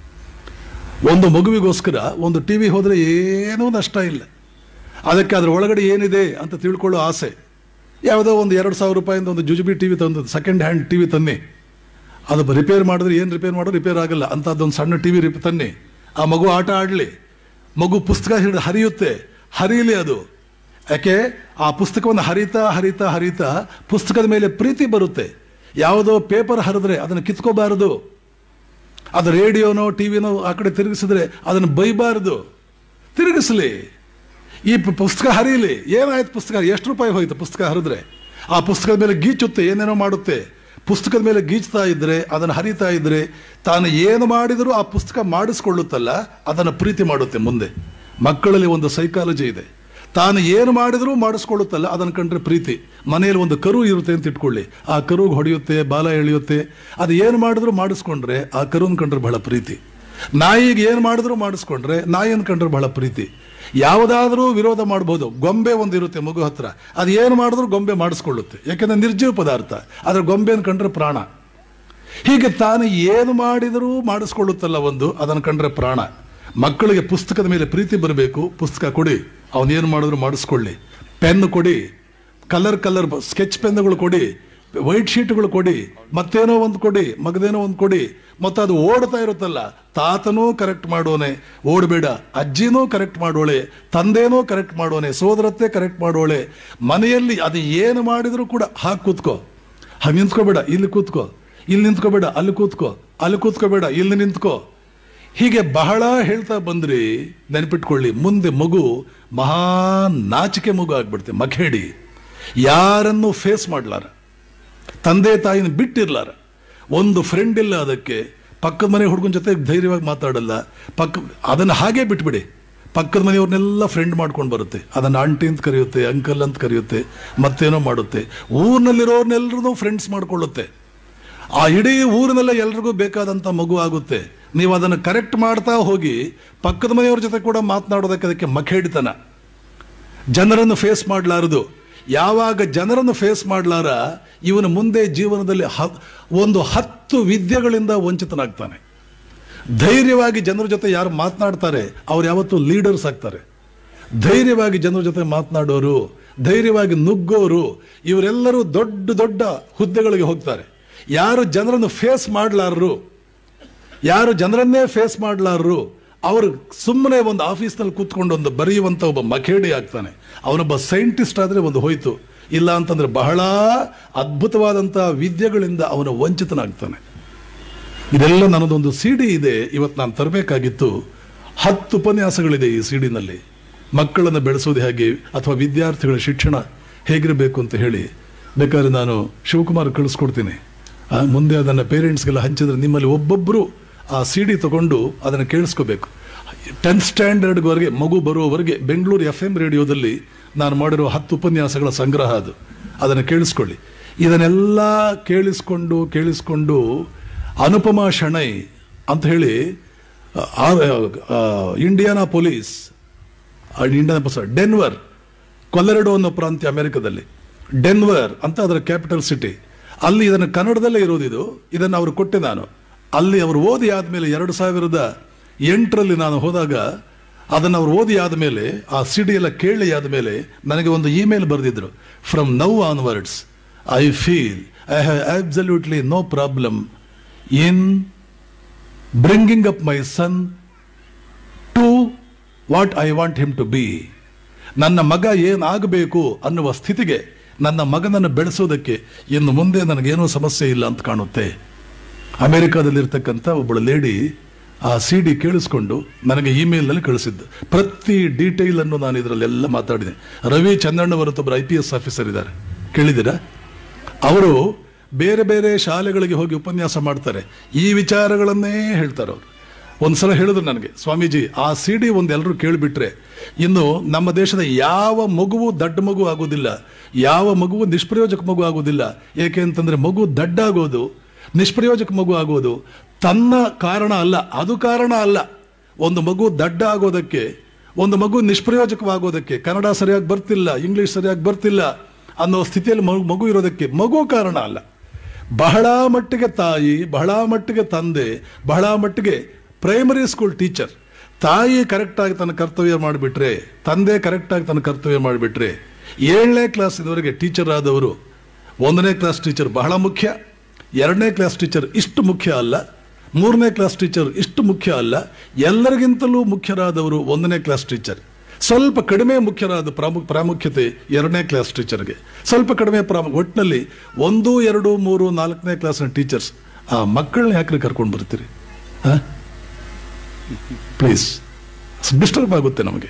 ಒಂದು ಮಗುವಿಗೋಸ್ಕರ ಒಂದು ಟಿವಿ ಹೋದ್ರೆ ಏನೂ ನಷ್ಟ ಇಲ್ಲ ಅದಕ್ಕೆ ಅದ್ರ ಒಳಗಡೆ ಏನಿದೆ ಅಂತ ತಿಳ್ಕೊಳ್ಳೋ ಆಸೆ ಯಾವುದೋ ಒಂದು ಎರಡು ಸಾವಿರ ರೂಪಾಯಿಂದ ಒಂದು ಜುಜುಬಿ ಟಿವಿ ತಂದು ಸೆಕೆಂಡ್ ಹ್ಯಾಂಡ್ ಟಿವಿ ತನ್ನಿ ಅದು ರಿಪೇರ್ ಮಾಡಿದ್ರೆ ಏನು ರಿಪೇರ್ ಮಾಡೋ ರಿಪೇರ್ ಆಗಲ್ಲ ಅಂತದ್ದೊಂದು ಸಣ್ಣ ಟಿವಿ ರಿಪ್ ತನ್ನಿ ಆ ಮಗು ಆಟ ಆಡಲಿ ಮಗು ಪುಸ್ತಕ ಹಿಡಿದು ಹರಿಯುತ್ತೆ ಹರಿಯಲಿ ಅದು ಯಾಕೆ ಆ ಪುಸ್ತಕವನ್ನು ಹರಿತಾ ಹರಿತಾ ಹರಿತಾ ಪುಸ್ತಕದ ಮೇಲೆ ಪ್ರೀತಿ ಬರುತ್ತೆ ಯಾವುದೋ ಪೇಪರ್ ಹರಿದ್ರೆ ಅದನ್ನು ಕಿತ್ಕೋಬಾರದು ಅದು ರೇಡಿಯೋನೋ ಟಿವಿನೋ ಆ ಕಡೆ ತಿರುಗಿಸಿದ್ರೆ ಅದನ್ನು ಬೈಬಾರದು ತಿರುಗಿಸ್ಲಿ ಈ ಪ- ಪುಸ್ತಕ ಹರಿಯಲಿ ಏನಾಯ್ತು ಪುಸ್ತಕ ಎಷ್ಟು ರೂಪಾಯಿ ಹೋಯ್ತು ಪುಸ್ತಕ ಹರಿದ್ರೆ ಆ ಪುಸ್ತಕದ ಮೇಲೆ ಗೀಚುತ್ತೆ ಏನೇನೋ ಮಾಡುತ್ತೆ ಪುಸ್ತಕದ ಮೇಲೆ ಗೀಚ್ತಾ ಇದ್ರೆ ಅದನ್ನು ಹರಿತಾ ಇದ್ರೆ ತಾನು ಏನು ಮಾಡಿದರೂ ಆ ಪುಸ್ತಕ ಮಾಡಿಸ್ಕೊಳ್ಳುತ್ತಲ್ಲ ಅದನ್ನು ಪ್ರೀತಿ ಮಾಡುತ್ತೆ ಮುಂದೆ ಮಕ್ಕಳಲ್ಲಿ ಒಂದು ಸೈಕಾಲಜಿ ಇದೆ ತಾನು ಏನು ಮಾಡಿದರೂ ಮಾಡಿಸ್ಕೊಳ್ಳುತ್ತಲ್ಲ ಅದನ್ನು ಕಂಡ್ರೆ ಪ್ರೀತಿ ಮನೆಯಲ್ಲಿ ಒಂದು ಕರು ಇರುತ್ತೆ ಅಂತ ಇಟ್ಕೊಳ್ಳಿ ಆ ಕರುಗೆ ಹೊಡೆಯುತ್ತೆ ಬಾಲ ಎಳೆಯುತ್ತೆ ಅದು ಏನು ಮಾಡಿದ್ರು ಮಾಡಿಸ್ಕೊಂಡ್ರೆ ಆ ಕರುನ್ ಕಂಡ್ರೆ ಬಹಳ ಪ್ರೀತಿ ನಾಯಿಗೆ ಏನು ಮಾಡಿದ್ರು ಮಾಡಿಸ್ಕೊಂಡ್ರೆ ನಾಯಿನ ಕಂಡ್ರೆ ಬಹಳ ಪ್ರೀತಿ ಯಾವುದಾದ್ರೂ ವಿರೋಧ ಮಾಡ್ಬೋದು ಗೊಂಬೆ ಒಂದು ಇರುತ್ತೆ ಮಗು ಹತ್ರ ಅದು ಏನು ಮಾಡಿದ್ರು ಗೊಂಬೆ ಮಾಡಿಸ್ಕೊಳ್ಳುತ್ತೆ ಯಾಕಂದ್ರೆ ನಿರ್ಜೀವ ಪದಾರ್ಥ ಅದ್ರ ಗೊಂಬೆನ ಕಂಡ್ರೆ ಪ್ರಾಣ ಹೀಗೆ ತಾನು ಏನು ಮಾಡಿದರೂ ಮಾಡಿಸ್ಕೊಳ್ಳುತ್ತಲ್ಲ ಒಂದು ಅದನ್ನು ಕಂಡ್ರೆ ಪ್ರಾಣ ಮಕ್ಕಳಿಗೆ ಪುಸ್ತಕದ ಮೇಲೆ ಪ್ರೀತಿ ಬರಬೇಕು ಪುಸ್ತಕ ಕೊಡಿ ಅವನೇನು ಮಾಡಿದ್ರು ಮಾಡಿಸ್ಕೊಳ್ಳಿ ಪೆನ್ ಕೊಡಿ ಕಲರ್ ಕಲರ್ ಸ್ಕೆಚ್ ಪೆನ್ಗಳು ಕೊಡಿ ವೈಟ್ ಶೀಟ್ಗಳು ಕೊಡಿ ಮತ್ತೇನೋ ಒಂದು ಕೊಡಿ ಮಗದೇನೋ ಒಂದು ಕೊಡಿ ಮತ್ತೆ ಅದು ಓಡ್ತಾ ಇರುತ್ತಲ್ಲ ತಾತನೂ ಕರೆಕ್ಟ್ ಮಾಡೋನೆ ಓಡಬೇಡ ಅಜ್ಜಿನೂ ಕರೆಕ್ಟ್ ಮಾಡೋಳೆ ತಂದೆನೂ ಕರೆಕ್ಟ್ ಮಾಡೋನೆ ಸೋದರತ್ತೆ ಕರೆಕ್ಟ್ ಮಾಡೋಳೆ ಮನೆಯಲ್ಲಿ ಅದು ಏನು ಮಾಡಿದರೂ ಕೂಡ ಹಾಕಿ ಕೂತ್ಕೋ ಹಾಗೆ ನಿಂತ್ಕೋಬೇಡ ಇಲ್ಲಿ ಕೂತ್ಕೋ ಇಲ್ಲಿ ನಿಂತ್ಕೋಬೇಡ ಅಲ್ಲಿ ಕೂತ್ಕೋ ಅಲ್ಲಿ ಕೂತ್ಕೋಬೇಡ ಇಲ್ಲಿ ನಿಂತ್ಕೋ ಹೀಗೆ ಬಹಳ ಹೇಳ್ತಾ ಬಂದ್ರಿ ನೆನಪಿಟ್ಕೊಳ್ಳಿ ಮುಂದೆ ಮಗು ಮಹಾ ನಾಚಿಕೆ ಮಗು ಆಗ್ಬಿಡುತ್ತೆ ಮಖೇಡಿ ಯಾರನ್ನು ಫೇಸ್ ಮಾಡ್ಲಾರ ತಂದೆ ತಾಯಿನ ಬಿಟ್ಟಿರ್ಲಾರ ಒಂದು ಫ್ರೆಂಡ್ ಇಲ್ಲ ಅದಕ್ಕೆ ಪಕ್ಕದ ಮನೆ ಹುಡುಗನ ಜೊತೆ ಧೈರ್ಯವಾಗಿ ಮಾತಾಡಲ್ಲ ಪಕ್ಕ ಅದನ್ನು ಹಾಗೆ ಬಿಟ್ಬಿಡಿ ಪಕ್ಕದ ಮನೆಯವ್ರನ್ನೆಲ್ಲ ಫ್ರೆಂಡ್ ಮಾಡ್ಕೊಂಡು ಬರುತ್ತೆ ಅದನ್ನು ಆಂಟಿ ಅಂತ ಕರೆಯುತ್ತೆ ಅಂಕಲ್ ಅಂತ ಕರೆಯುತ್ತೆ ಮತ್ತೇನೋ ಮಾಡುತ್ತೆ ಊರಿನಲ್ಲಿರೋರ್ನೆಲ್ಲರೂ ಫ್ರೆಂಡ್ಸ್ ಮಾಡ್ಕೊಳ್ಳುತ್ತೆ ಆ ಇಡೀ ಊರಿನೆಲ್ಲ ಎಲ್ರಿಗೂ ಬೇಕಾದಂಥ ಮಗು ಆಗುತ್ತೆ ನೀವು ಅದನ್ನು ಕರೆಕ್ಟ್ ಮಾಡ್ತಾ ಹೋಗಿ ಪಕ್ಕದ ಮನೆಯವ್ರ ಜೊತೆ ಕೂಡ ಮಾತನಾಡೋದಕ್ಕೆ ಅದಕ್ಕೆ ಮಖೇಡಿತನ ಜನರನ್ನು ಫೇಸ್ ಮಾಡಲಾರದು ಯಾವಾಗ ಜನರನ್ನು ಫೇಸ್ ಮಾಡಲಾರ ಇವನು ಮುಂದೆ ಜೀವನದಲ್ಲಿ ಹ- ಒಂದು ಹತ್ತು ವಿದ್ಯೆಗಳಿಂದ ವಂಚಿತನಾಗ್ತಾನೆ ಧೈರ್ಯವಾಗಿ ಜನರ ಜೊತೆ ಯಾರು ಮಾತನಾಡ್ತಾರೆ ಅವ್ರು ಯಾವತ್ತೂ ಲೀಡರ್ಸ್ ಆಗ್ತಾರೆ ಧೈರ್ಯವಾಗಿ ಜನರ ಜೊತೆ ಮಾತನಾಡೋರು ಧೈರ್ಯವಾಗಿ ನುಗ್ಗೋರು ಇವರೆಲ್ಲರೂ ದೊಡ್ಡ ದೊಡ್ಡ ಹುದ್ದೆಗಳಿಗೆ ಹೋಗ್ತಾರೆ ಯಾರು ಜನರನ್ನು ಫೇಸ್ ಮಾಡಲಾರರು ಯಾರು ಜನರನ್ನೇ ಫೇಸ್ ಮಾಡಲಾರರು ಅವರು ಸುಮ್ಮನೆ ಒಂದು ಆಫೀಸ್ನಲ್ಲಿ ಕೂತ್ಕೊಂಡು ಒಂದು ಬರೆಯುವಂತ ಒಬ್ಬ ಮಖೇಡಿ ಆಗ್ತಾನೆ ಅವನೊಬ್ಬ ಸೈಂಟಿಸ್ಟ್ ಆದ್ರೆ ಒಂದು ಹೋಯ್ತು ಇಲ್ಲ ಅಂತಂದ್ರೆ ಬಹಳ ಅದ್ಭುತವಾದಂತಹ ವಿದ್ಯೆಗಳಿಂದ ಅವನು ವಂಚಿತನಾಗ್ತಾನೆ ಇದೆಲ್ಲ ನನ್ನದೊಂದು ಸಿ ಡಿ ಇದೆ ಇವತ್ತು ನಾನು ತರಬೇಕಾಗಿತ್ತು ಹತ್ತು ಉಪನ್ಯಾಸಗಳಿದೆ ಈ ಸಿ ಡಿನಲ್ಲಿ ಮಕ್ಕಳನ್ನು ಬೆಳೆಸೋದು ಹೇಗೆ ಅಥವಾ ವಿದ್ಯಾರ್ಥಿಗಳ ಶಿಕ್ಷಣ ಹೇಗಿರಬೇಕು ಅಂತ ಹೇಳಿ ಬೇಕಾದ್ರೆ ನಾನು ಶಿವಕುಮಾರ್ ಕಳಿಸ್ಕೊಡ್ತೀನಿ ಆ, ಮುಂದೆ ಅದನ್ನು ಪೇರೆಂಟ್ಸ್ಗೆಲ್ಲ ಹಂಚಿದ್ರೆ ನಿಮ್ಮಲ್ಲಿ ಒಬ್ಬೊಬ್ಬರು ಆ ಸಿ ಡಿ ತಗೊಂಡು ಅದನ್ನು ಕೇಳಿಸ್ಕೋಬೇಕು ಟೆಂತ್ ಸ್ಟ್ಯಾಂಡರ್ಡ್ವರೆಗೆ ಮಗು ಬರುವವರೆಗೆ ಬೆಂಗಳೂರು ಎಫ್ ಎಂ ರೇಡಿಯೋದಲ್ಲಿ ನಾನು ಮಾಡಿರೋ ಹತ್ತು ಉಪನ್ಯಾಸಗಳ ಸಂಗ್ರಹ ಅದು ಅದನ್ನು ಕೇಳಿಸ್ಕೊಳ್ಳಿ ಇದನ್ನೆಲ್ಲ ಕೇಳಿಸ್ಕೊಂಡು ಕೇಳಿಸ್ಕೊಂಡು ಅನುಪಮಾ ಶಣೈ ಅಂತ ಹೇಳಿ ಆ, ಆ, ಇಂಡಿಯಾನಾ ಪೊಲೀಸ್ ಆ, ಇಂಡಿಯಾನಾ ಪೊಲೀಸ್ ಡೆನ್ವರ್ ಕೊಲೆರಡೋ ಅನ್ನೋ ಪ್ರಾಂತ್ಯ ಅಮೆರಿಕದಲ್ಲಿ ಡೆನ್ವರ್ ಅಂತ ಅದರ ಕ್ಯಾಪಿಟಲ್ ಸಿಟಿ ಅಲ್ಲಿ ಇದನ್ನು ಕನ್ನಡದಲ್ಲೇ ಇರೋದು ಇದು ಇದನ್ನು ಅವರು ಕೊಟ್ಟೆ ನಾನು ಅಲ್ಲಿ ಅವರು ಓದಿ ಆದಮೇಲೆ ಎರಡು ಸಾವಿರದ ಎಂಟರಲ್ಲಿ ನಾನು ಹೋದಾಗ ಅದನ್ನು ಅವರು ಓದಿ ಆದಮೇಲೆ ಆ ಸಿಡಿ ಎಲ್ಲ ಕೇಳಿ ಆದಮೇಲೆ ನನಗೆ ಒಂದು ಇಮೇಲ್ ಬರೆದಿದ್ರು from now onwards I feel I have absolutely no problem in bringing up my son to what I want him to be ನನ್ನ ಮಗ ಏನಾಗಬೇಕು ಅನ್ನುವ ಸ್ಥಿತಿಗೆ ನನ್ನ ಮಗನನ್ನು ಬೆಳೆಸೋದಕ್ಕೆ ಇನ್ನು ಮುಂದೆ ನನಗೇನೂ ಸಮಸ್ಯೆ ಇಲ್ಲ ಅಂತ ಕಾಣುತ್ತೆ ಅಮೆರಿಕಾದಲ್ಲಿರ್ತಕ್ಕಂಥ ಒಬ್ಬಳು ಲೇಡಿ ಆ ಸಿ ಡಿ ಕೇಳಿಸ್ಕೊಂಡು ನನಗೆ ಇಮೇಲ್ನಲ್ಲಿ ಕಳಿಸಿದ್ದು ಪ್ರತಿ ಡೀಟೇಲ್ ಅನ್ನು ನಾನು ಇದರಲ್ಲೆಲ್ಲ ಮಾತಾಡಿದೆ ರವಿ ಚಂದಣ್ಣವರತ್ತೊಬ್ಬರು ಐ ಪಿ ಎಸ್ ಆಫೀಸರ್ ಇದ್ದಾರೆ ಕೇಳಿದ್ದೀರಾ ಅವರು ಬೇರೆ ಬೇರೆ ಶಾಲೆಗಳಿಗೆ ಹೋಗಿ ಉಪನ್ಯಾಸ ಮಾಡ್ತಾರೆ ಈ ವಿಚಾರಗಳನ್ನೇ ಹೇಳ್ತಾರೆ ಅವರು ಒಂದ್ಸಲ ಹೇಳಿದ್ರು ನನಗೆ ಸ್ವಾಮೀಜಿ ಆ ಸಿ ಡಿ ಒಂದೆಲ್ಲರೂ ಕೇಳಿಬಿಟ್ರೆ ಇನ್ನು ನಮ್ಮ ದೇಶದ ಯಾವ ಮಗುವು ದಡ್ಡ ಮಗು ಆಗೋದಿಲ್ಲ ಯಾವ ಮಗುವು ನಿಷ್ಪ್ರಯೋಜಕ ಮಗು ಆಗೋದಿಲ್ಲ ಏಕೆ ಅಂತಂದ್ರೆ ಮಗು ದಡ್ಡಾಗೋದು ನಿಷ್ಪ್ರಯೋಜಕ ಮಗು ಆಗೋದು ತನ್ನ ಕಾರಣ ಅಲ್ಲ ಅದು ಕಾರಣ ಅಲ್ಲ ಒಂದು ಮಗು ದಡ್ಡ ಆಗೋದಕ್ಕೆ ಒಂದು ಮಗು ನಿಷ್ಪ್ರಯೋಜಕವಾಗೋದಕ್ಕೆ ಕನ್ನಡ ಸರಿಯಾಗಿ ಬರ್ತಿಲ್ಲ ಇಂಗ್ಲಿಷ್ ಸರಿಯಾಗಿ ಬರ್ತಿಲ್ಲ ಅನ್ನೋ ಸ್ಥಿತಿಯಲ್ಲಿ ಮಗು- ಮಗು ಇರೋದಕ್ಕೆ ಮಗು ಕಾರಣ ಅಲ್ಲ ಬಹಳ ಮಟ್ಟಿಗೆ ತಾಯಿ ಬಹಳ ಮಟ್ಟಿಗೆ ತಂದೆ ಬಹಳ ಮಟ್ಟಿಗೆ ಪ್ರೈಮರಿ ಸ್ಕೂಲ್ ಟೀಚರ್ ತಾಯಿ ಕರೆಕ್ಟಾಗಿ ತನ್ನ ಕರ್ತವ್ಯ ಮಾಡಿಬಿಟ್ರೆ ತಂದೆ ಕರೆಕ್ಟಾಗಿ ತನ್ನ ಕರ್ತವ್ಯ ಮಾಡಿಬಿಟ್ರೆ ಏಳನೇ ಕ್ಲಾಸ್ ಇದುವರೆಗೆ ಟೀಚರ್ ಆದವರು ಒಂದನೇ ಕ್ಲಾಸ್ ಟೀಚರ್ ಬಹಳ ಮುಖ್ಯ ಎರಡನೇ ಕ್ಲಾಸ್ ಟೀಚರ್ ಇಷ್ಟು ಮುಖ್ಯ ಅಲ್ಲ ಮೂರನೇ ಕ್ಲಾಸ್ ಟೀಚರ್ ಇಷ್ಟು ಮುಖ್ಯ ಅಲ್ಲ ಎಲ್ಲರಿಗಿಂತಲೂ ಮುಖ್ಯರಾದವರು ಒಂದನೇ ಕ್ಲಾಸ್ ಟೀಚರ್ ಸ್ವಲ್ಪ ಕಡಿಮೆ ಮುಖ್ಯರಾದ ಪ್ರಾಮು ಪ್ರಾಮುಖ್ಯತೆ ಎರಡನೇ ಕ್ಲಾಸ್ ಟೀಚರ್ಗೆ ಸ್ವಲ್ಪ ಕಡಿಮೆ ಪ್ರಾಮು ಒಟ್ಟಿನಲ್ಲಿ ಒಂದು ಎರಡು ಮೂರು ನಾಲ್ಕನೇ ಕ್ಲಾಸ್ನ ಟೀಚರ್ಸ್ ಆ ಮಕ್ಕಳನ್ನ ಯಾಕ್ರೆ ಕರ್ಕೊಂಡು ಬರ್ತೀರಿ ಪ್ಲೀಸ್ ಡಿಸ್ಟರ್ಬ್ ಆಗುತ್ತೆ ನಮಗೆ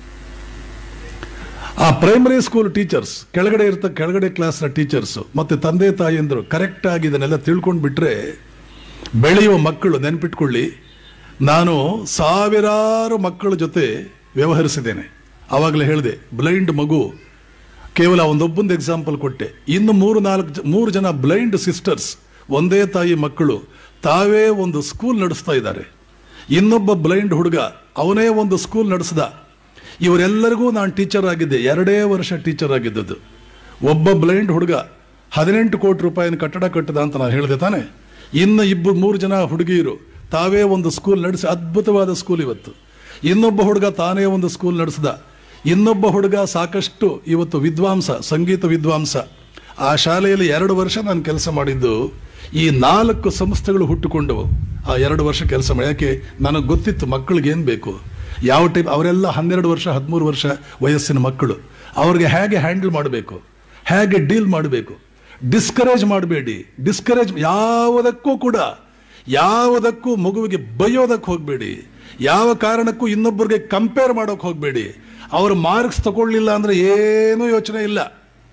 ಆ ಪ್ರೈಮರಿ ಸ್ಕೂಲ್ ಟೀಚರ್ಸ್ ಕೆಳಗಡೆ ಇರ್ತ ಕೆಳಗಡೆ ಕ್ಲಾಸ್ನ ಟೀಚರ್ಸ್ ಮತ್ತೆ ತಂದೆ ತಾಯಿಯಂದರು ಕರೆಕ್ಟ್ ಆಗಿ ಇದನ್ನೆಲ್ಲ ತಿಳ್ಕೊಂಡು ಬಿಟ್ರೆ ಬೆಳೆಯುವ ಮಕ್ಕಳು ನೆನ್ಪಿಟ್ಕೊಳ್ಳಿ ನಾನು ಸಾವಿರಾರು ಮಕ್ಕಳ ಜೊತೆ ವ್ಯವಹರಿಸಿದ್ದೇನೆ ಆವಾಗಲೇ ಹೇಳಿದೆ ಬ್ಲೈಂಡ್ ಮಗು ಕೇವಲ ಒಂದೊಬ್ಬಂದು ಎಕ್ಸಾಂಪಲ್ ಕೊಟ್ಟೆ ಇನ್ನು ಮೂರು ನಾಲ್ಕು ಜ- ಮೂರು ಜನ ಬ್ಲೈಂಡ್ ಸಿಸ್ಟರ್ಸ್ ಒಂದೇ ತಾಯಿ ಮಕ್ಕಳು ತಾವೇ ಒಂದು ಸ್ಕೂಲ್ ನಡೆಸ್ತಾ ಇದ್ದಾರೆ ಇನ್ನೊಬ್ಬ ಬ್ಲೈಂಡ್ ಹುಡುಗ ಅವನೇ ಒಂದು ಸ್ಕೂಲ್ ನಡೆಸ್ದ ಇವರೆಲ್ಲರಿಗೂ ನಾನು ಟೀಚರ್ ಆಗಿದ್ದೆ ಎರಡೇ ವರ್ಷ ಟೀಚರ್ ಆಗಿದ್ದದ್ದು ಒಬ್ಬ ಬ್ಲೈಂಡ್ ಹುಡುಗ ಹದಿನೆಂಟು ಕೋಟಿ ರೂಪಾಯಿನ ಕಟ್ಟಡ ಕಟ್ಟದ ಅಂತ ನಾನು ಹೇಳಿದೆ ತಾನೆ ಇನ್ನು ಇಬ್ಬರು ಮೂರು ಜನ ಹುಡುಗಿಯರು ತಾವೇ ಒಂದು ಸ್ಕೂಲ್ ನಡೆಸಿ ಅದ್ಭುತವಾದ ಸ್ಕೂಲ್ ಇವತ್ತು ಇನ್ನೊಬ್ಬ ಹುಡುಗ ತಾನೇ ಒಂದು ಸ್ಕೂಲ್ ನಡೆಸ್ದ ಇನ್ನೊಬ್ಬ ಹುಡುಗ ಸಾಕಷ್ಟು ಇವತ್ತು ವಿದ್ವಾಂಸ ಸಂಗೀತ ವಿದ್ವಾಂಸ ಆ ಶಾಲೆಯಲ್ಲಿ ಎರಡು ವರ್ಷ ನಾನು ಕೆಲಸ ಮಾಡಿದ್ದು ಈ ನಾಲ್ಕು ಸಂಸ್ಥೆಗಳು ಹುಟ್ಟುಕೊಂಡವು ಆ ಎರಡು ವರ್ಷ ಕೆಲಸ ಮಾಡಿ ಯಾಕೆ ನನಗೆ ಗೊತ್ತಿತ್ತು ಮಕ್ಕಳಿಗೆ ಏನು ಬೇಕು ಯಾವ ಟೈಪ್ ಅವರೆಲ್ಲ ಹನ್ನೆರಡು ವರ್ಷ ಹದಿಮೂರು ವರ್ಷ ವಯಸ್ಸಿನ ಮಕ್ಕಳು ಅವ್ರಿಗೆ ಹೇಗೆ ಹ್ಯಾಂಡಲ್ ಮಾಡಬೇಕು ಹೇಗೆ ಡೀಲ್ ಮಾಡಬೇಕು ಡಿಸ್ಕರೇಜ್ ಮಾಡಬೇಡಿ ಡಿಸ್ಕರೇಜ್ ಯಾವುದಕ್ಕೂ ಕೂಡ ಯಾವುದಕ್ಕೂ ಮಗುವಿಗೆ ಬೈಯೋದಕ್ಕೆ ಹೋಗಬೇಡಿ ಯಾವ ಕಾರಣಕ್ಕೂ ಇನ್ನೊಬ್ಬರಿಗೆ ಕಂಪೇರ್ ಮಾಡೋಕೆ ಹೋಗಬೇಡಿ ಅವ್ರ ಮಾರ್ಕ್ಸ್ ತಗೊಳ್ಳಿಲ್ಲ ಅಂದ್ರೆ ಏನೂ ಯೋಚನೆ ಇಲ್ಲ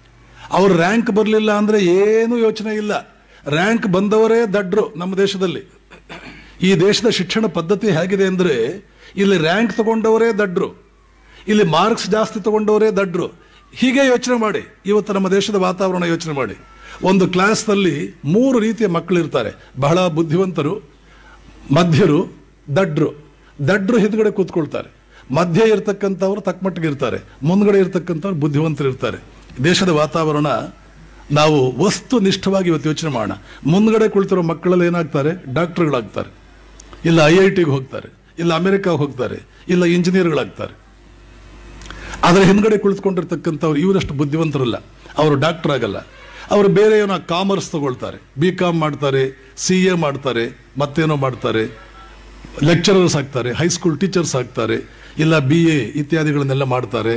ಅವ್ರ ರ್ಯಾಂಕ್ ಬರಲಿಲ್ಲ ಅಂದ್ರೆ ಏನು ಯೋಚನೆ ಇಲ್ಲ ರ್ಯಾಂಕ್ ಬಂದವರೇ ದಡ್ರು ನಮ್ಮ ದೇಶದಲ್ಲಿ ಈ ದೇಶದ ಶಿಕ್ಷಣ ಪದ್ಧತಿ ಹೇಗಿದೆ ಅಂದ್ರೆ ಇಲ್ಲಿ ರ್ಯಾಂಕ್ ತಗೊಂಡವರೇ ದಡ್ರು ಇಲ್ಲಿ ಮಾರ್ಕ್ಸ್ ಜಾಸ್ತಿ ತಗೊಂಡವರೇ ದಡ್ರು ಹೀಗೆ ಯೋಚನೆ ಮಾಡಿ ಇವತ್ತು ನಮ್ಮ ದೇಶದ ವಾತಾವರಣ ಯೋಚನೆ ಮಾಡಿ ಒಂದು ಕ್ಲಾಸ್ನಲ್ಲಿ ಮೂರು ರೀತಿಯ ಮಕ್ಕಳು ಇರ್ತಾರೆ ಬಹಳ ಬುದ್ಧಿವಂತರು ಮಧ್ಯರು ದಡ್ರು ದಡ್ರು ಹಿಂದ್ಗಡೆ ಕೂತ್ಕೊಳ್ತಾರೆ ಮಧ್ಯ ಇರ್ತಕ್ಕಂಥವ್ರು ತಕ್ಕಮಟ್ಟಿಗೆ ಇರ್ತಾರೆ ಮುಂದ್ಗಡೆ ಇರ್ತಕ್ಕಂಥವ್ರು ಬುದ್ಧಿವಂತರು ಇರ್ತಾರೆ ದೇಶದ ವಾತಾವರಣ ನಾವು ವಸ್ತುನಿಷ್ಠವಾಗಿ ಇವತ್ತು ಯೋಚನೆ ಮಾಡೋಣ ಮುಂದ್ಗಡೆ ಕುಳಿತಿರೋ ಮಕ್ಕಳಲ್ಲಿ ಏನಾಗ್ತಾರೆ ಡಾಕ್ಟರ್ಗಳಾಗ್ತಾರೆ ಇಲ್ಲ ಐ ಐ ಟಿಗೆ ಹೋಗ್ತಾರೆ ಇಲ್ಲ ಅಮೆರಿಕಾಗೆ ಹೋಗ್ತಾರೆ ಇಲ್ಲ ಇಂಜಿನಿಯರ್ಗಳಾಗ್ತಾರೆ ಅದರ ಹಿಂದ್ಗಡೆ ಕುಳಿತುಕೊಂಡಿರ್ತಕ್ಕಂಥವ್ರು ಇವರಷ್ಟು ಬುದ್ಧಿವಂತರಲ್ಲ ಅವರು ಡಾಕ್ಟರ್ ಆಗಲ್ಲ ಅವರು ಬೇರೆ ಏನೋ ಕಾಮರ್ಸ್ ತಗೊಳ್ತಾರೆ ಬಿ ಕಾಮ್ ಮಾಡ್ತಾರೆ ಸಿ ಎ ಮಾಡ್ತಾರೆ ಮತ್ತೇನೋ ಮಾಡ್ತಾರೆ ಲೆಕ್ಚರರ್ಸ್ ಆಗ್ತಾರೆ ಹೈಸ್ಕೂಲ್ ಟೀಚರ್ಸ್ ಆಗ್ತಾರೆ ಇಲ್ಲ ಬಿ ಎ ಇತ್ಯಾದಿಗಳನ್ನೆಲ್ಲ ಮಾಡ್ತಾರೆ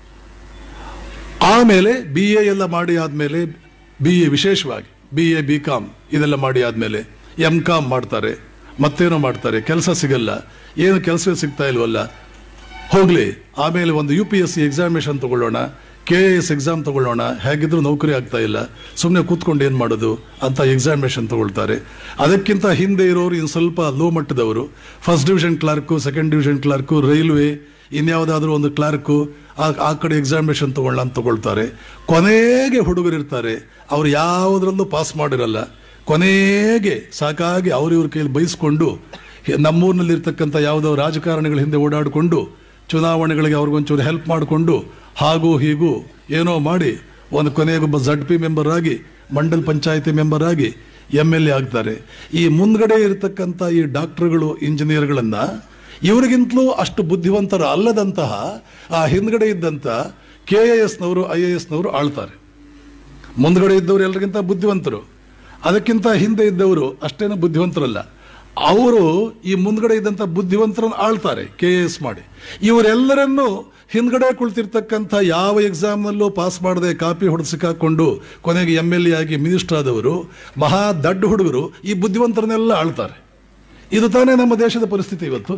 ಆಮೇಲೆ ಬಿ ಎ ಎಲ್ಲ ಮಾಡಿ ಆದ್ಮೇಲೆ ಬಿ ಎ ವಿಶೇಷವಾಗಿ ಬಿ ಎ ಬಿ ಕಾಮ್ ಇದೆಲ್ಲ ಮಾಡಿ ಆದ್ಮೇಲೆ ಎಂ ಕಾಮ್ ಮಾಡ್ತಾರೆ ಮತ್ತೇನೋ ಮಾಡ್ತಾರೆ ಕೆಲಸ ಸಿಗಲ್ಲ ಏನು ಕೆಲಸವೇ ಸಿಗ್ತಾ ಇಲ್ವಲ್ಲ ಹೋಗ್ಲಿ ಆಮೇಲೆ ಒಂದು U P S C examination ತಗೊಳ್ಳೋಣ ಕೆ ಎ ಎಸ್ ಎಕ್ಸಾಮ್ ತಗೊಳ್ಳೋಣ ಹೇಗಿದ್ರು ನೌಕರಿ ಆಗ್ತಾ ಇಲ್ಲ ಸುಮ್ಮನೆ ಕೂತ್ಕೊಂಡು ಏನು ಮಾಡೋದು ಅಂತ ಎಕ್ಸಾಮಿನೇಷನ್ ತಗೊಳ್ತಾರೆ ಅದಕ್ಕಿಂತ ಹಿಂದೆ ಇರೋರು ಇನ್ನು ಸ್ವಲ್ಪ ಲೋ ಮಟ್ಟದವರು first division clerk second division clerk railway ಇನ್ಯಾವುದಾದ್ರೂ ಒಂದು ಕ್ಲಾರ್ಕು ಆ ಆ ಕಡೆ ಎಕ್ಸಾಮಿನೇಷನ್ ತಗೊಳ್ಳ ಅಂತ ತಗೊಳ್ತಾರೆ ಕೊನೆಗೆ ಹುಡುಗರು ಇರ್ತಾರೆ ಅವ್ರು ಯಾವುದ್ರಲ್ಲೂ ಪಾಸ್ ಮಾಡಿರಲ್ಲ ಕೊನೆಗೆ ಸಾಕಾಗಿ ಅವ್ರ ಇವ್ರ ಕೈಯಲ್ಲಿ ಬೈಸ್ಕೊಂಡು ನಮ್ಮೂರಿನಲ್ಲಿ ಇರ್ತಕ್ಕಂಥ ಯಾವುದೋ ರಾಜಕಾರಣಿಗಳ ಹಿಂದೆ ಓಡಾಡಿಕೊಂಡು ಚುನಾವಣೆಗಳಿಗೆ ಅವ್ರಿಗೊಂಚೂರು ಹೆಲ್ಪ್ ಮಾಡಿಕೊಂಡು ಹಾಗೂ ಹೀಗೂ ಏನೋ ಮಾಡಿ ಒಂದು ಕೊನೆಗೊಬ್ಬ ಜಡ್ ಪಿ ಮೆಂಬರ್ ಆಗಿ ಮಂಡಲ್ ಪಂಚಾಯತಿ ಮೆಂಬರ್ ಆಗಿ ಎಮ್ ಎಲ್ ಎ ಆಗ್ತಾರೆ ಈ ಮುಂದ್ಗಡೆ ಇರತಕ್ಕಂಥ ಈ ಡಾಕ್ಟರ್ಗಳು ಇಂಜಿನಿಯರ್ಗಳನ್ನ ಇವರಿಗಿಂತಲೂ ಅಷ್ಟು ಬುದ್ಧಿವಂತರ ಅಲ್ಲದಂತಹ ಆ ಹಿಂದ್ಗಡೆ ಇದ್ದಂತ ಕೆ ಎ ಎಸ್ನವರು ಐ ಎ ಎಸ್ನವರು ಆಳ್ತಾರೆ ಮುಂದ್ಗಡೆ ಇದ್ದವರು ಎಲ್ಲರಿಗಿಂತ ಬುದ್ಧಿವಂತರು ಅದಕ್ಕಿಂತ ಹಿಂದೆ ಇದ್ದವರು ಅಷ್ಟೇನು ಬುದ್ಧಿವಂತರಲ್ಲ ಅವರು ಈ ಮುಂದ್ಗಡೆ ಇದ್ದಂಥ ಬುದ್ಧಿವಂತರನ್ನು ಆಳ್ತಾರೆ ಕೆ ಎ ಎಸ್ ಮಾಡಿ ಇವರೆಲ್ಲರನ್ನೂ ಹಿಂದ್ಗಡೆ ಕುಳಿತಿರ್ತಕ್ಕಂಥ ಯಾವ ಎಕ್ಸಾಮ್ನಲ್ಲೂ ಪಾಸ್ ಮಾಡದೆ ಕಾಪಿ ಹೊಡೆದು ಸಿಕ್ಕಾಕೊಂಡು ಕೊನೆಗೆ ಎಮ್ ಎಲ್ ಎ ಆಗಿ ಮಿನಿಸ್ಟರ್ ಆದವರು ಮಹಾ ದಡ್ಡ ಹುಡುಗರು ಈ ಬುದ್ಧಿವಂತರನ್ನೆಲ್ಲ ಆಳ್ತಾರೆ ಇದು ತಾನೇ ನಮ್ಮ ದೇಶದ ಪರಿಸ್ಥಿತಿ ಇವತ್ತು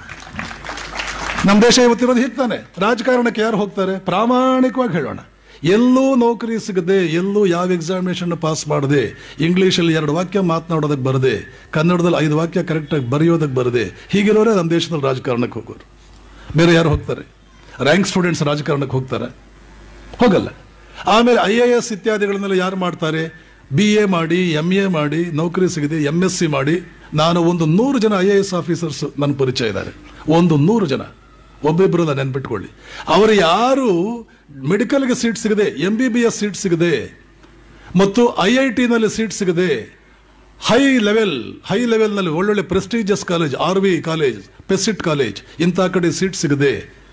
ನಮ್ಮ ದೇಶ ಇವತ್ತಿರೋದು ಹೀಗೆ ತಾನೆ ರಾಜಕಾರಣಕ್ಕೆ ಯಾರು ಹೋಗ್ತಾರೆ ಪ್ರಾಮಾಣಿಕವಾಗಿ ಹೇಳೋಣ ಎಲ್ಲೂ ನೌಕರಿ ಸಿಗದೆ ಎಲ್ಲೂ ಯಾವ ಎಕ್ಸಾಮಿನೇಷನ್ ಪಾಸ್ ಮಾಡದೆ ಇಂಗ್ಲೀಷಲ್ಲಿ ಎರಡು ವಾಕ್ಯ ಮಾತನಾಡೋದಕ್ಕೆ ಬರದೆ ಕನ್ನಡದಲ್ಲಿ ಐದು ವಾಕ್ಯ ಕರೆಕ್ಟಾಗಿ ಬರೆಯೋದಕ್ಕೆ ಬರದೆ ಹೀಗಿರೋರೇ ನಮ್ಮ ದೇಶದಲ್ಲಿ ರಾಜಕಾರಣಕ್ಕೆ ಹೋಗೋರು ಬೇರೆ ಯಾರು ಹೋಗ್ತಾರೆ ರ್ಯಾಂಕ್ ಸ್ಟೂಡೆಂಟ್ಸ್ ರಾಜಕಾರಣಕ್ಕೆ ಹೋಗ್ತಾರೆ ಹೋಗಲ್ಲ ಆಮೇಲೆ ಐ ಎ ಎಸ್ ಇತ್ಯಾದಿಗಳನ್ನೆಲ್ಲ ಯಾರು ಮಾಡ್ತಾರೆ ಬಿ ಎ ಮಾಡಿ ಎಂ ಎ ಮಾಡಿ ನೌಕರಿ ಸಿಗದೆ ಎಂ ಎಸ್ ಸಿ ಮಾಡಿ ನಾನು ಒಂದು ನೂರು ಜನ ಐ ಎ ಎಸ್ ಆಫೀಸರ್ಸ್ ನನ್ನ ಪರಿಚಯ ಇದ್ದಾರೆ ಒಂದು ನೂರು ಜನ ಒಬ್ಬಿಬ್ಬರನ್ನ ನೆನ್ಪಿಟ್ಕೊಳ್ಳಿ ಅವರು ಯಾರು ಮೆಡಿಕಲ್ಗೆ ಸೀಟ್ ಸಿಗದೆ M B B S seat ಸಿಗದೆ ಮತ್ತು ಐ ಐ ಟಿನಲ್ಲಿ ಸೀಟ್ ಸಿಗದೆ ಹೈ ಲೆವೆಲ್ ಹೈ ಲೆವೆಲ್ನಲ್ಲಿ ಒಳ್ಳೊಳ್ಳೆ prestigious college R V college PESIT college ಇಂಥ ಕಡೆ ಸೀಟ್ ಸಿಗದೆ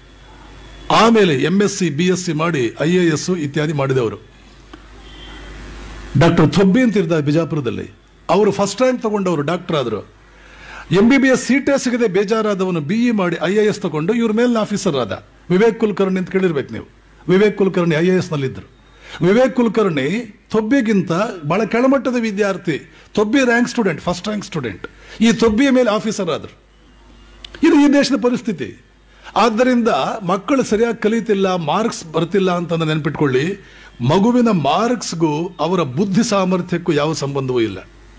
ಆಮೇಲೆ M S C B S C ಮಾಡಿ ಐ ಎ ಎಸ್ ಇತ್ಯಾದಿ ಮಾಡಿದವರು ಡಾಕ್ಟರ್ ಥೊಬ್ಬಿ ಅಂತ ಇರ್ತಾರೆ ಬಿಜಾಪುರದಲ್ಲಿ ಅವರು ಫಸ್ಟ್ ರ್ಯಾಂಕ್ ತಗೊಂಡವರು ಡಾಕ್ಟರ್ ಆದರು ಎಂ ಬಿ ಬಿ ಎಸ್ ಸೀಟೇ ಸಿಗದೆ ಬೇಜಾರಾದವನು ಬಿ ಇ ಮಾಡಿ ಐ ಎ ಎಸ್ ತಗೊಂಡು ಇವ್ರ ಮೇಲೆ ಆಫೀಸರ್ ಆದ ವಿವೇಕ್ ಕುಲಕರ್ಣಿ ಅಂತ ಕೇಳಿರ್ಬೇಕು ನೀವು Vivek Kulkarni I A S ನಲ್ಲಿದ್ದರು ವಿವೇಕ್ ಕುಲಕರ್ಣಿ ತೊಬ್ಬಿಗಿಂತ ಬಹಳ ಕೆಳಮಟ್ಟದ ವಿದ್ಯಾರ್ಥಿ Thobbi rank student first rank student ಈ ತೊಬ್ಬಿಯ ಮೇಲೆ ಆಫೀಸರ್ ಆದರು ಇದು ಈ ದೇಶದ ಪರಿಸ್ಥಿತಿ ಆದ್ದರಿಂದ ಮಕ್ಕಳು ಸರಿಯಾಗಿ ಕಲಿತಿಲ್ಲ ಮಾರ್ಕ್ಸ್ ಬರ್ತಿಲ್ಲ ಅಂತ ನೆನ್ಪಿಟ್ಕೊಳ್ಳಿ ಮಗುವಿನ ಮಾರ್ಕ್ಸ್ಗೂ ಅವರ ಬುದ್ಧಿ ಸಾಮರ್ಥ್ಯಕ್ಕೂ ಯಾವ ಸಂಬಂಧವೂ ಇಲ್ಲ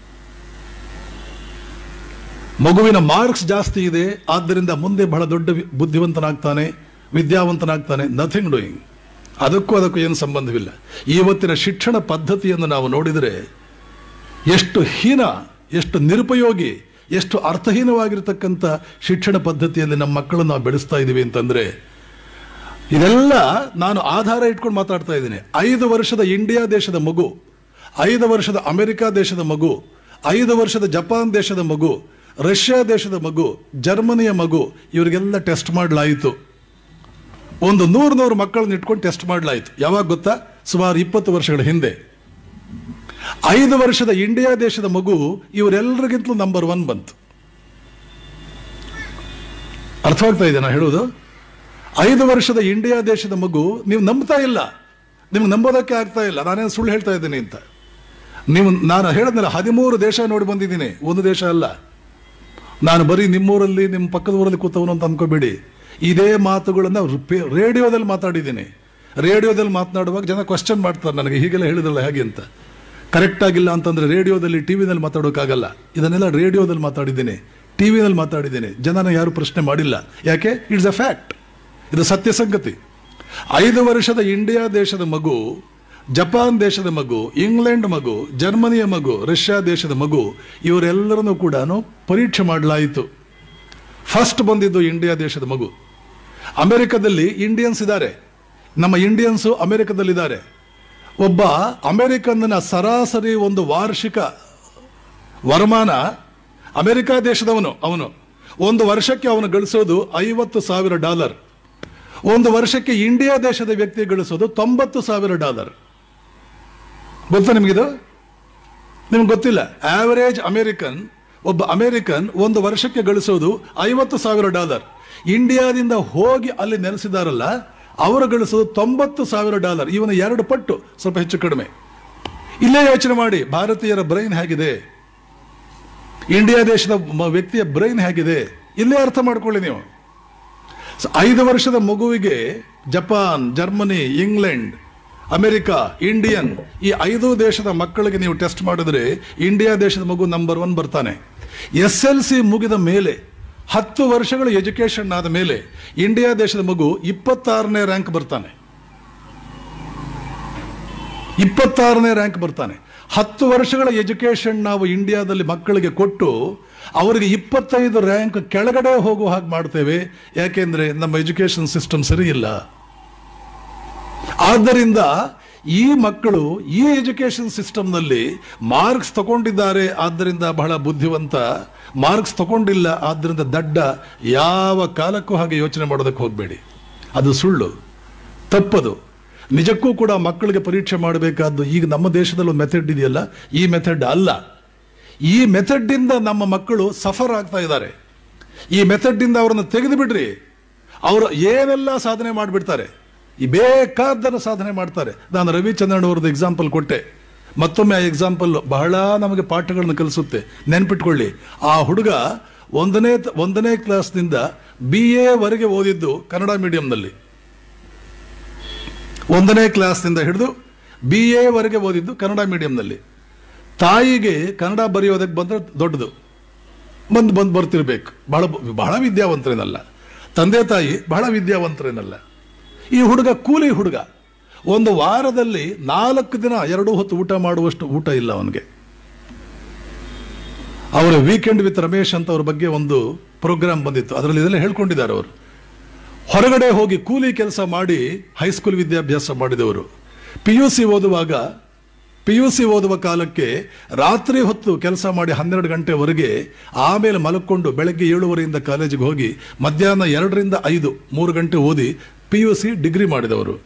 ಮಗುವಿನ ಮಾರ್ಕ್ಸ್ ಜಾಸ್ತಿ ಇದೆ ಆದ್ದರಿಂದ ಮುಂದೆ ಬಹಳ ದೊಡ್ಡ ವಿ- ಬುದ್ಧಿವಂತನಾಗ್ತಾನೆ ವಿದ್ಯಾವಂತನಾಗ್ತಾನೆ ನಥಿಂಗ್ ಡೂಯಿಂಗ್ ಅದಕ್ಕೂ ಅದಕ್ಕೂ ಏನು ಸಂಬಂಧವಿಲ್ಲ ಇವತ್ತಿನ ಶಿಕ್ಷಣ ಪದ್ಧತಿಯನ್ನು ನಾವು ನೋಡಿದರೆ ಎಷ್ಟು ಹೀನ ಎಷ್ಟು ನಿರುಪಯೋಗಿ ಎಷ್ಟು ಅರ್ಥಹೀನವಾಗಿರ್ತಕ್ಕಂಥ ಶಿಕ್ಷಣ ಪದ್ಧತಿಯಲ್ಲಿ ನಮ್ಮ ಮಕ್ಕಳನ್ನು ನಾವು ಬೆಳೆಸ್ತಾ ಇದ್ದೀವಿ ಅಂತಂದ್ರೆ ಇದೆಲ್ಲ ನಾನು ಆಧಾರ ಇಟ್ಕೊಂಡು ಮಾತಾಡ್ತಾ ಇದ್ದೀನಿ ಐದು ವರ್ಷದ ಇಂಡಿಯಾ ದೇಶದ ಮಗು ಐದು ವರ್ಷದ ಅಮೆರಿಕ ದೇಶದ ಮಗು ಐದು ವರ್ಷದ ಜಪಾನ್ ದೇಶದ ಮಗು ರಷ್ಯಾ ದೇಶದ ಮಗು ಜರ್ಮನಿಯ ಮಗು ಇವರಿಗೆಲ್ಲ ಟೆಸ್ಟ್ ಮಾಡಲಾಯಿತು ಒಂದು ನೂರು ನೂರು ಮಕ್ಕಳನ್ನ ಇಟ್ಕೊಂಡು ಟೆಸ್ಟ್ ಮಾಡಲಾಯಿತು ಯಾವಾಗ ಗೊತ್ತಾ ಸುಮಾರು ಇಪ್ಪತ್ತು ವರ್ಷಗಳ ಹಿಂದೆ ಐದು ವರ್ಷದ ಇಂಡಿಯಾ ದೇಶದ ಮಗು ಇವರೆಲ್ಲರಿಗಿಂತಲೂ ನಂಬರ್ ಒನ್ ಬಂತು ಅರ್ಥವಾಗ್ತಾ ಇದೆ ನಾ ಹೇಳೋದು ಐದು ವರ್ಷದ ಇಂಡಿಯಾ ದೇಶದ ಮಗು ನೀವು ನಂಬ್ತಾ ಇಲ್ಲ ನಿಮ್ಗೆ ನಂಬೋದಕ್ಕೆ ಆಗ್ತಾ ಇಲ್ಲ ನಾನೇನು ಸುಳ್ಳು ಹೇಳ್ತಾ ಇದ್ದೀನಿ ಅಂತ ನೀವು ನಾನು ಹೇಳಿದ್ನಲ್ಲ ಹದಿಮೂರು ದೇಶ ನೋಡಿ ಬಂದಿದ್ದೀನಿ ಒಂದು ದೇಶ ಅಲ್ಲ ನಾನು ಬರೀ ನಿಮ್ಮೂರಲ್ಲಿ ನಿಮ್ಮ ಪಕ್ಕದ ಊರಲ್ಲಿ ಕೂತವನು ಅಂತ ಅನ್ಕೋಬೇಡಿ ಇದೇ ಮಾತುಗಳನ್ನು ರೇಡಿಯೋದಲ್ಲಿ ಮಾತಾಡಿದ್ದೀನಿ ರೇಡಿಯೋದಲ್ಲಿ ಮಾತನಾಡುವಾಗ ಜನ ಕ್ವಶನ್ ಮಾಡ್ತಾರೆ ನನಗೆ ಹೀಗೆಲ್ಲ ಹೇಳಿದ್ರಲ್ಲ ಹೇಗೆ ಅಂತ ಕರೆಕ್ಟ್ ಆಗಿಲ್ಲ ಅಂತಂದ್ರೆ ರೇಡಿಯೋದಲ್ಲಿ ಟಿವಿನಲ್ಲಿ ಮಾತಾಡೋಕ್ಕಾಗಲ್ಲ ಇದನ್ನೆಲ್ಲ ರೇಡಿಯೋದಲ್ಲಿ ಮಾತಾಡಿದ್ದೇನೆ ಟಿವಿನಲ್ಲಿ ಮಾತಾಡಿದ್ದೇನೆ ಜನನ ಯಾರು ಪ್ರಶ್ನೆ ಮಾಡಿಲ್ಲ ಯಾಕೆ ಇಟ್ಸ್ ಅ ಫ್ಯಾಕ್ಟ್ ಇದು ಸತ್ಯ ಸಂಗತಿ ಐದು ವರ್ಷದ ಇಂಡಿಯಾ ದೇಶದ ಮಗು ಜಪಾನ್ ದೇಶದ ಮಗು ಇಂಗ್ಲೆಂಡ್ ಮಗು ಜರ್ಮನಿಯ ಮಗು ರಷ್ಯಾ ದೇಶದ ಮಗು ಇವರೆಲ್ಲರನ್ನೂ ಕೂಡ ಪರೀಕ್ಷೆ ಮಾಡಲಾಯಿತು ಫಸ್ಟ್ ಬಂದಿದ್ದು ಇಂಡಿಯಾ ದೇಶದ ಮಗು ಅಮೆರಿಕದಲ್ಲಿ ಇಂಡಿಯನ್ಸ್ ಇದ್ದಾರೆ ನಮ್ಮ ಇಂಡಿಯನ್ಸು ಅಮೆರಿಕದಲ್ಲಿದ್ದಾರೆ ಒಬ್ಬ ಅಮೆರಿಕನ್ನ ಸರಾಸರಿ ಒಂದು ವಾರ್ಷಿಕ ವರಮಾನ ಅಮೆರಿಕ ದೇಶದವನು ಅವನು ಒಂದು ವರ್ಷಕ್ಕೆ ಅವನು ಗಳಿಸೋದು ಐವತ್ತು ಸಾವಿರ ಡಾಲರ್ ಒಂದು ವರ್ಷಕ್ಕೆ ಇಂಡಿಯಾ ದೇಶದ ವ್ಯಕ್ತಿ ಗಳಿಸೋದು ತೊಂಬತ್ತು ಸಾವಿರ ಡಾಲರ್ ಗೊತ್ತಾ ನಿಮಗಿದು ನಿಮ್ಗೆ ಗೊತ್ತಿಲ್ಲ ಆವರೇಜ್ ಅಮೆರಿಕನ್ ಒಬ್ಬ ಅಮೆರಿಕನ್ ಒಂದು ವರ್ಷಕ್ಕೆ ಗಳಿಸೋದು ಐವತ್ತು ಸಾವಿರ ಡಾಲರ್ ಇಂಡಿಯಾದಿಂದ ಹೋಗಿ ಅಲ್ಲಿ ನೆಲೆಸಿದಾರಲ್ಲ ಅವರು ಗಳಿಸೋದು ತೊಂಬತ್ತು ಸಾವಿರ ಡಾಲರ್ ಇವನ ಎರಡು ಪಟ್ಟು ಸ್ವಲ್ಪ ಹೆಚ್ಚು ಕಡಿಮೆ ಇಲ್ಲೇ ಯೋಚನೆ ಮಾಡಿ ಭಾರತೀಯರ ಬ್ರೈನ್ ಹೇಗಿದೆ ಇಂಡಿಯಾ ದೇಶದ ಮ- ವ್ಯಕ್ತಿಯ ಬ್ರೈನ್ ಹೇಗಿದೆ ಇಲ್ಲೇ ಅರ್ಥ ಮಾಡ್ಕೊಳ್ಳಿ ನೀವು ಸ- ಐದು ವರ್ಷದ ಮಗುವಿಗೆ Japan Germany England America Indian ಈ ಐದು ದೇಶದ ಮಕ್ಕಳಿಗೆ ನೀವು ಟೆಸ್ಟ್ ಮಾಡಿದ್ರೆ ಇಂಡಿಯಾ ದೇಶದ ಮಗು ನಂಬರ್ ಒನ್ ಬರ್ತಾನೆ ಎಸ್ ಎಲ್ ಸಿ ಮುಗಿದ ಮೇಲೆ ಹತ್ತು ವರ್ಷಗಳ ಎಜುಕೇಶನ್ ಆದ ಮೇಲೆ ಇಂಡಿಯಾ ದೇಶದ ಮಗು ಇಪ್ಪತ್ತಾರನೇ ರ್ಯಾಂಕ್ ಬರ್ತಾನೆ ಇಪ್ಪತ್ತಾರನೇ ರ್ಯಾಂಕ್ ಬರ್ತಾನೆ ಹತ್ತು ವರ್ಷಗಳ ಎಜುಕೇಶನ್ ನಾವು ಇಂಡಿಯಾದಲ್ಲಿ ಮಕ್ಕಳಿಗೆ ಕೊಟ್ಟು ಅವರಿಗೆ ಇಪ್ಪತ್ತೈದು ರ್ಯಾಂಕ್ ಕೆಳಗಡೆ ಹೋಗುವ ಹಾಗೆ ಮಾಡ್ತೇವೆ ಯಾಕೆಂದ್ರೆ ನಮ್ಮ ಎಜುಕೇಶನ್ ಸಿಸ್ಟಮ್ ಸರಿ ಇಲ್ಲ ಆದ್ದರಿಂದ ಈ ಮಕ್ಕಳು ಈ ಎಜುಕೇಶನ್ ಸಿಸ್ಟಮ್ನಲ್ಲಿ ಮಾರ್ಕ್ಸ್ ತಗೊಂಡಿದ್ದಾರೆ ಆದ್ದರಿಂದ ಬಹಳ ಬುದ್ಧಿವಂತ ಮಾರ್ಕ್ಸ್ ತಗೊಂಡಿಲ್ಲ ಆದ್ದರಿಂದ ದಡ್ಡ ಯಾವ ಕಾಲಕ್ಕೂ ಹಾಗೆ ಯೋಚನೆ ಮಾಡೋದಕ್ಕೆ ಹೋಗಬೇಡಿ ಅದು ಸುಳ್ಳು ತಪ್ಪದು ನಿಜಕ್ಕೂ ಕೂಡ ಮಕ್ಕಳಿಗೆ ಪರೀಕ್ಷೆ ಮಾಡಬೇಕಾದ್ದು ಈಗ ನಮ್ಮ ದೇಶದಲ್ಲಿ ಒಂದು ಮೆಥಡ್ ಇದೆಯಲ್ಲ ಈ ಮೆಥಡ್ ಅಲ್ಲ ಈ ಮೆಥಡ್ ಇಂದ ನಮ್ಮ ಮಕ್ಕಳು ಸಫರ್ ಆಗ್ತಾ ಇದ್ದಾರೆ ಈ ಮೆಥಡ್ ಇಂದ ಅವರನ್ನು ತೆಗೆದು ಬಿಡ್ರಿ ಅವರು ಏನೆಲ್ಲ ಸಾಧನೆ ಮಾಡಿಬಿಡ್ತಾರೆ ಈ ಬೇಕಾದ್ದನ್ನು ಸಾಧನೆ ಮಾಡ್ತಾರೆ ನಾನು ರವಿಚಂದ್ರನ್ ಅವ್ರದ್ದು ಎಕ್ಸಾಂಪಲ್ ಕೊಟ್ಟೆ ಮತ್ತೊಮ್ಮೆ ಆ ಎಕ್ಸಾಂಪಲ್ ಬಹಳ ನಮಗೆ ಪಾಠಗಳನ್ನು ಕಲಿಸುತ್ತೆ ನೆನ್ಪಿಟ್ಕೊಳ್ಳಿ ಆ ಹುಡುಗ ಒಂದನೇ ಒಂದನೇ ಕ್ಲಾಸ್ನಿಂದ ಬಿ ಎ ವರೆಗೆ ಓದಿದ್ದು ಕನ್ನಡ ಮೀಡಿಯಂನಲ್ಲಿ ಒಂದನೇ ಕ್ಲಾಸ್ನಿಂದ ಹಿಡಿದು ಬಿ ಎ ವರೆಗೆ ಓದಿದ್ದು ಕನ್ನಡ ಮೀಡಿಯಂನಲ್ಲಿ ತಾಯಿಗೆ ಕನ್ನಡ ಬರೆಯೋದಕ್ಕೆ ಬಂದ್ರೆ ದೊಡ್ಡದು ಬಂದು ಬಂದು ಬರ್ತಿರ್ಬೇಕು ಬಹಳ ಬಹಳ ವಿದ್ಯಾವಂತರೇನಲ್ಲ ತಂದೆ ತಾಯಿ ಬಹಳ ವಿದ್ಯಾವಂತರೇನಲ್ಲ ಈ ಹುಡುಗ ಕೂಲಿ ಹುಡುಗ ಒಂದು ವಾರದಲ್ಲಿ ನಾಲ್ಕು ದಿನ ಎರಡು ಹೊತ್ತು ಊಟ ಮಾಡುವಷ್ಟು ಊಟ ಇಲ್ಲ ಅವನಿಗೆ ಅವರ ವೀಕೆಂಡ್ ವಿತ್ ರಮೇಶ್ ಅಂತ ಅವ್ರ ಬಗ್ಗೆ ಒಂದು ಪ್ರೋಗ್ರಾಮ್ ಬಂದಿತ್ತು ಅದರಲ್ಲಿ ಇದೆಲ್ಲ ಹೇಳ್ಕೊಂಡಿದ್ದಾರೆ ಅವರು ಹೊರಗಡೆ ಹೋಗಿ ಕೂಲಿ ಕೆಲಸ ಮಾಡಿ ಹೈಸ್ಕೂಲ್ ವಿದ್ಯಾಭ್ಯಾಸ ಮಾಡಿದವರು ಪಿ ಯು ಸಿ ಓದುವಾಗ ಪಿ ಯು ಸಿ ಓದುವ ಕಾಲಕ್ಕೆ ರಾತ್ರಿ ಹೊತ್ತು ಕೆಲಸ ಮಾಡಿ ಹನ್ನೆರಡು ಗಂಟೆವರೆಗೆ ಆಮೇಲೆ ಮಲಕ್ಕೊಂಡು ಬೆಳಗ್ಗೆ ಏಳುವರೆಯಿಂದ ಕಾಲೇಜಿಗೆ ಹೋಗಿ ಮಧ್ಯಾಹ್ನ ಎರಡರಿಂದ ಐದು ಮೂರು ಗಂಟೆ ಓದಿ ಪಿ ಯು ಸಿ ಡಿಗ್ರಿ ಮಾಡಿದವರು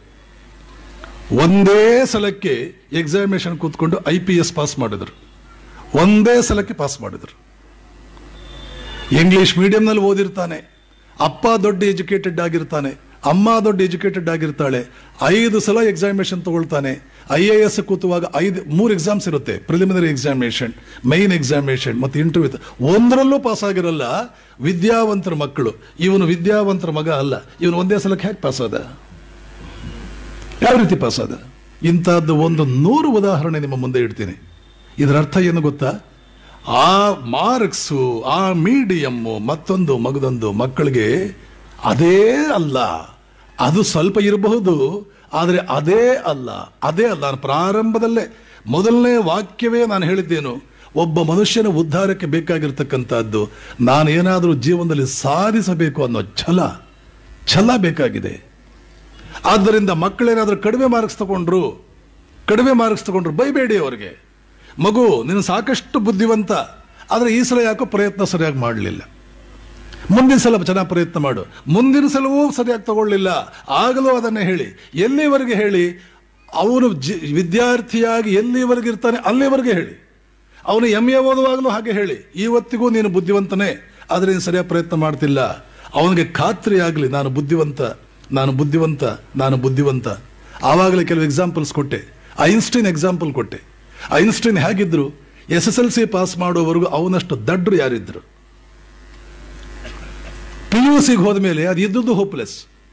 ಒಂದೇ ಸಲಕ್ಕೆ ಎಕ್ಸಾಮಿನೇಷನ್ ಕೂತ್ಕೊಂಡು ಐ ಪಿ ಎಸ್ ಪಾಸ್ ಮಾಡಿದ್ರು ಒಂದೇ ಸಲಕ್ಕೆ ಪಾಸ್ ಮಾಡಿದ್ರು ಇಂಗ್ಲಿಷ್ ಮೀಡಿಯಂನಲ್ಲಿ ಓದಿರ್ತಾನೆ ಅಪ್ಪ ದೊಡ್ಡ ಎಜುಕೇಟೆಡ್ ಆಗಿರ್ತಾನೆ ಅಮ್ಮ ದೊಡ್ಡ ಎಜುಕೇಟೆಡ್ ಆಗಿರ್ತಾಳೆ ಐದು ಸಲ ಎಕ್ಸಾಮಿನೇಷನ್ ತಗೊಳ್ತಾನೆ ಐ ಎ ಎಸ್ ಕೂತುವಾಗ ಐದು ಮೂರು ಎಕ್ಸಾಮ್ಸ್ ಇರುತ್ತೆ ಪ್ರಿಲಿಮಿನರಿ ಎಕ್ಸಾಮಿನೇಷನ್ ಮೈನ್ ಎಕ್ಸಾಮಿನೇಷನ್ ಮತ್ತು ಇಂಟರ್ವ್ಯೂ ಒಂದರಲ್ಲೂ ಪಾಸ್ ಆಗಿರಲ್ಲ ವಿದ್ಯಾವಂತರ ಮಕ್ಕಳು ಇವನು ವಿದ್ಯಾವಂತರ ಮಗ ಅಲ್ಲ ಇವನು ಒಂದೇ ಸಲಕ್ಕೆ ಹೇಗೆ ಪಾಸ್ ಆದ ಯಾವ ರೀತಿ ಪಾಸ್ ಆದ ಇಂಥದ್ದು ಒಂದು ನೂರು ಉದಾಹರಣೆ ನಿಮ್ಮ ಮುಂದೆ ಇಡ್ತೀನಿ ಇದರ ಅರ್ಥ ಏನು ಗೊತ್ತಾ ಆ ಮಾರ್ಕ್ಸು ಆ ಮೀಡಿಯಮ್ಮು ಮತ್ತೊಂದು ಮಗದೊಂದು ಮಕ್ಕಳಿಗೆ ಅದೇ ಅಲ್ಲ ಅದು ಸ್ವಲ್ಪ ಇರಬಹುದು ಆದರೆ ಅದೇ ಅಲ್ಲ ಅದೇ ಅಲ್ಲ ನಾನು ಪ್ರಾರಂಭದಲ್ಲೇ ಮೊದಲನೇ ವಾಕ್ಯವೇ ನಾನು ಹೇಳಿದ್ದೇನು ಒಬ್ಬ ಮನುಷ್ಯನ ಉದ್ಧಾರಕ್ಕೆ ಬೇಕಾಗಿರ್ತಕ್ಕಂಥದ್ದು ನಾನೇನಾದರೂ ಜೀವನದಲ್ಲಿ ಸಾಧಿಸಬೇಕು ಅನ್ನೋ ಛಲ ಛಲ ಬೇಕಾಗಿದೆ ಆದ್ದರಿಂದ ಮಕ್ಕಳೇನಾದ್ರೂ ಕಡಿಮೆ ಮಾರ್ಕ್ಸ್ ತಗೊಂಡ್ರು ಕಡಿಮೆ ಮಾರ್ಕ್ಸ್ ತಗೊಂಡ್ರು ಬೈಬೇಡಿ ಅವರಿಗೆ ಮಗು ನೀನು ಸಾಕಷ್ಟು ಬುದ್ಧಿವಂತ ಆದರೆ ಈ ಸಲ ಯಾಕೋ ಪ್ರಯತ್ನ ಸರಿಯಾಗಿ ಮಾಡಲಿಲ್ಲ ಮುಂದಿನ ಸಲ ಚೆನ್ನಾಗಿ ಪ್ರಯತ್ನ ಮಾಡು ಮುಂದಿನ ಸಲವೂ ಸರಿಯಾಗಿ ತಗೊಳ್ಳಿಲ್ಲ ಆಗಲೂ ಅದನ್ನೇ ಹೇಳಿ ಎಲ್ಲಿವರೆಗೆ ಹೇಳಿ ಅವನು ಜಿ ವಿದ್ಯಾರ್ಥಿಯಾಗಿ ಎಲ್ಲಿವರೆಗೆ ಇರ್ತಾನೆ ಅಲ್ಲಿವರೆಗೆ ಹೇಳಿ ಅವನು ಎಮ್ ಎ ಓದುವಾಗಲೂ ಹಾಗೆ ಹೇಳಿ ಇವತ್ತಿಗೂ ನೀನು ಬುದ್ಧಿವಂತನೇ ಆದರೆ ನೀನು ಸರಿಯಾಗಿ ಪ್ರಯತ್ನ ಮಾಡ್ತಿಲ್ಲ ಅವನಿಗೆ ಖಾತ್ರಿ ಆಗಲಿ ನಾನು ಬುದ್ಧಿವಂತ ನಾನು ಬುದ್ಧಿವಂತ ನಾನು ಬುದ್ಧಿವಂತ ಆವಾಗಲೇ ಕೆಲವು ಎಕ್ಸಾಂಪಲ್ಸ್ ಕೊಟ್ಟೆ ಐನ್ಸ್ಟೈನ್ ಎಕ್ಸಾಂಪಲ್ ಕೊಟ್ಟೆ ಐನ್ಸ್ಟೈನ್ ಹೇಗಿದ್ರು S S L C pass ಮಾಡುವವರೆಗೂ ಅವನಷ್ಟು ದಡ್ರು ಯಾರಿದ್ರು ಪಿ ಯು ಸಿಗೆ ಹೋದ ಮೇಲೆ ಅದು ಇದ್ದದ್ದು ಹೋಪ್ಲೆಸ್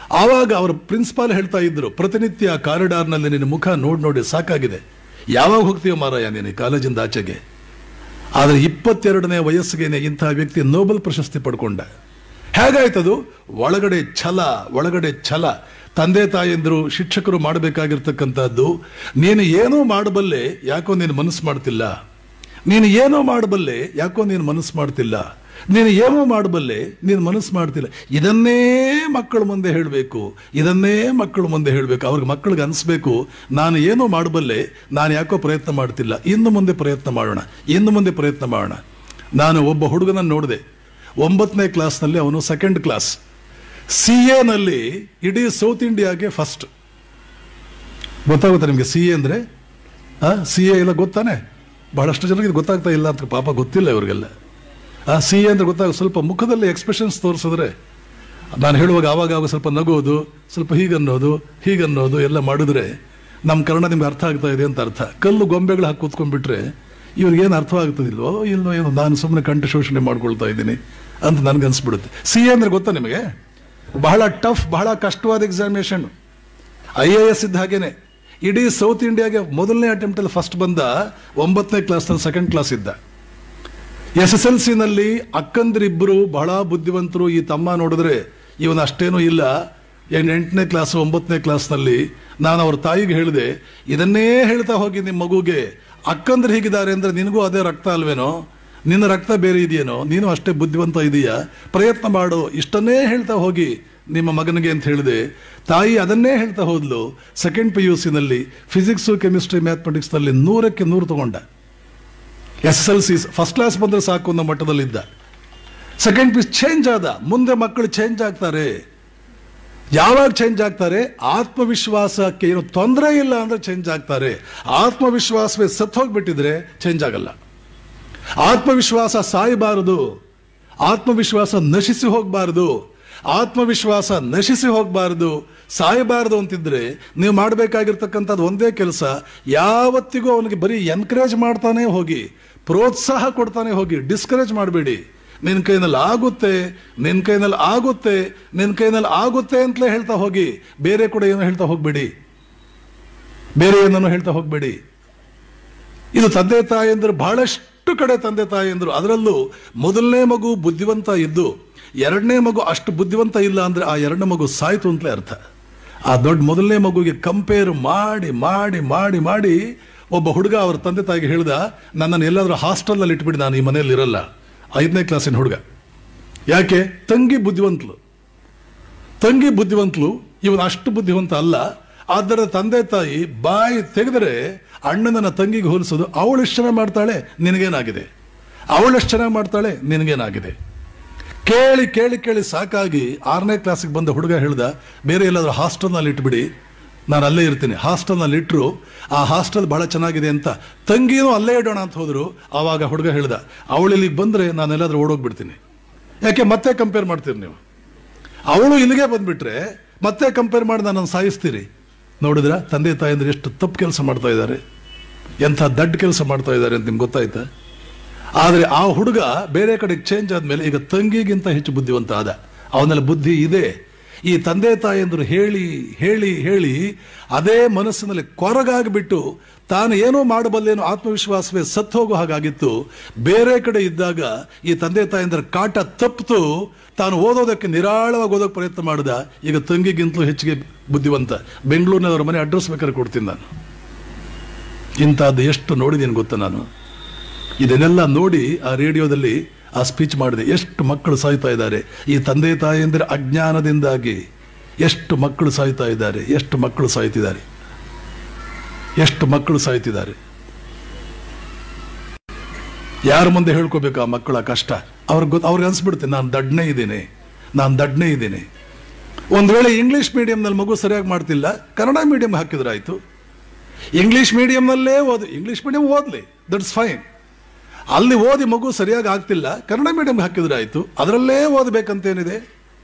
ಆವಾಗ ಅವರ ಪ್ರಿನ್ಸಿಪಾಲ್ ಹೇಳ್ತಾ ಇದ್ರು ಪ್ರತಿನಿತ್ಯ ಕಾರಿಡಾರ್ನಲ್ಲಿ ನಿನ್ನ ಮುಖ ನೋಡಿ ನೋಡಿ ಸಾಕಾಗಿದೆ ಯಾವಾಗ ಹೋಗ್ತೀಯೋ ಮಾರಾಯ ನೀನು ಈ ಕಾಲೇಜಿಂದ ಆಚೆಗೆ ಆದರೆ ಇಪ್ಪತ್ತೆರಡನೇ ವಯಸ್ಸಿಗೆ ಇಂತಹ ವ್ಯಕ್ತಿ ನೋಬೆಲ್ ಪ್ರಶಸ್ತಿ ಪಡ್ಕೊಂಡ ಹೇಗಾಯ್ತದು ಒಳಗಡೆ ಛಲ ಒಳಗಡೆ ಛಲ ತಂದೆ ತಾಯಂದ್ರು ಶಿಕ್ಷಕರು ಮಾಡಬೇಕಾಗಿರ್ತಕ್ಕಂಥದ್ದು ನೀನು ಏನೋ ಮಾಡಬಲ್ಲೆ ಯಾಕೋ ನೀನು ಮನಸ್ಸು ಮಾಡ್ತಿಲ್ಲ ನೀನು ಏನೋ ಮಾಡಬಲ್ಲೆ ಯಾಕೋ ನೀನು ಮನಸ್ಸು ಮಾಡ್ತಿಲ್ಲ ನೀನು ಏನೋ ಮಾಡಬಲ್ಲೆ ನೀನು ಮನಸ್ಸು ಮಾಡ್ತಿಲ್ಲ ಇದನ್ನೇ ಮಕ್ಕಳ ಮುಂದೆ ಹೇಳಬೇಕು ಇದನ್ನೇ ಮಕ್ಕಳ ಮುಂದೆ ಹೇಳಬೇಕು ಅವ್ರಿಗೆ ಮಕ್ಕಳಿಗೆ ಅನಿಸ್ಬೇಕು ನಾನು ಏನೋ ಮಾಡಬಲ್ಲೆ ನಾನು ಯಾಕೋ ಪ್ರಯತ್ನ ಮಾಡ್ತಿಲ್ಲ ಇನ್ನು ಮುಂದೆ ಪ್ರಯತ್ನ ಮಾಡೋಣ ಇನ್ನು ಮುಂದೆ ಪ್ರಯತ್ನ ಮಾಡೋಣ ನಾನು ಒಬ್ಬ ಹುಡುಗನನ್ನು ನೋಡಿದೆ ಒಂಬತ್ತನೇ ಕ್ಲಾಸ್ನಲ್ಲಿ ಅವನು ಸೆಕೆಂಡ್ ಕ್ಲಾಸ್ ಸಿ ಎನಲ್ಲಿ ಇಡೀ ಸೌತ್ ಇಂಡಿಯಾಗೆ ಫಸ್ಟ್ ಗೊತ್ತಾಗುತ್ತೆ ನಿಮಗೆ ಸಿ ಎ ಅಂದರೆ ಸಿ ಎ ಎಲ್ಲ ಗೊತ್ತಾನೆ ಬಹಳಷ್ಟು ಜನರಿಗೆ ಇದು ಗೊತ್ತಾಗ್ತಾ ಇಲ್ಲ ಅಂತ ಪಾಪ ಗೊತ್ತಿಲ್ಲ ಇವರಿಗೆಲ್ಲ ಆ ಸಿ ಎ ಅಂದ್ರೆ ಗೊತ್ತಾಗ ಸ್ವಲ್ಪ ಮುಖದಲ್ಲಿ ಎಕ್ಸ್ಪ್ರೆಷನ್ಸ್ ತೋರಿಸಿದ್ರೆ ನಾನು ಹೇಳುವಾಗ ಆವಾಗ ಆವಾಗ ಸ್ವಲ್ಪ ನಗೋದು ಸ್ವಲ್ಪ ಹೀಗನ್ನೋದು ಹೀಗನ್ನೋದು ಎಲ್ಲ ಮಾಡಿದ್ರೆ ನಮ್ಮ ಕನ್ನಡ ನಿಮ್ಗೆ ಅರ್ಥ ಆಗ್ತಾ ಇದೆ ಅಂತ ಅರ್ಥ ಕಲ್ಲು ಗೊಂಬೆಗಳು ಹಾಕಿ ಕೂತ್ಕೊಂಡ್ಬಿಟ್ರೆ ಇವ್ರಿಗೇನು ಅರ್ಥ ಆಗ್ತದಿಲ್ವೋ ಇಲ್ವೋ ಏನೋ ನಾನು ಸುಮ್ಮನೆ ಕಂಠ ಶೋಷಣೆ ಮಾಡ್ಕೊಳ್ತಾ ಇದ್ದೀನಿ ಅಂತ ನನ್ಗನ್ಸ್ಬಿಡುತ್ತೆ ಸಿ ಎ ಅಂದ್ರೆ ಗೊತ್ತಾ ನಿಮಗೆ ಬಹಳ ಟಫ್ ಬಹಳ ಕಷ್ಟವಾದ ಎಕ್ಸಾಮಿನೇಷನ್ ಐ ಎ ಎಸ್ ಇದ್ದ ಹಾಗೇನೆ ಇಡೀ ಸೌತ್ ಇಂಡಿಯಾಗೆ ಮೊದಲನೇ ಅಟೆಂಪ್ಟ್ ಅಲ್ಲಿ ಫಸ್ಟ್ ಬಂದ ಒಂಬತ್ತನೇ ಕ್ಲಾಸ್ ಸೆಕೆಂಡ್ ಕ್ಲಾಸ್ ಇದ್ದ ಎಸ್ ಎಸ್ ಎಲ್ ಸಿನಲ್ಲಿ ಅಕ್ಕಂದ್ರಿಬ್ಬರು ಬಹಳ ಬುದ್ಧಿವಂತರು ಈ ತಮ್ಮ ನೋಡಿದ್ರೆ ಇವನು ಅಷ್ಟೇನೂ ಇಲ್ಲ ಏನ್ ಎಂಟನೇ ಕ್ಲಾಸ್ ಒಂಬತ್ತನೇ ಕ್ಲಾಸ್ನಲ್ಲಿ ನಾನು ಅವ್ರ ತಾಯಿಗೆ ಹೇಳಿದೆ ಇದನ್ನೇ ಹೇಳ್ತಾ ಹೋಗಿ ನಿಮ್ಮ ಮಗುಗೆ ಅಕ್ಕಂದ್ರೆ ಹೀಗಿದ್ದಾರೆ ಅಂದ್ರೆ ನಿನಗೂ ಅದೇ ರಕ್ತ ಅಲ್ವೇನೋ ನಿನ್ನ ರಕ್ತ ಬೇರೆ ಇದೆಯೇನೋ ನೀನು ಅಷ್ಟೇ ಬುದ್ಧಿವಂತ ಇದೆಯಾ ಪ್ರಯತ್ನ ಮಾಡು ಇಷ್ಟನ್ನೇ ಹೇಳ್ತಾ ಹೋಗಿ ನಿಮ್ಮ ಮಗನಿಗೆ ಅಂತ ಹೇಳಿದೆ ತಾಯಿ ಅದನ್ನೇ ಹೇಳ್ತಾ ಹೋದ್ಲು ಸೆಕೆಂಡ್ ಪಿ ಯು ಸಿನಲ್ಲಿ ಫಿಸಿಕ್ಸು ಕೆಮಿಸ್ಟ್ರಿ ಮ್ಯಾಥಮೆಟಿಕ್ಸ್ನಲ್ಲಿ ನೂರಕ್ಕೆ ನೂರು ತಗೊಂಡ S S L C first class ಬಂದ್ರೆ ಸಾಕು ಅನ್ನೋ ಮಟ್ಟದಲ್ಲಿದ್ದ ಸೆಕೆಂಡ್ ಪೀಸ್ ಚೇಂಜ್ ಆದ ಮುಂದೆ ಮಕ್ಕಳು ಚೇಂಜ್ ಆಗ್ತಾರೆ ಯಾವಾಗ ಚೇಂಜ್ ಆಗ್ತಾರೆ ಆತ್ಮವಿಶ್ವಾಸಕ್ಕೆ ಏನು ತೊಂದರೆ ಇಲ್ಲ ಅಂದ್ರೆ ಚೇಂಜ್ ಆಗ್ತಾರೆ ಆತ್ಮವಿಶ್ವಾಸವೇ ಸತ್ತು ಹೋಗ್ಬಿಟ್ಟಿದ್ರೆ ಚೇಂಜ್ ಆಗಲ್ಲ ಆತ್ಮವಿಶ್ವಾಸ ಸಾಯಬಾರದು ಆತ್ಮವಿಶ್ವಾಸ ನಶಿಸಿ ಹೋಗಬಾರದು ಆತ್ಮವಿಶ್ವಾಸ ನಶಿಸಿ ಹೋಗಬಾರದು ಸಾಯಬಾರದು ಅಂತಿದ್ರೆ ನೀವು ಮಾಡಬೇಕಾಗಿರ್ತಕ್ಕಂಥದ್ದು ಒಂದೇ ಕೆಲಸ ಯಾವತ್ತಿಗೂ ಅವನಿಗೆ ಬರೀ ಎನ್ಕರೇಜ್ ಮಾಡ್ತಾನೆ ಹೋಗಿ ಪ್ರೋತ್ಸಾಹ ಕೊಡ್ತಾನೆ ಹೋಗಿ ಡಿಸ್ಕರೇಜ್ ಮಾಡಬೇಡಿ ನಿನ್ನ ಕೈನಲ್ಲಿ ಆಗುತ್ತೆ ನಿನ್ನ ಕೈನಲ್ಲಿ ಆಗುತ್ತೆ ನಿನ್ನ ಕೈನಲ್ಲಿ ಆಗುತ್ತೆ ಅಂತಲೇ ಹೇಳ್ತಾ ಹೋಗಿ ಬೇರೆ ಕೂಡ ಏನೋ ಹೇಳ್ತಾ ಹೋಗ್ಬೇಡಿ ಬೇರೆ ಏನನ್ನು ಹೇಳ್ತಾ ಹೋಗ್ಬೇಡಿ ಇದು ತಂದೆ ತಾಯಂದ್ರು ಬಹಳಷ್ಟು ಕಡೆ ತಂದೆ ತಾಯಂದ್ರು ಅದರಲ್ಲೂ ಮೊದಲನೇ ಮಗು ಬುದ್ಧಿವಂತ ಇದ್ದು ಎರಡನೇ ಮಗು ಅಷ್ಟು ಬುದ್ಧಿವಂತ ಇಲ್ಲ ಅಂದ್ರೆ ಆ ಎರಡನೇ ಮಗು ಸಾಯ್ತು ಅಂತಲೇ ಅರ್ಥ ಆ ದೊಡ್ಡ ಮೊದಲನೇ ಮಗುಗೆ ಕಂಪೇರ್ ಮಾಡಿ ಮಾಡಿ ಮಾಡಿ ಮಾಡಿ ಒಬ್ಬ ಹುಡುಗ ಅವ್ರ ತಂದೆ ತಾಯಿಗೆ ಹೇಳ್ದ ನನ್ನನ್ನು ಎಲ್ಲಾದ್ರೂ ಹಾಸ್ಟೆಲ್ನಲ್ಲಿ ಇಟ್ಬಿಡಿ ನಾನು ಈ ಮನೆಯಲ್ಲಿ ಇರಲ್ಲ ಐದನೇ ಕ್ಲಾಸಿನ ಹುಡುಗ ಯಾಕೆ ತಂಗಿ ಬುದ್ಧಿವಂತಲು ತಂಗಿ ಬುದ್ಧಿವಂತಲು ಇವನು ಅಷ್ಟು ಬುದ್ಧಿವಂತ ಅಲ್ಲ ಆದರೆ ತಂದೆ ತಾಯಿ ಬಾಯಿ ತೆಗೆದರೆ ಅಣ್ಣನನ್ನ ತಂಗಿಗೆ ಹೋಲಿಸೋದು ಅವಳು ಎಷ್ಟು ಚೆನ್ನಾಗಿ ಮಾಡ್ತಾಳೆ ನಿನಗೇನಾಗಿದೆ ಅವಳು ಎಷ್ಟು ಚೆನ್ನಾಗಿ ಮಾಡ್ತಾಳೆ ನಿನಗೇನಾಗಿದೆ ಕೇಳಿ ಕೇಳಿ ಕೇಳಿ ಸಾಕಾಗಿ ಆರನೇ ಕ್ಲಾಸಿಗೆ ಬಂದ ಹುಡುಗ ಹೇಳ್ದ ಬೇರೆ ಎಲ್ಲಾದ್ರೂ ಹಾಸ್ಟೆಲ್ನಲ್ಲಿ ಇಟ್ಬಿಡಿ ನಾನು ಅಲ್ಲೇ ಇರ್ತೀನಿ ಹಾಸ್ಟೆಲ್ನಲ್ಲಿ ಇಟ್ಟರು ಆ ಹಾಸ್ಟೆಲ್ ಬಹಳ ಚೆನ್ನಾಗಿದೆ ಅಂತ ತಂಗಿನೂ ಅಲ್ಲೇ ಇಡೋಣ ಅಂತ ಹೋದ್ರು ಆವಾಗ ಹುಡುಗ ಹೇಳ್ದ ಅವಳು ಇಲ್ಲಿಗೆ ಬಂದ್ರೆ ನಾನು ಎಲ್ಲಾದ್ರೂ ಓಡೋಗ್ಬಿಡ್ತೀನಿ ಯಾಕೆ ಮತ್ತೆ ಕಂಪೇರ್ ಮಾಡ್ತೀರಿ ನೀವು ಅವಳು ಇಲ್ಲಿಗೆ ಬಂದ್ಬಿಟ್ರೆ ಮತ್ತೆ ಕಂಪೇರ್ ಮಾಡಿ ನನ್ನನ್ನು ಸಾಯಿಸ್ತೀರಿ ನೋಡಿದ್ರ ತಂದೆ ತಾಯಿ ಅಂದ್ರೆ ಎಷ್ಟು ತಪ್ಪು ಕೆಲಸ ಮಾಡ್ತಾ ಇದ್ದಾರೆ ಎಂಥ ದಡ್ಡ ಕೆಲಸ ಮಾಡ್ತಾ ಇದ್ದಾರೆ ಅಂತ ನಿಮ್ಗೆ ಗೊತ್ತಾಯ್ತಾ ಆದರೆ ಆ ಹುಡುಗ ಬೇರೆ ಕಡೆಗೆ ಚೇಂಜ್ ಆದ್ಮೇಲೆ ಈಗ ತಂಗಿಗಿಂತ ಹೆಚ್ಚು ಬುದ್ಧಿವಂತ ಆದ ಅವನಲ್ಲಿ ಬುದ್ಧಿ ಇದೆ ಈ ತಂದೆ ತಾಯಂದ್ರು ಹೇಳಿ ಹೇಳಿ ಹೇಳಿ ಅದೇ ಮನಸ್ಸಿನಲ್ಲಿ ಕೊರಗಾಗ್ಬಿಟ್ಟು ತಾನು ಏನೋ ಮಾಡಬಲ್ಲೇನೋ ಆತ್ಮವಿಶ್ವಾಸವೇ ಸತ್ತು ಹೋಗೋ ಹಾಗಾಗಿತ್ತು ಬೇರೆ ಕಡೆ ಇದ್ದಾಗ ಈ ತಂದೆ ತಾಯಂದ್ರ ಕಾಟ ತಪ್ಪಿತು ತಾನು ಓದೋದಕ್ಕೆ ನಿರಾಳವಾಗಿ ಓದೋಕೆ ಪ್ರಯತ್ನ ಮಾಡಿದ ಈಗ ತಂಗಿಗಿಂತಲೂ ಹೆಚ್ಚಿಗೆ ಬುದ್ಧಿವಂತ ಬೆಂಗಳೂರಿನಲ್ಲಿ ಅವ್ರ ಮನೆ ಅಡ್ರೆಸ್ ಬೇಕಾದ್ರೆ ಕೊಡ್ತೀನಿ ನಾನು ಇಂಥದ್ದು ಎಷ್ಟು ನೋಡಿದ್ದೀನಿ ಗೊತ್ತಾ ನಾನು ಇದನ್ನೆಲ್ಲ ನೋಡಿ ಆ ರೇಡಿಯೋದಲ್ಲಿ ಆ ಸ್ಪೀಚ್ ಮಾಡಿದೆ ಎಷ್ಟು ಮಕ್ಕಳು ಸಾಯ್ತಾ ಇದ್ದಾರೆ ಈ ತಂದೆ ತಾಯಂದಿರ ಅಜ್ಞಾನದಿಂದಾಗಿ ಎಷ್ಟು ಮಕ್ಕಳು ಸಾಯ್ತಾ ಇದ್ದಾರೆ ಎಷ್ಟು ಮಕ್ಕಳು ಸಾಯ್ತಿದ್ದಾರೆ ಎಷ್ಟು ಮಕ್ಕಳು ಸಾಯ್ತಿದ್ದಾರೆ ಯಾರ ಮುಂದೆ ಹೇಳ್ಕೋಬೇಕು ಆ ಮಕ್ಕಳ ಕಷ್ಟ ಅವ್ರಿಗೆ ಗೊತ್ತು ಅವ್ರಿಗೆ ಅನ್ಸ್ಬಿಡುತ್ತೆ ನಾನು ದಡ್ಡನೇ ಇದ್ದೀನಿ ನಾನು ದಡ್ಡನೇ ಇದ್ದೀನಿ ಒಂದು ವೇಳೆ ಇಂಗ್ಲಿಷ್ ಮೀಡಿಯಂನಲ್ಲಿ ಮಗು ಸರಿಯಾಗಿ ಮಾಡ್ತಿಲ್ಲ ಕನ್ನಡ ಮೀಡಿಯಂ ಹಾಕಿದ್ರಾಯ್ತು ಇಂಗ್ಲಿಷ್ ಮೀಡಿಯಂನಲ್ಲೇ ಓದಿ ಇಂಗ್ಲಿಷ್ ಮೀಡಿಯಂ ಓದಲಿ ದಟ್ಸ್ ಫೈನ್ ಅಲ್ಲಿ ಓದಿ ಮಗು ಸರಿಯಾಗಿ ಆಗ್ತಿಲ್ಲ ಕನ್ನಡ ಮೀಡಿಯಂ ಹಾಕಿದ್ರೆ ಆಯ್ತು ಅದರಲ್ಲೇ ಓದಬೇಕಂತೇನಿದೆ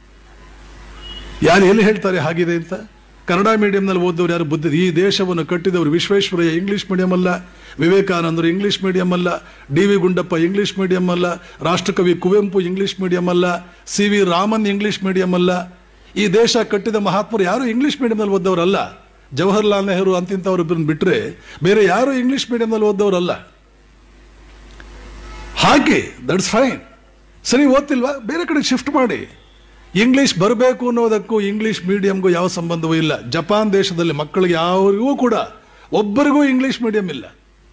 ಯಾರು ಎಲ್ಲಿ ಹೇಳ್ತಾರೆ ಹಾಗಿದೆ ಅಂತ ಕನ್ನಡ ಮೀಡಿಯಂನಲ್ಲಿ ಓದೋರು ಯಾರು ಬುದ್ಧಿ ಈ ದೇಶವನ್ನು ಕಟ್ಟಿದವರು ವಿಶ್ವೇಶ್ವರಯ್ಯ ಇಂಗ್ಲಿಷ್ ಮೀಡಿಯಂ ಅಲ್ಲ ವಿವೇಕಾನಂದರು ಇಂಗ್ಲಿಷ್ ಮೀಡಿಯಂ ಅಲ್ಲ D V Gundappa English medium ಅಲ್ಲ ರಾಷ್ಟ್ರಕವಿ ಕುವೆಂಪು ಇಂಗ್ಲಿಷ್ ಮೀಡಿಯಂ ಅಲ್ಲ C V Raman English medium ಅಲ್ಲ ಈ ದೇಶ ಕಟ್ಟಿದ ಮಹಾತ್ಮರು ಯಾರು ಇಂಗ್ಲಿಷ್ ಮೀಡಿಯಂನಲ್ಲಿ ಓದವರಲ್ಲ ಜವಾಹರ್ಲಾಲ್ ನೆಹರು ಅಂತಿಂತವ್ರೊಬ್ಬರನ್ನ ಬಿಟ್ರೆ ಬೇರೆ ಯಾರು ಇಂಗ್ಲಿಷ್ ಮೀಡಿಯಂನಲ್ಲಿ ಓದವರಲ್ಲ ಹಾಗೆ ದಟ್ಸ್ ಫೈನ್ ಸರಿ ಓದ್ತಿಲ್ವಾ ಬೇರೆ ಕಡೆ ಶಿಫ್ಟ್ ಮಾಡಿ ಇಂಗ್ಲಿಷ್ ಬರಬೇಕು ಅನ್ನೋದಕ್ಕೂ ಇಂಗ್ಲಿಷ್ ಮೀಡಿಯಂಗೂ ಯಾವ ಸಂಬಂಧವೂ ಇಲ್ಲ ಜಪಾನ್ ದೇಶದಲ್ಲಿ ಮಕ್ಕಳಿಗೆ ಯಾರಿಗೂ ಕೂಡ ಒಬ್ಬರಿಗೂ ಇಂಗ್ಲಿಷ್ ಮೀಡಿಯಂ ಇಲ್ಲ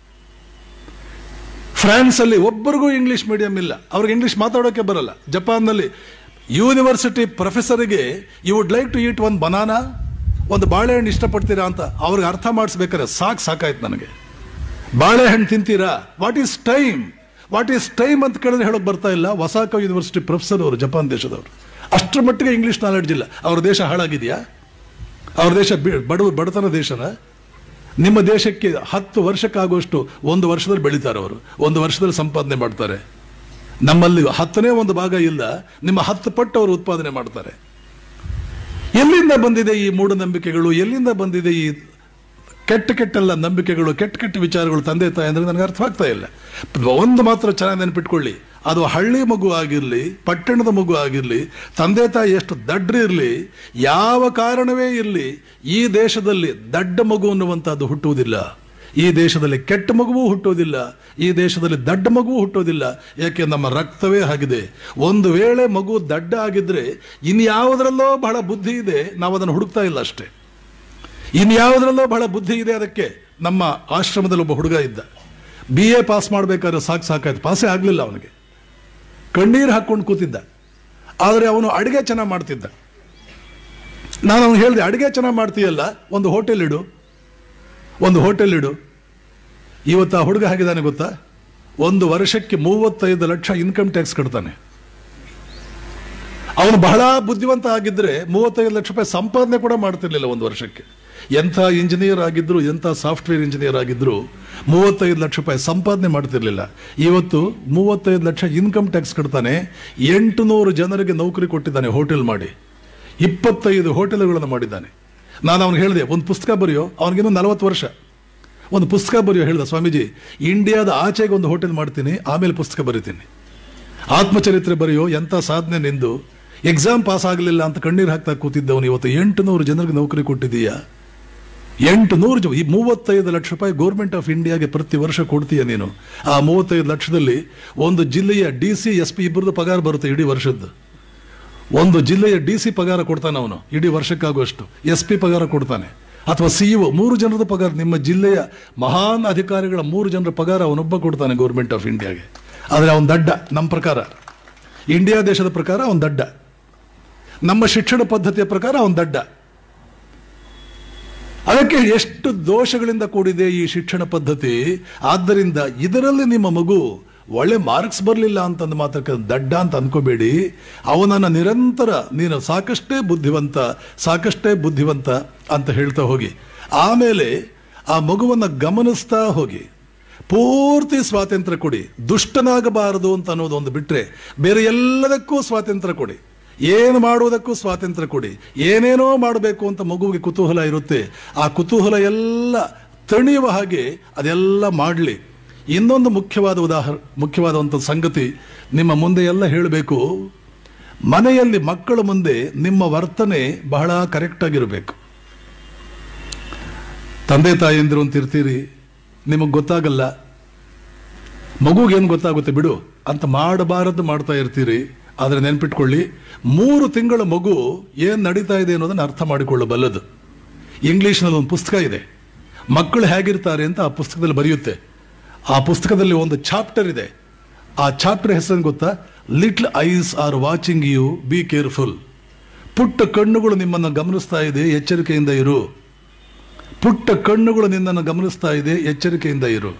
ಫ್ರಾನ್ಸ್ ಅಲ್ಲಿ ಒಬ್ಬರಿಗೂ ಇಂಗ್ಲಿಷ್ ಮೀಡಿಯಂ ಇಲ್ಲ ಅವ್ರಿಗೆ ಇಂಗ್ಲಿಷ್ ಮಾತಾಡೋಕೆ ಬರಲ್ಲ ಜಪಾನ್ನಲ್ಲಿ ಯೂನಿವರ್ಸಿಟಿ ಪ್ರೊಫೆಸರ್ಗೆ you would like to eat ಒಂದು ಬನಾನಾ ಒಂದು ಬಾಳೆಹಣ್ಣು ಇಷ್ಟಪಡ್ತೀರಾ ಅಂತ ಅವ್ರಿಗೆ ಅರ್ಥ ಮಾಡಿಸ್ಬೇಕಾದ್ರೆ ಸಾಕು ಸಾಕಾಯ್ತು ನನಗೆ ಬಾಳೆಹಣ್ಣು ತಿಂತೀರಾ what is time what is time ಅಂತ ಕೇಳಿದ್ರೆ ಹೇಳೋಕೆ ಬರ್ತಾ ಇಲ್ಲ ವಸಾಕ ಯೂನಿವರ್ಸಿಟಿ ಪ್ರೊಫೆಸರ್ ಅವರು ಜಪಾನ್ ದೇಶದವರು ಅಷ್ಟರ ಮಟ್ಟಿಗೆ ಇಂಗ್ಲಿಷ್ ನಾಲೆಡ್ಜ್ ಇಲ್ಲ ಅವ್ರ ದೇಶ ಹಾಳಾಗಿದೆಯಾ ಅವ್ರ ದೇಶ ಬಿ- ಬಡವ ಬಡತನ ದೇಶನ ನಿಮ್ಮ ದೇಶಕ್ಕೆ ಹತ್ತು ವರ್ಷಕ್ಕಾಗುವಷ್ಟು ಒಂದು ವರ್ಷದಲ್ಲಿ ಬೆಳೀತಾರೆ ಅವರು ಒಂದು ವರ್ಷದಲ್ಲಿ ಸಂಪಾದನೆ ಮಾಡ್ತಾರೆ ನಮ್ಮಲ್ಲಿ ಹತ್ತನೇ ಒಂದು ಭಾಗ ಇಲ್ಲ ನಿಮ್ಮ ಹತ್ತು ಪಟ್ಟು ಅವರು ಉತ್ಪಾದನೆ ಮಾಡ್ತಾರೆ ಎಲ್ಲಿಂದ ಬಂದಿದೆ ಈ ಮೂಢನಂಬಿಕೆಗಳು ಎಲ್ಲಿಂದ ಬಂದಿದೆ ಈ ಕೆಟ್ಟ ಕೆಟ್ಟೆಲ್ಲ ನಂಬಿಕೆಗಳು ಕೆಟ್ಟ ಕೆಟ್ಟ ವಿಚಾರಗಳು ತಂದೆ ತಾಯಿ ಅಂದ್ರೆ ನನಗೆ ಅರ್ಥವಾಗ್ತಾ ಇಲ್ಲ ಒಂದು ಮಾತ್ರ ಚೆನ್ನಾಗಿ ನೆನಪಿಟ್ಕೊಳ್ಳಿ ಅದು ಹಳ್ಳಿ ಮಗು ಆಗಿರಲಿ ಪಟ್ಟಣದ ಮಗು ಆಗಿರಲಿ ತಂದೆ ತಾಯಿ ಎಷ್ಟು ದಡ್ರಿರಲಿ ಯಾವ ಕಾರಣವೇ ಇರಲಿ ಈ ದೇಶದಲ್ಲಿ ದಡ್ಡ ಮಗು ಅನ್ನುವಂಥದ್ದು ಹುಟ್ಟುವುದಿಲ್ಲ ಈ ದೇಶದಲ್ಲಿ ಕೆಟ್ಟ ಮಗುವೂ ಹುಟ್ಟೋದಿಲ್ಲ ಈ ದೇಶದಲ್ಲಿ ದಡ್ಡ ಮಗುವೂ ಹುಟ್ಟೋದಿಲ್ಲ ಯಾಕೆ ನಮ್ಮ ರಕ್ತವೇ ಆಗಿದೆ ಒಂದು ವೇಳೆ ಮಗು ದಡ್ಡ ಆಗಿದ್ರೆ ಇನ್ಯಾವುದರಲ್ಲೋ ಬಹಳ ಬುದ್ಧಿ ಇದೆ ನಾವು ಅದನ್ನು ಹುಡುಕ್ತಾ ಇಲ್ಲ ಅಷ್ಟೇ ಇನ್ಯಾವುದರಲ್ಲೋ ಬಹಳ ಬುದ್ಧಿ ಇದೆ ಅದಕ್ಕೆ ನಮ್ಮ ಆಶ್ರಮದಲ್ಲಿ ಒಬ್ಬ ಹುಡುಗ ಇದ್ದ ಬಿ ಎ ಪಾಸ್ ಮಾಡಬೇಕಾದ್ರೆ ಸಾಕು ಸಾಕಾಯ್ತು ಪಾಸೇ ಆಗಲಿಲ್ಲ ಅವನಿಗೆ ಕಣ್ಣೀರು ಹಾಕ್ಕೊಂಡು ಕೂತಿದ್ದ ಆದರೆ ಅವನು ಅಡುಗೆ ಚೆನ್ನಾಗಿ ಮಾಡ್ತಿದ್ದ ನಾನು ಅವನು ಹೇಳಿದೆ ಅಡುಗೆ ಚೆನ್ನಾಗಿ ಮಾಡ್ತೀಯಲ್ಲ ಒಂದು ಹೋಟೆಲ್ ಇಡು ಒಂದು ಹೋಟೆಲ್ ಇಡು ಇವತ್ತು ಆ ಹುಡುಗ ಹಾಗಿದ್ದಾನೆ ಗೊತ್ತಾ ಒಂದು ವರ್ಷಕ್ಕೆ ಮೂವತ್ತೈದು ಲಕ್ಷ ಇನ್ಕಮ್ ಟ್ಯಾಕ್ಸ್ ಕಟ್ತಾನೆ ಅವನು ಬಹಳ ಬುದ್ಧಿವಂತ ಆಗಿದ್ರೆ ಮೂವತ್ತೈದು ಲಕ್ಷ ರೂಪಾಯಿ ಸಂಪಾದನೆ ಕೂಡ ಮಾಡ್ತಿರ್ಲಿಲ್ಲ ಒಂದು ವರ್ಷಕ್ಕೆ ಎಂಥ ಇಂಜಿನಿಯರ್ ಆಗಿದ್ರು ಎಂಥ ಸಾಫ್ಟ್ವೇರ್ ಇಂಜಿನಿಯರ್ ಆಗಿದ್ರು ಮೂವತ್ತೈದು ಲಕ್ಷ ರೂಪಾಯಿ ಸಂಪಾದನೆ ಮಾಡ್ತಿರ್ಲಿಲ್ಲ ಇವತ್ತು ಮೂವತ್ತೈದು ಲಕ್ಷ ಇನ್ಕಮ್ ಟ್ಯಾಕ್ಸ್ ಕಟ್ತಾನೆ ಎಂಟು ನೂರು ಜನರಿಗೆ ನೌಕರಿ ಕೊಟ್ಟಿದ್ದಾನೆ ಹೋಟೆಲ್ ಮಾಡಿ ಇಪ್ಪತ್ತೈದು ಹೋಟೆಲ್ಗಳನ್ನು ಮಾಡಿದ್ದಾನೆ ನಾನು ಅವನಿಗೆ ಹೇಳಿದೆ ಒಂದು ಪುಸ್ತಕ ಬರೆಯೋ ಅವನಿಗಿನ್ನೂ ನಲವತ್ತು ವರ್ಷ ಒಂದು ಪುಸ್ತಕ ಬರೆಯೋ ಹೇಳ್ದ ಸ್ವಾಮೀಜಿ ಇಂಡಿಯಾದ ಆಚೆಗೆ ಒಂದು ಹೋಟೆಲ್ ಮಾಡ್ತೀನಿ ಆಮೇಲೆ ಪುಸ್ತಕ ಬರಿತೀನಿ ಆತ್ಮಚರಿತ್ರೆ ಬರೆಯೋ ಎಂಥ ಸಾಧನೆ ನಿಂದು ಎಕ್ಸಾಮ್ ಪಾಸ್ ಆಗಲಿಲ್ಲ ಅಂತ ಕಣ್ಣೀರು ಹಾಕ್ತಾ ಕೂತಿದ್ದವನು ಇವತ್ತು ಎಂಟು ನೂರು ಜನರಿಗೆ ನೌಕರಿ ಕೊಟ್ಟಿದ್ದೀಯಾ ಎಂಟು ನೂರು ಜನ ಈ ಮೂವತ್ತೈದು ಲಕ್ಷ ರೂಪಾಯಿ ಗೌರ್ಮೆಂಟ್ ಆಫ್ ಇಂಡಿಯಾಗೆ ಪ್ರತಿ ವರ್ಷ ಕೊಡ್ತೀಯ ನೀನು ಆ ಮೂವತ್ತೈದು ಲಕ್ಷದಲ್ಲಿ ಒಂದು ಜಿಲ್ಲೆಯ ಡಿ ಸಿ ಎಸ್ ಪಿ ಇಬ್ಬರದ್ದು ಪಗಾರ ಬರುತ್ತೆ ಇಡೀ ವರ್ಷದ್ದು ಒಂದು ಜಿಲ್ಲೆಯ ಡಿ ಸಿ ಪಗಾರ ಕೊಡ್ತಾನೆ ಅವನು ಇಡೀ ವರ್ಷಕ್ಕಾಗುವಷ್ಟು ಎಸ್ ಪಿ ಪಗಾರ ಕೊಡ್ತಾನೆ ಅಥವಾ ಸಿಇಒ ಮೂರು ಜನರದ ಪಗಾರ ನಿಮ್ಮ ಜಿಲ್ಲೆಯ ಮಹಾನ್ ಅಧಿಕಾರಿಗಳ ಮೂರು ಜನರ ಪಗಾರ ಅವನೊಬ್ಬ ಕೊಡ್ತಾನೆ ಗೌರ್ಮೆಂಟ್ ಆಫ್ ಇಂಡಿಯಾಗೆ ಆದರೆ ಅವನ ದಡ್ಡ ನಮ್ಮ ಪ್ರಕಾರ ಇಂಡಿಯಾ ದೇಶದ ಪ್ರಕಾರ ಅವನ ದಡ್ಡ ನಮ್ಮ ಶಿಕ್ಷಣ ಪದ್ಧತಿಯ ಪ್ರಕಾರ ಅವನ ದಡ್ಡ ಅದಕ್ಕೆ ಎಷ್ಟು ದೋಷಗಳಿಂದ ಕೂಡಿದೆ ಈ ಶಿಕ್ಷಣ ಪದ್ಧತಿ ಆದ್ದರಿಂದ ಇದರಲ್ಲಿ ನಿಮ್ಮ ಮಗು ಒಳ್ಳೆ ಮಾರ್ಕ್ಸ್ ಬರಲಿಲ್ಲ ಅಂತಂದು ಮಾತ್ರಕ್ಕೆ ದಡ್ಡ ಅಂತ ಅನ್ಕೋಬೇಡಿ ಅವನನ್ನ ನಿರಂತರ ನೀನು ಸಾಕಷ್ಟೇ ಬುದ್ಧಿವಂತ ಸಾಕಷ್ಟೇ ಬುದ್ಧಿವಂತ ಅಂತ ಹೇಳ್ತಾ ಹೋಗಿ ಆಮೇಲೆ ಆ ಮಗುವನ್ನ ಗಮನಿಸ್ತಾ ಹೋಗಿ ಪೂರ್ತಿ ಸ್ವಾತಂತ್ರ್ಯ ಕೊಡಿ ದುಷ್ಟನಾಗಬಾರದು ಅಂತ ಅನ್ನೋದು ಒಂದು ಬಿಟ್ರೆ ಬೇರೆ ಎಲ್ಲದಕ್ಕೂ ಸ್ವಾತಂತ್ರ್ಯ ಕೊಡಿ ಏನು ಮಾಡುವುದಕ್ಕೂ ಸ್ವಾತಂತ್ರ್ಯ ಕೊಡಿ ಏನೇನೋ ಮಾಡಬೇಕು ಅಂತ ಮಗುವಿಗೆ ಕುತೂಹಲ ಇರುತ್ತೆ ಆ ಕುತೂಹಲ ಎಲ್ಲ ತಣಿಯುವ ಹಾಗೆ ಅದೆಲ್ಲ ಮಾಡಲಿ ಇನ್ನೊಂದು ಮುಖ್ಯವಾದ ಉದಾಹರ ಮುಖ್ಯವಾದಂಥ ಸಂಗತಿ ನಿಮ್ಮ ಮುಂದೆ ಎಲ್ಲ ಹೇಳಬೇಕು ಮನೆಯಲ್ಲಿ ಮಕ್ಕಳ ಮುಂದೆ ನಿಮ್ಮ ವರ್ತನೆ ಬಹಳ ಕರೆಕ್ಟ್ ಆಗಿರಬೇಕು ತಂದೆ ತಾಯಿಯಂದಿರು ಅಂತ ಇರ್ತೀರಿ ನಿಮಗೆ ಗೊತ್ತಾಗಲ್ಲ ಮಗುಗೇನು ಗೊತ್ತಾಗುತ್ತೆ ಬಿಡು ಅಂತ ಮಾಡಬಾರದು ಮಾಡ್ತಾ ಇರ್ತೀರಿ ಆದರೆ ನೆನ್ಪಿಟ್ಕೊಳ್ಳಿ ಮೂರು ತಿಂಗಳ ಮಗು ಏನು ನಡೀತಾ ಇದೆ ಅನ್ನೋದನ್ನು ಅರ್ಥ ಮಾಡಿಕೊಳ್ಳಬಲ್ಲದು ಇಂಗ್ಲಿಷ್ನಲ್ಲಿ ಒಂದು ಪುಸ್ತಕ ಇದೆ ಮಕ್ಕಳು ಹೇಗಿರ್ತಾರೆ ಅಂತ ಆ ಪುಸ್ತಕದಲ್ಲಿ ಬರೆಯುತ್ತೆ ಆ ಪುಸ್ತಕದಲ್ಲಿ ಒಂದು ಚಾಪ್ಟರ್ ಇದೆ ಆ ಚಾಪ್ಟರ್ ಹೆಸರು ಗೊತ್ತಾ little eyes are watching you be careful ಪುಟ್ಟ ಕಣ್ಣುಗಳು ನಿಮ್ಮನ್ನು ಗಮನಿಸ್ತಾ ಇದೆ ಎಚ್ಚರಿಕೆಯಿಂದ ಇರು ಪುಟ್ಟ ಕಣ್ಣುಗಳು ನಿನ್ನನ್ನು ಗಮನಿಸ್ತಾ ಇದೆ ಎಚ್ಚರಿಕೆಯಿಂದ ಇರು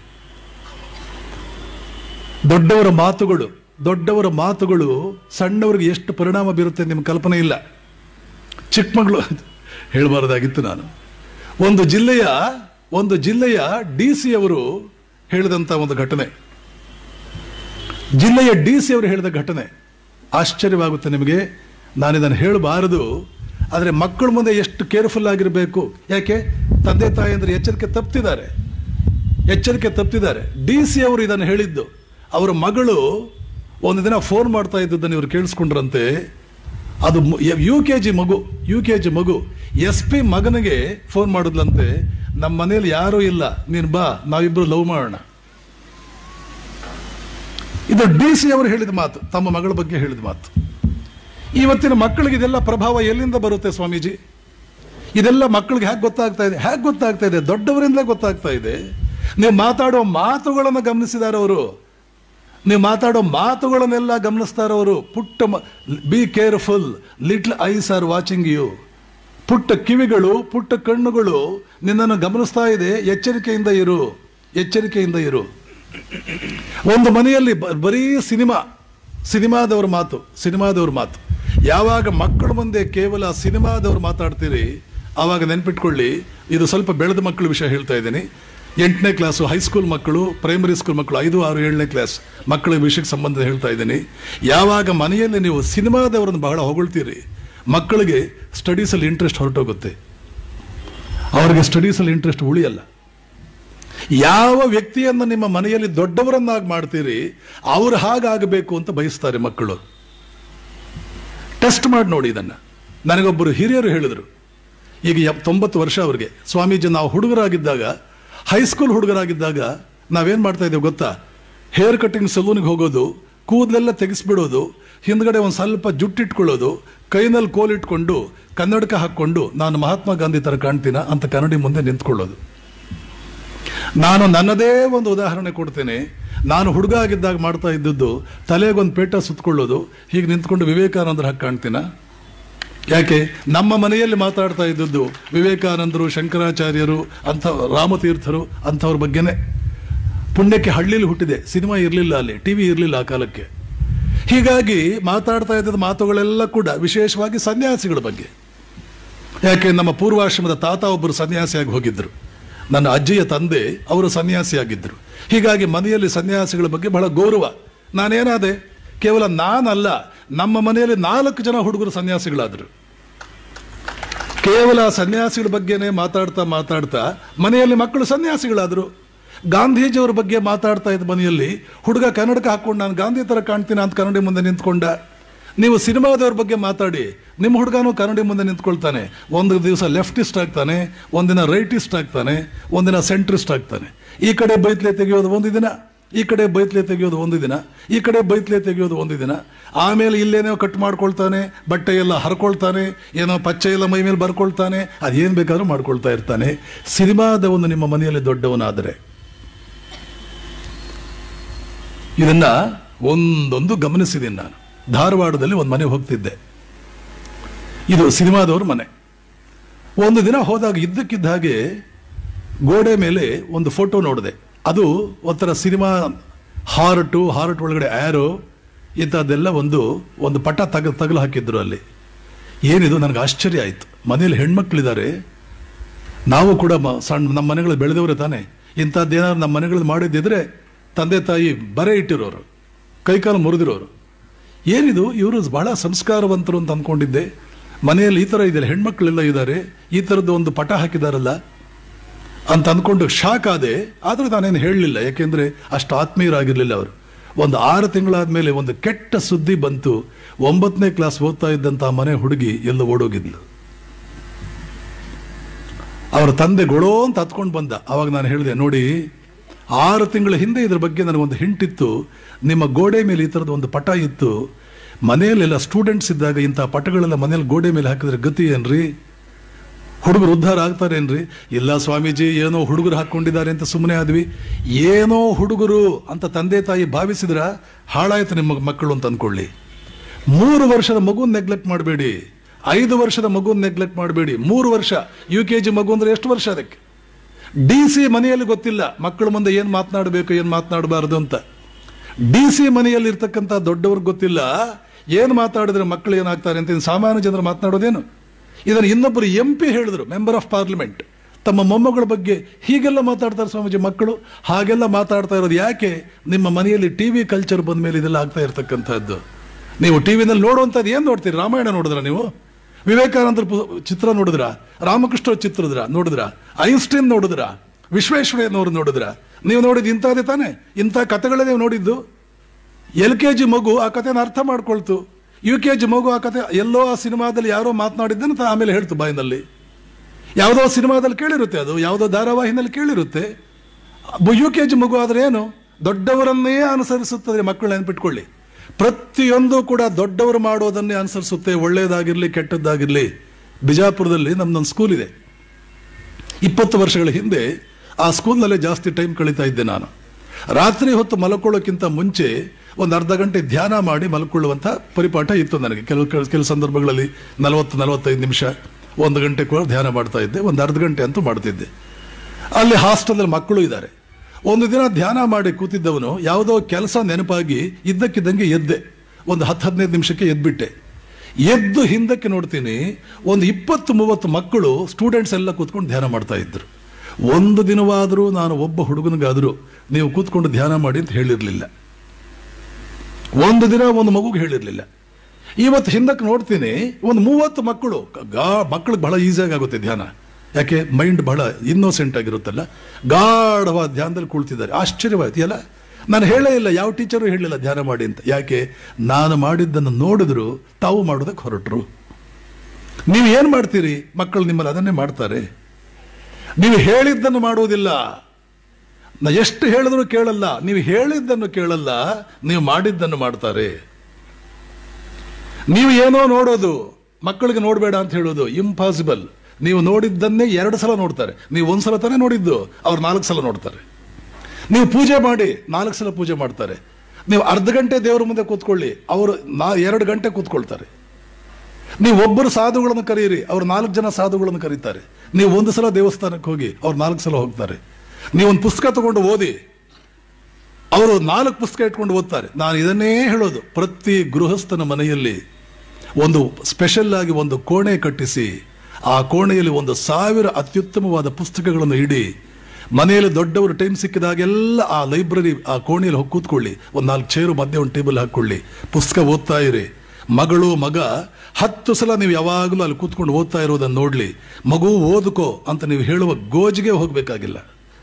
ದೊಡ್ಡವರ ಮಾತುಗಳು ದೊಡ್ಡವರ ಮಾತುಗಳು ಸಣ್ಣವರಿಗೆ ಎಷ್ಟು ಪರಿಣಾಮ ಬೀರುತ್ತೆ ನಿಮ್ಮ ಕಲ್ಪನೆ ಇಲ್ಲ ಚಿಕ್ಕಮಗಳು ಹೇಳಬಾರದಾಗಿತ್ತು ನಾನು ಒಂದು ಜಿಲ್ಲೆಯ ಒಂದು ಜಿಲ್ಲೆಯ ಡಿ ಸಿ ಅವರು ಹೇಳಿದಂತ ಒಂದು ಘಟನೆ ಜಿಲ್ಲೆಯ ಡಿ ಸಿ ಅವರು ಹೇಳಿದ ಘಟನೆ ಆಶ್ಚರ್ಯವಾಗುತ್ತೆ ನಿಮಗೆ ನಾನಿದನ್ನು ಹೇಳಬಾರದು ಆದರೆ ಮಕ್ಕಳ ಮುಂದೆ ಎಷ್ಟು ಕೇರ್ಫುಲ್ ಆಗಿರಬೇಕು ಯಾಕೆ ತಂದೆ ತಾಯಿ ಅಂದ್ರೆ ಎಚ್ಚರಿಕೆ ತಪ್ಪಿದ್ದಾರೆ ಎಚ್ಚರಿಕೆ ತಪ್ಪಿದ್ದಾರೆ ಡಿ ಸಿ ಅವರು ಇದನ್ನು ಹೇಳಿದ್ದು ಅವರ ಮಗಳು ಒಂದು ದಿನ ಫೋನ್ ಮಾಡ್ತಾ ಇದ್ದದ್ದನ್ನು ಇವರು ಕೇಳಿಸ್ಕೊಂಡ್ರಂತೆ ಅದು ಯು ಕೆ ಜಿ ಮಗು ಯು ಕೆ ಜಿ ಮಗು ಎಸ್ ಪಿ ಮಗನಿಗೆ ಫೋನ್ ಮಾಡಿದ್ಲಂತೆ ನಮ್ಮ ಮನೇಲಿ ಯಾರೂ ಇಲ್ಲ ನೀನು ಬಾ ನಾವಿಬ್ರು ಲವ್ ಮಾಡೋಣ ಇದು ಡಿ ಸಿ ಅವರು ಹೇಳಿದ ಮಾತು ತಮ್ಮ ಮಗಳ ಬಗ್ಗೆ ಹೇಳಿದ ಮಾತು ಇವತ್ತಿನ ಮಕ್ಕಳಿಗೆ ಇದೆಲ್ಲ ಪ್ರಭಾವ ಎಲ್ಲಿಂದ ಬರುತ್ತೆ ಸ್ವಾಮೀಜಿ ಇದೆಲ್ಲ ಮಕ್ಕಳಿಗೆ ಹೇಗೆ ಗೊತ್ತಾಗ್ತಾ ಇದೆ ಹೇಗೆ ಗೊತ್ತಾಗ್ತಾ ಇದೆ ದೊಡ್ಡವರಿಂದಲೇ ಗೊತ್ತಾಗ್ತಾ ಇದೆ ನೀವು ಮಾತಾಡೋ ಮಾತುಗಳನ್ನು ಗಮನಿಸಿದಾರೆ ಅವರು ನೀವು ಮಾತಾಡೋ ಮಾತುಗಳನ್ನೆಲ್ಲ ಗಮನಿಸ್ತಾರೆ ಅವರು ಪುಟ್ಟ be careful little eyes are watching you ಪುಟ್ಟ ಕಿವಿಗಳು ಪುಟ್ಟ ಕಣ್ಣುಗಳು ನಿನ್ನನ್ನು ಗಮನಿಸ್ತಾ ಇದೆ ಎಚ್ಚರಿಕೆಯಿಂದ ಇರು ಎಚ್ಚರಿಕೆಯಿಂದ ಇರು ಒಂದು ಮನೆಯಲ್ಲಿ ಬ- ಬರೀ ಸಿನಿಮಾ ಸಿನಿಮಾದವ್ರ ಮಾತು ಸಿನಿಮಾದವ್ರ ಮಾತು ಯಾವಾಗ ಮಕ್ಕಳ ಮುಂದೆ ಕೇವಲ ಸಿನಿಮಾದವ್ರು ಮಾತಾಡ್ತೀರಿ ಆವಾಗ ನೆನ್ಪಿಟ್ಕೊಳ್ಳಿ ಇದು ಸ್ವಲ್ಪ ಬೆಳೆದ ಮಕ್ಕಳ ವಿಷಯ ಹೇಳ್ತಾ ಇದ್ದೀನಿ ಎಂಟನೇ ಕ್ಲಾಸು ಹೈಸ್ಕೂಲ್ ಮಕ್ಕಳು ಪ್ರೈಮರಿ ಸ್ಕೂಲ್ ಮಕ್ಕಳು ಐದು ಆರು ಏಳನೇ ಕ್ಲಾಸ್ ಮಕ್ಕಳ ವಿಷಯಕ್ಕೆ ಸಂಬಂಧ ಹೇಳ್ತಾ ಇದ್ದೀನಿ ಯಾವಾಗ ಮನೆಯಲ್ಲಿ ನೀವು ಸಿನಿಮಾದವರನ್ನು ಬಹಳ ಹೊಗಳ್ತೀರಿ ಮಕ್ಕಳಿಗೆ ಸ್ಟಡೀಸಲ್ಲಿ ಇಂಟ್ರೆಸ್ಟ್ ಹೊರಟೋಗುತ್ತೆ ಅವರಿಗೆ ಸ್ಟಡೀಸಲ್ಲಿ ಇಂಟ್ರೆಸ್ಟ್ ಉಳಿಯಲ್ಲ ಯಾವ ವ್ಯಕ್ತಿಯನ್ನು ನಿಮ್ಮ ಮನೆಯಲ್ಲಿ ದೊಡ್ಡವರನ್ನಾಗಿ ಮಾಡ್ತೀರಿ ಅವ್ರು ಹಾಗಾಗಬೇಕು ಅಂತ ಬಯಸ್ತಾರೆ ಮಕ್ಕಳು ಟೆಸ್ಟ್ ಮಾಡಿ ನೋಡಿ ಇದನ್ನ ನನಗೊಬ್ಬರು ಹಿರಿಯರು ಹೇಳಿದರು ಈಗ ಎಪ್- ತೊಂಬತ್ತು ವರ್ಷ ಅವ್ರಿಗೆ ಸ್ವಾಮೀಜಿ ನಾವು ಹುಡುಗರಾಗಿದ್ದಾಗ ಹೈಸ್ಕೂಲ್ ಹುಡುಗರಾಗಿದ್ದಾಗ ನಾವೇನ್ ಮಾಡ್ತಾ ಇದ್ದೇವೆ ಗೊತ್ತಾ ಹೇರ್ ಕಟಿಂಗ್ ಸಲೂನ್ಗೆ ಹೋಗೋದು ಕೂದಲೆಲ್ಲ ತೆಗೆಸ್ಬಿಡೋದು ಹಿಂದ್ಗಡೆ ಒಂದು ಸ್ವಲ್ಪ ಜುಟ್ಟಿಟ್ಕೊಳ್ಳೋದು ಕೈನಲ್ಲಿ ಕೋಲಿಟ್ಕೊಂಡು ಕನ್ನಡಕ ಹಾಕ್ಕೊಂಡು ನಾನು ಮಹಾತ್ಮ ಗಾಂಧಿ ತರ ಕಾಣ್ತೀನ ಅಂತ ಕನ್ನಡಿ ಮುಂದೆ ನಿಂತ್ಕೊಳ್ಳೋದು ನಾನು ನನ್ನದೇ ಒಂದು ಉದಾಹರಣೆ ಕೊಡ್ತೇನೆ ನಾನು ಹುಡುಗ ಆಗಿದ್ದಾಗ ಮಾಡ್ತಾ ಇದ್ದದ್ದು ತಲೆಗೊಂದು ಪೇಟ ಸುತ್ತಕೊಳ್ಳೋದು ಹೀಗೆ ನಿಂತ್ಕೊಂಡು ವಿವೇಕಾನಂದರ ಹಾಗೆ ಕಾಣ್ತೀನ ಯಾಕೆ ನಮ್ಮ ಮನೆಯಲ್ಲಿ ಮಾತಾಡ್ತಾ ಇದ್ದದ್ದು ವಿವೇಕಾನಂದರು ಶಂಕರಾಚಾರ್ಯರು ಅಂಥ ರಾಮತೀರ್ಥರು ಅಂಥವ್ರ ಬಗ್ಗೆನೇ ಪುಣ್ಯಕ್ಕೆ ಹಳ್ಳಿಲಿ ಹುಟ್ಟಿದೆ ಸಿನಿಮಾ ಇರಲಿಲ್ಲ ಅಲ್ಲಿ ಟಿವಿ ಇರಲಿಲ್ಲ ಆ ಕಾಲಕ್ಕೆ ಹೀಗಾಗಿ ಮಾತಾಡ್ತಾ ಇದ್ದದ ಮಾತುಗಳೆಲ್ಲ ಕೂಡ ವಿಶೇಷವಾಗಿ ಸನ್ಯಾಸಿಗಳ ಬಗ್ಗೆ ಯಾಕೆ ನಮ್ಮ ಪೂರ್ವಾಶ್ರಮದ ತಾತ ಒಬ್ಬರು ಸನ್ಯಾಸಿಯಾಗಿ ಹೋಗಿದ್ರು ನನ್ನ ಅಜ್ಜಿಯ ತಂದೆ ಅವರು ಸನ್ಯಾಸಿಯಾಗಿದ್ದರು ಹೀಗಾಗಿ ಮನೆಯಲ್ಲಿ ಸನ್ಯಾಸಿಗಳ ಬಗ್ಗೆ ಬಹಳ ಗೌರವ ನಾನೇನಾದೆ ಕೇವಲ ನಾನಲ್ಲ ನಮ್ಮ ಮನೆಯಲ್ಲಿ ನಾಲ್ಕು ಜನ ಹುಡುಗರು ಸನ್ಯಾಸಿಗಳಾದರು ಕೇವಲ ಸನ್ಯಾಸಿಗಳ ಬಗ್ಗೆನೇ ಮಾತಾಡ್ತಾ ಮಾತಾಡ್ತಾ ಮನೆಯಲ್ಲಿ ಮಕ್ಕಳು ಸನ್ಯಾಸಿಗಳಾದರು ಗಾಂಧೀಜಿಯವರ ಬಗ್ಗೆ ಮಾತಾಡ್ತಾ ಇದ್ದ ಮನೆಯಲ್ಲಿ ಹುಡುಗ ಕನ್ನಡಕ ಹಾಕೊಂಡು ನಾನು ಗಾಂಧಿ ತರ ಕಾಣ್ತೀನಿ ಅಂತ ಕನ್ನಡಿ ಮುಂದೆ ನಿಂತ್ಕೊಂಡ ನೀವು ಸಿನಿಮಾದವ್ರ ಬಗ್ಗೆ ಮಾತಾಡಿ ನಿಮ್ಮ ಹುಡುಗನೂ ಕನ್ನಡಿ ಮುಂದೆ ನಿಂತ್ಕೊಳ್ತಾನೆ ಒಂದು ದಿವಸ ಲೆಫ್ಟಿಸ್ಟ್ ಆಗ್ತಾನೆ ಒಂದಿನ ರೈಟಿಸ್ಟ್ ಆಗ್ತಾನೆ ಒಂದಿನ ಸೆಂಟ್ರಿಸ್ಟ್ ಆಗ್ತಾನೆ ಈ ಕಡೆ ಬೈತ್ಲೆ ತೆಗೆಯೋದು ಒಂದು ದಿನ ಈ ಕಡೆ ಬೈತ್ಲೆ ತೆಗೆಯೋದು ಒಂದು ದಿನ ಈ ಕಡೆ ಬೈತ್ಲೆ ತೆಗೆಯೋದು ಒಂದು ದಿನ ಆಮೇಲೆ ಇಲ್ಲೇನೋ ಕಟ್ ಮಾಡ್ಕೊಳ್ತಾನೆ ಬಟ್ಟೆ ಎಲ್ಲ ಹರ್ಕೊಳ್ತಾನೆ ಏನೋ ಪಚ್ಚೆ ಎಲ್ಲ ಮೈ ಮೇಲೆ ಬರ್ಕೊಳ್ತಾನೆ ಅದೇನ್ ಬೇಕಾದ್ರೂ ಮಾಡ್ಕೊಳ್ತಾ ಇರ್ತಾನೆ ಸಿನಿಮಾದ ಒಂದು ನಿಮ್ಮ ಮನೆಯಲ್ಲಿ ದೊಡ್ಡವನಾದರೆ ಇದನ್ನ ಒಂದೊಂದು ಗಮನಿಸಿದ್ದೀನಿ ನಾನು ಧಾರವಾಡದಲ್ಲಿ ಒಂದು ಮನೆ ಹೋಗ್ತಿದ್ದೆ ಇದು ಸಿನಿಮಾದವ್ರ ಮನೆ ಒಂದು ದಿನ ಹೋದಾಗ ಇದ್ದಕ್ಕಿದ್ದ ಹಾಗೆ ಗೋಡೆ ಮೇಲೆ ಒಂದು ಫೋಟೋ ನೋಡಿದೆ ಅದು ಒಂಥರ ಸಿನಿಮಾ ಹಾರ್ಟು ಹಾರ್ಟ್ ಒಳಗಡೆ ಆ್ಯರೋ ಇಂಥದ್ದೆಲ್ಲ ಒಂದು ಒಂದು ಪಟ ತಗ ತಗಲು ಹಾಕಿದ್ರು ಅಲ್ಲಿ ಏನಿದು ನನಗೆ ಆಶ್ಚರ್ಯ ಆಯಿತು ಮನೇಲಿ ಹೆಣ್ಮಕ್ಳಿದ್ದಾರೆ ನಾವು ಕೂಡ ಮ- ಸಣ್ಣ ನಮ್ಮ ಮನೆಗಳಲ್ಲಿ ಬೆಳೆದವರೇ ತಾನೆ ಇಂಥದ್ದೇನಾದ್ರು ನಮ್ಮ ಮನೆಗಳಲ್ಲಿ ಮಾಡಿದ್ದಿದ್ರೆ ತಂದೆ ತಾಯಿ ಬರೆ ಇಟ್ಟಿರೋರು ಕೈಕಾಲು ಮುರಿದಿರೋರು ಏನಿದು ಇವರು ಬಹಳ ಸಂಸ್ಕಾರವಂತರು ಅಂತ ಅಂದ್ಕೊಂಡಿದ್ದೆ ಮನೆಯಲ್ಲಿ ಈ ಥರ ಇದೆ ಹೆಣ್ಮಕ್ಳೆಲ್ಲ ಇದ್ದಾರೆ ಈ ಥರದ್ದು ಒಂದು ಪಟ ಹಾಕಿದಾರಲ್ಲ ಅಂತ ಅಂದ್ಕೊಂಡು ಶಾಕ್ ಆದೆ ಆದರೂ ನಾನೇನು ಹೇಳಲಿಲ್ಲ ಯಾಕೆಂದ್ರೆ ಅಷ್ಟು ಆತ್ಮೀಯರಾಗಿರ್ಲಿಲ್ಲ ಅವರು ಒಂದು ಆರು ತಿಂಗಳಾದ್ಮೇಲೆ ಒಂದು ಕೆಟ್ಟ ಸುದ್ದಿ ಬಂತು ಒಂಬತ್ತನೇ ಕ್ಲಾಸ್ ಓದ್ತಾ ಇದ್ದಂತ ಆ ಮನೆ ಹುಡುಗಿ ಎಲ್ಲ ಓಡೋಗಿದ್ಲು ಅವರ ತಂದೆ ಗೊಳೋ ಅಂತ ಹತ್ಕೊಂಡು ಬಂದ ಅವಾಗ ನಾನು ಹೇಳಿದೆ ನೋಡಿ ಆರು ತಿಂಗಳ ಹಿಂದೆ ಇದ್ರ ಬಗ್ಗೆ ನನಗೊಂದು ಹಿಂಟಿತ್ತು ನಿಮ್ಮ ಗೋಡೆ ಮೇಲೆ ಈ ಥರದ ಒಂದು ಪಟ ಇತ್ತು ಮನೆಯಲ್ಲೆಲ್ಲ ಸ್ಟೂಡೆಂಟ್ಸ್ ಇದ್ದಾಗ ಇಂಥ ಪಟಗಳೆಲ್ಲ ಮನೇಲಿ ಗೋಡೆ ಮೇಲೆ ಹಾಕಿದ್ರೆ ಗತಿ ಏನ್ರಿ ಹುಡುಗರು ಉದ್ಧಾರ ಆಗ್ತಾರೇನ್ರಿ ಇಲ್ಲ ಸ್ವಾಮೀಜಿ ಏನೋ ಹುಡುಗರು ಹಾಕೊಂಡಿದ್ದಾರೆ ಅಂತ ಸುಮ್ಮನೆ ಆದ್ವಿ ಏನೋ ಹುಡುಗರು ಅಂತ ತಂದೆ ತಾಯಿ ಭಾವಿಸಿದ್ರ ಹಾಳಾಯ್ತು ನಿಮ್ಮ ಮಕ್ಕಳು ಅಂತ ಅಂದ್ಕೊಳ್ಳಿ ಮೂರು ವರ್ಷದ ಮಗುನ್ ನೆಗ್ಲೆಕ್ಟ್ ಮಾಡಬೇಡಿ ಐದು ವರ್ಷದ ಮಗುನ್ ನೆಗ್ಲೆಕ್ಟ್ ಮಾಡಬೇಡಿ ಮೂರು ವರ್ಷ ಯು ಕೆ ಜಿ ಮಗು ಅಂದ್ರೆ ಎಷ್ಟು ವರ್ಷ ಅದಕ್ಕೆ ಡಿ ಸಿ ಮನೆಯಲ್ಲಿ ಗೊತ್ತಿಲ್ಲ ಮಕ್ಕಳ ಮುಂದೆ ಏನ್ ಮಾತನಾಡಬೇಕು ಏನ್ ಮಾತನಾಡಬಾರದು ಅಂತ ಡಿ ಸಿ ಮನೆಯಲ್ಲಿ ಇರ್ತಕ್ಕಂಥ ದೊಡ್ಡವ್ರಿಗೆ ಗೊತ್ತಿಲ್ಲ ಏನ್ ಮಾತಾಡಿದ್ರೆ ಮಕ್ಕಳು ಏನಾಗ್ತಾರೆ ಅಂತ ಇನ್ನು ಸಾಮಾನ್ಯ ಜನರು ಮಾತನಾಡೋದೇನು ಇದನ್ನು ಇನ್ನೊಬ್ಬರು ಎಂ ಪಿ ಹೇಳಿದ್ರು ಮೆಂಬರ್ ಆಫ್ ಪಾರ್ಲಿಮೆಂಟ್ ತಮ್ಮ ಮೊಮ್ಮಗಳ ಬಗ್ಗೆ ಹೀಗೆಲ್ಲ ಮಾತಾಡ್ತಾರೆ ಸ್ವಾಮೀಜಿ ಮಕ್ಕಳು ಹಾಗೆಲ್ಲ ಮಾತಾಡ್ತಾ ಇರೋದು ಯಾಕೆ ನಿಮ್ಮ ಮನೆಯಲ್ಲಿ ಟಿವಿ ಕಲ್ಚರ್ ಬಂದ ಮೇಲೆ ಇದೆಲ್ಲ ಆಗ್ತಾ ಇರ್ತಕ್ಕಂಥದ್ದು ನೀವು ಟಿವಿನಲ್ಲಿ ನೋಡುವಂಥದ್ದು ಏನ್ ನೋಡ್ತೀರಿ ರಾಮಾಯಣ ನೋಡಿದ್ರ ನೀವು ವಿವೇಕಾನಂದರ ಪು- ಚಿತ್ರ ನೋಡಿದ್ರ ರಾಮಕೃಷ್ಣ ಚಿತ್ರದ್ರ ನೋಡಿದ್ರ ಐನ್ಸ್ಟೈನ್ ನೋಡಿದ್ರ ವಿಶ್ವೇಶ್ವರಯ್ಯನವರು ನೋಡಿದ್ರ ನೀವು ನೋಡಿದ್ ಇಂಥದ್ದೇ ತಾನೆ ಇಂಥ ಕಥೆಗಳೇ ನೀವು ನೋಡಿದ್ದು ಎಲ್ ಕೆ ಜಿ ಮಗು ಆ ಕಥೆನ ಅರ್ಥ ಮಾಡ್ಕೊಳ್ತು ಯು ಕೆ ಜಿ ಮಗು ಆ ಕತೆ ಎಲ್ಲೋ ಆ ಸಿನಿಮಾದಲ್ಲಿ ಯಾರೋ ಮಾತನಾಡಿದ್ದನ್ನು ತಾ ಆಮೇಲೆ ಹೇಳ್ತು ಬಾಯಿನಲ್ಲಿ ಯಾವುದೋ ಸಿನಿಮಾದಲ್ಲಿ ಕೇಳಿರುತ್ತೆ ಅದು ಯಾವುದೋ ಧಾರಾವಾಹಿನಲ್ಲಿ ಕೇಳಿರುತ್ತೆ ಯು ಕೆ ಜಿ ಮಗು ಆದರೆ ಏನು ದೊಡ್ಡವರನ್ನೇ ಅನುಸರಿಸುತ್ತದೆ ಮಕ್ಕಳು ನೆನ್ಪಿಟ್ಕೊಳ್ಳಿ ಪ್ರತಿಯೊಂದು ಕೂಡ ದೊಡ್ಡವರು ಮಾಡೋದನ್ನೇ ಅನುಸರಿಸುತ್ತೆ ಒಳ್ಳೆಯದಾಗಿರಲಿ ಕೆಟ್ಟದ್ದಾಗಿರಲಿ ಬಿಜಾಪುರದಲ್ಲಿ ನಮ್ದೊಂದು ಸ್ಕೂಲ್ ಇದೆ ಇಪ್ಪತ್ತು ವರ್ಷಗಳ ಹಿಂದೆ ಆ ಸ್ಕೂಲ್ನಲ್ಲೇ ಜಾಸ್ತಿ ಟೈಮ್ ಕಳೀತಾ ಇದ್ದೆ ನಾನು ರಾತ್ರಿ ಹೊತ್ತು ಮಲ್ಕೊಳ್ಳೋಕ್ಕಿಂತ ಮುಂಚೆ ಒಂದು ಅರ್ಧ ಗಂಟೆ ಧ್ಯಾನ ಮಾಡಿ ಮಲ್ಕೊಳ್ಳುವಂಥ ಪರಿಪಾಠ ಇತ್ತು ನನಗೆ ಕೆಲವು ಕೆಲವು ಸಂದರ್ಭಗಳಲ್ಲಿ ನಲವತ್ತು ನಲವತ್ತೈದು ನಿಮಿಷ ಒಂದು ಗಂಟೆ ಕೂಡ ಧ್ಯಾನ ಮಾಡ್ತಾ ಇದ್ದೆ ಒಂದು ಅರ್ಧ ಗಂಟೆ ಅಂತೂ ಮಾಡ್ತಿದ್ದೆ ಅಲ್ಲಿ ಹಾಸ್ಟೆಲಲ್ಲಿ ಮಕ್ಕಳು ಇದ್ದಾರೆ ಒಂದು ದಿನ ಧ್ಯಾನ ಮಾಡಿ ಕೂತಿದ್ದವನು ಯಾವುದೋ ಕೆಲಸ ನೆನಪಾಗಿ ಇದ್ದಕ್ಕಿದ್ದಂಗೆ ಎದ್ದೆ ಒಂದು ಹತ್ತು ಹದಿನೈದು ನಿಮಿಷಕ್ಕೆ ಎದ್ಬಿಟ್ಟೆ ಎದ್ದು ಹಿಂದಕ್ಕೆ ನೋಡ್ತೀನಿ ಒಂದು ಇಪ್ಪತ್ತು ಮೂವತ್ತು ಮಕ್ಕಳು ಸ್ಟೂಡೆಂಟ್ಸ್ ಎಲ್ಲ ಕೂತ್ಕೊಂಡು ಧ್ಯಾನ ಮಾಡ್ತಾ ಇದ್ರು ಒಂದು ದಿನವಾದರೂ ನಾನು ಒಬ್ಬ ಹುಡುಗನಿಗಾದರೂ ನೀವು ಕೂತ್ಕೊಂಡು ಧ್ಯಾನ ಮಾಡಿ ಅಂತ ಹೇಳಿರಲಿಲ್ಲ ಒಂದು ದಿನ ಒಂದು ಮಗುಗೆ ಹೇಳಿರಲಿಲ್ಲ ಇವತ್ತು ಹಿಂದಕ್ಕೆ ನೋಡ್ತೀನಿ ಒಂದು ಮೂವತ್ತು ಮಕ್ಕಳು ಗಾ ಮಕ್ಕಳಿಗೆ ಬಹಳ ಈಸಿಯಾಗಿ ಆಗುತ್ತೆ ಧ್ಯಾನ ಯಾಕೆ ಮೈಂಡ್ ಬಹಳ ಇನ್ನೋಸೆಂಟ್ ಆಗಿರುತ್ತಲ್ಲ ಗಾಢವಾದ ಧ್ಯಾನದಲ್ಲಿ ಕುಳಿತಿದ್ದಾರೆ ಆಶ್ಚರ್ಯವಾಯ್ತು ಎಲ್ಲ ನಾನು ಹೇಳೇ ಇಲ್ಲ ಯಾವ ಟೀಚರು ಹೇಳಿಲ್ಲ ಧ್ಯಾನ ಮಾಡಿ ಅಂತ ಯಾಕೆ ನಾನು ಮಾಡಿದ್ದನ್ನು ನೋಡಿದ್ರು ತಾವು ಮಾಡೋದಕ್ಕೆ ಹೊರಟರು ನೀವು ಏನು ಮಾಡ್ತೀರಿ ಮಕ್ಕಳು ನಿಮ್ಮಲ್ಲಿ ಅದನ್ನೇ ಮಾಡ್ತಾರೆ ನೀವು ಹೇಳಿದ್ದನ್ನು ಮಾಡುವುದಿಲ್ಲ ನಾ ಎಷ್ಟು ಹೇಳಿದ್ರು ಕೇಳಲ್ಲ ನೀವು ಹೇಳಿದ್ದನ್ನು ಕೇಳಲ್ಲ ನೀವು ಮಾಡಿದ್ದನ್ನು ಮಾಡ್ತಾರೆ ನೀವು ಏನೋ ನೋಡೋದು ಮಕ್ಕಳಿಗೆ ನೋಡಬೇಡ ಅಂತ ಹೇಳೋದು ಇಂಪಾಸಿಬಲ್ ನೀವು ನೋಡಿದ್ದನ್ನೇ ಎರಡು ಸಲ ನೋಡ್ತಾರೆ ನೀವು ಒಂದ್ಸಲ ತಾನೇ ನೋಡಿದ್ದು ಅವ್ರು ನಾಲ್ಕು ಸಲ ನೋಡ್ತಾರೆ ನೀವು ಪೂಜೆ ಮಾಡಿ ನಾಲ್ಕು ಸಲ ಪೂಜೆ ಮಾಡ್ತಾರೆ ನೀವು ಅರ್ಧ ಗಂಟೆ ದೇವರ ಮುಂದೆ ಕೂತ್ಕೊಳ್ಳಿ ಅವರು ನಾ ಎರಡು ಗಂಟೆ ಕೂತ್ಕೊಳ್ತಾರೆ ನೀವು ಒಬ್ಬರು ಸಾಧುಗಳನ್ನು ಕರೀರಿ ಅವ್ರು ನಾಲ್ಕು ಜನ ಸಾಧುಗಳನ್ನು ಕರೀತಾರೆ ನೀವು ಒಂದು ಸಲ ದೇವಸ್ಥಾನಕ್ಕೆ ಹೋಗಿ ಅವ್ರು ನಾಲ್ಕು ಸಲ ಹೋಗ್ತಾರೆ ನೀವು ಒಂದು ಪುಸ್ತಕ ತಗೊಂಡು ಓದಿ ಅವರು ನಾಲ್ಕು ಪುಸ್ತಕ ಇಟ್ಕೊಂಡು ಓದ್ತಾರೆ ನಾನು ಇದನ್ನೇ ಹೇಳೋದು ಪ್ರತಿ ಗೃಹಸ್ಥನ ಮನೆಯಲ್ಲಿ ಒಂದು ಸ್ಪೆಷಲ್ ಆಗಿ ಒಂದು ಕೋಣೆ ಕಟ್ಟಿಸಿ ಆ ಕೋಣೆಯಲ್ಲಿ ಒಂದು ಸಾವಿರ ಅತ್ಯುತ್ತಮವಾದ ಪುಸ್ತಕಗಳನ್ನು ಇಡಿ ಮನೆಯಲ್ಲಿ ದೊಡ್ಡವರು ಟೈಮ್ ಸಿಕ್ಕಿದಾಗೆಲ್ಲ ಆ ಲೈಬ್ರರಿ ಆ ಕೋಣೆಯಲ್ಲಿ ಹೋಗಿ ಕೂತ್ಕೊಳ್ಳಿ ಒಂದು ನಾಲ್ಕು ಚೇರು ಮಧ್ಯೆ ಒಂದು ಟೇಬಲ್ ಹಾಕೊಳ್ಳಿ ಪುಸ್ತಕ ಓದ್ತಾ ಇರಿ ಮಗಳು ಮಗ ಹತ್ತು ಸಲ ನೀವು ಯಾವಾಗಲೂ ಅಲ್ಲಿ ಕೂತ್ಕೊಂಡು ಓದ್ತಾ ಇರೋದನ್ನು ನೋಡ್ಲಿ ಮಗು ಓದ್ಕೋ ಅಂತ ನೀವು ಹೇಳುವ ಗೋಜಿಗೆ ಹೋಗಬೇಕಾಗಿಲ್ಲ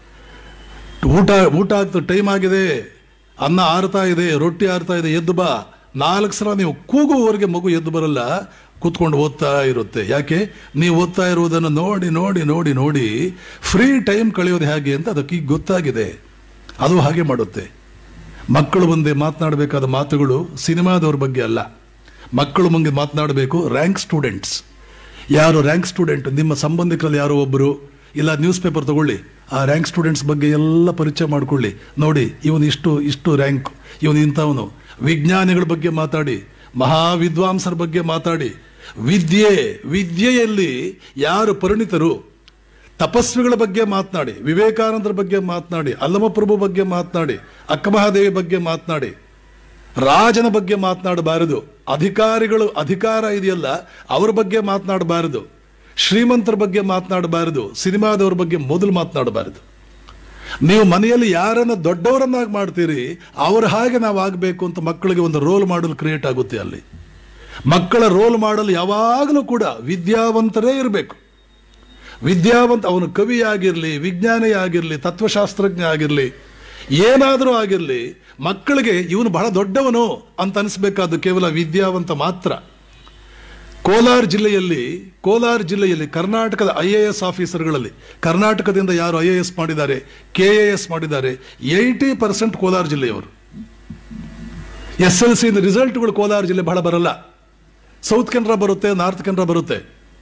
ಊಟ ಊಟ ಆಗ್ತಾ ಟೈಮ್ ಆಗಿದೆ ಅನ್ನ ಆರ್ತಾ ಇದೆ ರೊಟ್ಟಿ ಆರ್ತಾ ಇದೆ ಎದ್ದು ಬಾ ನಾಲ್ಕು ಸಲ ನೀವು ಕೂಗುವವರೆಗೆ ಮಗು ಎದ್ದು ಬರಲ್ಲ ಕೂತ್ಕೊಂಡು ಓದ್ತಾ ಇರುತ್ತೆ ಯಾಕೆ ನೀವು ಓದ್ತಾ ಇರುವುದನ್ನು ನೋಡಿ ನೋಡಿ ನೋಡಿ ನೋಡಿ ಫ್ರೀ ಟೈಮ್ ಕಳೆಯೋದು ಹೇಗೆ ಅಂತ ಅದಕ್ಕೆ ಈಗ ಗೊತ್ತಾಗಿದೆ ಅದು ಹಾಗೆ ಮಾಡುತ್ತೆ ಮಕ್ಕಳು ಮುಂದೆ ಮಾತನಾಡಬೇಕಾದ ಮಾತುಗಳು ಸಿನಿಮಾದವ್ರ ಬಗ್ಗೆ ಅಲ್ಲ ಮಕ್ಕಳು ಮುಂದೆ ಮಾತನಾಡಬೇಕು ರ್ಯಾಂಕ್ ಸ್ಟೂಡೆಂಟ್ಸ್ ಯಾರು ರ್ಯಾಂಕ್ ಸ್ಟೂಡೆಂಟ್ ನಿಮ್ಮ ಸಂಬಂಧಿಕರಲ್ಲಿ ಯಾರೋ ಒಬ್ಬರು ಇಲ್ಲ ನ್ಯೂಸ್ ಪೇಪರ್ ತಗೊಳ್ಳಿ ಆ ರ್ಯಾಂಕ್ ಸ್ಟೂಡೆಂಟ್ಸ್ ಬಗ್ಗೆ ಎಲ್ಲ ಪರಿಚಯ ಮಾಡ್ಕೊಳ್ಳಿ ನೋಡಿ ಇವನು ಇಷ್ಟು ಇಷ್ಟು ರ್ಯಾಂಕ್ ಇವನು ಇಂಥವನು ವಿಜ್ಞಾನಿಗಳ ಬಗ್ಗೆ ಮಾತಾಡಿ ಮಹಾವಿದ್ವಾಂಸರ ಬಗ್ಗೆ ಮಾತಾಡಿ ವಿದ್ಯೆ ವಿದ್ಯೆಯಲ್ಲಿ ಯಾರು ಪರಿಣಿತರು ತಪಸ್ವಿಗಳ ಬಗ್ಗೆ ಮಾತನಾಡಿ ವಿವೇಕಾನಂದರ ಬಗ್ಗೆ ಮಾತನಾಡಿ ಅಲ್ಲಮಪ್ರಭು ಬಗ್ಗೆ ಮಾತನಾಡಿ ಅಕ್ಕಮಹಾದೇವಿ ಬಗ್ಗೆ ಮಾತನಾಡಿ ರಾಜನ ಬಗ್ಗೆ ಮಾತನಾಡಬಾರದು ಅಧಿಕಾರಿಗಳು ಅಧಿಕಾರ ಇದೆಯಲ್ಲ ಅವ್ರ ಬಗ್ಗೆ ಮಾತನಾಡಬಾರದು ಶ್ರೀಮಂತರ ಬಗ್ಗೆ ಮಾತನಾಡಬಾರದು ಸಿನಿಮಾದವ್ರ ಬಗ್ಗೆ ಮೊದಲು ಮಾತನಾಡಬಾರದು ನೀವು ಮನೆಯಲ್ಲಿ ಯಾರನ್ನ ದೊಡ್ಡವರನ್ನಾಗಿ ಮಾಡ್ತೀರಿ ಅವ್ರ ಹಾಗೆ ನಾವು ಆಗಬೇಕು ಅಂತ ಮಕ್ಕಳಿಗೆ ಒಂದು ರೋಲ್ ಮಾಡಲ್ ಕ್ರಿಯೇಟ್ ಆಗುತ್ತೆ ಅಲ್ಲಿ ಮಕ್ಕಳ ರೋಲ್ ಮಾಡಲ್ ಯಾವಾಗಲೂ ಕೂಡ ವಿದ್ಯಾವಂತರೇ ಇರಬೇಕು ವಿದ್ಯಾವಂತ ಅವನು ಕವಿ ಆಗಿರಲಿ ವಿಜ್ಞಾನಿ ಆಗಿರಲಿ ತತ್ವಶಾಸ್ತ್ರಜ್ಞ ಆಗಿರಲಿ ಏನಾದರೂ ಆಗಿರಲಿ ಮಕ್ಕಳಿಗೆ ಇವನು ಬಹಳ ದೊಡ್ಡವನು ಅಂತ ಅನಿಸ್ಬೇಕಾದ್ದು ಕೇವಲ ವಿದ್ಯಾವಂತ ಮಾತ್ರ ಕೋಲಾರ ಜಿಲ್ಲೆಯಲ್ಲಿ ಕೋಲಾರ ಜಿಲ್ಲೆಯಲ್ಲಿ ಕರ್ನಾಟಕದ ಐ ಎ ಎಸ್ ಆಫೀಸರ್ಗಳಲ್ಲಿ ಕರ್ನಾಟಕದಿಂದ ಯಾರು ಐ ಎ ಎಸ್ ಮಾಡಿದ್ದಾರೆ ಕೆ ಎ ಎಸ್ ಮಾಡಿದ್ದಾರೆ ಏಯ್ಟಿ ಪರ್ಸೆಂಟ್ ಕೋಲಾರ ಜಿಲ್ಲೆಯವರು ಎಸ್ ಎಲ್ ಸಿ ರಿಸಲ್ಟ್ಗಳು ಕೋಲಾರ ಜಿಲ್ಲೆ ಬಹಳ ಬರಲ್ಲ ಸೌತ್ ಕೆನರಾ ಬರುತ್ತೆ ನಾರ್ತ್ ಕೆನರಾ ಬರುತ್ತೆ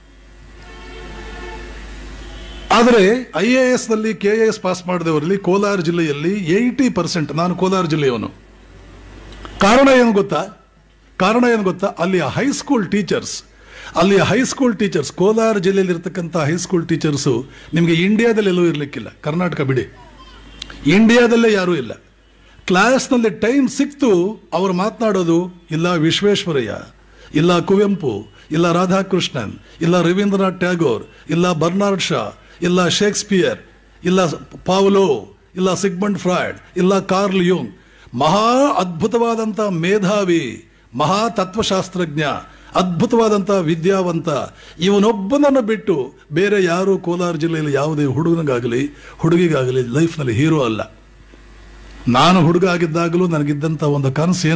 ಆದರೆ ಐ ಎ ಎಸ್ ನಲ್ಲಿ ಕೆ ಎ ಎಸ್ ಪಾಸ್ ಮಾಡಿದವರಲ್ಲಿ ಕೋಲಾರ ಜಿಲ್ಲೆಯಲ್ಲಿ ಏಯ್ಟಿ ಪರ್ಸೆಂಟ್ ನಾನು ಕೋಲಾರ ಜಿಲ್ಲೆಯವನು ಕಾರಣ ಏನು ಗೊತ್ತಾ ಕಾರಣ ಏನು ಗೊತ್ತಾ ಅಲ್ಲಿ ಹೈಸ್ಕೂಲ್ ಟೀಚರ್ಸ್ ಅಲ್ಲಿ ಹೈಸ್ಕೂಲ್ ಟೀಚರ್ಸ್ ಕೋಲಾರ ಜಿಲ್ಲೆಯಲ್ಲಿ ಇರ್ತಕ್ಕಂಥ ಹೈಸ್ಕೂಲ್ ಟೀಚರ್ಸು ನಿಮಗೆ ಇಂಡಿಯಾದಲ್ಲಿ ಎಲ್ಲೂ ಇರಲಿಕ್ಕಿಲ್ಲ ಕರ್ನಾಟಕ ಬಿಡಿ ಇಂಡಿಯಾದಲ್ಲೇ ಯಾರೂ ಇಲ್ಲ ಕ್ಲಾಸ್ನಲ್ಲಿ ಟೈಮ್ ಸಿಕ್ತು ಅವರು ಮಾತನಾಡೋದು ಇಲ್ಲ ವಿಶ್ವೇಶ್ವರಯ್ಯ ಇಲ್ಲ ಕುವೆಂಪು ಇಲ್ಲ ರಾಧಾಕೃಷ್ಣನ್ ಇಲ್ಲ ರವೀಂದ್ರನಾಥ್ ಟ್ಯಾಗೋರ್ ಇಲ್ಲ ಬರ್ನಾರ್ಡ್ ಶಾ ಇಲ್ಲ ಶೇಕ್ಸ್ಪಿಯರ್ ಇಲ್ಲ ಪಾವ್ಲೋ ಇಲ್ಲ ಸಿಗ್ಮಂಡ್ ಫ್ರಾಯ್ಡ್ ಇಲ್ಲ ಕಾರ್ಲ್ ಯುಂಗ್ ಮಹಾ ಅದ್ಭುತವಾದಂಥ ಮೇಧಾವಿ ಮಹಾ ತತ್ವಶಾಸ್ತ್ರಜ್ಞ ಅದ್ಭುತವಾದಂಥ ವಿದ್ಯಾವಂತ ಇವನೊಬ್ಬನನ್ನು ಬಿಟ್ಟು ಬೇರೆ ಯಾರೂ ಕೋಲಾರ ಜಿಲ್ಲೆಯಲ್ಲಿ ಯಾವುದೇ ಹುಡುಗನಿಗಾಗಲಿ ಹುಡುಗಿಗಾಗಲಿ ಲೈಫ್ನಲ್ಲಿ ಹೀರೋ ಅಲ್ಲ ನಾನು ಹುಡುಗ ಆಗಿದ್ದಾಗಲೂ ನನಗಿದ್ದಂಥ ಒಂದು ಕನಸು ಏನು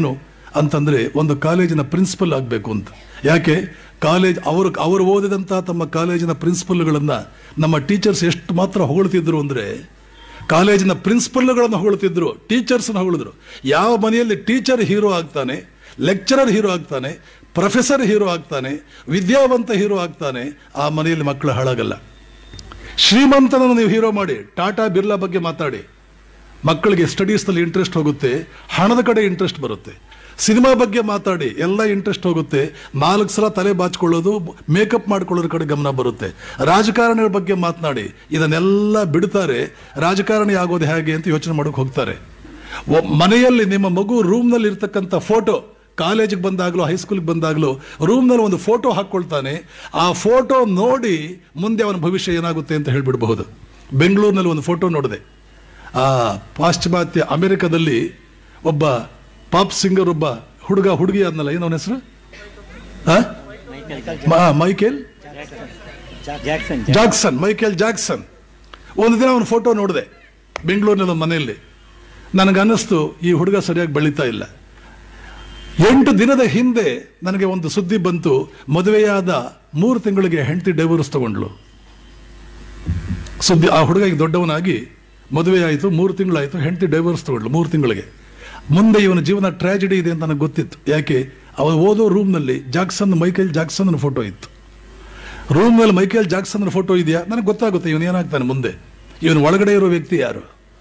ಅಂತಂದ್ರೆ ಒಂದು ಕಾಲೇಜಿನ ಪ್ರಿನ್ಸಿಪಲ್ ಆಗಬೇಕು ಅಂತ ಯಾಕೆ ಕಾಲೇಜ್ ಅವರು ಅವರು ಓದಿದಂಥ ತಮ್ಮ ಕಾಲೇಜಿನ ಪ್ರಿನ್ಸಿಪಲ್ಗಳನ್ನ ನಮ್ಮ ಟೀಚರ್ಸ್ ಎಷ್ಟು ಮಾತ್ರ ಹೊಗಳ್ತಿದ್ರು ಅಂದ್ರೆ ಕಾಲೇಜಿನ ಪ್ರಿನ್ಸಿಪಲ್ಗಳನ್ನು ಹೊಗಳ್ತಿದ್ರು ಟೀಚರ್ಸ್ನ ಹೊಗಳಿದ್ರು ಯಾವ ಮನೆಯಲ್ಲಿ ಟೀಚರ್ ಹೀರೋ ಆಗ್ತಾನೆ ಲೆಕ್ಚರರ್ ಹೀರೋ ಆಗ್ತಾನೆ ಪ್ರೊಫೆಸರ್ ಹೀರೋ ಆಗ್ತಾನೆ ವಿದ್ಯಾವಂತ ಹೀರೋ ಆಗ್ತಾನೆ ಆ ಮನೆಯಲ್ಲಿ ಮಕ್ಕಳು ಹಾಳಾಗಲ್ಲ ಶ್ರೀಮಂತನನ್ನು ನೀವು ಹೀರೋ ಮಾಡಿ ಟಾಟಾ ಬಿರ್ಲಾ ಬಗ್ಗೆ ಮಾತಾಡಿ ಮಕ್ಕಳಿಗೆ ಸ್ಟಡೀಸ್ನಲ್ಲಿ ಇಂಟ್ರೆಸ್ಟ್ ಹೋಗುತ್ತೆ ಹಣದ ಕಡೆ ಇಂಟ್ರೆಸ್ಟ್ ಬರುತ್ತೆ ಸಿನಿಮಾ ಬಗ್ಗೆ ಮಾತಾಡಿ ಎಲ್ಲ ಇಂಟ್ರೆಸ್ಟ್ ಹೋಗುತ್ತೆ ನಾಲ್ಕು ಸಲ ತಲೆ ಬಾಚ್ಕೊಳ್ಳೋದು ಮೇಕಪ್ ಮಾಡ್ಕೊಳ್ಳೋದ್ರ ಕಡೆ ಗಮನ ಬರುತ್ತೆ ರಾಜಕಾರಣಿಗಳ ಬಗ್ಗೆ ಮಾತನಾಡಿ ಇದನ್ನೆಲ್ಲ ಬಿಡ್ತಾರೆ ರಾಜಕಾರಣಿ ಆಗೋದು ಹೇಗೆ ಅಂತ ಯೋಚನೆ ಮಾಡೋಕೆ ಹೋಗ್ತಾರೆ ಒ- ಮನೆಯಲ್ಲಿ ನಿಮ್ಮ ಮಗು ರೂಮ್ನಲ್ಲಿ ಇರ್ತಕ್ಕಂಥ ಫೋಟೋ ಕಾಲೇಜಿಗೆ ಬಂದಾಗಲೂ ಹೈಸ್ಕೂಲ್ಗೆ ಬಂದಾಗಲೂ ರೂಮ್ನಲ್ಲಿ ಒಂದು ಫೋಟೋ ಹಾಕ್ಕೊಳ್ತಾನೆ ಆ ಫೋಟೋ ನೋಡಿ ಮುಂದೆ ಅವನ ಭವಿಷ್ಯ ಏನಾಗುತ್ತೆ ಅಂತ ಹೇಳ್ಬಿಡಬಹುದು ಬೆಂಗಳೂರಿನಲ್ಲಿ ಒಂದು ಫೋಟೋ ನೋಡಿದೆ ಆ ಪಾಶ್ಚಿಮಾತ್ಯ ಅಮೆರಿಕದಲ್ಲಿ ಒಬ್ಬ ಪಾಪ್ ಸಿಂಗರ್ ಒಬ್ಬ ಹುಡುಗ ಹುಡುಗಿ ಆದ್ನಲ್ಲ ಏನು ಅವನ ಹೆಸರು ಆ? ಮ- Michael Jackson Jackson Michael Jackson ಒಂದು ದಿನ ಅವನ ಫೋಟೋ ನೋಡಿದೆ ಬೆಂಗಳೂರಿನ ಒಂದು ಮನೆಯಲ್ಲಿ ನನಗನ್ನಿಸ್ತು ಈ ಹುಡುಗ ಸರಿಯಾಗಿ ಬೆಳೀತಾ ಇಲ್ಲ ಎಂಟು ದಿನದ ಹಿಂದೆ ನನಗೆ ಒಂದು ಸುದ್ದಿ ಬಂತು ಮದುವೆಯಾದ ಮೂರು ತಿಂಗಳಿಗೆ ಹೆಂಡತಿ ಡೈವರ್ಸ್ ತಗೊಂಡ್ಳು ಸುದ್ದಿ ಆ ಹುಡುಗ ಈಗ ದೊಡ್ಡವನಾಗಿ ಮದುವೆ ಆಯಿತು ಮೂರು ತಿಂಗಳಾಯಿತು ಹೆಂಡತಿ ಡೈವರ್ಸ್ ತಗೊಂಡ್ಳು ಮೂರು ತಿಂಗಳಿಗೆ ಮುಂದೆ ಇವನ ಜೀವನ ಟ್ರಾಜಿಡಿ ಇದೆ ಅಂತ ನನಗೆ ಗೊತ್ತಿತ್ತು ಯಾಕೆ ಅವನು ಓದೋ ರೂಮ್ನಲ್ಲಿ ಜಾಕ್ಸನ್ ಮೈಕೇಲ್ ಜಾಕ್ಸನ್ ಫೋಟೋ ಇತ್ತು ರೂಮ್ನಲ್ಲಿ ಮೈಕೇಲ್ ಜಾಕ್ಸನ್ ಫೋಟೋ ಇದೆಯಾ ನನಗೆ ಗೊತ್ತಾಗುತ್ತೆ ಇವನು ಏನಾಗ್ತಾನೆ ಮುಂದೆ ಇವನು ಒಳಗಡೆ ಇರೋ ವ್ಯಕ್ತಿ ಯಾರು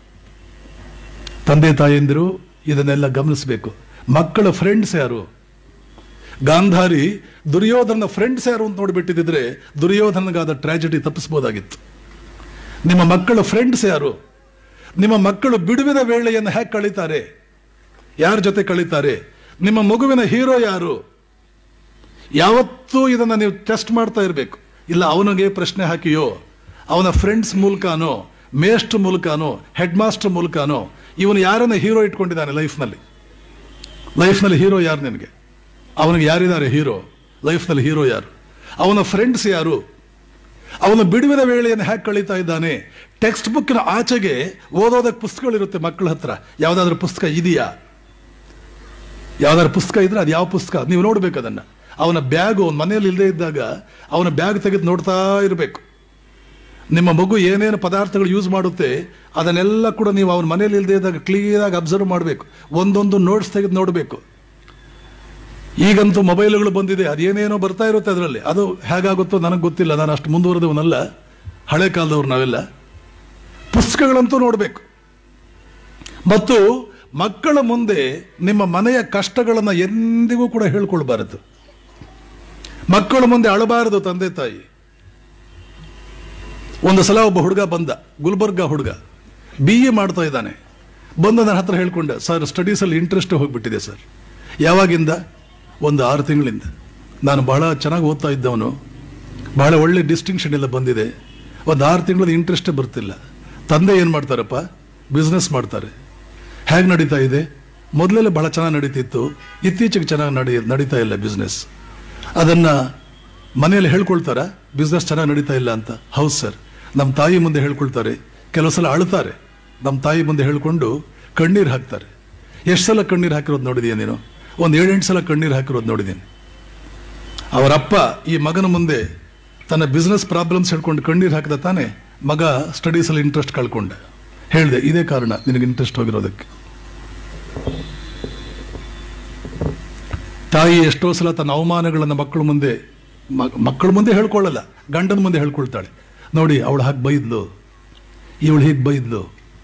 ತಂದೆ ತಾಯಂದಿರು ಇದನ್ನೆಲ್ಲ ಗಮನಿಸಬೇಕು ಮಕ್ಕಳ ಫ್ರೆಂಡ್ಸ್ ಯಾರು ಗಾಂಧಾರಿ ದುರ್ಯೋಧನ ಫ್ರೆಂಡ್ಸ್ ಯಾರು ಅಂತ ನೋಡಿಬಿಟ್ಟಿದ್ರೆ ದುರ್ಯೋಧನಗಾದ ಟ್ರಾಜಿಡಿ ತಪ್ಪಿಸ್ಬೋದಾಗಿತ್ತು ನಿಮ್ಮ ಮಕ್ಕಳ ಫ್ರೆಂಡ್ಸ್ ಯಾರು ನಿಮ್ಮ ಮಕ್ಕಳು ಬಿಡುವಿನ ವೇಳೆಯನ್ನು ಹೇಗೆ ಕಳೀತಾರೆ ಯಾರ ಜೊತೆ ಕಳೀತಾರೆ ನಿಮ್ಮ ಮಗುವಿನ ಹೀರೋ ಯಾರು ಯಾವತ್ತೂ ಇದನ್ನ ನೀವು ಟೆಸ್ಟ್ ಮಾಡ್ತಾ ಇರಬೇಕು ಇಲ್ಲ ಅವನಿಗೆ ಪ್ರಶ್ನೆ ಹಾಕಿಯೋ ಅವನ ಫ್ರೆಂಡ್ಸ್ ಮೂಲಕನೋ ಮೇಸ್ಟ್ ಮೂಲಕನೋ ಹೆಡ್ ಮಾಸ್ಟರ್ ಮೂಲಕನೋ ಇವನು ಯಾರನ್ನ ಹೀರೋ ಇಟ್ಕೊಂಡಿದ್ದಾನೆ ಲೈಫ್ನಲ್ಲಿ ಲೈಫ್ನಲ್ಲಿ ಹೀರೋ ಯಾರು ನಿನಗೆ ಅವನಿಗೆ ಯಾರಿದ್ದಾರೆ ಹೀರೋ ಲೈಫ್ನಲ್ಲಿ ಹೀರೋ ಯಾರು ಅವನ ಫ್ರೆಂಡ್ಸ್ ಯಾರು ಅವನ ಬಿಡುವಿನ ವೇಳೆಯನ್ನು ಹ್ಯಾಕ್ ಕಳೀತಾ ಇದ್ದಾನೆ ಟೆಕ್ಸ್ಟ್ ಬುಕ್ಕಿನ ಆಚೆಗೆ ಓದೋದಕ್ಕೆ ಪುಸ್ತಕಗಳಿರುತ್ತೆ ಮಕ್ಕಳ ಹತ್ರ ಯಾವುದಾದ್ರೂ ಪುಸ್ತಕ ಇದೆಯಾ ಯಾವ್ದಾದ್ರು ಪುಸ್ತಕ ಇದ್ರೆ ಅದು ಯಾವ ಪುಸ್ತಕ ನೀವು ನೋಡ್ಬೇಕು ಅದನ್ನ ಅವನ ಬ್ಯಾಗು ಅವನ ಮನೆಯಲ್ಲಿ ಇಲ್ಲದೆ ಇದ್ದಾಗ ಅವನ ಬ್ಯಾಗ್ ತೆಗೆದು ನೋಡ್ತಾ ಇರಬೇಕು ನಿಮ್ಮ ಮಗು ಏನೇನು ಪದಾರ್ಥಗಳು ಯೂಸ್ ಮಾಡುತ್ತೆ ಅದನ್ನೆಲ್ಲ ಕೂಡ ನೀವು ಅವನ ಮನೆಯಲ್ಲಿ ಇಲ್ಲದೆ ಇದ್ದಾಗ ಕ್ಲೀನಾಗಿ ಅಬ್ಸರ್ವ್ ಮಾಡಬೇಕು ಒಂದೊಂದು ನೋಟ್ಸ್ ತೆಗೆದು ನೋಡಬೇಕು ಈಗಂತೂ ಮೊಬೈಲ್ಗಳು ಬಂದಿದೆ ಅದೇನೇನೋ ಬರ್ತಾ ಇರುತ್ತೆ ಅದರಲ್ಲಿ ಅದು ಹೇಗಾಗುತ್ತೋ ನನಗೆ ಗೊತ್ತಿಲ್ಲ ನಾನು ಅಷ್ಟು ಮುಂದುವರೆದವನಲ್ಲ ಹಳೆ ಕಾಲದವ್ರು ನಾವೆಲ್ಲ ಪುಸ್ತಕಗಳಂತೂ ನೋಡಬೇಕು ಮತ್ತು ಮಕ್ಕಳ ಮುಂದೆ ನಿಮ್ಮ ಮನೆಯ ಕಷ್ಟಗಳನ್ನು ಎಂದಿಗೂ ಕೂಡ ಹೇಳ್ಕೊಳ್ಬಾರದು ಮಕ್ಕಳ ಮುಂದೆ ಅಳಬಾರದು ತಂದೆ ತಾಯಿ ಒಂದು ಸಲ ಒಬ್ಬ ಹುಡುಗ ಬಂದ ಗುಲ್ಬರ್ಗ ಹುಡುಗ ಬಿ ಎ ಮಾಡ್ತಾ ಇದ್ದಾನೆ ಬಂದು ನನ್ನ ಹತ್ರ ಹೇಳ್ಕೊಂಡೆ ಸರ್ ಸ್ಟಡೀಸಲ್ಲಿ ಇಂಟ್ರೆಸ್ಟ್ ಹೋಗ್ಬಿಟ್ಟಿದೆ ಸರ್ ಯಾವಾಗಿಂದ ಒಂದು ಆರು ತಿಂಗಳಿಂದ ನಾನು ಬಹಳ ಚೆನ್ನಾಗಿ ಓದ್ತಾ ಇದ್ದವನು ಬಹಳ ಒಳ್ಳೆ ಡಿಸ್ಟಿಂಕ್ಷನ್ ಎಲ್ಲ ಬಂದಿದೆ ಒಂದು ಆರು ತಿಂಗಳದ ಇಂಟ್ರೆಸ್ಟೇ ಬರ್ತಿಲ್ಲ ತಂದೆ ಏನು ಮಾಡ್ತಾರಪ್ಪ ಬಿಸ್ನೆಸ್ ಮಾಡ್ತಾರೆ ಹೇಗೆ ನಡೀತಾ ಇದೆ ಮೊದಲೆಲ್ಲ ಬಹಳ ಚೆನ್ನಾಗಿ ನಡೀತಿತ್ತು ಇತ್ತೀಚೆಗೆ ಚೆನ್ನಾಗಿ ನಡಿ ನಡೀತಾ ಇಲ್ಲ ಬಿಸ್ನೆಸ್ ಅದನ್ನ ಮನೆಯಲ್ಲಿ ಹೇಳ್ಕೊಳ್ತಾರ ಬಿಸ್ನೆಸ್ ಚೆನ್ನಾಗಿ ನಡೀತಾ ಇಲ್ಲ ಅಂತ ಹೌದು ಸರ್ ನಮ್ಮ ತಾಯಿ ಮುಂದೆ ಹೇಳ್ಕೊಳ್ತಾರೆ ಕೆಲವು ಸಲ ಅಳ್ತಾರೆ ನಮ್ಮ ತಾಯಿ ಮುಂದೆ ಹೇಳ್ಕೊಂಡು ಕಣ್ಣೀರು ಹಾಕ್ತಾರೆ ಎಷ್ಟು ಸಲ ಕಣ್ಣೀರು ಹಾಕಿರೋದು ನೋಡಿದೀಯ ನೀನು ಒಂದು ಏಳೆಂಟು ಸಲ ಕಣ್ಣೀರು ಹಾಕಿರೋದು ನೋಡಿದ್ದೀನಿ ಅವರಪ್ಪ ಈ ಮಗನ ಮುಂದೆ ತನ್ನ ಬಿಸ್ನೆಸ್ ಪ್ರಾಬ್ಲಮ್ಸ್ ಹೇಳ್ಕೊಂಡು ಕಣ್ಣೀರು ಹಾಕಿದ ತಾನೆ ಮಗ ಸ್ಟಡೀಸಲ್ಲಿ ಇಂಟ್ರೆಸ್ಟ್ ಕಳ್ಕೊಂಡ ಹೇಳಿದೆ ಇದೇ ಕಾರಣ ನಿನಗೆ ಇಂಟ್ರೆಸ್ಟ್ ಹೋಗಿರೋದಕ್ಕೆ ತಾಯಿ ಎಷ್ಟೋ ಸಲ ತನ್ನ ಅವಮಾನಗಳನ್ನು ಮಕ್ಕಳ ಮುಂದೆ ಮ- ಮಕ್ಕಳ ಮುಂದೆ ಹೇಳ್ಕೊಳ್ಳಲ್ಲ ಗಂಡನ ಮುಂದೆ ಹೇಳ್ಕೊಳ್ತಾಳೆ ನೋಡಿ ಅವಳು ಹಾಗೆ ಬೈದ್ಲು ಇವಳು ಹೀಗೆ ಬೈದ್ಲು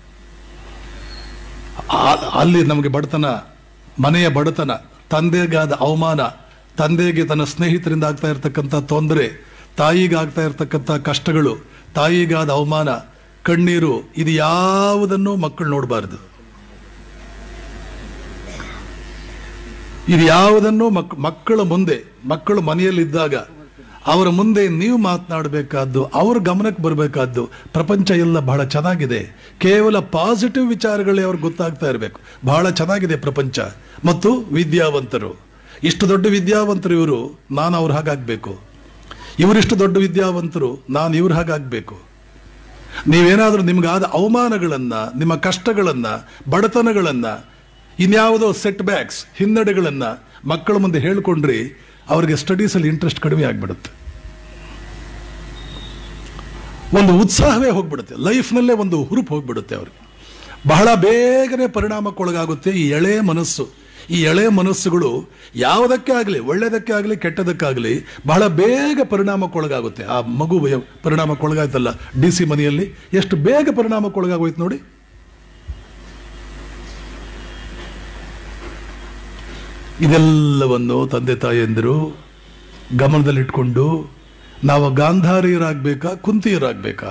ಆ- ಅಲ್ಲಿ ನಮಗೆ ಬಡತನ ಮನೆಯ ಬಡತನ ತಂದೆಗಾದ ಅವಮಾನ ತಂದೆಗೆ ತನ್ನ ಸ್ನೇಹಿತರಿಂದ ಆಗ್ತಾ ಇರತಕ್ಕಂಥ ತೊಂದರೆ ತಾಯಿಗೆ ಆಗ್ತಾ ಇರತಕ್ಕಂಥ ಕಷ್ಟಗಳು ತಾಯಿಗಾದ ಅವಮಾನ ಕಣ್ಣೀರು ಇದು ಯಾವುದನ್ನು ಮಕ್ಕಳು ನೋಡಬಾರದು ಇದು ಯಾವುದನ್ನು ಮಕ್ ಮಕ್ಕಳ ಮುಂದೆ ಮಕ್ಕಳು ಮನೆಯಲ್ಲಿದ್ದಾಗ ಅವರ ಮುಂದೆ ನೀವು ಮಾತನಾಡಬೇಕಾದ್ದು ಅವ್ರ ಗಮನಕ್ಕೆ ಬರಬೇಕಾದ್ದು ಪ್ರಪಂಚ ಎಲ್ಲ ಬಹಳ ಚೆನ್ನಾಗಿದೆ ಕೇವಲ ಪಾಸಿಟಿವ್ ವಿಚಾರಗಳೇ ಅವ್ರಿಗೆ ಗೊತ್ತಾಗ್ತಾ ಇರಬೇಕು ಬಹಳ ಚೆನ್ನಾಗಿದೆ ಪ್ರಪಂಚ ಮತ್ತು ವಿದ್ಯಾವಂತರು ಇಷ್ಟು ದೊಡ್ಡ ವಿದ್ಯಾವಂತರು ಇವರು ನಾನು ಅವ್ರ ಹಾಗಾಗಬೇಕು ಇವರಿಷ್ಟು ದೊಡ್ಡ ವಿದ್ಯಾವಂತರು ನಾನು ಇವ್ರ ಹಾಗಾಗಬೇಕು ನೀವೇನಾದರೂ ನಿಮ್ಗಾದ ಅವಮಾನಗಳನ್ನ ನಿಮ್ಮ ಕಷ್ಟಗಳನ್ನ ಬಡತನಗಳನ್ನ ಇನ್ಯಾವುದೋ ಸೆಟ್ ಬ್ಯಾಕ್ಸ್ ಹಿನ್ನಡೆಗಳನ್ನ ಮಕ್ಕಳ ಮುಂದೆ ಹೇಳ್ಕೊಂಡ್ರೆ ಅವರಿಗೆ ಸ್ಟಡೀಸ್ ಅಲ್ಲಿ ಇಂಟ್ರೆಸ್ಟ್ ಕಡಿಮೆ ಆಗ್ಬಿಡುತ್ತೆ ಒಂದು ಉತ್ಸಾಹವೇ ಹೋಗ್ಬಿಡುತ್ತೆ ಲೈಫ್ನಲ್ಲೇ ಒಂದು ಹುರುಪು ಹೋಗ್ಬಿಡುತ್ತೆ ಅವ್ರಿಗೆ ಬಹಳ ಬೇಗನೆ ಪರಿಣಾಮಕ್ಕೊಳಗಾಗುತ್ತೆ ಈ ಎಳೆ ಮನಸ್ಸು ಈ ಎಳೆ ಮನಸ್ಸುಗಳು ಯಾವುದಕ್ಕೆ ಆಗಲಿ ಒಳ್ಳೆಯದಕ್ಕೆ ಆಗಲಿ ಕೆಟ್ಟದಕ್ಕಾಗಲಿ ಬಹಳ ಬೇಗ ಪರಿಣಾಮಕ್ಕೊಳಗಾಗುತ್ತೆ ಆ ಮಗು ವಯ- ಪರಿಣಾಮಕ್ಕೊಳಗಾಯ್ತಲ್ಲ ಡಿ ಸಿ ಮನೆಯಲ್ಲಿ ಎಷ್ಟು ಬೇಗ ಪರಿಣಾಮಕ್ಕೊಳಗಾಗೋಯ್ತು ನೋಡಿ ಇದೆಲ್ಲವನ್ನು ತಂದೆ ತಾಯಿಯಂದಿರು ಗಮನದಲ್ಲಿಟ್ಕೊಂಡು ನಾವು ಗಾಂಧಾರಿಯರಾಗಬೇಕಾ ಕುಂತಿಯರಾಗಬೇಕಾ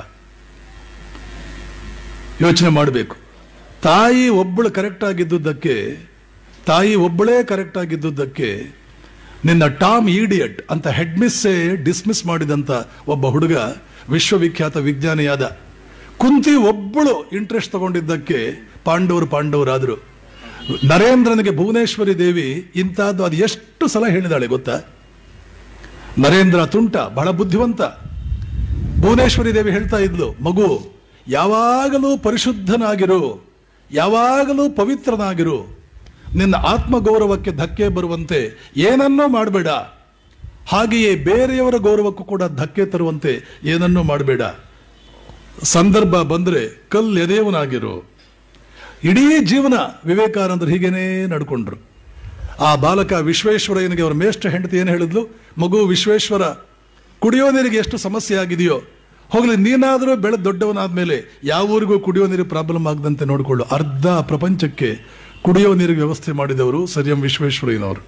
ಯೋಚನೆ ಮಾಡಬೇಕು ತಾಯಿ ಒಬ್ಬಳು ಕರೆಕ್ಟ್ ಆಗಿದ್ದುದಕ್ಕೆ ತಾಯಿ ಒಬ್ಬಳೇ ಕರೆಕ್ಟ್ ಆಗಿದ್ದುದಕ್ಕೆ ನಿನ್ನ ಟಾಮ್ ಈಡಿಯಟ್ ಅಂತ ಹೆಡ್ ಮಿಸ್ಸೇ ಡಿಸ್ಮಿಸ್ ಮಾಡಿದಂತ ಒಬ್ಬ ಹುಡುಗ ವಿಶ್ವವಿಖ್ಯಾತ ವಿಜ್ಞಾನಿಯಾದ ಕುಂತಿ ಒಬ್ಬಳು ಇಂಟ್ರೆಸ್ಟ್ ತಗೊಂಡಿದ್ದಕ್ಕೆ ಪಾಂಡವರು ಪಾಂಡವರಾದರು ನರೇಂದ್ರನಿಗೆ ಭುವನೇಶ್ವರಿ ದೇವಿ ಇಂತಹದ್ದು ಅದು ಎಷ್ಟು ಸಲ ಹೇಳಿದಾಳೆ ಗೊತ್ತಾ ನರೇಂದ್ರ ತುಂಟ ಬಹಳ ಬುದ್ಧಿವಂತ ಭುವನೇಶ್ವರಿ ದೇವಿ ಹೇಳ್ತಾ ಇದ್ಲು ಮಗು ಯಾವಾಗಲೂ ಪರಿಶುದ್ಧನಾಗಿರು ಯಾವಾಗಲೂ ಪವಿತ್ರನಾಗಿರು ನಿನ್ನ ಆತ್ಮಗೌರವಕ್ಕೆ ಧಕ್ಕೆ ಬರುವಂತೆ ಏನನ್ನೂ ಮಾಡಬೇಡ ಹಾಗೆಯೇ ಬೇರೆಯವರ ಗೌರವಕ್ಕೂ ಕೂಡ ಧಕ್ಕೆ ತರುವಂತೆ ಏನನ್ನೂ ಮಾಡಬೇಡ ಸಂದರ್ಭ ಬಂದ್ರೆ ಕಲ್ ಎದೆಯವನಾಗಿರು ಇಡೀ ಜೀವನ ವಿವೇಕಾನಂದರು ಹೀಗೇನೇ ನಡ್ಕೊಂಡ್ರು ಆ ಬಾಲಕ ವಿಶ್ವೇಶ್ವರಯ್ಯನಿಗೆ ಅವರ ಮೇಷ್ಟ್ರ ಹೆಂಡತಿ ಏನು ಹೇಳಿದ್ಲು ಮಗು ವಿಶ್ವೇಶ್ವರ ಕುಡಿಯೋ ನೀರಿಗೆ ಎಷ್ಟು ಸಮಸ್ಯೆ ಆಗಿದೆಯೋ ಹೋಗ್ಲಿ ನೀನಾದರೂ ಬೆಳೆದ ದೊಡ್ಡವನಾದ್ಮೇಲೆ ಯಾವ ಊರಿಗೂ ಕುಡಿಯೋ ನೀರು ಪ್ರಾಬ್ಲಮ್ ಆಗದಂತೆ ನೋಡಿಕೊಳ್ಳು ಅರ್ಧ ಪ್ರಪಂಚಕ್ಕೆ ಕುಡಿಯೋ ನೀರಿಗೆ ವ್ಯವಸ್ಥೆ ಮಾಡಿದವರು ಸರ್ ಎಂ ವಿಶ್ವೇಶ್ವರಯ್ಯನವರು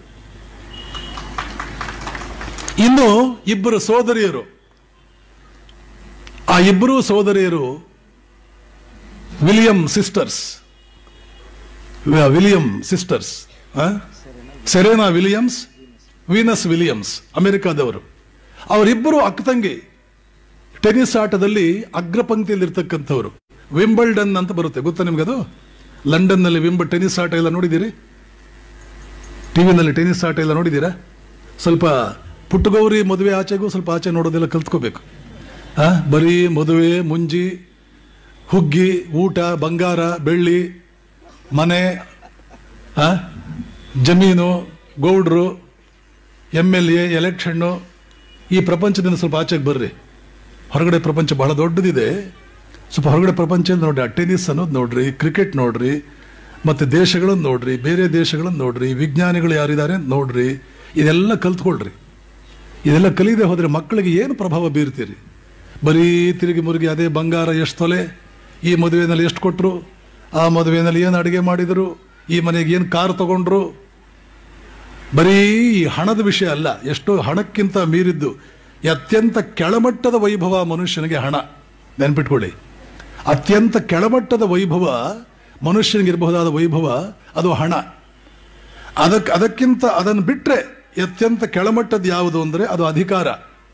ಇನ್ನು ಇಬ್ಬರು ಸೋದರಿಯರು ಆ ಇಬ್ಬರು ಸೋದರಿಯರು William sisters William sisters Serena Williams Venus Williams ಅಮೆರಿಕಾದವರು ಅವರಿಬ್ಬರು ಅಕ್ಕತಂಗಿ ಟೆನ್ನಿಸ್ ಆಟದಲ್ಲಿ ಅಗ್ರಪಂಕ್ತಿಯಲ್ಲಿರ್ತಕ್ಕಂಥವ್ರು ವಿಂಬಲ್ಡನ್ ಅಂತ ಬರುತ್ತೆ ಗೊತ್ತಾ ನಿಮ್ಗದು ಲಂಡನ್ನಲ್ಲಿ ವಿಂಬ ಟೆನ್ನಿಸ್ ಆಟ ಎಲ್ಲ ನೋಡಿದ್ದೀರಿ ಟಿವಿನಲ್ಲಿ ಟೆನ್ನಿಸ್ ಆಟ ಎಲ್ಲ ನೋಡಿದ್ದೀರಾ ಸ್ವಲ್ಪ ಪುಟ್ಟಗೌರಿ ಮದುವೆ ಆಚೆಗೂ ಸ್ವಲ್ಪ ಆಚೆ ನೋಡೋದೆಲ್ಲ ಕಲ್ತ್ಕೋಬೇಕು ಆ ಬರೀ ಮದುವೆ ಮುಂಜಿ ಹುಗ್ಗಿ ಊಟ ಬಂಗಾರ ಬೆಳ್ಳಿ ಮನೆ ಆ ಜಮೀನು ಗೌಡ್ರು ಎಮ್ ಎಲ್ ಎ ಎಲೆಕ್ಷನ್ನು ಈ ಪ್ರಪಂಚದಿಂದ ಸ್ವಲ್ಪ ಆಚೆಗೆ ಬರ್ರಿ ಹೊರಗಡೆ ಪ್ರಪಂಚ ಬಹಳ ದೊಡ್ಡದಿದೆ ಸ್ವಲ್ಪ ಹೊರಗಡೆ ಪ್ರಪಂಚ ನೋಡ್ರಿ ಆ ಟೆನ್ನಿಸ್ ಅನ್ನೋದು ನೋಡ್ರಿ ಕ್ರಿಕೆಟ್ ನೋಡ್ರಿ ಮತ್ತೆ ದೇಶಗಳನ್ನು ನೋಡ್ರಿ ಬೇರೆ ದೇಶಗಳನ್ನು ನೋಡ್ರಿ ವಿಜ್ಞಾನಿಗಳು ಯಾರಿದ್ದಾರೆ ಅಂತ ನೋಡ್ರಿ ಇದೆಲ್ಲ ಕಲ್ತ್ಕೊಳ್ರಿ ಇದೆಲ್ಲ ಕಲಿಯದೆ ಹೋದ್ರೆ ಮಕ್ಕಳಿಗೆ ಏನು ಪ್ರಭಾವ ಬೀರ್ತೀರಿ ಬರೀ ತಿರುಗಿ ಮುರುಗಿ ಅದೇ ಬಂಗಾರ ಎಷ್ಟು ತೊಲೆ ಈ ಮದುವೆನಲ್ಲಿ ಎಷ್ಟು ಕೊಟ್ಟರು ಆ ಮದುವೆನಲ್ಲಿ ಏನು ಅಡುಗೆ ಮಾಡಿದರು ಈ ಮನೆಗೆ ಏನು ಕಾರ್ ತಗೊಂಡ್ರು ಬರೀ ಈ ಹಣದ ವಿಷಯ ಅಲ್ಲ ಎಷ್ಟೋ ಹಣಕ್ಕಿಂತ ಮೀರಿದ್ದು ಅತ್ಯಂತ ಕೆಳಮಟ್ಟದ ವೈಭವ ಮನುಷ್ಯನಿಗೆ ಹಣ ನೆನ್ಪಿಟ್ಕೊಳ್ಳಿ ಅತ್ಯಂತ ಕೆಳಮಟ್ಟದ ವೈಭವ ಮನುಷ್ಯನಿಗಿರಬಹುದಾದ ವೈಭವ ಅದು ಹಣ ಅದಕ್ಕೆ ಅದಕ್ಕಿಂತ ಅದನ್ನು ಬಿಟ್ರೆ ಅತ್ಯಂತ ಕೆಳಮಟ್ಟದ ಯಾವುದು ಅಂದರೆ ಅದು ಅಧಿಕಾರ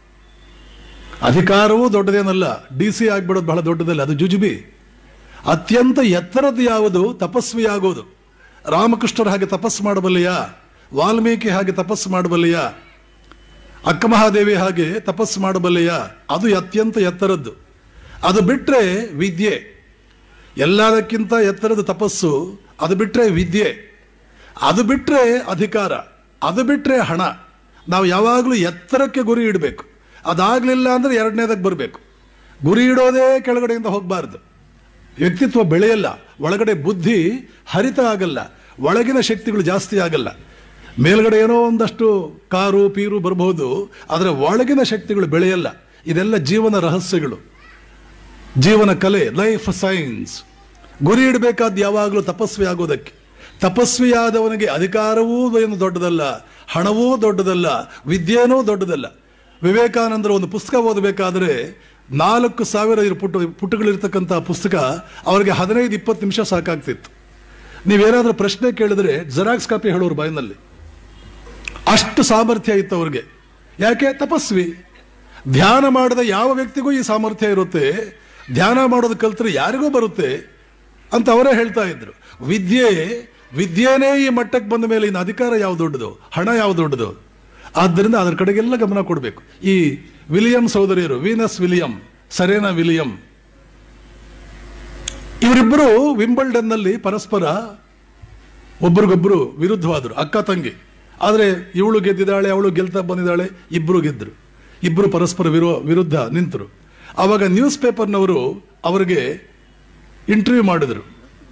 ಅಧಿಕಾರವೂ ದೊಡ್ಡದೇನಲ್ಲ ಡಿ ಸಿ ಆಗ್ಬಿಡೋದು ಬಹಳ ದೊಡ್ಡದಲ್ಲ ಅದು ಜುಜುಬಿ ಅತ್ಯಂತ ಎತ್ತರದ್ದು ಯಾವುದು ತಪಸ್ವಿ ಆಗೋದು ರಾಮಕೃಷ್ಣರ ಹಾಗೆ ತಪಸ್ಸು ಮಾಡಬಲ್ಲೆಯಾ ವಾಲ್ಮೀಕಿ ಹಾಗೆ ತಪಸ್ಸು ಮಾಡಬಲ್ಲೆಯಾ ಅಕ್ಕಮಹಾದೇವಿ ಹಾಗೆ ತಪಸ್ಸು ಮಾಡಬಲ್ಲೆಯಾ ಅದು ಅತ್ಯಂತ ಎತ್ತರದ್ದು ಅದು ಬಿಟ್ರೆ ವಿದ್ಯೆ ಎಲ್ಲದಕ್ಕಿಂತ ಎತ್ತರದ ತಪಸ್ಸು ಅದು ಬಿಟ್ರೆ ವಿದ್ಯೆ ಅದು ಬಿಟ್ರೆ ಅಧಿಕಾರ ಅದು ಬಿಟ್ರೆ ಹಣ ನಾವು ಯಾವಾಗಲೂ ಎತ್ತರಕ್ಕೆ ಗುರಿ ಇಡಬೇಕು ಅದಾಗಲಿಲ್ಲ ಅಂದ್ರೆ ಎರಡನೇದಕ್ಕೆ ಬರಬೇಕು ಗುರಿ ಇಡೋದೇ ಕೆಳಗಡೆಯಿಂದ ಹೋಗಬಾರ್ದು ವ್ಯಕ್ತಿತ್ವ ಬೆಳೆಯಲ್ಲ ಒಳಗಡೆ ಬುದ್ಧಿ ಹರಿತ ಆಗಲ್ಲ ಒಳಗಿನ ಶಕ್ತಿಗಳು ಜಾಸ್ತಿ ಆಗಲ್ಲ ಮೇಲ್ಗಡೆ ಏನೋ ಒಂದಷ್ಟು ಕಾರು ಪೀರು ಬರಬಹುದು ಆದರೆ ಒಳಗಿನ ಶಕ್ತಿಗಳು ಬೆಳೆಯಲ್ಲ ಇದೆಲ್ಲ ಜೀವನ ರಹಸ್ಯಗಳು ಜೀವನ ಕಲೆ ಲೈಫ್ ಸೈನ್ಸ್ ಗುರಿ ಇಡಬೇಕಾದ ಯಾವಾಗಲೂ ತಪಸ್ವಿ ಆಗೋದಕ್ಕೆ ತಪಸ್ವಿಯಾದವನಿಗೆ ಅಧಿಕಾರವೂ ಏನು ದೊಡ್ಡದಲ್ಲ ಹಣವೂ ದೊಡ್ಡದಲ್ಲ ವಿದ್ಯೆನೂ ದೊಡ್ಡದಲ್ಲ ವಿವೇಕಾನಂದರ ಒಂದು ಪುಸ್ತಕ ಓದಬೇಕಾದ್ರೆ ನಾಲ್ಕು ಸಾವಿರ ಇರ್ ಪುಟ ಪುಟಗಳಿರ್ತಕ್ಕಂಥ ಪುಸ್ತಕ ಅವರಿಗೆ ಹದಿನೈದು ಇಪ್ಪತ್ತು ನಿಮಿಷ ಸಾಕಾಗ್ತಿತ್ತು ನೀವೇನಾದ್ರೂ ಪ್ರಶ್ನೆ ಕೇಳಿದ್ರೆ ಜೆರಾಕ್ಸ್ ಕಾಪಿ ಹೇಳೋರು ಬಾಯಿನಲ್ಲಿ ಅಷ್ಟು ಸಾಮರ್ಥ್ಯ ಇತ್ತು ಅವ್ರಿಗೆ ಯಾಕೆ ತಪಸ್ವಿ ಧ್ಯಾನ ಮಾಡದ ಯಾವ ವ್ಯಕ್ತಿಗೂ ಈ ಸಾಮರ್ಥ್ಯ ಇರುತ್ತೆ ಧ್ಯಾನ ಮಾಡೋದು ಕಲ್ತ್ರೆ ಯಾರಿಗೂ ಬರುತ್ತೆ ಅಂತ ಅವರೇ ಹೇಳ್ತಾ ಇದ್ರು ವಿದ್ಯೆ ವಿದ್ಯೆನೇ ಈ ಮಟ್ಟಕ್ಕೆ ಬಂದ ಮೇಲೆ ಇನ್ನು ಅಧಿಕಾರ ಯಾವ ದೊಡ್ಡದು ಹಣ ಯಾವ ದೊಡ್ಡದು ಆದ್ದರಿಂದ ಅದರ ಕಡೆಗೆಲ್ಲ ಗಮನ ಕೊಡಬೇಕು ಈ ವಿಲಿಯಂ ಸೋದರಿಯರು ವೀನಸ್ ವಿಲಿಯಂ ಸರೇನಾ ವಿಲಿಯಂ ಇವರಿಬ್ಬರು ವಿಂಬಲ್ಡನ್ನಲ್ಲಿ ಪರಸ್ಪರ ಒಬ್ರಿಗೊಬ್ರು ವಿರುದ್ಧವಾದರು ಅಕ್ಕ ತಂಗಿ ಆದರೆ ಇವಳು ಗೆದ್ದಿದ್ದಾಳೆ ಅವಳು ಗೆಲ್ತಾ ಬಂದಿದ್ದಾಳೆ ಇಬ್ರು ಗೆದ್ರು ಇಬ್ರು ಪರಸ್ಪರ ವಿರೋ ವಿರುದ್ಧ ನಿಂತರು ಅವಾಗ ನ್ಯೂಸ್ ಪೇಪರ್ನವರು ಅವರಿಗೆ ಇಂಟರ್ವ್ಯೂ ಮಾಡಿದ್ರು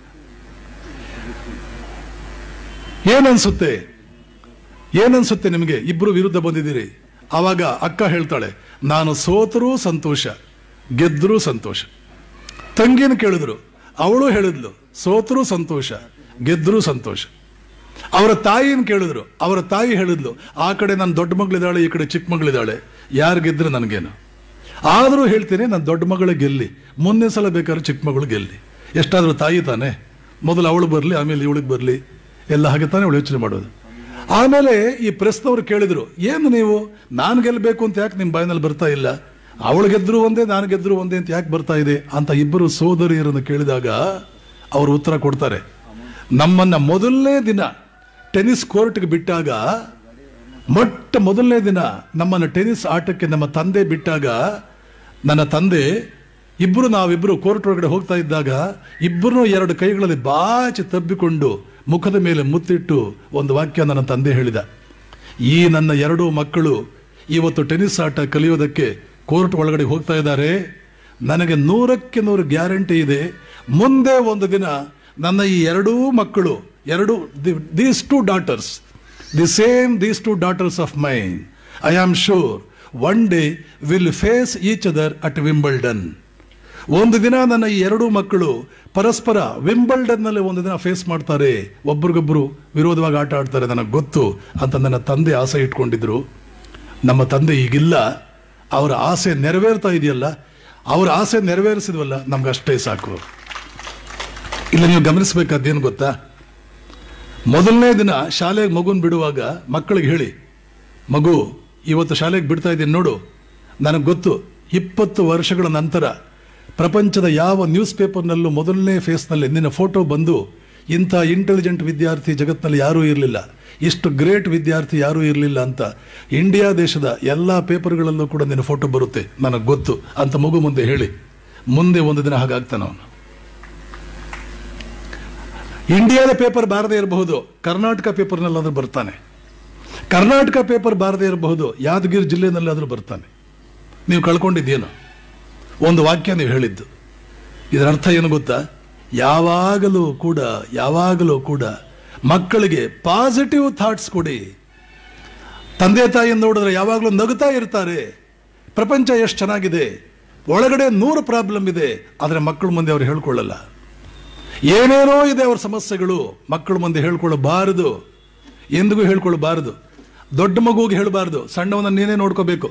ಏನನ್ಸುತ್ತೆ ಏನನ್ಸುತ್ತೆ ನಿಮಗೆ ಇಬ್ರು ವಿರುದ್ಧ ಬಂದಿದ್ದೀರಿ ಆವಾಗ ಅಕ್ಕ ಹೇಳ್ತಾಳೆ ನಾನು ಸೋತರೂ ಸಂತೋಷ ಗೆದ್ದರೂ ಸಂತೋಷ ತಂಗಿನ ಕೇಳಿದ್ರು ಅವಳು ಹೇಳಿದ್ಲು ಸೋತರೂ ಸಂತೋಷ ಗೆದ್ದರೂ ಸಂತೋಷ ಅವರ ತಾಯಿನ ಕೇಳಿದ್ರು ಅವರ ತಾಯಿ ಹೇಳಿದ್ಲು ಆ ಕಡೆ ನನ್ನ ದೊಡ್ಡ ಮಗಳಿದ್ದಾಳೆ ಈ ಕಡೆ ಚಿಕ್ಕ ಮಗಳಿದ್ದಾಳೆ ಯಾರು ಗೆದ್ರೆ ನನಗೇನು ಆದರೂ ಹೇಳ್ತೀನಿ ನನ್ನ ದೊಡ್ಡ ಮಗಳ ಗೆಲ್ಲಿ ಮುಂದಿನ ಸಲ ಬೇಕಾದ್ರೆ ಚಿಕ್ಕ ಮಗಳು ಗೆಲ್ಲಿ ಎಷ್ಟಾದ್ರೂ ತಾಯಿ ತಾನೆ ಮೊದಲು ಅವಳು ಬರಲಿ ಆಮೇಲೆ ಇವಳಿಗೆ ಬರಲಿ ಎಲ್ಲ ಹಾಗೆ ತಾನೇ ಅವಳು ಯೋಚನೆ ಮಾಡೋದು ಆಮೇಲೆ ಈ ಪ್ರಶ್ನವ್ರು ಕೇಳಿದ್ರು ಏನು ನೀವು ನಾನು ಗೆಲ್ಲಬೇಕು ಅಂತ ಯಾಕೆ ನಿಮ್ಮ ಬಾಯಿನಲ್ಲಿ ಬರ್ತಾ ಇಲ್ಲ ಅವಳು ಗೆದ್ರು ಒಂದೇ ನಾನು ಗೆದ್ರು ಒಂದೇ ಅಂತ ಯಾಕೆ ಬರ್ತಾ ಇದೆ ಅಂತ ಇಬ್ಬರು ಸೋದರಿಯರನ್ನು ಕೇಳಿದಾಗ ಅವರು ಉತ್ತರ ಕೊಡ್ತಾರೆ ನಮ್ಮನ್ನ ಮೊದಲನೇ ದಿನ ಟೆನ್ನಿಸ್ ಕೋರ್ಟ್ಗೆ ಬಿಟ್ಟಾಗ ಮೊಟ್ಟ ಮೊದಲನೇ ದಿನ ನಮ್ಮನ್ನು ಟೆನ್ನಿಸ್ ಆಟಕ್ಕೆ ನಮ್ಮ ತಂದೆ ಬಿಟ್ಟಾಗ ನನ್ನ ತಂದೆ ಇಬ್ಬರು ನಾವಿಬ್ಬರು ಕೋರ್ಟ್ ಒಳಗಡೆ ಹೋಗ್ತಾ ಇದ್ದಾಗ ಇಬ್ಬರು ಎರಡು ಕೈಗಳಲ್ಲಿ ಬಾಚಿ ತಬ್ಬಿಕೊಂಡು ಮುಖದ ಮೇಲೆ ಮುತ್ತಿಟ್ಟು ಒಂದು ವಾಕ್ಯ ನನ್ನ ತಂದೆ ಹೇಳಿದ ಈ ನನ್ನ ಎರಡೂ ಮಕ್ಕಳು ಇವತ್ತು ಟೆನ್ನಿಸ್ ಆಟ ಕಲಿಯೋದಕ್ಕೆ ಕೋರ್ಟ್ ಒಳಗಡೆ ಹೋಗ್ತಾ ಇದ್ದಾರೆ ನನಗೆ ನೂರಕ್ಕೆ ನೂರು ಗ್ಯಾರಂಟಿ ಇದೆ ಮುಂದೆ ಒಂದು ದಿನ ನನ್ನ ಈ ಎರಡೂ ಮಕ್ಕಳು ಎರಡು these two daughters the same these two daughters of mine I am sure one day will face each other at Wimbledon ಒಂದು ದಿನ ನನ್ನ ಈ ಎರಡೂ ಮಕ್ಕಳು ಪರಸ್ಪರ ವಿಂಬಲ್ಡನ್ ನಲ್ಲಿ ಒಂದು ದಿನ ಫೇಸ್ ಮಾಡ್ತಾರೆ ಒಬ್ರಿಗೊಬ್ರು ವಿರೋಧವಾಗಿ ಆಟ ಆಡ್ತಾರೆ ನನಗೆ ಗೊತ್ತು ಅಂತ ನನ್ನ ತಂದೆ ಆಸೆ ಇಟ್ಕೊಂಡಿದ್ರು ನಮ್ಮ ತಂದೆ ಈಗಿಲ್ಲ ಅವರ ಆಸೆ ನೆರವೇರ್ತಾ ಇದೆಯಲ್ಲ ಅವರ ಆಸೆ ನೆರವೇರಿಸಿದ್ವಲ್ಲ ನಮ್ಗೆ ಅಷ್ಟೇ ಸಾಕು ಇಲ್ಲ ನೀವು ಗಮನಿಸಬೇಕಾದ್ದೇನು ಗೊತ್ತಾ ಮೊದಲನೇ ದಿನ ಶಾಲೆಗೆ ಮಗುನ್ ಬಿಡುವಾಗ ಮಕ್ಕಳಿಗೆ ಹೇಳಿ ಮಗು ಇವತ್ತು ಶಾಲೆಗೆ ಬಿಡ್ತಾ ಇದ್ದೀನಿ ನೋಡು ನನಗೆ ಗೊತ್ತು ಇಪ್ಪತ್ತು ವರ್ಷಗಳ ನಂತರ ಪ್ರಪಂಚದ ಯಾವ ನ್ಯೂಸ್ ಪೇಪರ್ನಲ್ಲೂ ಮೊದಲನೇ ಫೇಸ್ನಲ್ಲಿ ನಿನ್ನ ಫೋಟೋ ಬಂದು ಇಂಥ ಇಂಟೆಲಿಜೆಂಟ್ ವಿದ್ಯಾರ್ಥಿ ಜಗತ್ತಿನಲ್ಲಿ ಯಾರೂ ಇರಲಿಲ್ಲ ಇಷ್ಟು ಗ್ರೇಟ್ ವಿದ್ಯಾರ್ಥಿ ಯಾರೂ ಇರಲಿಲ್ಲ ಅಂತ ಇಂಡಿಯಾ ದೇಶದ ಎಲ್ಲ ಪೇಪರ್ಗಳಲ್ಲೂ ಕೂಡ ನಿನ್ನ ಫೋಟೋ ಬರುತ್ತೆ ನನಗೆ ಗೊತ್ತು ಅಂತ ಮಗು ಮುಂದೆ ಹೇಳಿ ಮುಂದೆ ಒಂದು ದಿನ ಹಾಗಾಗ್ತಾನೆ ಅವನು ಇಂಡಿಯಾದ ಪೇಪರ್ ಬಾರದೇ ಇರಬಹುದು ಕರ್ನಾಟಕ ಪೇಪರ್ನಲ್ಲಾದ್ರೂ ಬರ್ತಾನೆ ಕರ್ನಾಟಕ ಪೇಪರ್ ಬಾರದೇ ಇರಬಹುದು ಯಾದಗಿರಿ ಜಿಲ್ಲೆನಲ್ಲಾದ್ರೂ ಬರ್ತಾನೆ ನೀವು ಕಳ್ಕೊಂಡಿದ್ದೇನು ಒಂದು ವಾಕ್ಯ ನೀವು ಹೇಳಿದ್ದು ಇದರ ಅರ್ಥ ಏನು ಗೊತ್ತಾ ಯಾವಾಗಲೂ ಕೂಡ ಯಾವಾಗಲೂ ಕೂಡ ಮಕ್ಕಳಿಗೆ ಪಾಸಿಟಿವ್ ಥಾಟ್ಸ್ ಕೊಡಿ ತಂದೆ ತಾಯಿಯನ್ನು ನೋಡಿದ್ರೆ ಯಾವಾಗಲೂ ನಗುತ್ತಾ ಇರ್ತಾರೆ ಪ್ರಪಂಚ ಎಷ್ಟು ಚೆನ್ನಾಗಿದೆ ಒಳಗಡೆ ನೂರು ಪ್ರಾಬ್ಲಮ್ ಇದೆ ಆದರೆ ಮಕ್ಕಳ ಮುಂದೆ ಅವರು ಹೇಳ್ಕೊಳ್ಳಲ್ಲ ಏನೇನೋ ಇದೆ ಅವ್ರ ಸಮಸ್ಯೆಗಳು ಮಕ್ಕಳ ಮುಂದೆ ಹೇಳ್ಕೊಳ್ಳಬಾರದು ಎಂದಿಗೂ ಹೇಳ್ಕೊಳ್ಳಬಾರದು ದೊಡ್ಡ ಮಗುವಿಗೆ ಹೇಳಬಾರದು ಸಣ್ಣವನ್ನ ನೀನೇ ನೋಡ್ಕೋಬೇಕು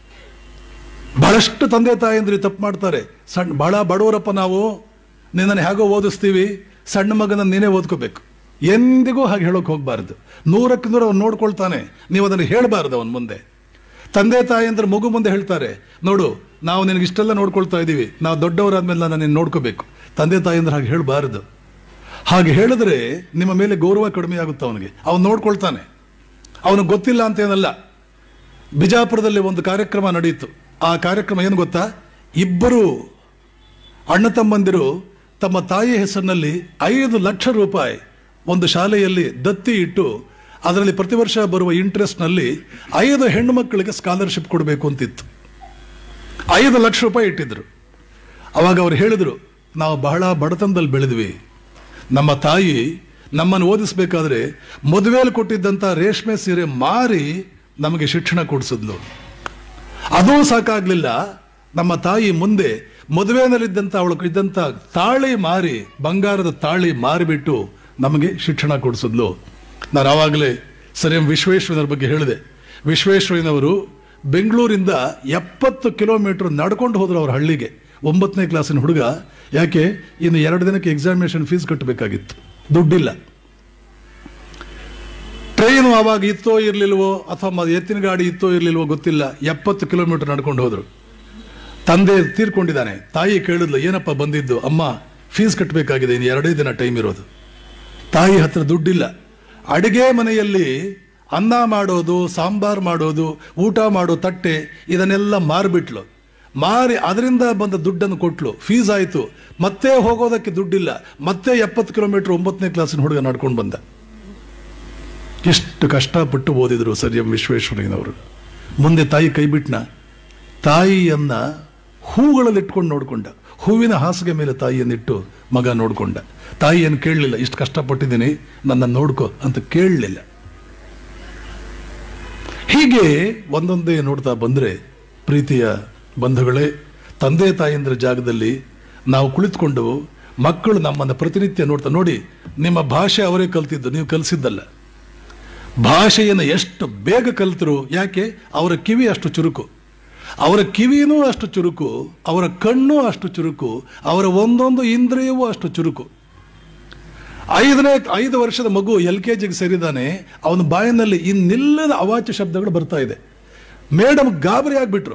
ಬಹಳಷ್ಟು ತಂದೆ ತಾಯಂದ್ರೆ ತಪ್ಪು ಮಾಡ್ತಾರೆ ಸಣ್ಣ ಬಹಳ ಬಡವರಪ್ಪ ನಾವು ನಿನ್ನನ್ನು ಹೇಗೋ ಓದಿಸ್ತೀವಿ ಸಣ್ಣ ಮಗನ ನೀನೇ ಓದ್ಕೋಬೇಕು ಎಂದಿಗೂ ಹಾಗೆ ಹೇಳೋಕೆ ಹೋಗಬಾರ್ದು ನೂರಕ್ಕೆ ನೂರು ಅವ್ನು ನೋಡ್ಕೊಳ್ತಾನೆ ನೀವು ಅದನ್ನು ಹೇಳಬಾರ್ದು ಅವನ ಮುಂದೆ ತಂದೆ ತಾಯಿ ಅಂದ್ರೆ ಮಗು ಮುಂದೆ ಹೇಳ್ತಾರೆ ನೋಡು ನಾವು ನಿನಗೆ ಇಷ್ಟೆಲ್ಲ ನೋಡ್ಕೊಳ್ತಾ ಇದ್ದೀವಿ ನಾವು ದೊಡ್ಡವರಾದ್ಮೇಲೆ ನಾನು ನಿನ್ನ ನೋಡ್ಕೋಬೇಕು ತಂದೆ ತಾಯಿ ಅಂದ್ರೆ ಹಾಗೆ ಹೇಳಬಾರದು ಹಾಗೆ ಹೇಳಿದ್ರೆ ನಿಮ್ಮ ಮೇಲೆ ಗೌರವ ಕಡಿಮೆ ಆಗುತ್ತೆ ಅವನಿಗೆ ಅವನು ನೋಡ್ಕೊಳ್ತಾನೆ ಅವನಿಗೆ ಗೊತ್ತಿಲ್ಲ ಅಂತ ಏನಲ್ಲ ಬಿಜಾಪುರದಲ್ಲಿ ಒಂದು ಕಾರ್ಯಕ್ರಮ ನಡೆಯಿತು ಆ ಕಾರ್ಯಕ್ರಮ ಏನು ಗೊತ್ತಾ ಇಬ್ಬರು ಅಣ್ಣ ತಮ್ಮಂದಿರು ತಮ್ಮ ತಾಯಿ ಹೆಸರಿನಲ್ಲಿ ಐದು ಲಕ್ಷ ರೂಪಾಯಿ ಒಂದು ಶಾಲೆಯಲ್ಲಿ ದತ್ತಿ ಇಟ್ಟು ಅದರಲ್ಲಿ ಪ್ರತಿ ವರ್ಷ ಬರುವ ಇಂಟ್ರೆಸ್ಟ್ನಲ್ಲಿ ಐದು ಹೆಣ್ಣು ಮಕ್ಕಳಿಗೆ ಸ್ಕಾಲರ್ಶಿಪ್ ಕೊಡಬೇಕು ಅಂತಿತ್ತು ಐದು ಲಕ್ಷ ರೂಪಾಯಿ ಇಟ್ಟಿದ್ರು ಅವಾಗ ಅವ್ರು ಹೇಳಿದ್ರು ನಾವು ಬಹಳ ಬಡತನದಲ್ಲಿ ಬೆಳೆದ್ವಿ ನಮ್ಮ ತಾಯಿ ನಮ್ಮನ್ನು ಓದಿಸ್ಬೇಕಾದ್ರೆ ಮದುವೆಯಲ್ಲಿ ಕೊಟ್ಟಿದ್ದಂಥ ರೇಷ್ಮೆ ಸೀರೆ ಮಾರಿ ನಮಗೆ ಶಿಕ್ಷಣ ಕೊಡಿಸಿದ್ಲು ಅದೂ ಸಾಕಾಗ್ಲಿಲ್ಲ ನಮ್ಮ ತಾಯಿ ಮುಂದೆ ಮದುವೆನಲ್ಲಿದ್ದಂಥ ಅವಳು ಇದ್ದಂಥ ತಾಳಿ ಮಾರಿ ಬಂಗಾರದ ತಾಳಿ ಮಾರಿಬಿಟ್ಟು ನಮಗೆ ಶಿಕ್ಷಣ ಕೊಡಿಸಿದ್ಲು ನಾನು ಆವಾಗಲೇ ಸರ್ ಎಂ ವಿಶ್ವೇಶ್ವರಯ್ಯನವ್ರ ಬಗ್ಗೆ ಹೇಳಿದೆ ವಿಶ್ವೇಶ್ವರಯ್ಯನವರು ಬೆಂಗಳೂರಿಂದ ಎಪ್ಪತ್ತು ಕಿಲೋಮೀಟರ್ ನಡ್ಕೊಂಡು ಹೋದ್ರು ಅವ್ರ ಹಳ್ಳಿಗೆ ಒಂಬತ್ತನೇ ಕ್ಲಾಸಿನ ಹುಡುಗ ಯಾಕೆ ಇನ್ನು ಎರಡು ದಿನಕ್ಕೆ ಎಕ್ಸಾಮಿನೇಷನ್ ಫೀಸ್ ಕಟ್ಟಬೇಕಾಗಿತ್ತು ದುಡ್ಡಿಲ್ಲ ಟ್ರೈನು ಆವಾಗ ಇತ್ತೋ ಇರ್ಲಿಲ್ವೋ ಅಥವಾ ಮ- ಎತ್ತಿನ ಗಾಡಿ ಇತ್ತೋ ಇರ್ಲಿಲ್ವೋ ಗೊತ್ತಿಲ್ಲ ಎಪ್ಪತ್ತು ಕಿಲೋಮೀಟರ್ ನಡ್ಕೊಂಡು ಹೋದ್ರು ತಂದೆ ತೀರ್ಕೊಂಡಿದ್ದಾನೆ ತಾಯಿ ಕೇಳಿದ್ಲು ಏನಪ್ಪ ಬಂದಿದ್ದು ಅಮ್ಮ ಫೀಸ್ ಕಟ್ಟಬೇಕಾಗಿದೆ ಇನ್ನು ಎರಡೇ ದಿನ ಟೈಮ್ ಇರೋದು ತಾಯಿ ಹತ್ರ ದುಡ್ಡಿಲ್ಲ ಅಡಿಗೆ ಮನೆಯಲ್ಲಿ ಅನ್ನ ಮಾಡೋದು ಸಾಂಬಾರ್ ಮಾಡೋದು ಊಟ ಮಾಡೋ ತಟ್ಟೆ ಇದನ್ನೆಲ್ಲ ಮಾರ್ಬಿಟ್ಲು ಮಾರಿ ಅದರಿಂದ ಬಂದ ದುಡ್ಡನ್ನು ಕೊಟ್ಲು ಫೀಸ್ ಆಯಿತು ಮತ್ತೆ ಹೋಗೋದಕ್ಕೆ ದುಡ್ಡಿಲ್ಲ ಮತ್ತೆ ಎಪ್ಪತ್ತು ಕಿಲೋಮೀಟರ್ ಒಂಬತ್ತನೇ ಕ್ಲಾಸಿನ ಹುಡುಗ ನಡ್ಕೊಂಡು ಬಂದ ಎಷ್ಟು ಕಷ್ಟಪಟ್ಟು ಓದಿದ್ರು ಸರ್ ಎಂ ವಿಶ್ವೇಶ್ವರಯ್ಯನವರು ಮುಂದೆ ತಾಯಿ ಕೈ ಬಿಟ್ನ ತಾಯಿಯನ್ನ ಹೂಗಳಲ್ಲಿ ಇಟ್ಕೊಂಡು ನೋಡ್ಕೊಂಡ ಹೂವಿನ ಹಾಸಿಗೆ ಮೇಲೆ ತಾಯಿಯನ್ನಿಟ್ಟು ಮಗ ನೋಡ್ಕೊಂಡ ತಾಯಿಯನ್ನು ಕೇಳಲಿಲ್ಲ ಇಷ್ಟು ಕಷ್ಟಪಟ್ಟಿದ್ದೀನಿ ನನ್ನ ನೋಡ್ಕೋ ಅಂತ ಕೇಳಲಿಲ್ಲ ಹೀಗೆ ಒಂದೊಂದೇ ನೋಡ್ತಾ ಬಂದ್ರೆ ಪ್ರೀತಿಯ ಬಂಧುಗಳೇ ತಂದೆ ತಾಯಂದ್ರ ಜಾಗದಲ್ಲಿ ನಾವು ಕುಳಿತುಕೊಂಡು ಮಕ್ಕಳು ನಮ್ಮನ್ನು ಪ್ರತಿನಿತ್ಯ ನೋಡ್ತಾ ನೋಡಿ ನಿಮ್ಮ ಭಾಷೆ ಅವರೇ ಕಲ್ತಿದ್ದು ನೀವು ಕಲಿಸಿದ್ದಲ್ಲ ಭಾಷೆಯನ್ನು ಎಷ್ಟು ಬೇಗ ಕಲ್ತರು ಯಾಕೆ ಅವರ ಕಿವಿ ಅಷ್ಟು ಚುರುಕು ಅವರ ಕಿವಿನೂ ಅಷ್ಟು ಚುರುಕು ಅವರ ಕಣ್ಣು ಅಷ್ಟು ಚುರುಕು ಅವರ ಒಂದೊಂದು ಇಂದ್ರಿಯವೂ ಅಷ್ಟು ಚುರುಕು ಐದನೇ ಐದು ವರ್ಷದ ಮಗು ಎಲ್ ಕೆ ಜಿಗೆ ಸೇರಿದಾನೆ ಅವನ ಬಾಯಿನಲ್ಲಿ ಇನ್ನಿಲ್ಲದ ಅವಾಚ್ಯ ಶಬ್ದಗಳು ಬರ್ತಾ ಇದೆ ಮೇಡಮ್ ಗಾಬರಿ ಆಗ್ಬಿಟ್ರು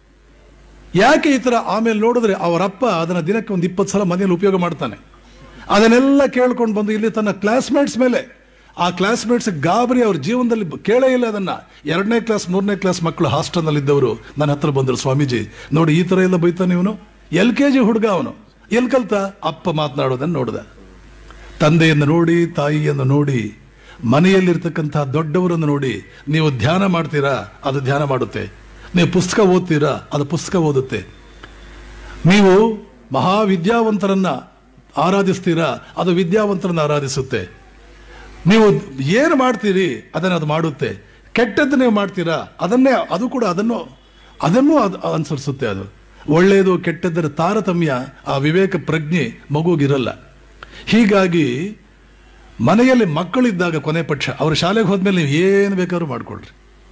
ಯಾಕೆ ಈ ತರ ಆಮೇಲೆ ನೋಡಿದ್ರೆ ಅವರಪ್ಪ ಅದನ್ನ ದಿನಕ್ಕೆ ಒಂದು ಇಪ್ಪತ್ತು ಸಲ ಮನೆಯಲ್ಲಿ ಉಪಯೋಗ ಮಾಡ್ತಾನೆ ಅದನ್ನೆಲ್ಲ ಕೇಳ್ಕೊಂಡು ಬಂದು ಇಲ್ಲಿ ತನ್ನ ಕ್ಲಾಸ್ಮೇಟ್ಸ್ ಮೇಲೆ ಆ ಕ್ಲಾಸ್ಮೇಟ್ಸ್ ಗಾಬರಿ ಅವ್ರ ಜೀವನದಲ್ಲಿ ಬ- ಕೇಳೇ ಇಲ್ಲ ಅದನ್ನ ಎರಡನೇ ಕ್ಲಾಸ್ ಮೂರನೇ ಕ್ಲಾಸ್ ಮಕ್ಕಳು ಹಾಸ್ಟೆಲ್ನಲ್ಲಿ ಇದ್ದವರು ನನ್ನ ಹತ್ರ ಬಂದರು ಸ್ವಾಮೀಜಿ ನೋಡಿ ಈ ತರ ಎಲ್ಲ ಬೈತಾನೆ ಇವನು ಎಲ್ ಕೆ ಜಿ ಹುಡುಗ ಅವನು ಎಲ್ ಕಲ್ತ ಅಪ್ಪ ಮಾತನಾಡೋದನ್ನ ನೋಡ್ದ ತಂದೆಯನ್ನು ನೋಡಿ ತಾಯಿಯನ್ನು ನೋಡಿ ಮನೆಯಲ್ಲಿರ್ತಕ್ಕಂತಹ ದೊಡ್ಡವರನ್ನು ನೋಡಿ ನೀವು ಧ್ಯಾನ ಮಾಡ್ತೀರಾ ಅದು ಧ್ಯಾನ ಮಾಡುತ್ತೆ ನೀವು ಪುಸ್ತಕ ಓದ್ತೀರಾ ಅದು ಪುಸ್ತಕ ಓದುತ್ತೆ ನೀವು ಮಹಾವಿದ್ಯಾವಂತರನ್ನ ಆರಾಧಿಸ್ತೀರಾ ಅದು ವಿದ್ಯಾವಂತರನ್ನ ಆರಾಧಿಸುತ್ತೆ ನೀವು ಏನು ಮಾಡ್ತೀರಿ ಅದನ್ನು ಅದು ಮಾಡುತ್ತೆ ಕೆಟ್ಟದ್ದು ನೀವು ಮಾಡ್ತೀರಾ ಅದನ್ನೇ ಅದು ಕೂಡ ಅದನ್ನು ಅದನ್ನು ಅದು ಅನುಸರಿಸುತ್ತೆ ಅದು ಒಳ್ಳೆಯದು ಕೆಟ್ಟದ್ದರ ತಾರತಮ್ಯ ಆ ವಿವೇಕ ಪ್ರಜ್ಞೆ ಮಗುಗಿರಲ್ಲ ಹೀಗಾಗಿ ಮನೆಯಲ್ಲಿ ಮಕ್ಕಳಿದ್ದಾಗ ಕೊನೆ ಪಕ್ಷ ಅವ್ರ ಶಾಲೆಗೆ ಹೋದ್ಮೇಲೆ ನೀವು ಏನು ಬೇಕಾದ್ರೂ ಮಾಡ್ಕೊಳ್ರಿ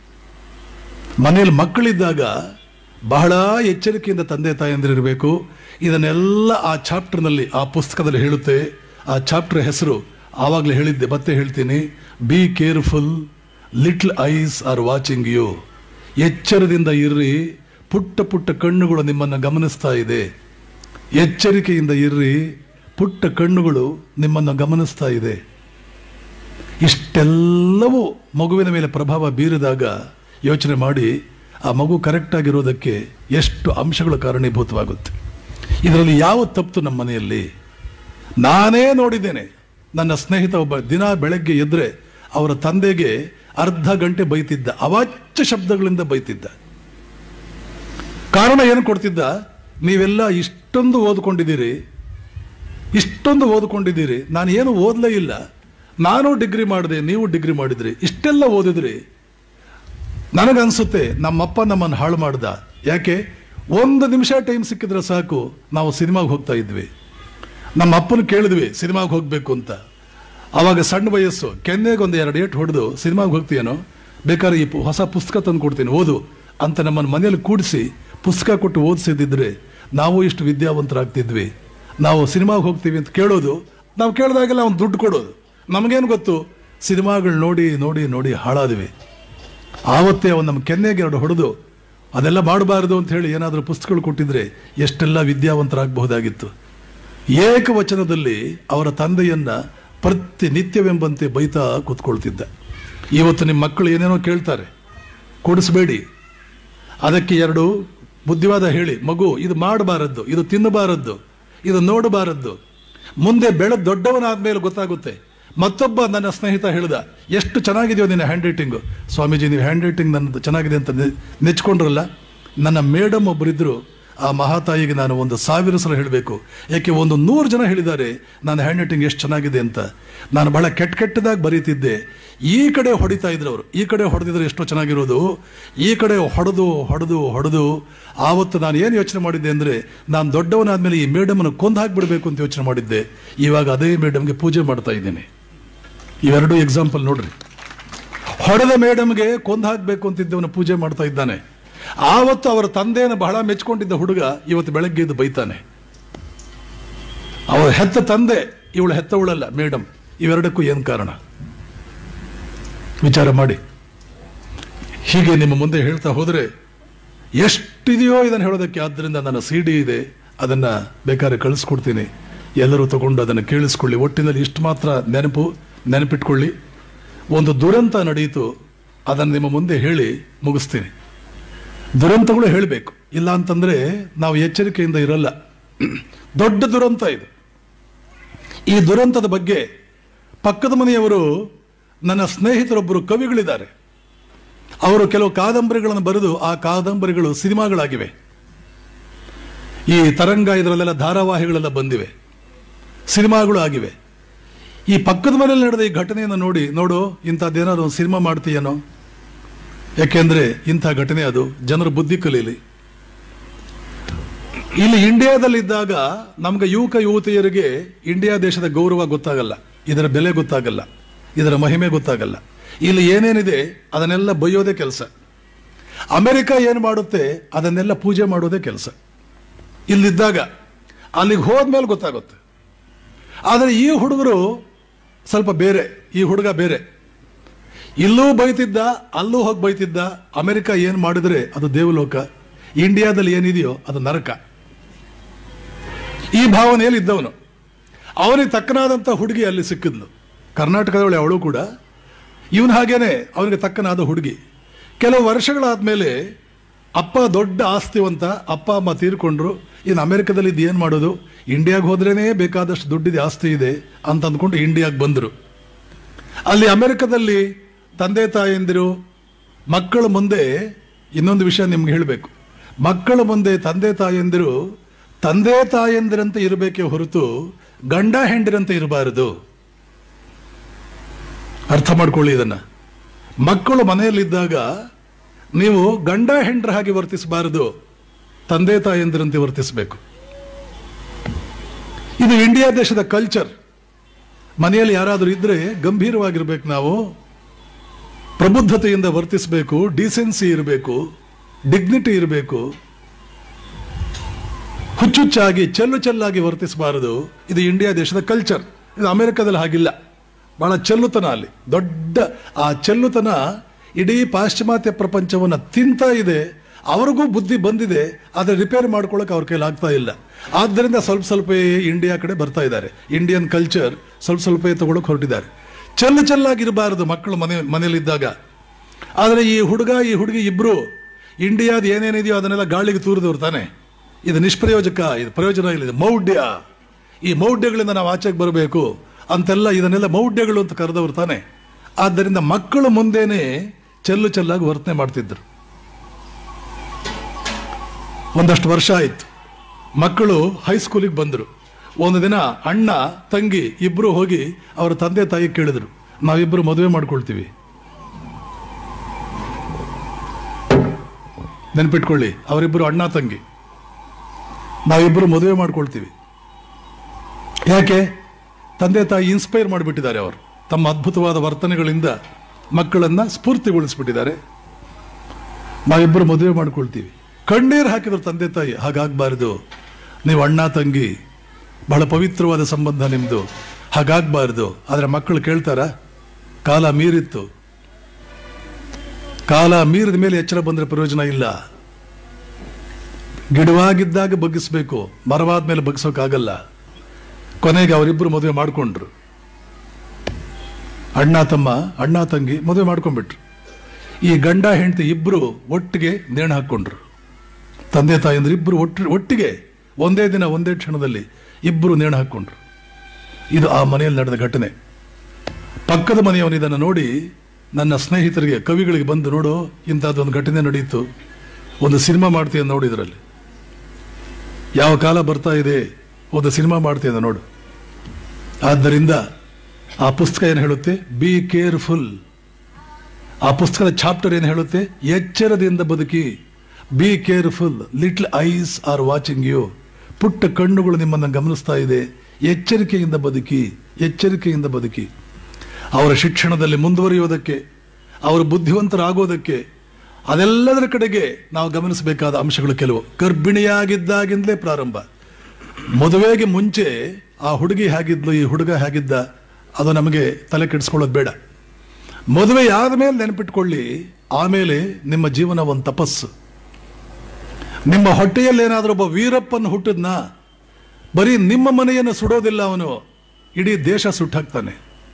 ಮನೆಯಲ್ಲಿ ಮಕ್ಕಳಿದ್ದಾಗ ಬಹಳ ಎಚ್ಚರಿಕೆಯಿಂದ ತಂದೆ ತಾಯಂದಿರಿರಬೇಕು ಇದನ್ನೆಲ್ಲ ಆ ಚಾಪ್ಟರ್ನಲ್ಲಿ ಆ ಪುಸ್ತಕದಲ್ಲಿ ಹೇಳುತ್ತೆ ಆ ಚಾಪ್ಟರ್ ಹೆಸರು ಆವಾಗಲೇ ಹೇಳಿದ್ದೆ ಮತ್ತೆ ಹೇಳ್ತೀನಿ be careful little eyes are watching you ಎಚ್ಚರದಿಂದ ಇರ್ರಿ ಪುಟ್ಟ ಪುಟ್ಟ ಕಣ್ಣುಗಳು ನಿಮ್ಮನ್ನು ಗಮನಿಸ್ತಾ ಇದೆ ಎಚ್ಚರಿಕೆಯಿಂದ ಇರ್ರಿ ಪುಟ್ಟ ಕಣ್ಣುಗಳು ನಿಮ್ಮನ್ನು ಗಮನಿಸ್ತಾ ಇದೆ ಇಷ್ಟೆಲ್ಲವೂ ಮಗುವಿನ ಮೇಲೆ ಪ್ರಭಾವ ಬೀರಿದಾಗ ಯೋಚನೆ ಮಾಡಿ ಆ ಮಗು ಕರೆಕ್ಟ್ ಆಗಿರೋದಕ್ಕೆ ಎಷ್ಟು ಅಂಶಗಳು ಕಾರಣೀಭೂತವಾಗುತ್ತೆ ಇದರಲ್ಲಿ ಯಾವ ತಪ್ಪು ನಮ್ಮ ಮನೆಯಲ್ಲಿ ನಾನೇ ನೋಡಿದ್ದೇನೆ ನನ್ನ ಸ್ನೇಹಿತ ಒಬ್ಬ ದಿನ ಬೆಳಗ್ಗೆ ಎದ್ರೆ ಅವರ ತಂದೆಗೆ ಅರ್ಧ ಗಂಟೆ ಬೈತಿದ್ದ ಅವಾಚ್ಯ ಶಬ್ದಗಳಿಂದ ಬೈತಿದ್ದ ಕಾರಣ ಏನು ಕೊಡ್ತಿದ್ದ ನೀವೆಲ್ಲ ಇಷ್ಟೊಂದು ಓದ್ಕೊಂಡಿದ್ದೀರಿ ಇಷ್ಟೊಂದು ಓದ್ಕೊಂಡಿದ್ದೀರಿ ನಾನು ಏನು ಓದಲೇ ಇಲ್ಲ ನಾನು ಡಿಗ್ರಿ ಮಾಡಿದೆ ನೀವು ಡಿಗ್ರಿ ಮಾಡಿದ್ರಿ ಇಷ್ಟೆಲ್ಲ ಓದಿದ್ರಿ ನನಗನ್ಸುತ್ತೆ ನಮ್ಮಪ್ಪ ನಮ್ಮನ್ನು ಹಾಳು ಮಾಡ್ದ ಯಾಕೆ ಒಂದು ನಿಮಿಷ ಟೈಮ್ ಸಿಕ್ಕಿದ್ರೆ ಸಾಕು ನಾವು ಸಿನಿಮಾಗೆ ಹೋಗ್ತಾ ಇದ್ವಿ ನಮ್ಮ ಅಪ್ಪನ ಕೇಳಿದ್ವಿ ಸಿನಿಮಾಗೆ ಹೋಗ್ಬೇಕು ಅಂತ ಅವಾಗ ಸಣ್ಣ ವಯಸ್ಸು ಕೆನ್ನೆಗೆ ಒಂದು ಎರಡು ಏಟ್ ಹೊಡೆದು ಸಿನಿಮಾಗೆ ಹೋಗ್ತೀಯೇನೋ ಬೇಕಾದ್ರೆ ಈ ಪು- ಹೊಸ ಪುಸ್ತಕ ತಂದು ಕೊಡ್ತೀನಿ ಓದು ಅಂತ ನಮ್ಮನ್ನು ಮನೇಲಿ ಕೂಡಿಸಿ ಪುಸ್ತಕ ಕೊಟ್ಟು ಓದಿಸಿದ್ರೆ ನಾವು ಇಷ್ಟು ವಿದ್ಯಾವಂತರಾಗ್ತಿದ್ವಿ ನಾವು ಸಿನಿಮಾಗೆ ಹೋಗ್ತೀವಿ ಅಂತ ಕೇಳೋದು ನಾವು ಕೇಳಿದಾಗೆಲ್ಲ ಅವ್ನು ದುಡ್ಡು ಕೊಡೋದು ನಮಗೇನು ಗೊತ್ತು ಸಿನಿಮಾಗಳು ನೋಡಿ ನೋಡಿ ನೋಡಿ ಹಾಳಾದ್ವಿ ಆವತ್ತೇ ಅವನು ನಮ್ಮ ಕೆನ್ನೆಗೆ ಎರಡು ಹೊಡೆದು ಅದೆಲ್ಲ ಮಾಡಬಾರದು ಅಂತ ಹೇಳಿ ಏನಾದರೂ ಪುಸ್ತಕಗಳು ಕೊಟ್ಟಿದ್ರೆ ಎಷ್ಟೆಲ್ಲ ವಿದ್ಯಾವಂತರಾಗಬಹುದಾಗಿತ್ತು ಏಕವಚನದಲ್ಲಿ ಅವರ ತಂದೆಯನ್ನ ಪ್ರತಿನಿತ್ಯವೆಂಬಂತೆ ಬೈತಾ ಕೂತ್ಕೊಳ್ತಿದ್ದ ಇವತ್ತು ನಿಮ್ಮ ಮಕ್ಕಳು ಏನೇನೋ ಕೇಳ್ತಾರೆ ಕೊಡಿಸ್ಬೇಡಿ ಅದಕ್ಕೆ ಎರಡು ಬುದ್ಧಿವಾದ ಹೇಳಿ ಮಗು ಇದು ಮಾಡಬಾರದ್ದು ಇದು ತಿನ್ನಬಾರದ್ದು ಇದು ನೋಡಬಾರದ್ದು ಮುಂದೆ ಬೆಳೆ ದೊಡ್ಡವನಾದ್ಮೇಲೆ ಗೊತ್ತಾಗುತ್ತೆ ಮತ್ತೊಬ್ಬ ನನ್ನ ಸ್ನೇಹಿತ ಹೇಳ್ದ ಎಷ್ಟು ಚೆನ್ನಾಗಿದೆಯೋ ನಿನ್ನ ಹ್ಯಾಂಡ್ ರೈಟಿಂಗು ಸ್ವಾಮೀಜಿ ನೀವು ಹ್ಯಾಂಡ್ ರೈಟಿಂಗ್ ನನ್ನದು ಚೆನ್ನಾಗಿದೆ ಅಂತ ನೆ- ನೆಚ್ಕೊಂಡ್ರಲ್ಲ ನನ್ನ ಮೇಡಮ್ ಒಬ್ಬರಿದ್ರು ಆ ಮಹಾತಾಯಿಗೆ ನಾನು ಒಂದು ಸಾವಿರ ಸಲ ಹೇಳಬೇಕು ಯಾಕೆ ಒಂದು ನೂರು ಜನ ಹೇಳಿದ್ದಾರೆ ನನ್ನ ಹ್ಯಾಂಡ್ ರೈಟಿಂಗ್ ಎಷ್ಟು ಚೆನ್ನಾಗಿದೆ ಅಂತ ನಾನು ಬಹಳ ಕೆಟ್ಟ ಕೆಟ್ಟದಾಗಿ ಬರೀತಿದ್ದೆ ಈ ಕಡೆ ಹೊಡಿತಾ ಇದ್ರು ಅವರು ಈ ಕಡೆ ಹೊಡೆದಿದ್ರೆ ಎಷ್ಟೋ ಚೆನ್ನಾಗಿರೋದು ಈ ಕಡೆ ಹೊಡೆದು ಹೊಡೆದು ಹೊಡೆದು ಆವತ್ತು ನಾನು ಏನು ಯೋಚನೆ ಮಾಡಿದ್ದೆ ಅಂದರೆ ನಾನು ದೊಡ್ಡವನಾದ್ಮೇಲೆ ಈ ಮೇಡಮನ್ನು ಕೊಂದು ಹಾಕ್ಬಿಡ್ಬೇಕು ಅಂತ ಯೋಚನೆ ಮಾಡಿದ್ದೆ ಇವಾಗ ಅದೇ ಮೇಡಮ್ಗೆ ಪೂಜೆ ಮಾಡ್ತಾ ಇದ್ದೀನಿ ಇವೆರಡು ಎಕ್ಸಾಂಪಲ್ ನೋಡ್ರಿ ಹೊಡೆದ ಮೇಡಮ್ಗೆ ಕೊಂದು ಹಾಕಬೇಕು ಅಂತಿದ್ದವನ ಪೂಜೆ ಮಾಡ್ತಾ ಇದ್ದಾನೆ ಆವತ್ತು ಅವರ ತಂದೆಯನ್ನು ಬಹಳ ಮೆಚ್ಕೊಂಡಿದ್ದ ಹುಡುಗ ಇವತ್ತು ಬೆಳಗ್ಗೆ ಎದ್ದು ಬೈತಾನೆ ಅವರ ಹೆತ್ತ ತಂದೆ ಇವಳು ಹೆತ್ತವಳಲ್ಲ ಮೇಡಮ್ ಇವೆರಡಕ್ಕೂ ಏನು ಕಾರಣ ವಿಚಾರ ಮಾಡಿ ಹೀಗೆ ನಿಮ್ಮ ಮುಂದೆ ಹೇಳ್ತಾ ಹೋದರೆ ಎಷ್ಟಿದೆಯೋ ಇದನ್ನು ಹೇಳೋದಕ್ಕೆ ಆದ್ದರಿಂದ ನನ್ನ ಸಿ ಡಿ ಇದೆ ಅದನ್ನ ಬೇಕಾದ್ರೆ ಕಳಿಸ್ಕೊಡ್ತೀನಿ ಎಲ್ಲರೂ ತಗೊಂಡು ಅದನ್ನು ಕೇಳಿಸ್ಕೊಳ್ಳಿ ಒಟ್ಟಿನಲ್ಲಿ ಇಷ್ಟು ಮಾತ್ರ ನೆನಪು ನೆನಪಿಟ್ಕೊಳ್ಳಿ ಒಂದು ದುರಂತ ನಡೆಯಿತು ಅದನ್ನು ನಿಮ್ಮ ಮುಂದೆ ಹೇಳಿ ಮುಗಿಸ್ತೀನಿ ದುರಂತಗಳು ಹೇಳಬೇಕು ಇಲ್ಲ ಅಂತಂದ್ರೆ ನಾವು ಎಚ್ಚರಿಕೆಯಿಂದ ಇರಲ್ಲ ದೊಡ್ಡ ದುರಂತ ಇದು ಈ ದುರಂತದ ಬಗ್ಗೆ ಪಕ್ಕದ ಮನೆಯವರು ನನ್ನ ಸ್ನೇಹಿತರೊಬ್ಬರು ಕವಿಗಳಿದ್ದಾರೆ ಅವರು ಕೆಲವು ಕಾದಂಬರಿಗಳನ್ನು ಬರೆದು ಆ ಕಾದಂಬರಿಗಳು ಸಿನಿಮಾಗಳಾಗಿವೆ ಈ ತರಂಗ ಇದರಲ್ಲೆಲ್ಲ ಧಾರಾವಾಹಿಗಳೆಲ್ಲ ಬಂದಿವೆ ಸಿನಿಮಾಗಳು ಆಗಿವೆ ಈ ಪಕ್ಕದ ಮನೆಯಲ್ಲಿ ನಡೆದ ಈ ಘಟನೆಯನ್ನು ನೋಡಿ ನೋಡು ಇಂಥದ್ದೇನಾದ್ರು ಒಂದು ಸಿನಿಮಾ ಮಾಡ್ತೀಯನೋ ಯಾಕೆಂದ್ರೆ ಇಂಥ ಘಟನೆ ಅದು ಜನರ ಬುದ್ಧಿ ಕಲೀಲಿ ಇಲ್ಲಿ ಇಂಡಿಯಾದಲ್ಲಿದ್ದಾಗ ನಮ್ಗೆ ಯುವಕ ಯುವತಿಯರಿಗೆ ಇಂಡಿಯಾ ದೇಶದ ಗೌರವ ಗೊತ್ತಾಗಲ್ಲ ಇದರ ಬೆಲೆ ಗೊತ್ತಾಗಲ್ಲ ಇದರ ಮಹಿಮೆ ಗೊತ್ತಾಗಲ್ಲ ಇಲ್ಲಿ ಏನೇನಿದೆ ಅದನ್ನೆಲ್ಲ ಬೈಯೋದೇ ಕೆಲಸ ಅಮೆರಿಕ ಏನು ಮಾಡುತ್ತೆ ಅದನ್ನೆಲ್ಲ ಪೂಜೆ ಮಾಡೋದೇ ಕೆಲಸ ಇಲ್ಲಿದ್ದಾಗ ಅಲ್ಲಿಗೆ ಹೋದ್ಮೇಲೆ ಗೊತ್ತಾಗುತ್ತೆ ಆದರೆ ಈ ಹುಡುಗರು ಸ್ವಲ್ಪ ಬೇರೆ ಈ ಹುಡುಗ ಬೇರೆ ಇಲ್ಲೂ ಬೈತಿದ್ದ ಅಲ್ಲೂ ಹೋಗಿ ಬೈತಿದ್ದ ಅಮೆರಿಕ ಏನು ಮಾಡಿದ್ರೆ ಅದು ದೇವಲೋಕ ಇಂಡಿಯಾದಲ್ಲಿ ಏನಿದೆಯೋ ಅದು ನರಕ ಈ ಭಾವನೆಯಲ್ಲಿ ಇದ್ದವನು ಅವನಿಗೆ ತಕ್ಕನಾದಂಥ ಹುಡುಗಿ ಅಲ್ಲಿ ಸಿಕ್ಕಿದ್ಲು ಕರ್ನಾಟಕದವಳೆ ಅವಳು ಕೂಡ ಇವನ್ ಹಾಗೇನೆ ಅವನಿಗೆ ತಕ್ಕನಾದ ಹುಡುಗಿ ಕೆಲವು ವರ್ಷಗಳಾದ್ಮೇಲೆ ಅಪ್ಪ ದೊಡ್ಡ ಆಸ್ತಿವಂತ ಅಪ್ಪ ಅಮ್ಮ ತೀರ್ಕೊಂಡ್ರು ಇನ್ನು ಅಮೆರಿಕದಲ್ಲಿ ಇದು ಏನು ಮಾಡೋದು ಇಂಡಿಯಾಗೆ ಹೋದ್ರೇನೆ ಬೇಕಾದಷ್ಟು ದುಡ್ಡಿದೆ ಆಸ್ತಿ ಇದೆ ಅಂತ ಅಂದ್ಕೊಂಡು ಇಂಡಿಯಾಗೆ ಬಂದರು ಅಲ್ಲಿ ಅಮೆರಿಕದಲ್ಲಿ ತಂದೆ ತಾಯಂದಿರು ಮಕ್ಕಳ ಮುಂದೆ ಇನ್ನೊಂದು ವಿಷಯ ನಿಮ್ಗೆ ಹೇಳಬೇಕು ಮಕ್ಕಳ ಮುಂದೆ ತಂದೆ ತಾಯಂದಿರು ತಂದೆ ತಾಯಂದಿರಂತೆ ಇರಬೇಕೇ ಹೊರತು ಗಂಡ ಹೆಂಡಿರಂತೆ ಇರಬಾರದು ಅರ್ಥ ಮಾಡ್ಕೊಳ್ಳಿ ಇದನ್ನ ಮಕ್ಕಳು ಮನೆಯಲ್ಲಿದ್ದಾಗ ನೀವು ಗಂಡ ಹೆಂಡ್ರ ಹಾಗೆ ವರ್ತಿಸಬಾರದು ತಂದೆ ತಾಯಂದಿರಂತೆ ವರ್ತಿಸಬೇಕು ಇದು ಇಂಡಿಯಾ ದೇಶದ ಕಲ್ಚರ್ ಮನೆಯಲ್ಲಿ ಯಾರಾದರೂ ಇದ್ರೆ ಗಂಭೀರವಾಗಿರ್ಬೇಕು ನಾವು ಪ್ರಬುದ್ಧತೆಯಿಂದ ವರ್ತಿಸಬೇಕು ಡಿಸೆನ್ಸಿ ಇರಬೇಕು ಡಿಗ್ನಿಟಿ ಇರಬೇಕು ಹುಚ್ಚುಚ್ಚಾಗಿ ಚೆಲ್ಲು ಚೆಲ್ಲಾಗಿ ವರ್ತಿಸಬಾರದು ಇದು ಇಂಡಿಯಾ ದೇಶದ ಕಲ್ಚರ್ ಇದು ಅಮೆರಿಕದಲ್ಲಿ ಹಾಗಿಲ್ಲ ಬಹಳ ಚೆಲ್ಲುತನ ಅಲ್ಲಿ ದೊಡ್ಡ ಆ ಚೆಲ್ಲುತನ ಇಡೀ ಪಾಶ್ಚಿಮಾತ್ಯ ಪ್ರಪಂಚವನ್ನ ತಿಂತ ಇದೆ ಅವ್ರಿಗೂ ಬುದ್ಧಿ ಬಂದಿದೆ ಆದರೆ ರಿಪೇರ್ ಮಾಡ್ಕೊಳ್ಳೋಕೆ ಅವ್ರ ಕೈಲಿ ಆಗ್ತಾ ಇಲ್ಲ ಆದ್ದರಿಂದ ಸ್ವಲ್ಪ ಸ್ವಲ್ಪ ಇಂಡಿಯಾ ಕಡೆ ಬರ್ತಾ ಇದ್ದಾರೆ ಇಂಡಿಯನ್ ಕಲ್ಚರ್ ಸ್ವಲ್ಪ ಸ್ವಲ್ಪ ತಗೊಳಕ್ ಹೊರಟಿದ್ದಾರೆ ಚೆಲ್ಲು ಚೆಲ್ಲಾಗಿರಬಾರದು ಮಕ್ಕಳು ಮನೆ ಮನೆಯಲ್ಲಿದ್ದಾಗ ಆದರೆ ಈ ಹುಡುಗ ಈ ಹುಡುಗಿ ಇಬ್ರು ಇಂಡಿಯಾದ ಏನೇನಿದೆಯೋ ಅದನ್ನೆಲ್ಲ ಗಾಳಿಗೆ ತೂರಿದವ್ರು ತಾನೆ ಇದು ನಿಷ್ಪ್ರಯೋಜಕ ಇದು ಪ್ರಯೋಜನ ಇಲ್ಲ ಇದು ಮೌಢ್ಯ ಈ ಮೌಢ್ಯಗಳಿಂದ ನಾವು ಆಚೆಗೆ ಬರಬೇಕು ಅಂತೆಲ್ಲ ಇದನ್ನೆಲ್ಲ ಮೌಢ್ಯಗಳು ಅಂತ ಕರೆದವ್ರು ತಾನೆ ಆದ್ದರಿಂದ ಮಕ್ಕಳು ಮುಂದೆನೆ ಚೆಲ್ಲು ಚೆಲ್ಲಾಗಿ ವರ್ತನೆ ಮಾಡ್ತಿದ್ರು ಒಂದಷ್ಟು ವರ್ಷ ಆಯ್ತು ಮಕ್ಕಳು ಹೈಸ್ಕೂಲಿಗೆ ಬಂದರು ಒಂದು ದಿನ ಅಣ್ಣ ತಂಗಿ ಇಬ್ರು ಹೋಗಿ ಅವರ ತಂದೆ ತಾಯಿ ಕೇಳಿದ್ರು ನಾವಿಬ್ರು ಮದುವೆ ಮಾಡ್ಕೊಳ್ತೀವಿ ನೆನ್ಪಿಟ್ಕೊಳ್ಳಿ ಅವರಿಬ್ಬರು ಅಣ್ಣ ತಂಗಿ ನಾವಿಬ್ಬರು ಮದುವೆ ಮಾಡ್ಕೊಳ್ತೀವಿ ಯಾಕೆ ತಂದೆ ತಾಯಿ ಇನ್ಸ್ಪೈರ್ ಮಾಡಿಬಿಟ್ಟಿದ್ದಾರೆ ಅವರು ತಮ್ಮ ಅದ್ಭುತವಾದ ವರ್ತನೆಗಳಿಂದ ಮಕ್ಕಳನ್ನ ಸ್ಫೂರ್ತಿಗೊಳಿಸ್ಬಿಟ್ಟಿದ್ದಾರೆ ನಾವಿಬ್ಬರು ಮದುವೆ ಮಾಡ್ಕೊಳ್ತೀವಿ ಕಣ್ಣೀರು ಹಾಕಿದ್ರು ತಂದೆ ತಾಯಿ ಹಾಗಾಗಬಾರ್ದು ನೀವು ಅಣ್ಣ ತಂಗಿ ಬಹಳ ಪವಿತ್ರವಾದ ಸಂಬಂಧ ನಿಮ್ದು ಹಾಗಾಗಬಾರ್ದು ಆದರೆ ಮಕ್ಕಳು ಕೇಳ್ತಾರ ಕಾಲ ಮೀರಿತ್ತು ಕಾಲ ಮೀರಿದ ಮೇಲೆ ಎಚ್ಚರ ಬಂದ್ರೆ ಪ್ರಯೋಜನ ಇಲ್ಲ ಗಿಡವಾಗಿದ್ದಾಗ ಬಗ್ಗಿಸ್ಬೇಕು ಮರವಾದ ಮೇಲೆ ಬಗ್ಗಿಸೋಕ್ಕಾಗಲ್ಲ ಕೊನೆಗೆ ಅವರಿಬ್ಬರು ಮದುವೆ ಮಾಡ್ಕೊಂಡ್ರು ಅಣ್ಣ ತಮ್ಮ ಅಣ್ಣ ತಂಗಿ ಮದುವೆ ಮಾಡ್ಕೊಂಡ್ಬಿಟ್ರು ಈ ಗಂಡ ಹೆಂಡತಿ ಇಬ್ರು ಒಟ್ಟಿಗೆ ನೇಣು ಹಾಕೊಂಡ್ರು ತಂದೆ ತಾಯಂದ್ರು ಇಬ್ರು ಒಟ್ಟು ಒಟ್ಟಿಗೆ ಒಂದೇ ದಿನ ಒಂದೇ ಕ್ಷಣದಲ್ಲಿ ಇಬ್ರು ನೇಣು ಹಾಕೊಂಡ್ರು ಇದು ಆ ಮನೆಯಲ್ಲಿ ನಡೆದ ಘಟನೆ ಪಕ್ಕದ ಮನೆಯವನು ಇದನ್ನು ನೋಡಿ ನನ್ನ ಸ್ನೇಹಿತರಿಗೆ ಕವಿಗಳಿಗೆ ಬಂದು ನೋಡು ಇಂಥದ್ದೊಂದು ಘಟನೆ ನಡೆಯಿತು ಒಂದು ಸಿನಿಮಾ ಮಾಡ್ತೀಯ ನೋಡಿ ಇದರಲ್ಲಿ ಯಾವ ಕಾಲ ಬರ್ತಾ ಇದೆ ಒಂದು ಸಿನಿಮಾ ಮಾಡ್ತೀಯ ನೋಡು ಆದ್ದರಿಂದ ಆ ಪುಸ್ತಕ ಏನು ಹೇಳುತ್ತೆ ಬಿ ಕೇರ್ಫುಲ್ ಆ ಪುಸ್ತಕದ ಚಾಪ್ಟರ್ ಏನು ಹೇಳುತ್ತೆ ಎಚ್ಚರದಿಂದ ಬದುಕಿ be careful little eyes are watching you ಪುಟ್ಟ ಕಣ್ಣುಗಳು ನಿಮ್ಮನ್ನು ಗಮನಿಸ್ತಾ ಇದೆ ಎಚ್ಚರಿಕೆಯಿಂದ ಬದುಕಿ ಎಚ್ಚರಿಕೆಯಿಂದ ಬದುಕಿ ಅವರ ಶಿಕ್ಷಣದಲ್ಲಿ ಮುಂದುವರಿಯೋದಕ್ಕೆ ಅವರು ಬುದ್ಧಿವಂತರಾಗೋದಕ್ಕೆ ಅದೆಲ್ಲದರ ಕಡೆಗೆ ನಾವು ಗಮನಿಸಬೇಕಾದ ಅಂಶಗಳು ಕೆಲವು ಗರ್ಭಿಣಿಯಾಗಿದ್ದಾಗಿಂದಲೇ ಪ್ರಾರಂಭ ಮದುವೆಗೆ ಮುಂಚೆ ಆ ಹುಡುಗಿ ಹೇಗಿದ್ಲು ಈ ಹುಡುಗ ಹೇಗಿದ್ದ ಅದು ನಮಗೆ ತಲೆ ಕೆಡಿಸ್ಕೊಳ್ಳೋದು ಬೇಡ ಮದುವೆ ಆದ ಮೇಲೆ ನೆನಪಿಟ್ಕೊಳ್ಳಿ ಆಮೇಲೆ ನಿಮ್ಮ ಜೀವನ ಒಂದು ತಪಸ್ಸು ನಿಮ್ಮ ಹೊಟ್ಟೆಯಲ್ಲಿ ಏನಾದರೂ ಒಬ್ಬ ವೀರಪ್ಪನ್ ಹುಟ್ಟಿದ್ನ ಬರೀ ನಿಮ್ಮ ಮನೆಯನ್ನು ಸುಡೋದಿಲ್ಲ ಅವನು ಇಡೀ ದೇಶ ಸುಟ್ಟಾಕ್ತಾನೆ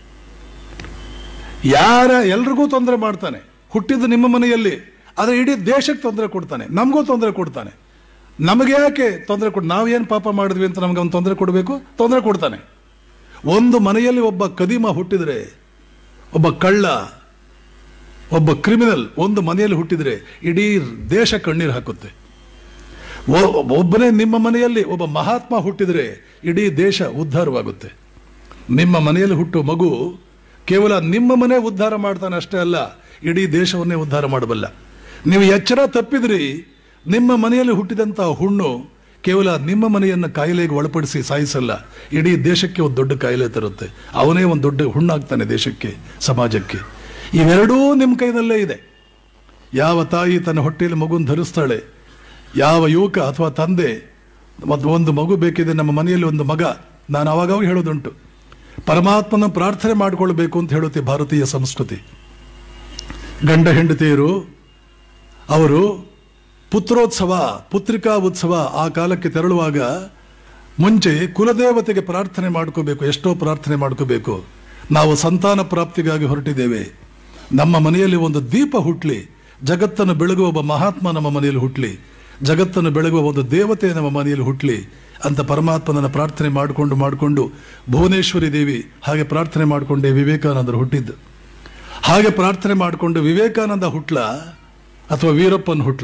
ಯಾರ ಎಲ್ರಿಗೂ ತೊಂದರೆ ಮಾಡ್ತಾನೆ ಹುಟ್ಟಿದ್ದು ನಿಮ್ಮ ಮನೆಯಲ್ಲಿ ಆದರೆ ಇಡೀ ದೇಶಕ್ಕೆ ತೊಂದರೆ ಕೊಡ್ತಾನೆ ನಮಗೂ ತೊಂದರೆ ಕೊಡ್ತಾನೆ ನಮಗೆ ಯಾಕೆ ತೊಂದರೆ ಕೊಡ್ ನಾವೇನು ಪಾಪ ಮಾಡಿದ್ವಿ ಅಂತ ನಮಗೆ ಒಂದು ತೊಂದರೆ ಕೊಡಬೇಕು ತೊಂದರೆ ಕೊಡ್ತಾನೆ ಒಂದು ಮನೆಯಲ್ಲಿ ಒಬ್ಬ ಕದಿಮ ಹುಟ್ಟಿದ್ರೆ ಒಬ್ಬ ಕಳ್ಳ ಒಬ್ಬ ಕ್ರಿಮಿನಲ್ ಒಂದು ಮನೆಯಲ್ಲಿ ಹುಟ್ಟಿದ್ರೆ ಇಡೀ ದೇಶ ಕಣ್ಣೀರು ಹಾಕುತ್ತೆ ಒ- ಒಬ್ಬನೇ ನಿಮ್ಮ ಮನೆಯಲ್ಲಿ ಒಬ್ಬ ಮಹಾತ್ಮ ಹುಟ್ಟಿದ್ರೆ ಇಡೀ ದೇಶ ಉದ್ಧಾರವಾಗುತ್ತೆ ನಿಮ್ಮ ಮನೆಯಲ್ಲಿ ಹುಟ್ಟುವ ಮಗು ಕೇವಲ ನಿಮ್ಮ ಮನೆ ಉದ್ಧಾರ ಮಾಡ್ತಾನೆ ಅಷ್ಟೇ ಅಲ್ಲ ಇಡೀ ದೇಶವನ್ನೇ ಉದ್ಧಾರ ಮಾಡಬಲ್ಲ ನೀವು ಎಚ್ಚರ ತಪ್ಪಿದ್ರಿ ನಿಮ್ಮ ಮನೆಯಲ್ಲಿ ಹುಟ್ಟಿದಂತಹ ಹುಣ್ಣು ಕೇವಲ ನಿಮ್ಮ ಮನೆಯನ್ನು ಕಾಯಿಲೆಗೆ ಒಳಪಡಿಸಿ ಸಾಯಿಸಲ್ಲ ಇಡೀ ದೇಶಕ್ಕೆ ಒಂದು ದೊಡ್ಡ ಕಾಯಿಲೆ ತರುತ್ತೆ ಅವನೇ ಒಂದು ದೊಡ್ಡ ಹುಣ್ಣಾಗ್ತಾನೆ ದೇಶಕ್ಕೆ ಸಮಾಜಕ್ಕೆ ಇವೆರಡೂ ನಿಮ್ಮ ಕೈನಲ್ಲೇ ಇದೆ ಯಾವ ತಾಯಿ ತನ್ನ ಹೊಟ್ಟೆಯಲ್ಲಿ ಮಗುವನ್ನು ಧರಿಸ್ತಾಳೆ ಯಾವ ಯುವಕ ಅಥವಾ ತಂದೆ ಮತ್ತು ಒಂದು ಮಗು ಬೇಕಿದೆ ನಮ್ಮ ಮನೆಯಲ್ಲಿ ಒಂದು ಮಗ ನಾನು ಅವಾಗವಾಗ ಹೇಳೋದುಂಟು ಪರಮಾತ್ಮನ ಪ್ರಾರ್ಥನೆ ಮಾಡಿಕೊಳ್ಬೇಕು ಅಂತ ಹೇಳುತ್ತೆ ಭಾರತೀಯ ಸಂಸ್ಕೃತಿ ಗಂಡ ಹೆಂಡತಿಯರು ಅವರು ಪುತ್ರೋತ್ಸವ ಪುತ್ರಿಕಾ ಉತ್ಸವ ಆ ಕಾಲಕ್ಕೆ ತೆರಳುವಾಗ ಮುಂಚೆ ಕುಲದೇವತೆಗೆ ಪ್ರಾರ್ಥನೆ ಮಾಡ್ಕೋಬೇಕು ಎಷ್ಟೋ ಪ್ರಾರ್ಥನೆ ಮಾಡ್ಕೋಬೇಕು ನಾವು ಸಂತಾನ ಪ್ರಾಪ್ತಿಗಾಗಿ ಹೊರಟಿದ್ದೇವೆ ನಮ್ಮ ಮನೆಯಲ್ಲಿ ಒಂದು ದೀಪ ಹುಟ್ಲಿ ಜಗತ್ತನ್ನು ಬೆಳಗುವ ಒಬ್ಬ ಮಹಾತ್ಮ ನಮ್ಮ ಮನೆಯಲ್ಲಿ ಹುಟ್ಲಿ ಜಗತ್ತನ್ನು ಬೆಳಗುವ ಒಂದು ದೇವತೆ ನಮ್ಮ ಮನೆಯಲ್ಲಿ ಹುಟ್ಲಿ ಅಂತ ಪರಮಾತ್ಮನನ್ನ ಪ್ರಾರ್ಥನೆ ಮಾಡಿಕೊಂಡು ಮಾಡಿಕೊಂಡು ಭುವನೇಶ್ವರಿ ದೇವಿ ಹಾಗೆ ಪ್ರಾರ್ಥನೆ ಮಾಡಿಕೊಂಡೇ ವಿವೇಕಾನಂದರು ಹುಟ್ಟಿದ್ದು ಹಾಗೆ ಪ್ರಾರ್ಥನೆ ಮಾಡಿಕೊಂಡು ವಿವೇಕಾನಂದ ಹುಟ್ಲ ಅಥವಾ ವೀರಪ್ಪನ್ ಹುಟ್ಲ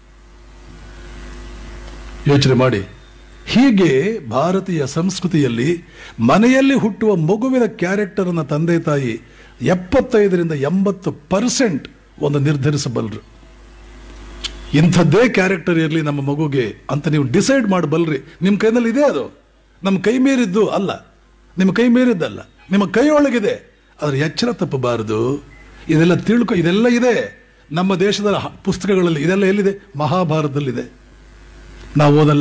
ಯೋಚನೆ ಮಾಡಿ ಹೀಗೆ ಭಾರತೀಯ ಸಂಸ್ಕೃತಿಯಲ್ಲಿ ಮನೆಯಲ್ಲಿ ಹುಟ್ಟುವ ಮಗುವಿನ ಕ್ಯಾರೆಕ್ಟರ್ ಅನ್ನ ತಂದೆ ತಾಯಿ ಎಪ್ಪತ್ತೈದರಿಂದ ಎಂಬತ್ತು ಪರ್ಸೆಂಟ್ ಒಂದು ನಿರ್ಧರಿಸಬಲ್ಲರು ಇಂಥದ್ದೇ ಕ್ಯಾರೆಕ್ಟರ್ ಇರಲಿ ನಮ್ಮ ಮಗುಗೆ ಅಂತ ನೀವು ಡಿಸೈಡ್ ಮಾಡಬಲ್ರಿ ನಿಮ್ಮ ಕೈನಲ್ಲಿ ಇದೆ ಅದು ನಮ್ಮ ಕೈ ಮೀರಿದ್ದು ಅಲ್ಲ ನಿಮ್ಮ ಕೈ ಮೀರಿದ್ದಲ್ಲ ನಿಮ್ಮ ಕೈಯೊಳಗಿದೆ ಅದ್ರ ಎಚ್ಚರ ತಪ್ಪಬಾರದು ಇದೆಲ್ಲ ತಿಳ್ಕೊ ಇದೆಲ್ಲ ಇದೆ ನಮ್ಮ ದೇಶದ ಹ- ಪುಸ್ತಕಗಳಲ್ಲಿ ಇದೆಲ್ಲ ಎಲ್ಲಿದೆ ಮಹಾಭಾರತದಲ್ಲಿದೆ ನಾವು ಓದಲ್ಲ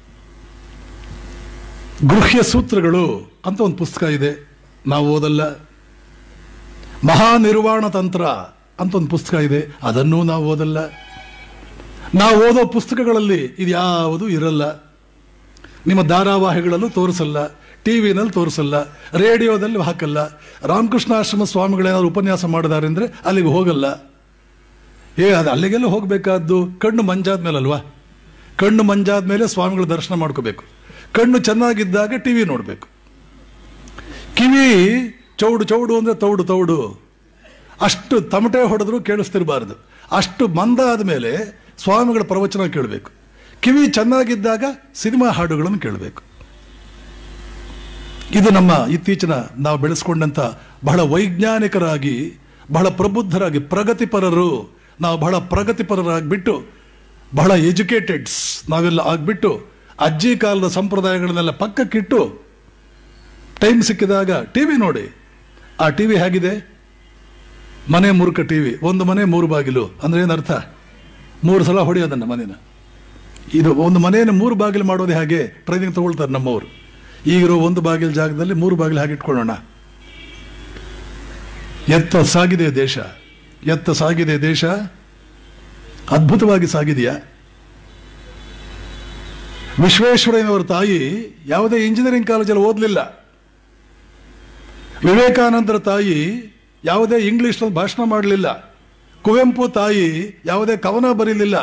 ಗೃಹ್ಯ ಸೂತ್ರಗಳು ಅಂತ ಒಂದು ಪುಸ್ತಕ ಇದೆ ನಾವು ಓದಲ್ಲ ಮಹಾನಿರ್ವಾಣ ತಂತ್ರ ಅಂತ ಒಂದು ಪುಸ್ತಕ ಇದೆ ಅದನ್ನೂ ನಾವು ಓದಲ್ಲ ನಾವು ಓದೋ ಪುಸ್ತಕಗಳಲ್ಲಿ ಇದು ಯಾವುದು ಇರಲ್ಲ ನಿಮ್ಮ ಧಾರಾವಾಹಿಗಳಲ್ಲೂ ತೋರಿಸಲ್ಲ ಟಿವಿನಲ್ಲಿ ತೋರಿಸಲ್ಲ ರೇಡಿಯೋದಲ್ಲಿ ಹಾಕಲ್ಲ ರಾಮಕೃಷ್ಣಾಶ್ರಮ ಸ್ವಾಮಿಗಳೇನಾದ್ರು ಉಪನ್ಯಾಸ ಮಾಡಿದಾರೆ ಅಂದ್ರೆ ಅಲ್ಲಿಗೆ ಹೋಗಲ್ಲ ಏ ಅದು ಅಲ್ಲಿಗೆಲ್ಲ ಹೋಗಬೇಕಾದ್ದು ಕಣ್ಣು ಮಂಜಾದ ಮೇಲಲ್ವಾ ಕಣ್ಣು ಮಂಜಾದ ಮೇಲೆ ಸ್ವಾಮಿಗಳ ದರ್ಶನ ಮಾಡ್ಕೋಬೇಕು ಕಣ್ಣು ಚೆನ್ನಾಗಿದ್ದಾಗ ಟಿವಿ ನೋಡಬೇಕು ಕಿವಿ ಚೌಡು ಚೌಡು ಅಂದ್ರೆ ತೌಡು ತೌಡು ಅಷ್ಟು ತಮಟೆ ಹೊಡೆದ್ರು ಕೇಳಿಸ್ತಿರಬಾರದು ಅಷ್ಟು ಮಂದ ಆದಮೇಲೆ ಸ್ವಾಮಿಗಳ ಪ್ರವಚನ ಕೇಳಬೇಕು ಕಿವಿ ಚೆನ್ನಾಗಿದ್ದಾಗ ಸಿನಿಮಾ ಹಾಡುಗಳನ್ನು ಕೇಳಬೇಕು ಇದು ನಮ್ಮ ಇತ್ತೀಚಿನ ನಾವು ಬೆಳೆಸ್ಕೊಂಡಂತ ಬಹಳ ವೈಜ್ಞಾನಿಕರಾಗಿ ಬಹಳ ಪ್ರಬುದ್ಧರಾಗಿ ಪ್ರಗತಿಪರರು ನಾವು ಬಹಳ ಪ್ರಗತಿಪರರಾಗ್ಬಿಟ್ಟು ಬಹಳ ಎಜುಕೇಟೆಡ್ಸ್ ನಾವೆಲ್ಲ ಆಗ್ಬಿಟ್ಟು ಅಜ್ಜಿ ಕಾಲದ ಸಂಪ್ರದಾಯಗಳನ್ನೆಲ್ಲ ಪಕ್ಕಕ್ಕಿಟ್ಟು ಟೈಮ್ ಸಿಕ್ಕಿದಾಗ ಟಿವಿ ನೋಡಿ ಆ ಟಿವಿ ಹೇಗಿದೆ ಮನೆ ಮುರುಕ ಟಿವಿ ಒಂದು ಮನೆ ಮೂರು ಬಾಗಿಲು ಅಂದ್ರೆ ಏನರ್ಥ ಮೂರು ಸಲ ಹೊಡೆಯೋದನ್ನ ಮನೇನ ಇದು ಒಂದು ಮನೆಯನ್ನು ಮೂರು ಬಾಗಿಲು ಮಾಡೋದು ಹಾಗೆ ಟ್ರೈನಿಂಗ್ ತಗೊಳ್ತಾರೆ ನಮ್ಮವರು ಈಗಿರೋ ಒಂದು ಬಾಗಿಲು ಜಾಗದಲ್ಲಿ ಮೂರು ಬಾಗಿಲು ಹಾಗೆ ಇಟ್ಕೊಳ್ಳೋಣ ಎತ್ತ ಸಾಗಿದೆ ದೇಶ ಎತ್ತ ಸಾಗಿದೆ ದೇಶ ಅದ್ಭುತವಾಗಿ ಸಾಗಿದೆಯಾ ವಿಶ್ವೇಶ್ವರಯ್ಯನವರ ತಾಯಿ ಯಾವುದೇ ಇಂಜಿನಿಯರಿಂಗ್ ಕಾಲೇಜಲ್ಲಿ ಓದಲಿಲ್ಲ ವಿವೇಕಾನಂದರ ತಾಯಿ ಯಾವುದೇ ಇಂಗ್ಲಿಷ್ನಲ್ಲಿ ಭಾಷಣ ಮಾಡಲಿಲ್ಲ ಕುವೆಂಪು ತಾಯಿ ಯಾವುದೇ ಕವನ ಬರೀಲಿಲ್ಲ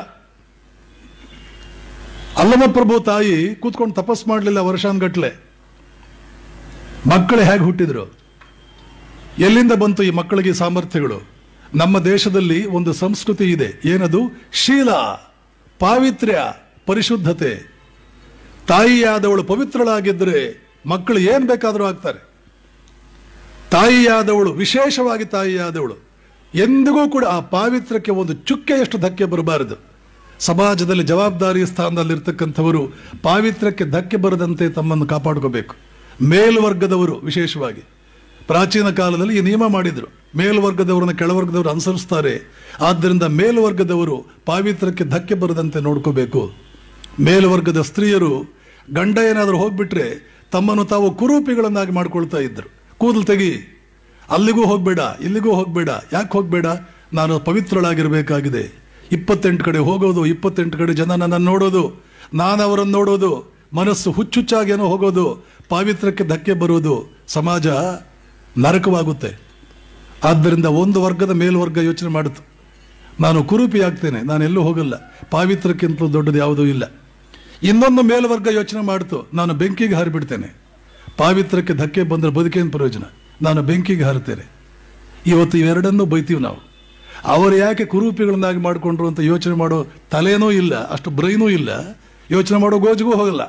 ಅಲ್ಲಮಪ್ರಭು ತಾಯಿ ಕೂತ್ಕೊಂಡು ತಪಸ್ ಮಾಡಲಿಲ್ಲ ವರ್ಷಾನ್ಗಟ್ಲೆ ಮಕ್ಕಳು ಹೇಗೆ ಹುಟ್ಟಿದ್ರು ಎಲ್ಲಿಂದ ಬಂತು ಈ ಮಕ್ಕಳಿಗೆ ಈ ಸಾಮರ್ಥ್ಯಗಳು ನಮ್ಮ ದೇಶದಲ್ಲಿ ಒಂದು ಸಂಸ್ಕೃತಿ ಇದೆ ಏನದು ಶೀಲ ಪಾವಿತ್ರ್ಯ ಪರಿಶುದ್ಧತೆ ತಾಯಿಯಾದವಳು ಪವಿತ್ರಳಾಗಿದ್ದರೆ ಮಕ್ಕಳು ಏನ್ ಬೇಕಾದರೂ ಆಗ್ತಾರೆ ತಾಯಿಯಾದವಳು ವಿಶೇಷವಾಗಿ ತಾಯಿಯಾದವಳು ಎಂದಿಗೂ ಕೂಡ ಆ ಪಾವಿತ್ರ್ಯಕ್ಕೆ ಒಂದು ಚುಕ್ಕೆಯಷ್ಟು ಧಕ್ಕೆ ಬರಬಾರದು ಸಮಾಜದಲ್ಲಿ ಜವಾಬ್ದಾರಿ ಸ್ಥಾನದಲ್ಲಿರ್ತಕ್ಕಂಥವರು ಪಾವಿತ್ರ್ಯಕ್ಕೆ ಧಕ್ಕೆ ಬರದಂತೆ ತಮ್ಮನ್ನು ಕಾಪಾಡ್ಕೋಬೇಕು ಮೇಲ್ವರ್ಗದವರು ವಿಶೇಷವಾಗಿ ಪ್ರಾಚೀನ ಕಾಲದಲ್ಲಿ ಈ ನಿಯಮ ಮಾಡಿದ್ರು ಮೇಲ್ವರ್ಗದವರನ್ನ ಕೆಳವರ್ಗದವರು ಅನುಸರಿಸ್ತಾರೆ ಆದ್ದರಿಂದ ಮೇಲ್ವರ್ಗದವರು ಪಾವಿತ್ರ್ಯಕ್ಕೆ ಧಕ್ಕೆ ಬರದಂತೆ ನೋಡ್ಕೋಬೇಕು ಮೇಲ್ವರ್ಗದ ಸ್ತ್ರೀಯರು ಗಂಡ ಏನಾದರೂ ಹೋಗ್ಬಿಟ್ರೆ ತಮ್ಮನ್ನು ತಾವು ಕುರೂಪಿಗಳನ್ನಾಗಿ ಮಾಡ್ಕೊಳ್ತಾ ಇದ್ರು ಕೂದಲು ತೆಗಿ ಅಲ್ಲಿಗೂ ಹೋಗ್ಬೇಡ ಇಲ್ಲಿಗೂ ಹೋಗ್ಬೇಡ ಯಾಕೆ ಹೋಗ್ಬೇಡ ನಾನು ಪವಿತ್ರಳಾಗಿರ್ಬೇಕಾಗಿದೆ ಇಪ್ಪತ್ತೆಂಟು ಕಡೆ ಹೋಗೋದು ಇಪ್ಪತ್ತೆಂಟು ಕಡೆ ಜನ ನನ್ನನ್ನು ನೋಡೋದು ನಾನು ಅವರನ್ನು ನೋಡೋದು ಮನಸ್ಸು ಹುಚ್ಚುಚ್ಚಾಗೇನೋ ಹೋಗೋದು ಪಾವಿತ್ರ್ಯಕ್ಕೆ ಧಕ್ಕೆ ಬರೋದು ಸಮಾಜ ನರಕವಾಗುತ್ತೆ ಆದ್ದರಿಂದ ಒಂದು ವರ್ಗದ ಮೇಲ್ವರ್ಗ ಯೋಚನೆ ಮಾಡಿತು ನಾನು ಕುರೂಪಿ ಆಗ್ತೇನೆ ನಾನು ಎಲ್ಲೂ ಹೋಗಲ್ಲ ಪಾವಿತ್ರಕ್ಕಿಂತಲೂ ದೊಡ್ಡದು ಯಾವುದೂ ಇಲ್ಲ ಇನ್ನೊಂದು ಮೇಲ್ವರ್ಗ ಯೋಚನೆ ಮಾಡಿತು ನಾನು ಬೆಂಕಿಗೆ ಹಾರಿಬಿಡ್ತೇನೆ ಪಾವಿತ್ರಕ್ಕೆ ಧಕ್ಕೆ ಬಂದರೆ ಬದುಕೇನು ಪ್ರಯೋಜನ ನಾನು ಬೆಂಕಿಗೆ ಹಾರುತ್ತೇನೆ ಇವತ್ತು ಇವೆರಡನ್ನೂ ಬೈತೀವಿ ನಾವು ಅವರು ಯಾಕೆ ಕುರೂಪಿಗಳನ್ನಾಗಿ ಮಾಡಿಕೊಂಡ್ರು ಅಂತ ಯೋಚನೆ ಮಾಡೋ ತಲೆನೂ ಇಲ್ಲ ಅಷ್ಟು ಬ್ರೈನೂ ಇಲ್ಲ ಯೋಚನೆ ಮಾಡೋ ಗೋಜಿಗೂ ಹೋಗಲ್ಲ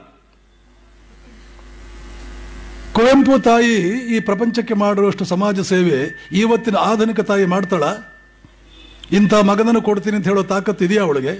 ಕುವೆಂಪು ತಾಯಿ ಈ ಪ್ರಪಂಚಕ್ಕೆ ಮಾಡಿರುವಷ್ಟು ಸಮಾಜ ಸೇವೆ ಇವತ್ತಿನ ಆಧುನಿಕ ತಾಯಿ ಮಾಡ್ತಾಳ ಇಂಥ ಮಗನನ್ನು ಕೊಡ್ತೀನಿ ಅಂತ ಹೇಳೋ ತಾಕತ್ತು ಇದೆಯಾ ಅವಳಿಗೆ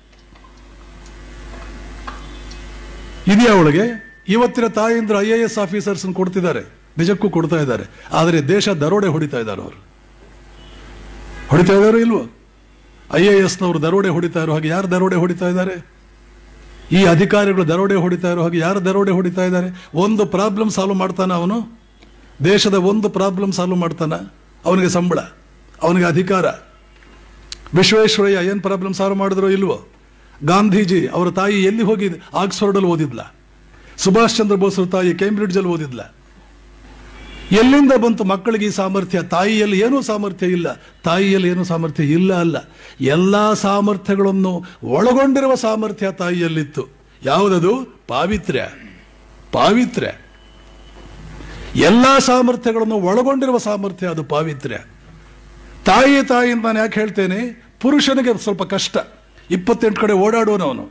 ಇದೆಯಾ ಅವಳಿಗೆ ಇವತ್ತಿನ ತಾಯಿಂದ್ರ ಐ ಎ ಎಸ್ ಆಫೀಸರ್ಸ್ ಕೊಡ್ತಿದ್ದಾರೆ ನಿಜಕ್ಕೂ ಕೊಡ್ತಾ ಇದ್ದಾರೆ ಆದರೆ ದೇಶ ದರೋಡೆ ಹೊಡಿತಾ ಇದ್ದಾರೆ ಅವರು ಹೊಡಿತಾ ಇದ್ದಾರೋ ಇಲ್ವೋ ಐ ಎ ಎಸ್ನವರು ದರೋಡೆ ಹೊಡಿತಾ ಇರೋ ಹಾಗೆ ಯಾರು ದರೋಡೆ ಹೊಡಿತಾ ಇದ್ದಾರೆ ಈ ಅಧಿಕಾರಿಗಳು ದರೋಡೆ ಹೊಡಿತಾ ಇರೋ ಹಾಗೆ ಯಾರು ದರೋಡೆ ಹೊಡಿತಾ ಇದ್ದಾರೆ ಒಂದು ಪ್ರಾಬ್ಲಮ್ ಸಾಲ್ವ್ ಮಾಡ್ತಾನ ಅವನು ದೇಶದ ಒಂದು ಪ್ರಾಬ್ಲಮ್ ಸಾಲ್ವ್ ಮಾಡ್ತಾನ ಅವನಿಗೆ ಸಂಬಳ ಅವನಿಗೆ ಅಧಿಕಾರ ವಿಶ್ವೇಶ್ವರಯ್ಯ ಏನು ಪ್ರಾಬ್ಲಮ್ ಸಾಲ್ವ್ ಮಾಡಿದ್ರೋ ಇಲ್ವೋ ಗಾಂಧೀಜಿ ಅವರ ತಾಯಿ ಎಲ್ಲಿ ಹೋಗಿ ಆಕ್ಸ್ಫರ್ಡಲ್ಲಿ ಓದಿದ್ಲ ಸುಭಾಷ್ ಚಂದ್ರ ಬೋಸ್ರ ತಾಯಿ ಕೇಂಬ್ರಿಡ್ಜಲ್ಲಿ ಓದಿದ್ಲ ಎಲ್ಲಿಂದ ಬಂತು ಮಕ್ಕಳಿಗೆ ಈ ಸಾಮರ್ಥ್ಯ ತಾಯಿಯಲ್ಲಿ ಏನೂ ಸಾಮರ್ಥ್ಯ ಇಲ್ಲ ತಾಯಿಯಲ್ಲಿ ಏನೂ ಸಾಮರ್ಥ್ಯ ಇಲ್ಲ ಅಲ್ಲ ಎಲ್ಲ ಸಾಮರ್ಥ್ಯಗಳನ್ನು ಒಳಗೊಂಡಿರುವ ಸಾಮರ್ಥ್ಯ ತಾಯಿಯಲ್ಲಿತ್ತು ಯಾವುದದು ಪಾವಿತ್ರ್ಯ ಪಾವಿತ್ರ್ಯ ಎಲ್ಲ ಸಾಮರ್ಥ್ಯಗಳನ್ನು ಒಳಗೊಂಡಿರುವ ಸಾಮರ್ಥ್ಯ ಅದು ಪಾವಿತ್ರ್ಯ ತಾಯಿ ತಾಯಿ ಅಂತ ನಾನು ಯಾಕೆ ಹೇಳ್ತೇನೆ ಪುರುಷನಿಗೆ ಸ್ವಲ್ಪ ಕಷ್ಟ ಇಪ್ಪತ್ತೆಂಟು ಕಡೆ ಓಡಾಡುವನವನು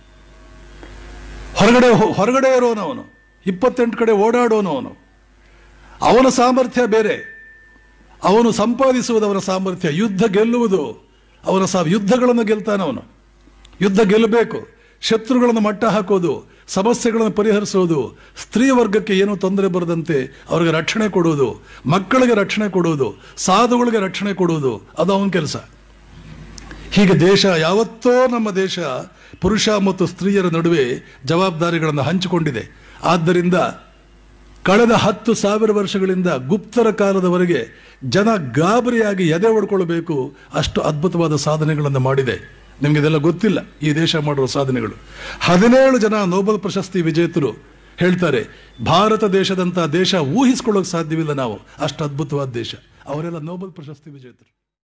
ಹೊರಗಡೆ ಹೊರಗಡೆ ಇರೋನವನು ಇಪ್ಪತ್ತೆಂಟು ಕಡೆ ಓಡಾಡೋನವನು ಅವನ ಸಾಮರ್ಥ್ಯ ಬೇರೆ ಅವನು ಸಂಪಾದಿಸುವುದು ಅವನ ಸಾಮರ್ಥ್ಯ ಯುದ್ಧ ಗೆಲ್ಲುವುದು ಅವನ ಸಾ ಯುದ್ಧಗಳನ್ನು ಗೆಲ್ತಾನವನು ಯುದ್ಧ ಗೆಲ್ಲಬೇಕು ಶತ್ರುಗಳನ್ನು ಮಟ್ಟ ಹಾಕೋದು ಸಮಸ್ಯೆಗಳನ್ನು ಪರಿಹರಿಸೋದು ಸ್ತ್ರೀ ವರ್ಗಕ್ಕೆ ಏನೂ ತೊಂದರೆ ಬರದಂತೆ ಅವರಿಗೆ ರಕ್ಷಣೆ ಕೊಡುವುದು ಮಕ್ಕಳಿಗೆ ರಕ್ಷಣೆ ಕೊಡುವುದು ಸಾಧುಗಳಿಗೆ ರಕ್ಷಣೆ ಕೊಡುವುದು ಅದು ಅವನ ಕೆಲಸ ಹೀಗೆ ದೇಶ ಯಾವತ್ತೋ ನಮ್ಮ ದೇಶ ಪುರುಷ ಮತ್ತು ಸ್ತ್ರೀಯರ ನಡುವೆ ಜವಾಬ್ದಾರಿಗಳನ್ನು ಹಂಚಿಕೊಂಡಿದೆ ಆದ್ದರಿಂದ ಕಳೆದ ಹತ್ತು ಸಾವಿರ ವರ್ಷಗಳಿಂದ ಗುಪ್ತರ ಕಾಲದವರೆಗೆ ಜನ ಗಾಬರಿಯಾಗಿ ಎದೆ ಹೊಡ್ಕೊಳ್ಬೇಕು ಅಷ್ಟು ಅದ್ಭುತವಾದ ಸಾಧನೆಗಳನ್ನು ಮಾಡಿದೆ ನಿಮ್ಗೆ ಇದೆಲ್ಲ ಗೊತ್ತಿಲ್ಲ ಈ ದೇಶ ಮಾಡುವ ಸಾಧನೆಗಳು ಹದಿನೇಳು ಜನ ನೋಬೆಲ್ ಪ್ರಶಸ್ತಿ ವಿಜೇತರು ಹೇಳ್ತಾರೆ ಭಾರತ ದೇಶದಂತ ದೇಶ ಊಹಿಸ್ಕೊಳ್ಳೋಕೆ ಸಾಧ್ಯವಿಲ್ಲ ನಾವು ಅಷ್ಟು ಅದ್ಭುತವಾದ ದೇಶ ಅವರೆಲ್ಲ ನೋಬೆಲ್ ಪ್ರಶಸ್ತಿ ವಿಜೇತರು